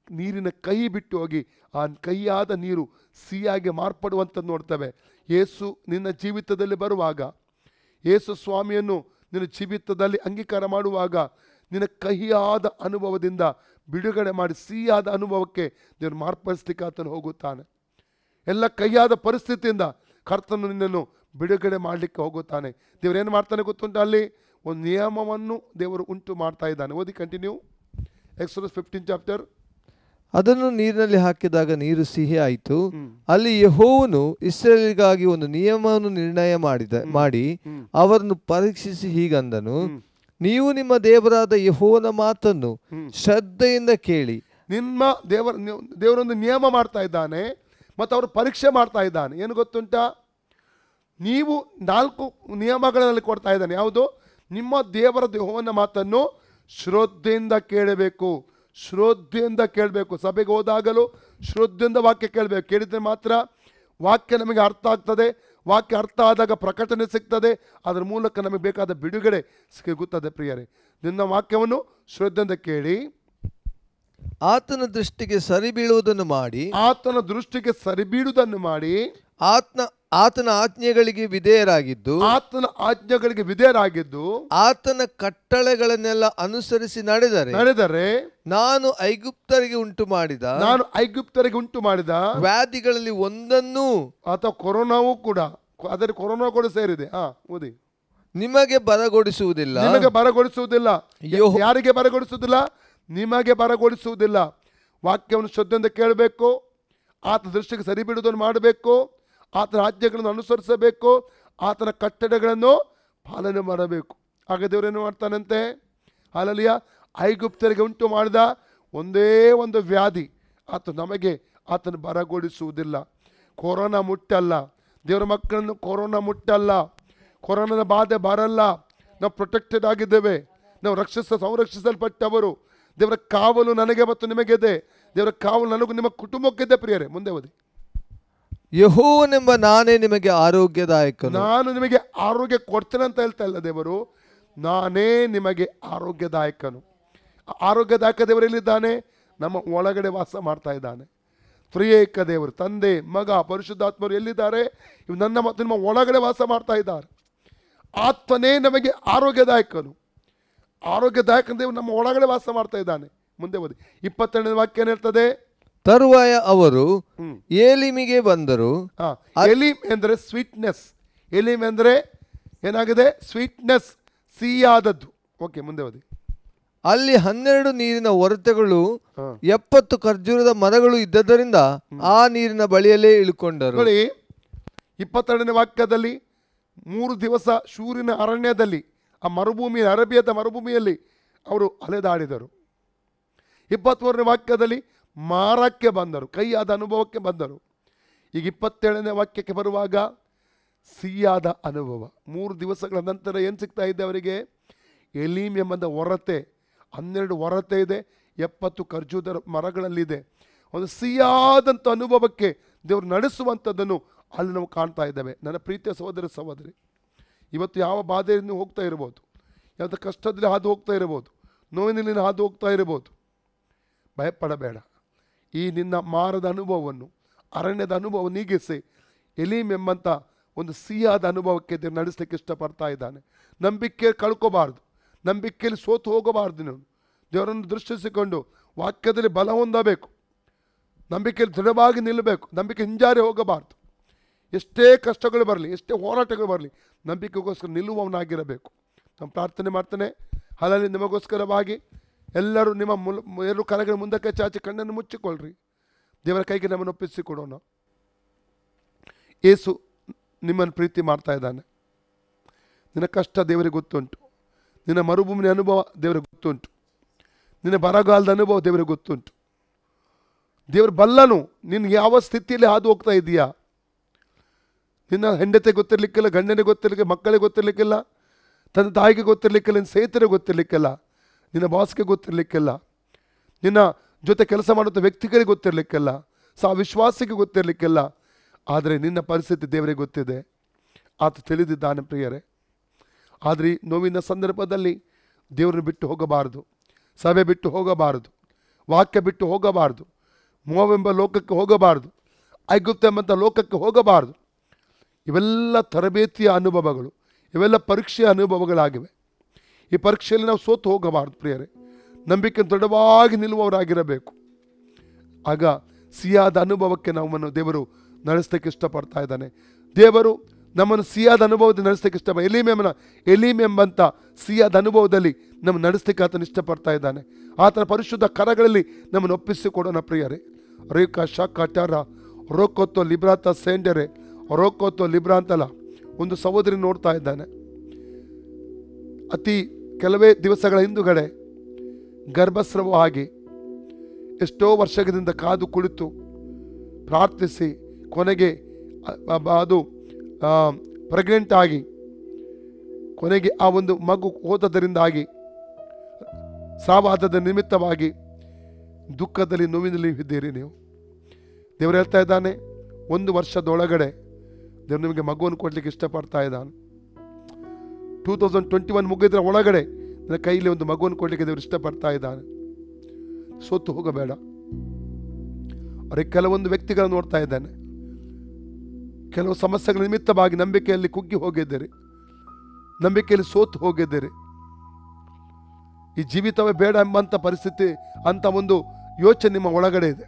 ನೀರಿನ ಕಹಿ ಬಿಟ್ಟು ಹೋಗಿ ಆ ಕಹಿಯಾದ ನೀರು ಸಿಹಿಯಾಗಿ ಮಾರ್ಪಡುವಂಥದ್ದು ನೋಡ್ತೇವೆ ಯೇಸು ನಿನ್ನ ಜೀವಿತದಲ್ಲಿ ಬರುವಾಗ ಯೇಸು ಸ್ವಾಮಿಯನ್ನು ನಿನ್ನ ಜೀವಿತದಲ್ಲಿ ಅಂಗೀಕಾರ ಮಾಡುವಾಗ ನಿನ್ನ ಕಹಿಯಾದ ಅನುಭವದಿಂದ ಬಿಡುಗಡೆ ಮಾಡಿ ಸಿಹಿಯಾದ ಅನುಭವಕ್ಕೆ ದೇವರು ಮಾರ್ಪಡಿಸ್ಲಿಕ್ಕೆ ಆತನು ಹೋಗುತ್ತಾನೆ ಎಲ್ಲ ಕೈಯಾದ ಪರಿಸ್ಥಿತಿಯಿಂದ ಕರ್ತನು ನಿನ್ನನ್ನು ಬಿಡುಗಡೆ ಮಾಡಲಿಕ್ಕೆ ಹೋಗುತ್ತಾನೆ ದೇವರು ಏನು ಮಾಡ್ತಾನೆ ಗೊತ್ತುಂಟ ಅಲ್ಲಿ ಒಂದು ನಿಯಮವನ್ನು ದೇವರು ಉಂಟು ಮಾಡ್ತಾ ಇದ್ದಾನೆ ಓದಿ ಕಂಟಿನ್ಯೂ ಎಕ್ಸೋಸ್ ಫಿಫ್ಟೀನ್ ಚಾಪ್ಟರ್ ಅದನ್ನು ನೀರಿನಲ್ಲಿ ಹಾಕಿದಾಗ ನೀರು ಸಿಹಿ ಆಯಿತು ಅಲ್ಲಿ ಯೆಹೋವನು ಇಸ್ರೇಲಿಗಾಗಿ ಒಂದು ನಿಯಮವನ್ನು ನಿರ್ಣಯ ಮಾಡಿದ ಮಾಡಿ ಅವರನ್ನು ಪರೀಕ್ಷಿಸಿ ಹೀಗಂದನು ನೀವು ನಿಮ್ಮ ದೇವರಾದ ಯೆಹೋವನ ಮಾತನ್ನು ಶ್ರದ್ಧೆಯಿಂದ ಕೇಳಿ ನಿಮ್ಮ ದೇವರ ನೀವು- ದೇವರೊಂದು ನಿಯಮ ಮಾಡ್ತಾ ಇದ್ದಾನೆ ಮತ್ತು ಅವರು ಪರೀಕ್ಷೆ ಮಾಡ್ತಾ ಇದ್ದಾನೆ ಏನು ಗೊತ್ತುಂಟಾ ನೀವು ನಾಲ್ಕು ನಿಯಮಗಳಲ್ಲಿ ಕೊಡ್ತಾ ಇದ್ದಾನೆ ಯಾವುದು ನಿಮ್ಮ ದೇವರ ದೇಹವನ್ನ ಮಾತನ್ನು ಶ್ರದ್ಧೆಯಿಂದ ಕೇಳಬೇಕು ಶ್ರದ್ಧೆಯಿಂದ ಕೇಳಬೇಕು ಸಭೆಗೆ ಹೋದಾಗಲೂ ಶ್ರದ್ಧೆಯಿಂದ ವಾಕ್ಯ ಕೇಳಬೇಕು ಕೇಳಿದ್ರೆ ಮಾತ್ರ ವಾಕ್ಯ ನಮಗೆ ಅರ್ಥ ಆಗ್ತದೆ ವಾಕ್ಯ ಅರ್ಥ ಆದಾಗ ಪ್ರಕಟಣೆ ಸಿಗ್ತದೆ ಅದರ ಮೂಲಕ ನಮಗೆ ಬೇಕಾದ ಬಿಡುಗಡೆ ಸಿಗುತ್ತದೆ ಪ್ರಿಯರೇ ನಿನ್ನ ವಾಕ್ಯವನ್ನು ಶ್ರದ್ಧೆಯಿಂದ ಕೇಳಿ ಆತನ ದೃಷ್ಟಿಗೆ ಸರಿ ಬೀಳುವುದನ್ನು ಮಾಡಿ ಆತನ ದೃಷ್ಟಿಗೆ ಸರಿಬೀಡುವುದನ್ನು ಮಾಡಿ ಆತ್ನ ಆತನ ಆಜ್ಞೆಗಳಿಗೆ ವಿಧೇಯರಾಗಿದ್ದು ಆತನ ಆಜ್ಞೆಗಳಿಗೆ ವಿಧೇಯರಾಗಿದ್ದು ಆತನ ಕಟ್ಟಳೆಗಳನ್ನೆಲ್ಲ ಅನುಸರಿಸಿ ನಡೆದರೆ ನಡೆದರೆ ನಾನು ಐಗುಪ್ತರಿಗೆ ಉಂಟು ಮಾಡಿದ ನಾನು ಐಗುಪ್ತರಿಗೆ ಉಂಟು ಮಾಡಿದ ವ್ಯಾಧಿಗಳಲ್ಲಿ ಒಂದನ್ನೂ ಅಥವಾ ಕೊರೋನಾವೂ ಕೂಡ ಅದರ ಕೊರೋನಾ ಕೂಡ ಸೇರಿದೆ ಹಾ ಓದಿ ನಿಮಗೆ ಬರಗೊಡಿಸುವುದಿಲ್ಲ ನಿಮಗೆ ಬರಗೊಳಿಸುವುದಿಲ್ಲ ಯೆಹೋ- ಯಾರಿಗೆ ಬರಗೊಳಿಸುವುದಿಲ್ಲ ನಿಮಗೆ ಬರಗೊಳಿಸುವುದಿಲ್ಲ ವಾಕ್ಯವನ್ನು ಶ್ರದ್ಧೆಯಿಂದ ಕೇಳಬೇಕು ಆತ ದೃಷ್ಟಿಗೆ ಸರಿ ಬಿಡುವುದನ್ನು ಮಾಡಬೇಕು ಆತನ ಆಜ್ಞೆಗಳನ್ನು ಅನುಸರಿಸಬೇಕು ಆತನ ಕಟ್ಟಡಗಳನ್ನು ಪಾಲನೆ ಮಾಡಬೇಕು ಆಗ ದೇವರೇನು ಮಾಡ್ತಾನಂತೆ ಅಲ್ಲಲಿಯ ಐಗುಪ್ತರಿಗೆ ಉಂಟು ಮಾಡಿದ ಒಂದೇ ಒಂದು ವ್ಯಾಧಿ ಆತ ನಮಗೆ ಆತನ ಬರಗೊಳಿಸುವುದಿಲ್ಲ ಕೊರೋನಾ ಮುಟ್ಟಲ್ಲ ದೇವರ ಮಕ್ಕಳನ್ನು ಕೊರೋನಾ ಮುಟ್ಟಲ್ಲ ಕೊರೋನಾದ ಬಾಧೆ ಬರಲ್ಲ ನಾವು ಪ್ರೊಟೆಕ್ಟೆಡ್ ಆಗಿದ್ದೇವೆ ನಾವು ರಕ್ಷಿಸ ಸಂರಕ್ಷಿಸಲ್ಪಟ್ಟವರು ದೇವರ ಕಾವಲು ನನಗೆ ಮತ್ತು ನಿಮಗಿದೆ ದೇವರ ಕಾವಲು ನನಗೂ ನಿಮ್ಮ ಕುಟುಂಬಕ್ಕಿದೆ ಪ್ರಿಯರೇ ಮುಂದೆ ಓದಿ ಯಹೋವನೆಂಬ ನಾನೇ ನಿಮಗೆ ಆರೋಗ್ಯದಾಯಕನು ನಾನು ನಿಮಗೆ ಆರೋಗ್ಯ ಕೊಡ್ತೇನೆ ಅಂತ ಹೇಳ್ತಾ ಇಲ್ಲ ದೇವರು ನಾನೇ ನಿಮಗೆ ಆರೋಗ್ಯದಾಯಕನು ಆ ಆರೋಗ್ಯದಾಯಕ ದೇವರು ಎಲ್ಲಿದ್ದಾನೆ ನಮ್ಮ ಒಳಗಡೆ ವಾಸ ಮಾಡ್ತಾ ಇದ್ದಾನೆ ತ್ರಿಯೇಕ ದೇವರು ತಂದೆ ಮಗ ಪರಿಶುದ್ಧಾತ್ಮರು ಎಲ್ಲಿದ್ದಾರೆ ಇವು ನನ್ನ ಮತ್ತು ನಿಮ್ಮ ಒಳಗಡೆ ವಾಸ ಮಾಡ್ತಾ ಇದ್ದಾರೆ ಆತ್ಮನೇ ನಮಗೆ ಆರೋಗ್ಯದಾಯಕನು ಆರೋಗ್ಯದಾಯಕ ದೇವರು ನಮ್ಮ ಒಳಗಡೆ ವಾಸ ಮಾಡ್ತಾ ಇದ್ದಾನೆ ಮುಂದೆ ಓದಿ ಇಪ್ಪತ್ತೆರಡನೇ ವಾಕ್ಯ ಏನ್ ಹೇಳ್ತದೆ ತರುವಾಯ ಅವರು ಹ್ಮ್. ಏಲಿಮಿಗೆ ಬಂದರು ಹಾ ಎಲಿಮ್ ಎಂದರೆ ಸ್ವೀಟ್ನೆಸ್ ಎಲಿಮ್ ಎಂದರೆ ಏನಾಗಿದೆ ಸ್ವೀಟ್ನೆಸ್ ಸಿಹಿಯಾದದ್ದು ಓಕೆ ಮುಂದೆ ಓದಿ ಅಲ್ಲಿ ಹನ್ನೆರಡು ನೀರಿನ ಒರತೆಗಳು ಹಾ. ಎಪ್ಪತ್ತು ಖರ್ಜೂರದ ಮರಗಳು ಇದ್ದದರಿಂದ ಆ ನೀರಿನ ಬಳಿಯಲ್ಲೇ ಇಳುಕೊಂಡರು ನೋಡಿ ಇಪ್ಪತ್ತೆರಡನೇ ವಾಕ್ಯದಲ್ಲಿ ಮೂರು ದಿವಸ ಶೂರಿನ ಅರಣ್ಯದಲ್ಲಿ ಆ ಮರುಭೂಮಿ ಅರಬಿಯದ ಮರುಭೂಮಿಯಲ್ಲಿ ಅವರು ಅಲೆದಾಡಿದರು ಇಪ್ಪತ್ತ್ಮೂರನೇ ವಾಕ್ಯದಲ್ಲಿ ಮಾರಕ್ಕೆ ಬಂದರು ಕೈಯಾದ ಅನುಭವಕ್ಕೆ ಬಂದರು ಈಗ ಇಪ್ಪತ್ತೇಳನೇ ವಾಕ್ಯಕ್ಕೆ ಬರುವಾಗ ಸಿಹಿಯಾದ ಅನುಭವ ಮೂರು ದಿವಸಗಳ ನಂತರ ಏನು ಸಿಗ್ತಾ ಇದೆ ಅವರಿಗೆ ಎಲೀಮ್ ಎಂಬಂದ ಹೊರತೆ ಹನ್ನೆರಡು ಹೊರತೆ ಇದೆ ಎಪ್ಪತ್ತು ಖರ್ಜೂದರ ಮರಗಳಲ್ಲಿದೆ ಒಂದು ಸಿಹಿಯಾದಂಥ ಅನುಭವಕ್ಕೆ ದೇವರು ನಡೆಸುವಂಥದ್ದನ್ನು ಅಲ್ಲಿ ನಾವು ಕಾಣ್ತಾ ಇದ್ದೇವೆ ನನ್ನ ಪ್ರೀತಿಯ ಸಹೋದರ ಸಹೋದರಿ ಇವತ್ತು ಯಾವ ಬಾಧೆಯನ್ನು ಹೋಗ್ತಾ ಇರ್ಬೋದು ಯಾವ್ದು ಕಷ್ಟದಲ್ಲಿ ಹಾದು ಹೋಗ್ತಾ ಇರ್ಬೋದು ನೋವಿನಲ್ಲಿ ನೀನು ಹಾದು ಹೋಗ್ತಾ ಇರ್ಬೋದು ಭಯಪಡಬೇಡ ಈ ನಿನ್ನ ಮಾರದ ಅನುಭವವನ್ನು ಅರಣ್ಯದ ಅನುಭವ ನೀಗಿಸಿ ಎಲೀಮ್ ಎಂಬಂಥ ಒಂದು ಸಿಹಿಯಾದ ಅನುಭವಕ್ಕೆ ದೇವರು ನಡೆಸಲಿಕ್ಕೆ ಇಷ್ಟಪಡ್ತಾ ಇದ್ದಾನೆ ನಂಬಿಕೆ ಕಳ್ಕೋಬಾರ್ದು ನಂಬಿಕೆಯಲ್ಲಿ ಸೋತು ಹೋಗಬಾರ್ದು ನೀನು ದೇವರನ್ನು ದೃಷ್ಟಿಸಿಕೊಂಡು ವಾಕ್ಯದಲ್ಲಿ ಬಲ ಹೊಂದಬೇಕು ನಂಬಿಕೆಯಲ್ಲಿ ದೃಢವಾಗಿ ನಿಲ್ಲಬೇಕು ನಂಬಿಕೆ ಹಿಂಜಾರಿ ಹೋಗಬಾರ್ದು ಎಷ್ಟೇ ಕಷ್ಟಗಳು ಬರಲಿ ಎಷ್ಟೇ ಹೋರಾಟಗಳು ಬರಲಿ ನಂಬಿಕೆಗೋಸ್ಕರ ನಿಲ್ಲುವವನಾಗಿರಬೇಕು ನಾನು ಪ್ರಾರ್ಥನೆ ಮಾಡ್ತೇನೆ ಹಾಲಲ್ಲಿ ನಿಮಗೋಸ್ಕರವಾಗಿ ಎಲ್ಲರೂ ನಿಮ್ಮ ಮುಲ್ ಎರಡು ಕರಗಳ ಮುಂದಕ್ಕೆ ಚಾಚಿ ಕಣ್ಣನ್ನು ಮುಚ್ಚಿಕೊಳ್ಳ್ರಿ ದೇವರ ಕೈಗೆ ನಮ್ಮನ್ನು ಒಪ್ಪಿಸಿಕೊಡೋಣ ಏಸು ನಿಮ್ಮನ್ನು ಪ್ರೀತಿ ಮಾಡ್ತಾ ಇದ್ದಾನೆ ನಿನ್ನ ಕಷ್ಟ ದೇವರಿಗೆ ಗೊತ್ತುಂಟು ನಿನ್ನ ಮರುಭೂಮಿನ ಅನುಭವ ದೇವರಿಗೆ ಗೊತ್ತುಂಟು ನಿನ್ನ ಬರಗಾಲದ ಅನುಭವ ದೇವರಿಗೆ ಗೊತ್ತುಂಟು ದೇವರು ಬಲ್ಲನು ನಿನ್ನ ಯಾವ ಸ್ಥಿತಿಯಲ್ಲಿ ಹಾದು ಹೋಗ್ತಾ ಇದೀಯಾ ನಿನ್ನ ಹೆಂಡತಿ ಗೊತ್ತಿರ್ಲಿಕ್ಕಿಲ್ಲ ಗಂಡನಿಗೆ ಗೊತ್ತಿರ್ಲಿಕ್ಕೆ ಮಕ್ಕಳಿಗೆ ಗೊತ್ತಿರ್ಲಿಕ್ಕಿಲ್ಲ ತನ್ನ ತಾಯಿಗೆ ಗೊತ್ತಿರ್ಲಿಕ್ಕಿಲ್ಲ ನಿನ್ನ ಸ್ನೇಹಿತರಿಗೆ ಗೊತ್ತಿರ್ಲಿಕ್ಕಿಲ್ಲ ನಿನ್ನ ಬಾಸ್ಗೆ ಗೊತ್ತಿರ್ಲಿಕ್ಕಿಲ್ಲ ನಿನ್ನ ಜೊತೆ ಕೆಲಸ ಮಾಡುವಂಥ ವ್ಯಕ್ತಿಗಳಿಗೆ ಗೊತ್ತಿರಲಿಕ್ಕಿಲ್ಲ ಸಹ ವಿಶ್ವಾಸಿಗೆ ಗೊತ್ತಿರಲಿಕ್ಕಿಲ್ಲ ಆದರೆ ನಿನ್ನ ಪರಿಸ್ಥಿತಿ ದೇವರಿಗೆ ಗೊತ್ತಿದೆ ಆತ ತಿಳಿದಿದ್ದಾನೆ ಪ್ರಿಯರೇ ಆದರೆ ಈ ನೋವಿನ ಸಂದರ್ಭದಲ್ಲಿ ದೇವರನ್ನು ಬಿಟ್ಟು ಹೋಗಬಾರದು ಸಭೆ ಬಿಟ್ಟು ಹೋಗಬಾರದು ವಾಕ್ಯ ಬಿಟ್ಟು ಹೋಗಬಾರ್ದು ಮೋವೆಂಬ ಲೋಕಕ್ಕೆ ಹೋಗಬಾರ್ದು ಐಗುಪ್ತ ಎಂಬಂಥ ಲೋಕಕ್ಕೆ ಹೋಗಬಾರ್ದು ಇವೆಲ್ಲ ತರಬೇತಿಯ ಅನುಭವಗಳು ಇವೆಲ್ಲ ಪರೀಕ್ಷೆಯ ಅನುಭವಗಳಾಗಿವೆ ಈ ಪರೀಕ್ಷೆಯಲ್ಲಿ ನಾವು ಸೋತು ಹೋಗಬಾರ್ದು ಪ್ರಿಯರೇ ನಂಬಿಕೆ ದೃಢವಾಗಿ ನಿಲ್ಲುವವರಾಗಿರಬೇಕು ಆಗ ಸಿಹಿಯಾದ ಅನುಭವಕ್ಕೆ ನಮ್ಮನ್ನು ದೇವರು ನಡೆಸಲಿಕ್ಕೆ ಇಷ್ಟಪಡ್ತಾ ಇದ್ದಾನೆ ದೇವರು ನಮ್ಮನ್ನು ಸಿಹಿಯಾದ ಅನುಭವದಲ್ಲಿ ನಡೆಸಲಿಕ್ಕೆ ಇಷ್ಟ ಎಲಿಮೆಂಬನ ಎಲಿಮ್ ಎಂಬಂಥ ಸಿಹಿಯಾದ ಅನುಭವದಲ್ಲಿ ನಮ್ಮ ನಡೆಸಲಿಕ್ಕೆ ಆತನ ಇಷ್ಟಪಡ್ತಾ ಇದ್ದಾನೆ ಆತನ ಪರಿಶುದ್ಧ ಕರಗಳಲ್ಲಿ ನಮ್ಮನ್ನು ಒಪ್ಪಿಸಿಕೊಡೋಣ ಪ್ರಿಯರೇ ರೇಖಾ ಶಾಖಾಚಾರ ರೋಕೋತ್ತೋ ಲಿಬ್ರಾತ ಸೇಂಡರೆ ರೋಕೋತ್ತೋ ಲಿಬ್ರಾ ಅಂತಲ್ಲ ಒಂದು ಸಹೋದರಿ ನೋಡ್ತಾ ಇದ್ದಾನೆ ಅತಿ ಕೆಲವೇ ದಿವಸಗಳ ಹಿಂದುಗಡೆ ಗರ್ಭಸ್ರವ ಆಗಿ ಎಷ್ಟೋ ವರ್ಷದಿಂದ ಕಾದು ಕುಳಿತು ಪ್ರಾರ್ಥಿಸಿ ಕೊನೆಗೆ ಅ- ಅ- ಅದು ಪ್ರೆಗ್ನೆಂಟ್ ಆಗಿ ಕೊನೆಗೆ ಆ ಒಂದು ಮಗು ಹೋದದರಿಂದಾಗಿ ಸಾವಾದದ ನಿಮಿತ್ತವಾಗಿ ದುಃಖದಲ್ಲಿ ನೋವಿನಲ್ಲಿ ಇದ್ದೀರಿ ನೀವು ದೇವರು ಹೇಳ್ತಾ ಇದ್ದಾನೆ ಒಂದು ವರ್ಷದೊಳಗಡೆ ದೇವರು ನಿಮಗೆ ಮಗುವನ್ನು ಕೊಡ್ಲಿಕ್ಕೆ ಇಷ್ಟಪಡ್ತಾ ಇದ್ದಾನೆ ಟೂ ತೌಸಂಡ್ ಟ್ವೆಂಟಿ ಒನ್ ಮುಗಿದ್ರ ಒಳಗಡೆ ನನ್ನ ಕೈಯಲ್ಲಿ ಒಂದು ಮಗುವನ್ನು ಕೊಡಲಿಕ್ಕೆ ದೇವರು ಇಷ್ಟಪಡ್ತಾ ಇದ್ದಾನೆ ಸೋತು ಹೋಗಬೇಡ ಅವರಿಗೆ ಕೆಲವೊಂದು ವ್ಯಕ್ತಿಗಳನ್ನು ನೋಡ್ತಾ ಇದ್ದಾನೆ ಕೆಲವು ಸಮಸ್ಯೆಗಳ ನಿಮಿತ್ತವಾಗಿ ನಂಬಿಕೆಯಲ್ಲಿ ಕುಗ್ಗಿ ಹೋಗಿದ್ದೀರಿ ನಂಬಿಕೆಯಲ್ಲಿ ಸೋತು ಹೋಗಿದ್ದೀರಿ ಈ ಜೀವಿತವೇ ಬೇಡ ಎಂಬಂಥ ಪರಿಸ್ಥಿತಿ ಅಂತ ಒಂದು ಯೋಚನೆ ನಿಮ್ಮ ಒಳಗಡೆ ಇದೆ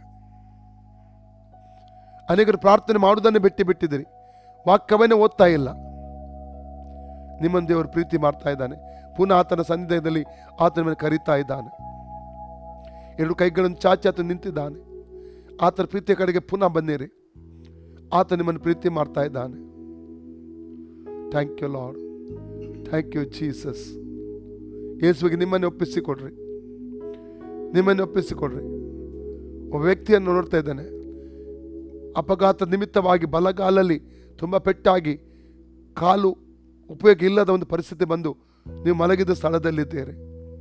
ಅನೇಕರು ಪ್ರಾರ್ಥನೆ ಮಾಡುವುದನ್ನೇ ಬಿಟ್ಟು ಬಿಟ್ಟಿದ್ದೀರಿ ವಾಕ್ಯವನ್ನೇ ಓದ್ತಾ ಇಲ್ಲ ನಿಮ್ಮನ್ನು ದೇವರು ಪ್ರೀತಿ ಮಾಡ್ತಾ ಇದ್ದಾನೆ ಪುನಃ ಆತನ ಸನ್ನಿಧಾನದಲ್ಲಿ ಆತನ ಮೇಲೆ ಕರೀತಾ ಇದ್ದಾನೆ ಎರಡು ಕೈಗಳನ್ನು ಚಾಚಿ ಆತ ನಿಂತಿದ್ದಾನೆ ಆತನ ಪ್ರೀತಿಯ ಕಡೆಗೆ ಪುನಃ ಬನ್ನಿರಿ ಆತ ನಿಮ್ಮನ್ನು ಪ್ರೀತಿ ಮಾಡ್ತಾ ಇದ್ದಾನೆ thank you Lord thank you Jesus ಯೇಸುವಿಗೆ ನಿಮ್ಮನ್ನು ಒಪ್ಪಿಸಿಕೊಡ್ರಿ ನಿಮ್ಮನ್ನು ಒಪ್ಪಿಸಿಕೊಡ್ರಿ ಒಬ್ಬ ವ್ಯಕ್ತಿಯನ್ನು ನೋಡ್ತಾ ಇದ್ದಾನೆ ಅಪಘಾತ ನಿಮಿತ್ತವಾಗಿ ಬಲಗಾಲಲ್ಲಿ ತುಂಬ ಪೆಟ್ಟಾಗಿ ಕಾಲು ಉಪಯೋಗ ಇಲ್ಲದ ಒಂದು ಪರಿಸ್ಥಿತಿ ಬಂದು ನೀವು ಮಲಗಿದ ಸ್ಥಳದಲ್ಲಿದ್ದೀರಿ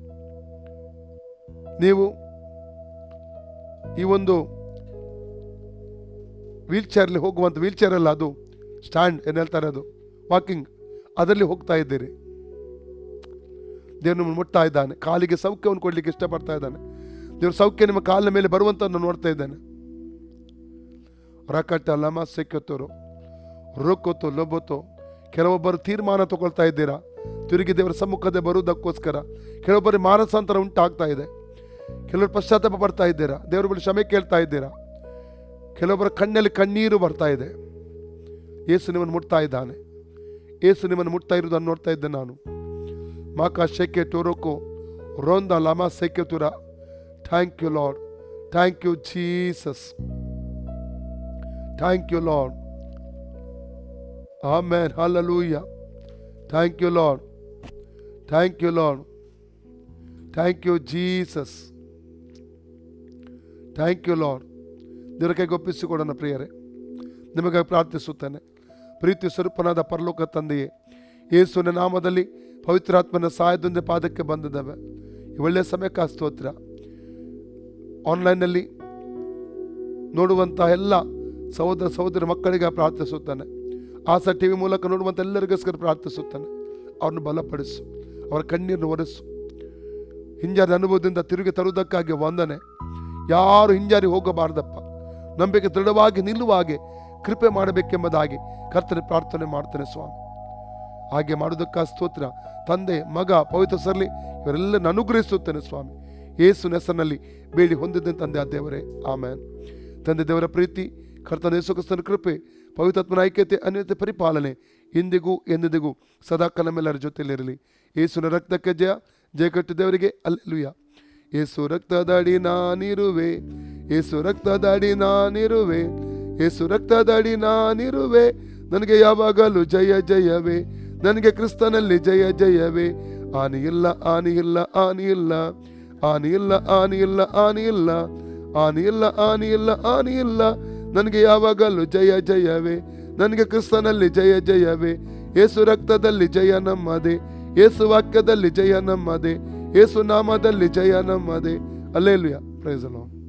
ನೀವು ಈ ಒಂದು ವೀಲ್ ಚೇರ್ಲಿ ಹೋಗುವಂಥ ವೀಲ್ ಚೇರ್ ಅಲ್ಲ ಅದು ಸ್ಟ್ಯಾಂಡ್ ಏನು ಹೇಳ್ತಾರೆ ಅದು ವಾಕಿಂಗ್ ಅದರಲ್ಲಿ ಹೋಗ್ತಾ ಇದ್ದೀರಿ ದೇವರು ನಿಮ್ಮನ್ನು ಮುಟ್ತಾ ಇದ್ದಾನೆ ಕಾಲಿಗೆ ಸೌಖ್ಯವನ್ನು ಕೊಡಲಿಕ್ಕೆ ಇಷ್ಟಪಡ್ತಾ ಇದ್ದಾನೆ ದೇವರು ಸೌಖ್ಯ ನಿಮ್ಮ ಕಾಲಿನ ಮೇಲೆ ಬರುವಂತ ನಾನು ನೋಡ್ತಾ ಇದ್ದೇನೆ ರಕಟ ಲಮ ಸೆಕ್ಕೊತ್ತರು ರೋಕೋತು ಲೊಬೊತ್ತು ಕೆಲವೊಬ್ಬರು ತೀರ್ಮಾನ ತಗೊಳ್ತಾ ಇದ್ದೀರಾ ತಿರುಗಿ ದೇವರ ಸಮ್ಮುಖದ ಬರುವುದಕ್ಕೋಸ್ಕರ ಕೆಲವೊಬ್ಬರು ಮಾನಸಾಂತರ ಉಂಟಾಗ್ತಾ ಇದೆ ಕೆಲವರು ಪಶ್ಚಾತ್ತಾಪ ಪಡ್ತಾ ಇದ್ದೀರಾ ದೇವರ ಬಳಿ ಕ್ಷಮೆ ಕೇಳ್ತಾ ಇದ್ದೀರಾ ಕೆಲವೊಬ್ಬರ ಕಣ್ಣಲ್ಲಿ ಕಣ್ಣೀರು ಬರ್ತಾ ಇದೆ ಏಸು ನಿಮ್ಮನ್ನು ಮುಟ್ತಾ ಇದ್ದಾನೆ ಏಸು ನಿಮ್ಮನ್ನು ಮುಟ್ತಾ ಇರುವುದನ್ನು ನೋಡ್ತಾ ಇದ್ದೆ ನಾನು ಮಾಕಾ ಶೆಕೆ ಟೋರೋಕೋ ರೋಂದ ಲಮಾ ಸೆಕೆ ತುರ thank you Lord thank you Jesus thank you Lord amen hallelujah thank you Lord thank you Lord thank you Jesus thank you Lord ದೇವರ ಕೈಗೆ ಒಪ್ಪಿಸಿಕೊಡೋಣ ಪ್ರಿಯರೇ ನಿಮಗಾಗಿ ಪ್ರಾರ್ಥಿಸುತ್ತೇನೆ ಪ್ರೀತಿ ಸ್ವರೂಪನಾದ ಪರಲೋಕ ತಂದೆಯೇ ಯೇಸುವಿನ ನಾಮದಲ್ಲಿ ಪವಿತ್ರಾತ್ಮನ ಸಹಾಯದೊಂದಿಗೆ ಪಾದಕ್ಕೆ ಬಂದಿದ್ದಾವೆ ಈ ಒಳ್ಳೆಯ ಸಮಯಕ್ಕೆ ಸ್ತೋತ್ರ ಆನ್ಲೈನ್ನಲ್ಲಿ ನೋಡುವಂಥ ಎಲ್ಲ ಸಹೋದರ ಸಹೋದರ ಮಕ್ಕಳಿಗೆ ಪ್ರಾರ್ಥಿಸುತ್ತಾನೆ ಆಸಾ ಟಿ ವಿ ಮೂಲಕ ನೋಡುವಂಥ ಎಲ್ಲರಿಗೋಸ್ಕರ ಪ್ರಾರ್ಥಿಸುತ್ತಾನೆ ಅವ್ರನ್ನ ಬಲಪಡಿಸು ಅವರ ಕಣ್ಣೀರನ್ನು ಒರೆಸು ಹಿಂಜಾರಿ ಅನುಭವದಿಂದ ತಿರುಗಿ ತರುವುದಕ್ಕಾಗಿ ವಂದನೆ ಯಾರು ಹಿಂಜಾರಿ ಹೋಗಬಾರ್ದಪ್ಪ ನಂಬಿಕೆ ದೃಢವಾಗಿ ನಿಲ್ಲುವ ಹಾಗೆ ಕೃಪೆ ಮಾಡಬೇಕೆಂಬುದಾಗಿ ಕರ್ತನೆ ಪ್ರಾರ್ಥನೆ ಮಾಡ್ತೇನೆ ಸ್ವಾಮಿ ಹಾಗೆ ಮಾಡುವುದಕ್ಕ ಸ್ತೋತ್ರ ತಂದೆ ಮಗ ಪವಿತ್ರ ಸರ್ಲಿ ಇವರೆಲ್ಲ ಅನುಗ್ರಹಿಸುತ್ತೇನೆ ಸ್ವಾಮಿ ಯೇಸು ಹೆಸರಿನಲ್ಲಿ ಬೇಡಿ ಹೊಂದಿದ್ದೆ ತಂದೆ ಆ ದೇವರೇ ಆಮೇನ್ ತಂದೆ ದೇವರ ಪ್ರೀತಿ ಕರ್ತನ ಯೇಸು ಕ್ರಿಸ್ತನ ಕೃಪೆ ಪವಿತ್ರಾತ್ಮನ ಐಕ್ಯತೆ ಅನ್ಯತೆ ಪರಿಪಾಲನೆ ಇಂದಿಗೂ ಎಂದಿಗೂ ಸದಾ ನಮ್ಮೆಲ್ಲರ ಜೊತೆಯಲ್ಲಿರಲಿ ಯೇಸುನ ರಕ್ತಕ್ಕೆ ಜಯ ಜಯ ಕಟ್ಟು ದೇವರಿಗೆ ಅಲ್ಲೆಲುಯ್ಯ ಏಸು ರಕ್ತದಡಿ ನಾನಿರುವೆ ಏಸು ರಕ್ತದಡಿ ನಾನಿರುವೆ ಏಸು ರಕ್ತದಡಿ ನಾನಿರುವೆ ನನಗೆ ಯಾವಾಗಲೂ ಜಯ ಜಯವೇ ನನಗೆ ಕ್ರಿಸ್ತನಲ್ಲಿ ಜಯ ಜಯವೇ ಆನಿ ಇಲ್ಲ ಆನಿ ಇಲ್ಲ ಆನಿ ಇಲ್ಲ ಆನಿ ಇಲ್ಲ ಆನಿ ಇಲ್ಲ ಆನಿ ಇಲ್ಲ ಆನಿ ಇಲ್ಲ ಆನಿ ಇಲ್ಲ ಆನಿ ಇಲ್ಲ ನನಗೆ ಯಾವಾಗಲೂ ಜಯ ಜಯವೇ ನನಗೆ ಕ್ರಿಸ್ತನಲ್ಲಿ ಜಯ ಜಯವೇ ಏಸು ರಕ್ತದಲ್ಲಿ ಜಯ ನಮ್ಮದೇ ಏಸು ವಾಕ್ಯದಲ್ಲಿ ಜಯ ನಮ್ಮದೇ ಏಸು ನಾಮದಲ್ಲಿ ಜಯ ನಮ್ಮದೇ ಅಲ್ಲೇಲುಯ ಪ್ರೈಸ್ ಅಲಾಮ್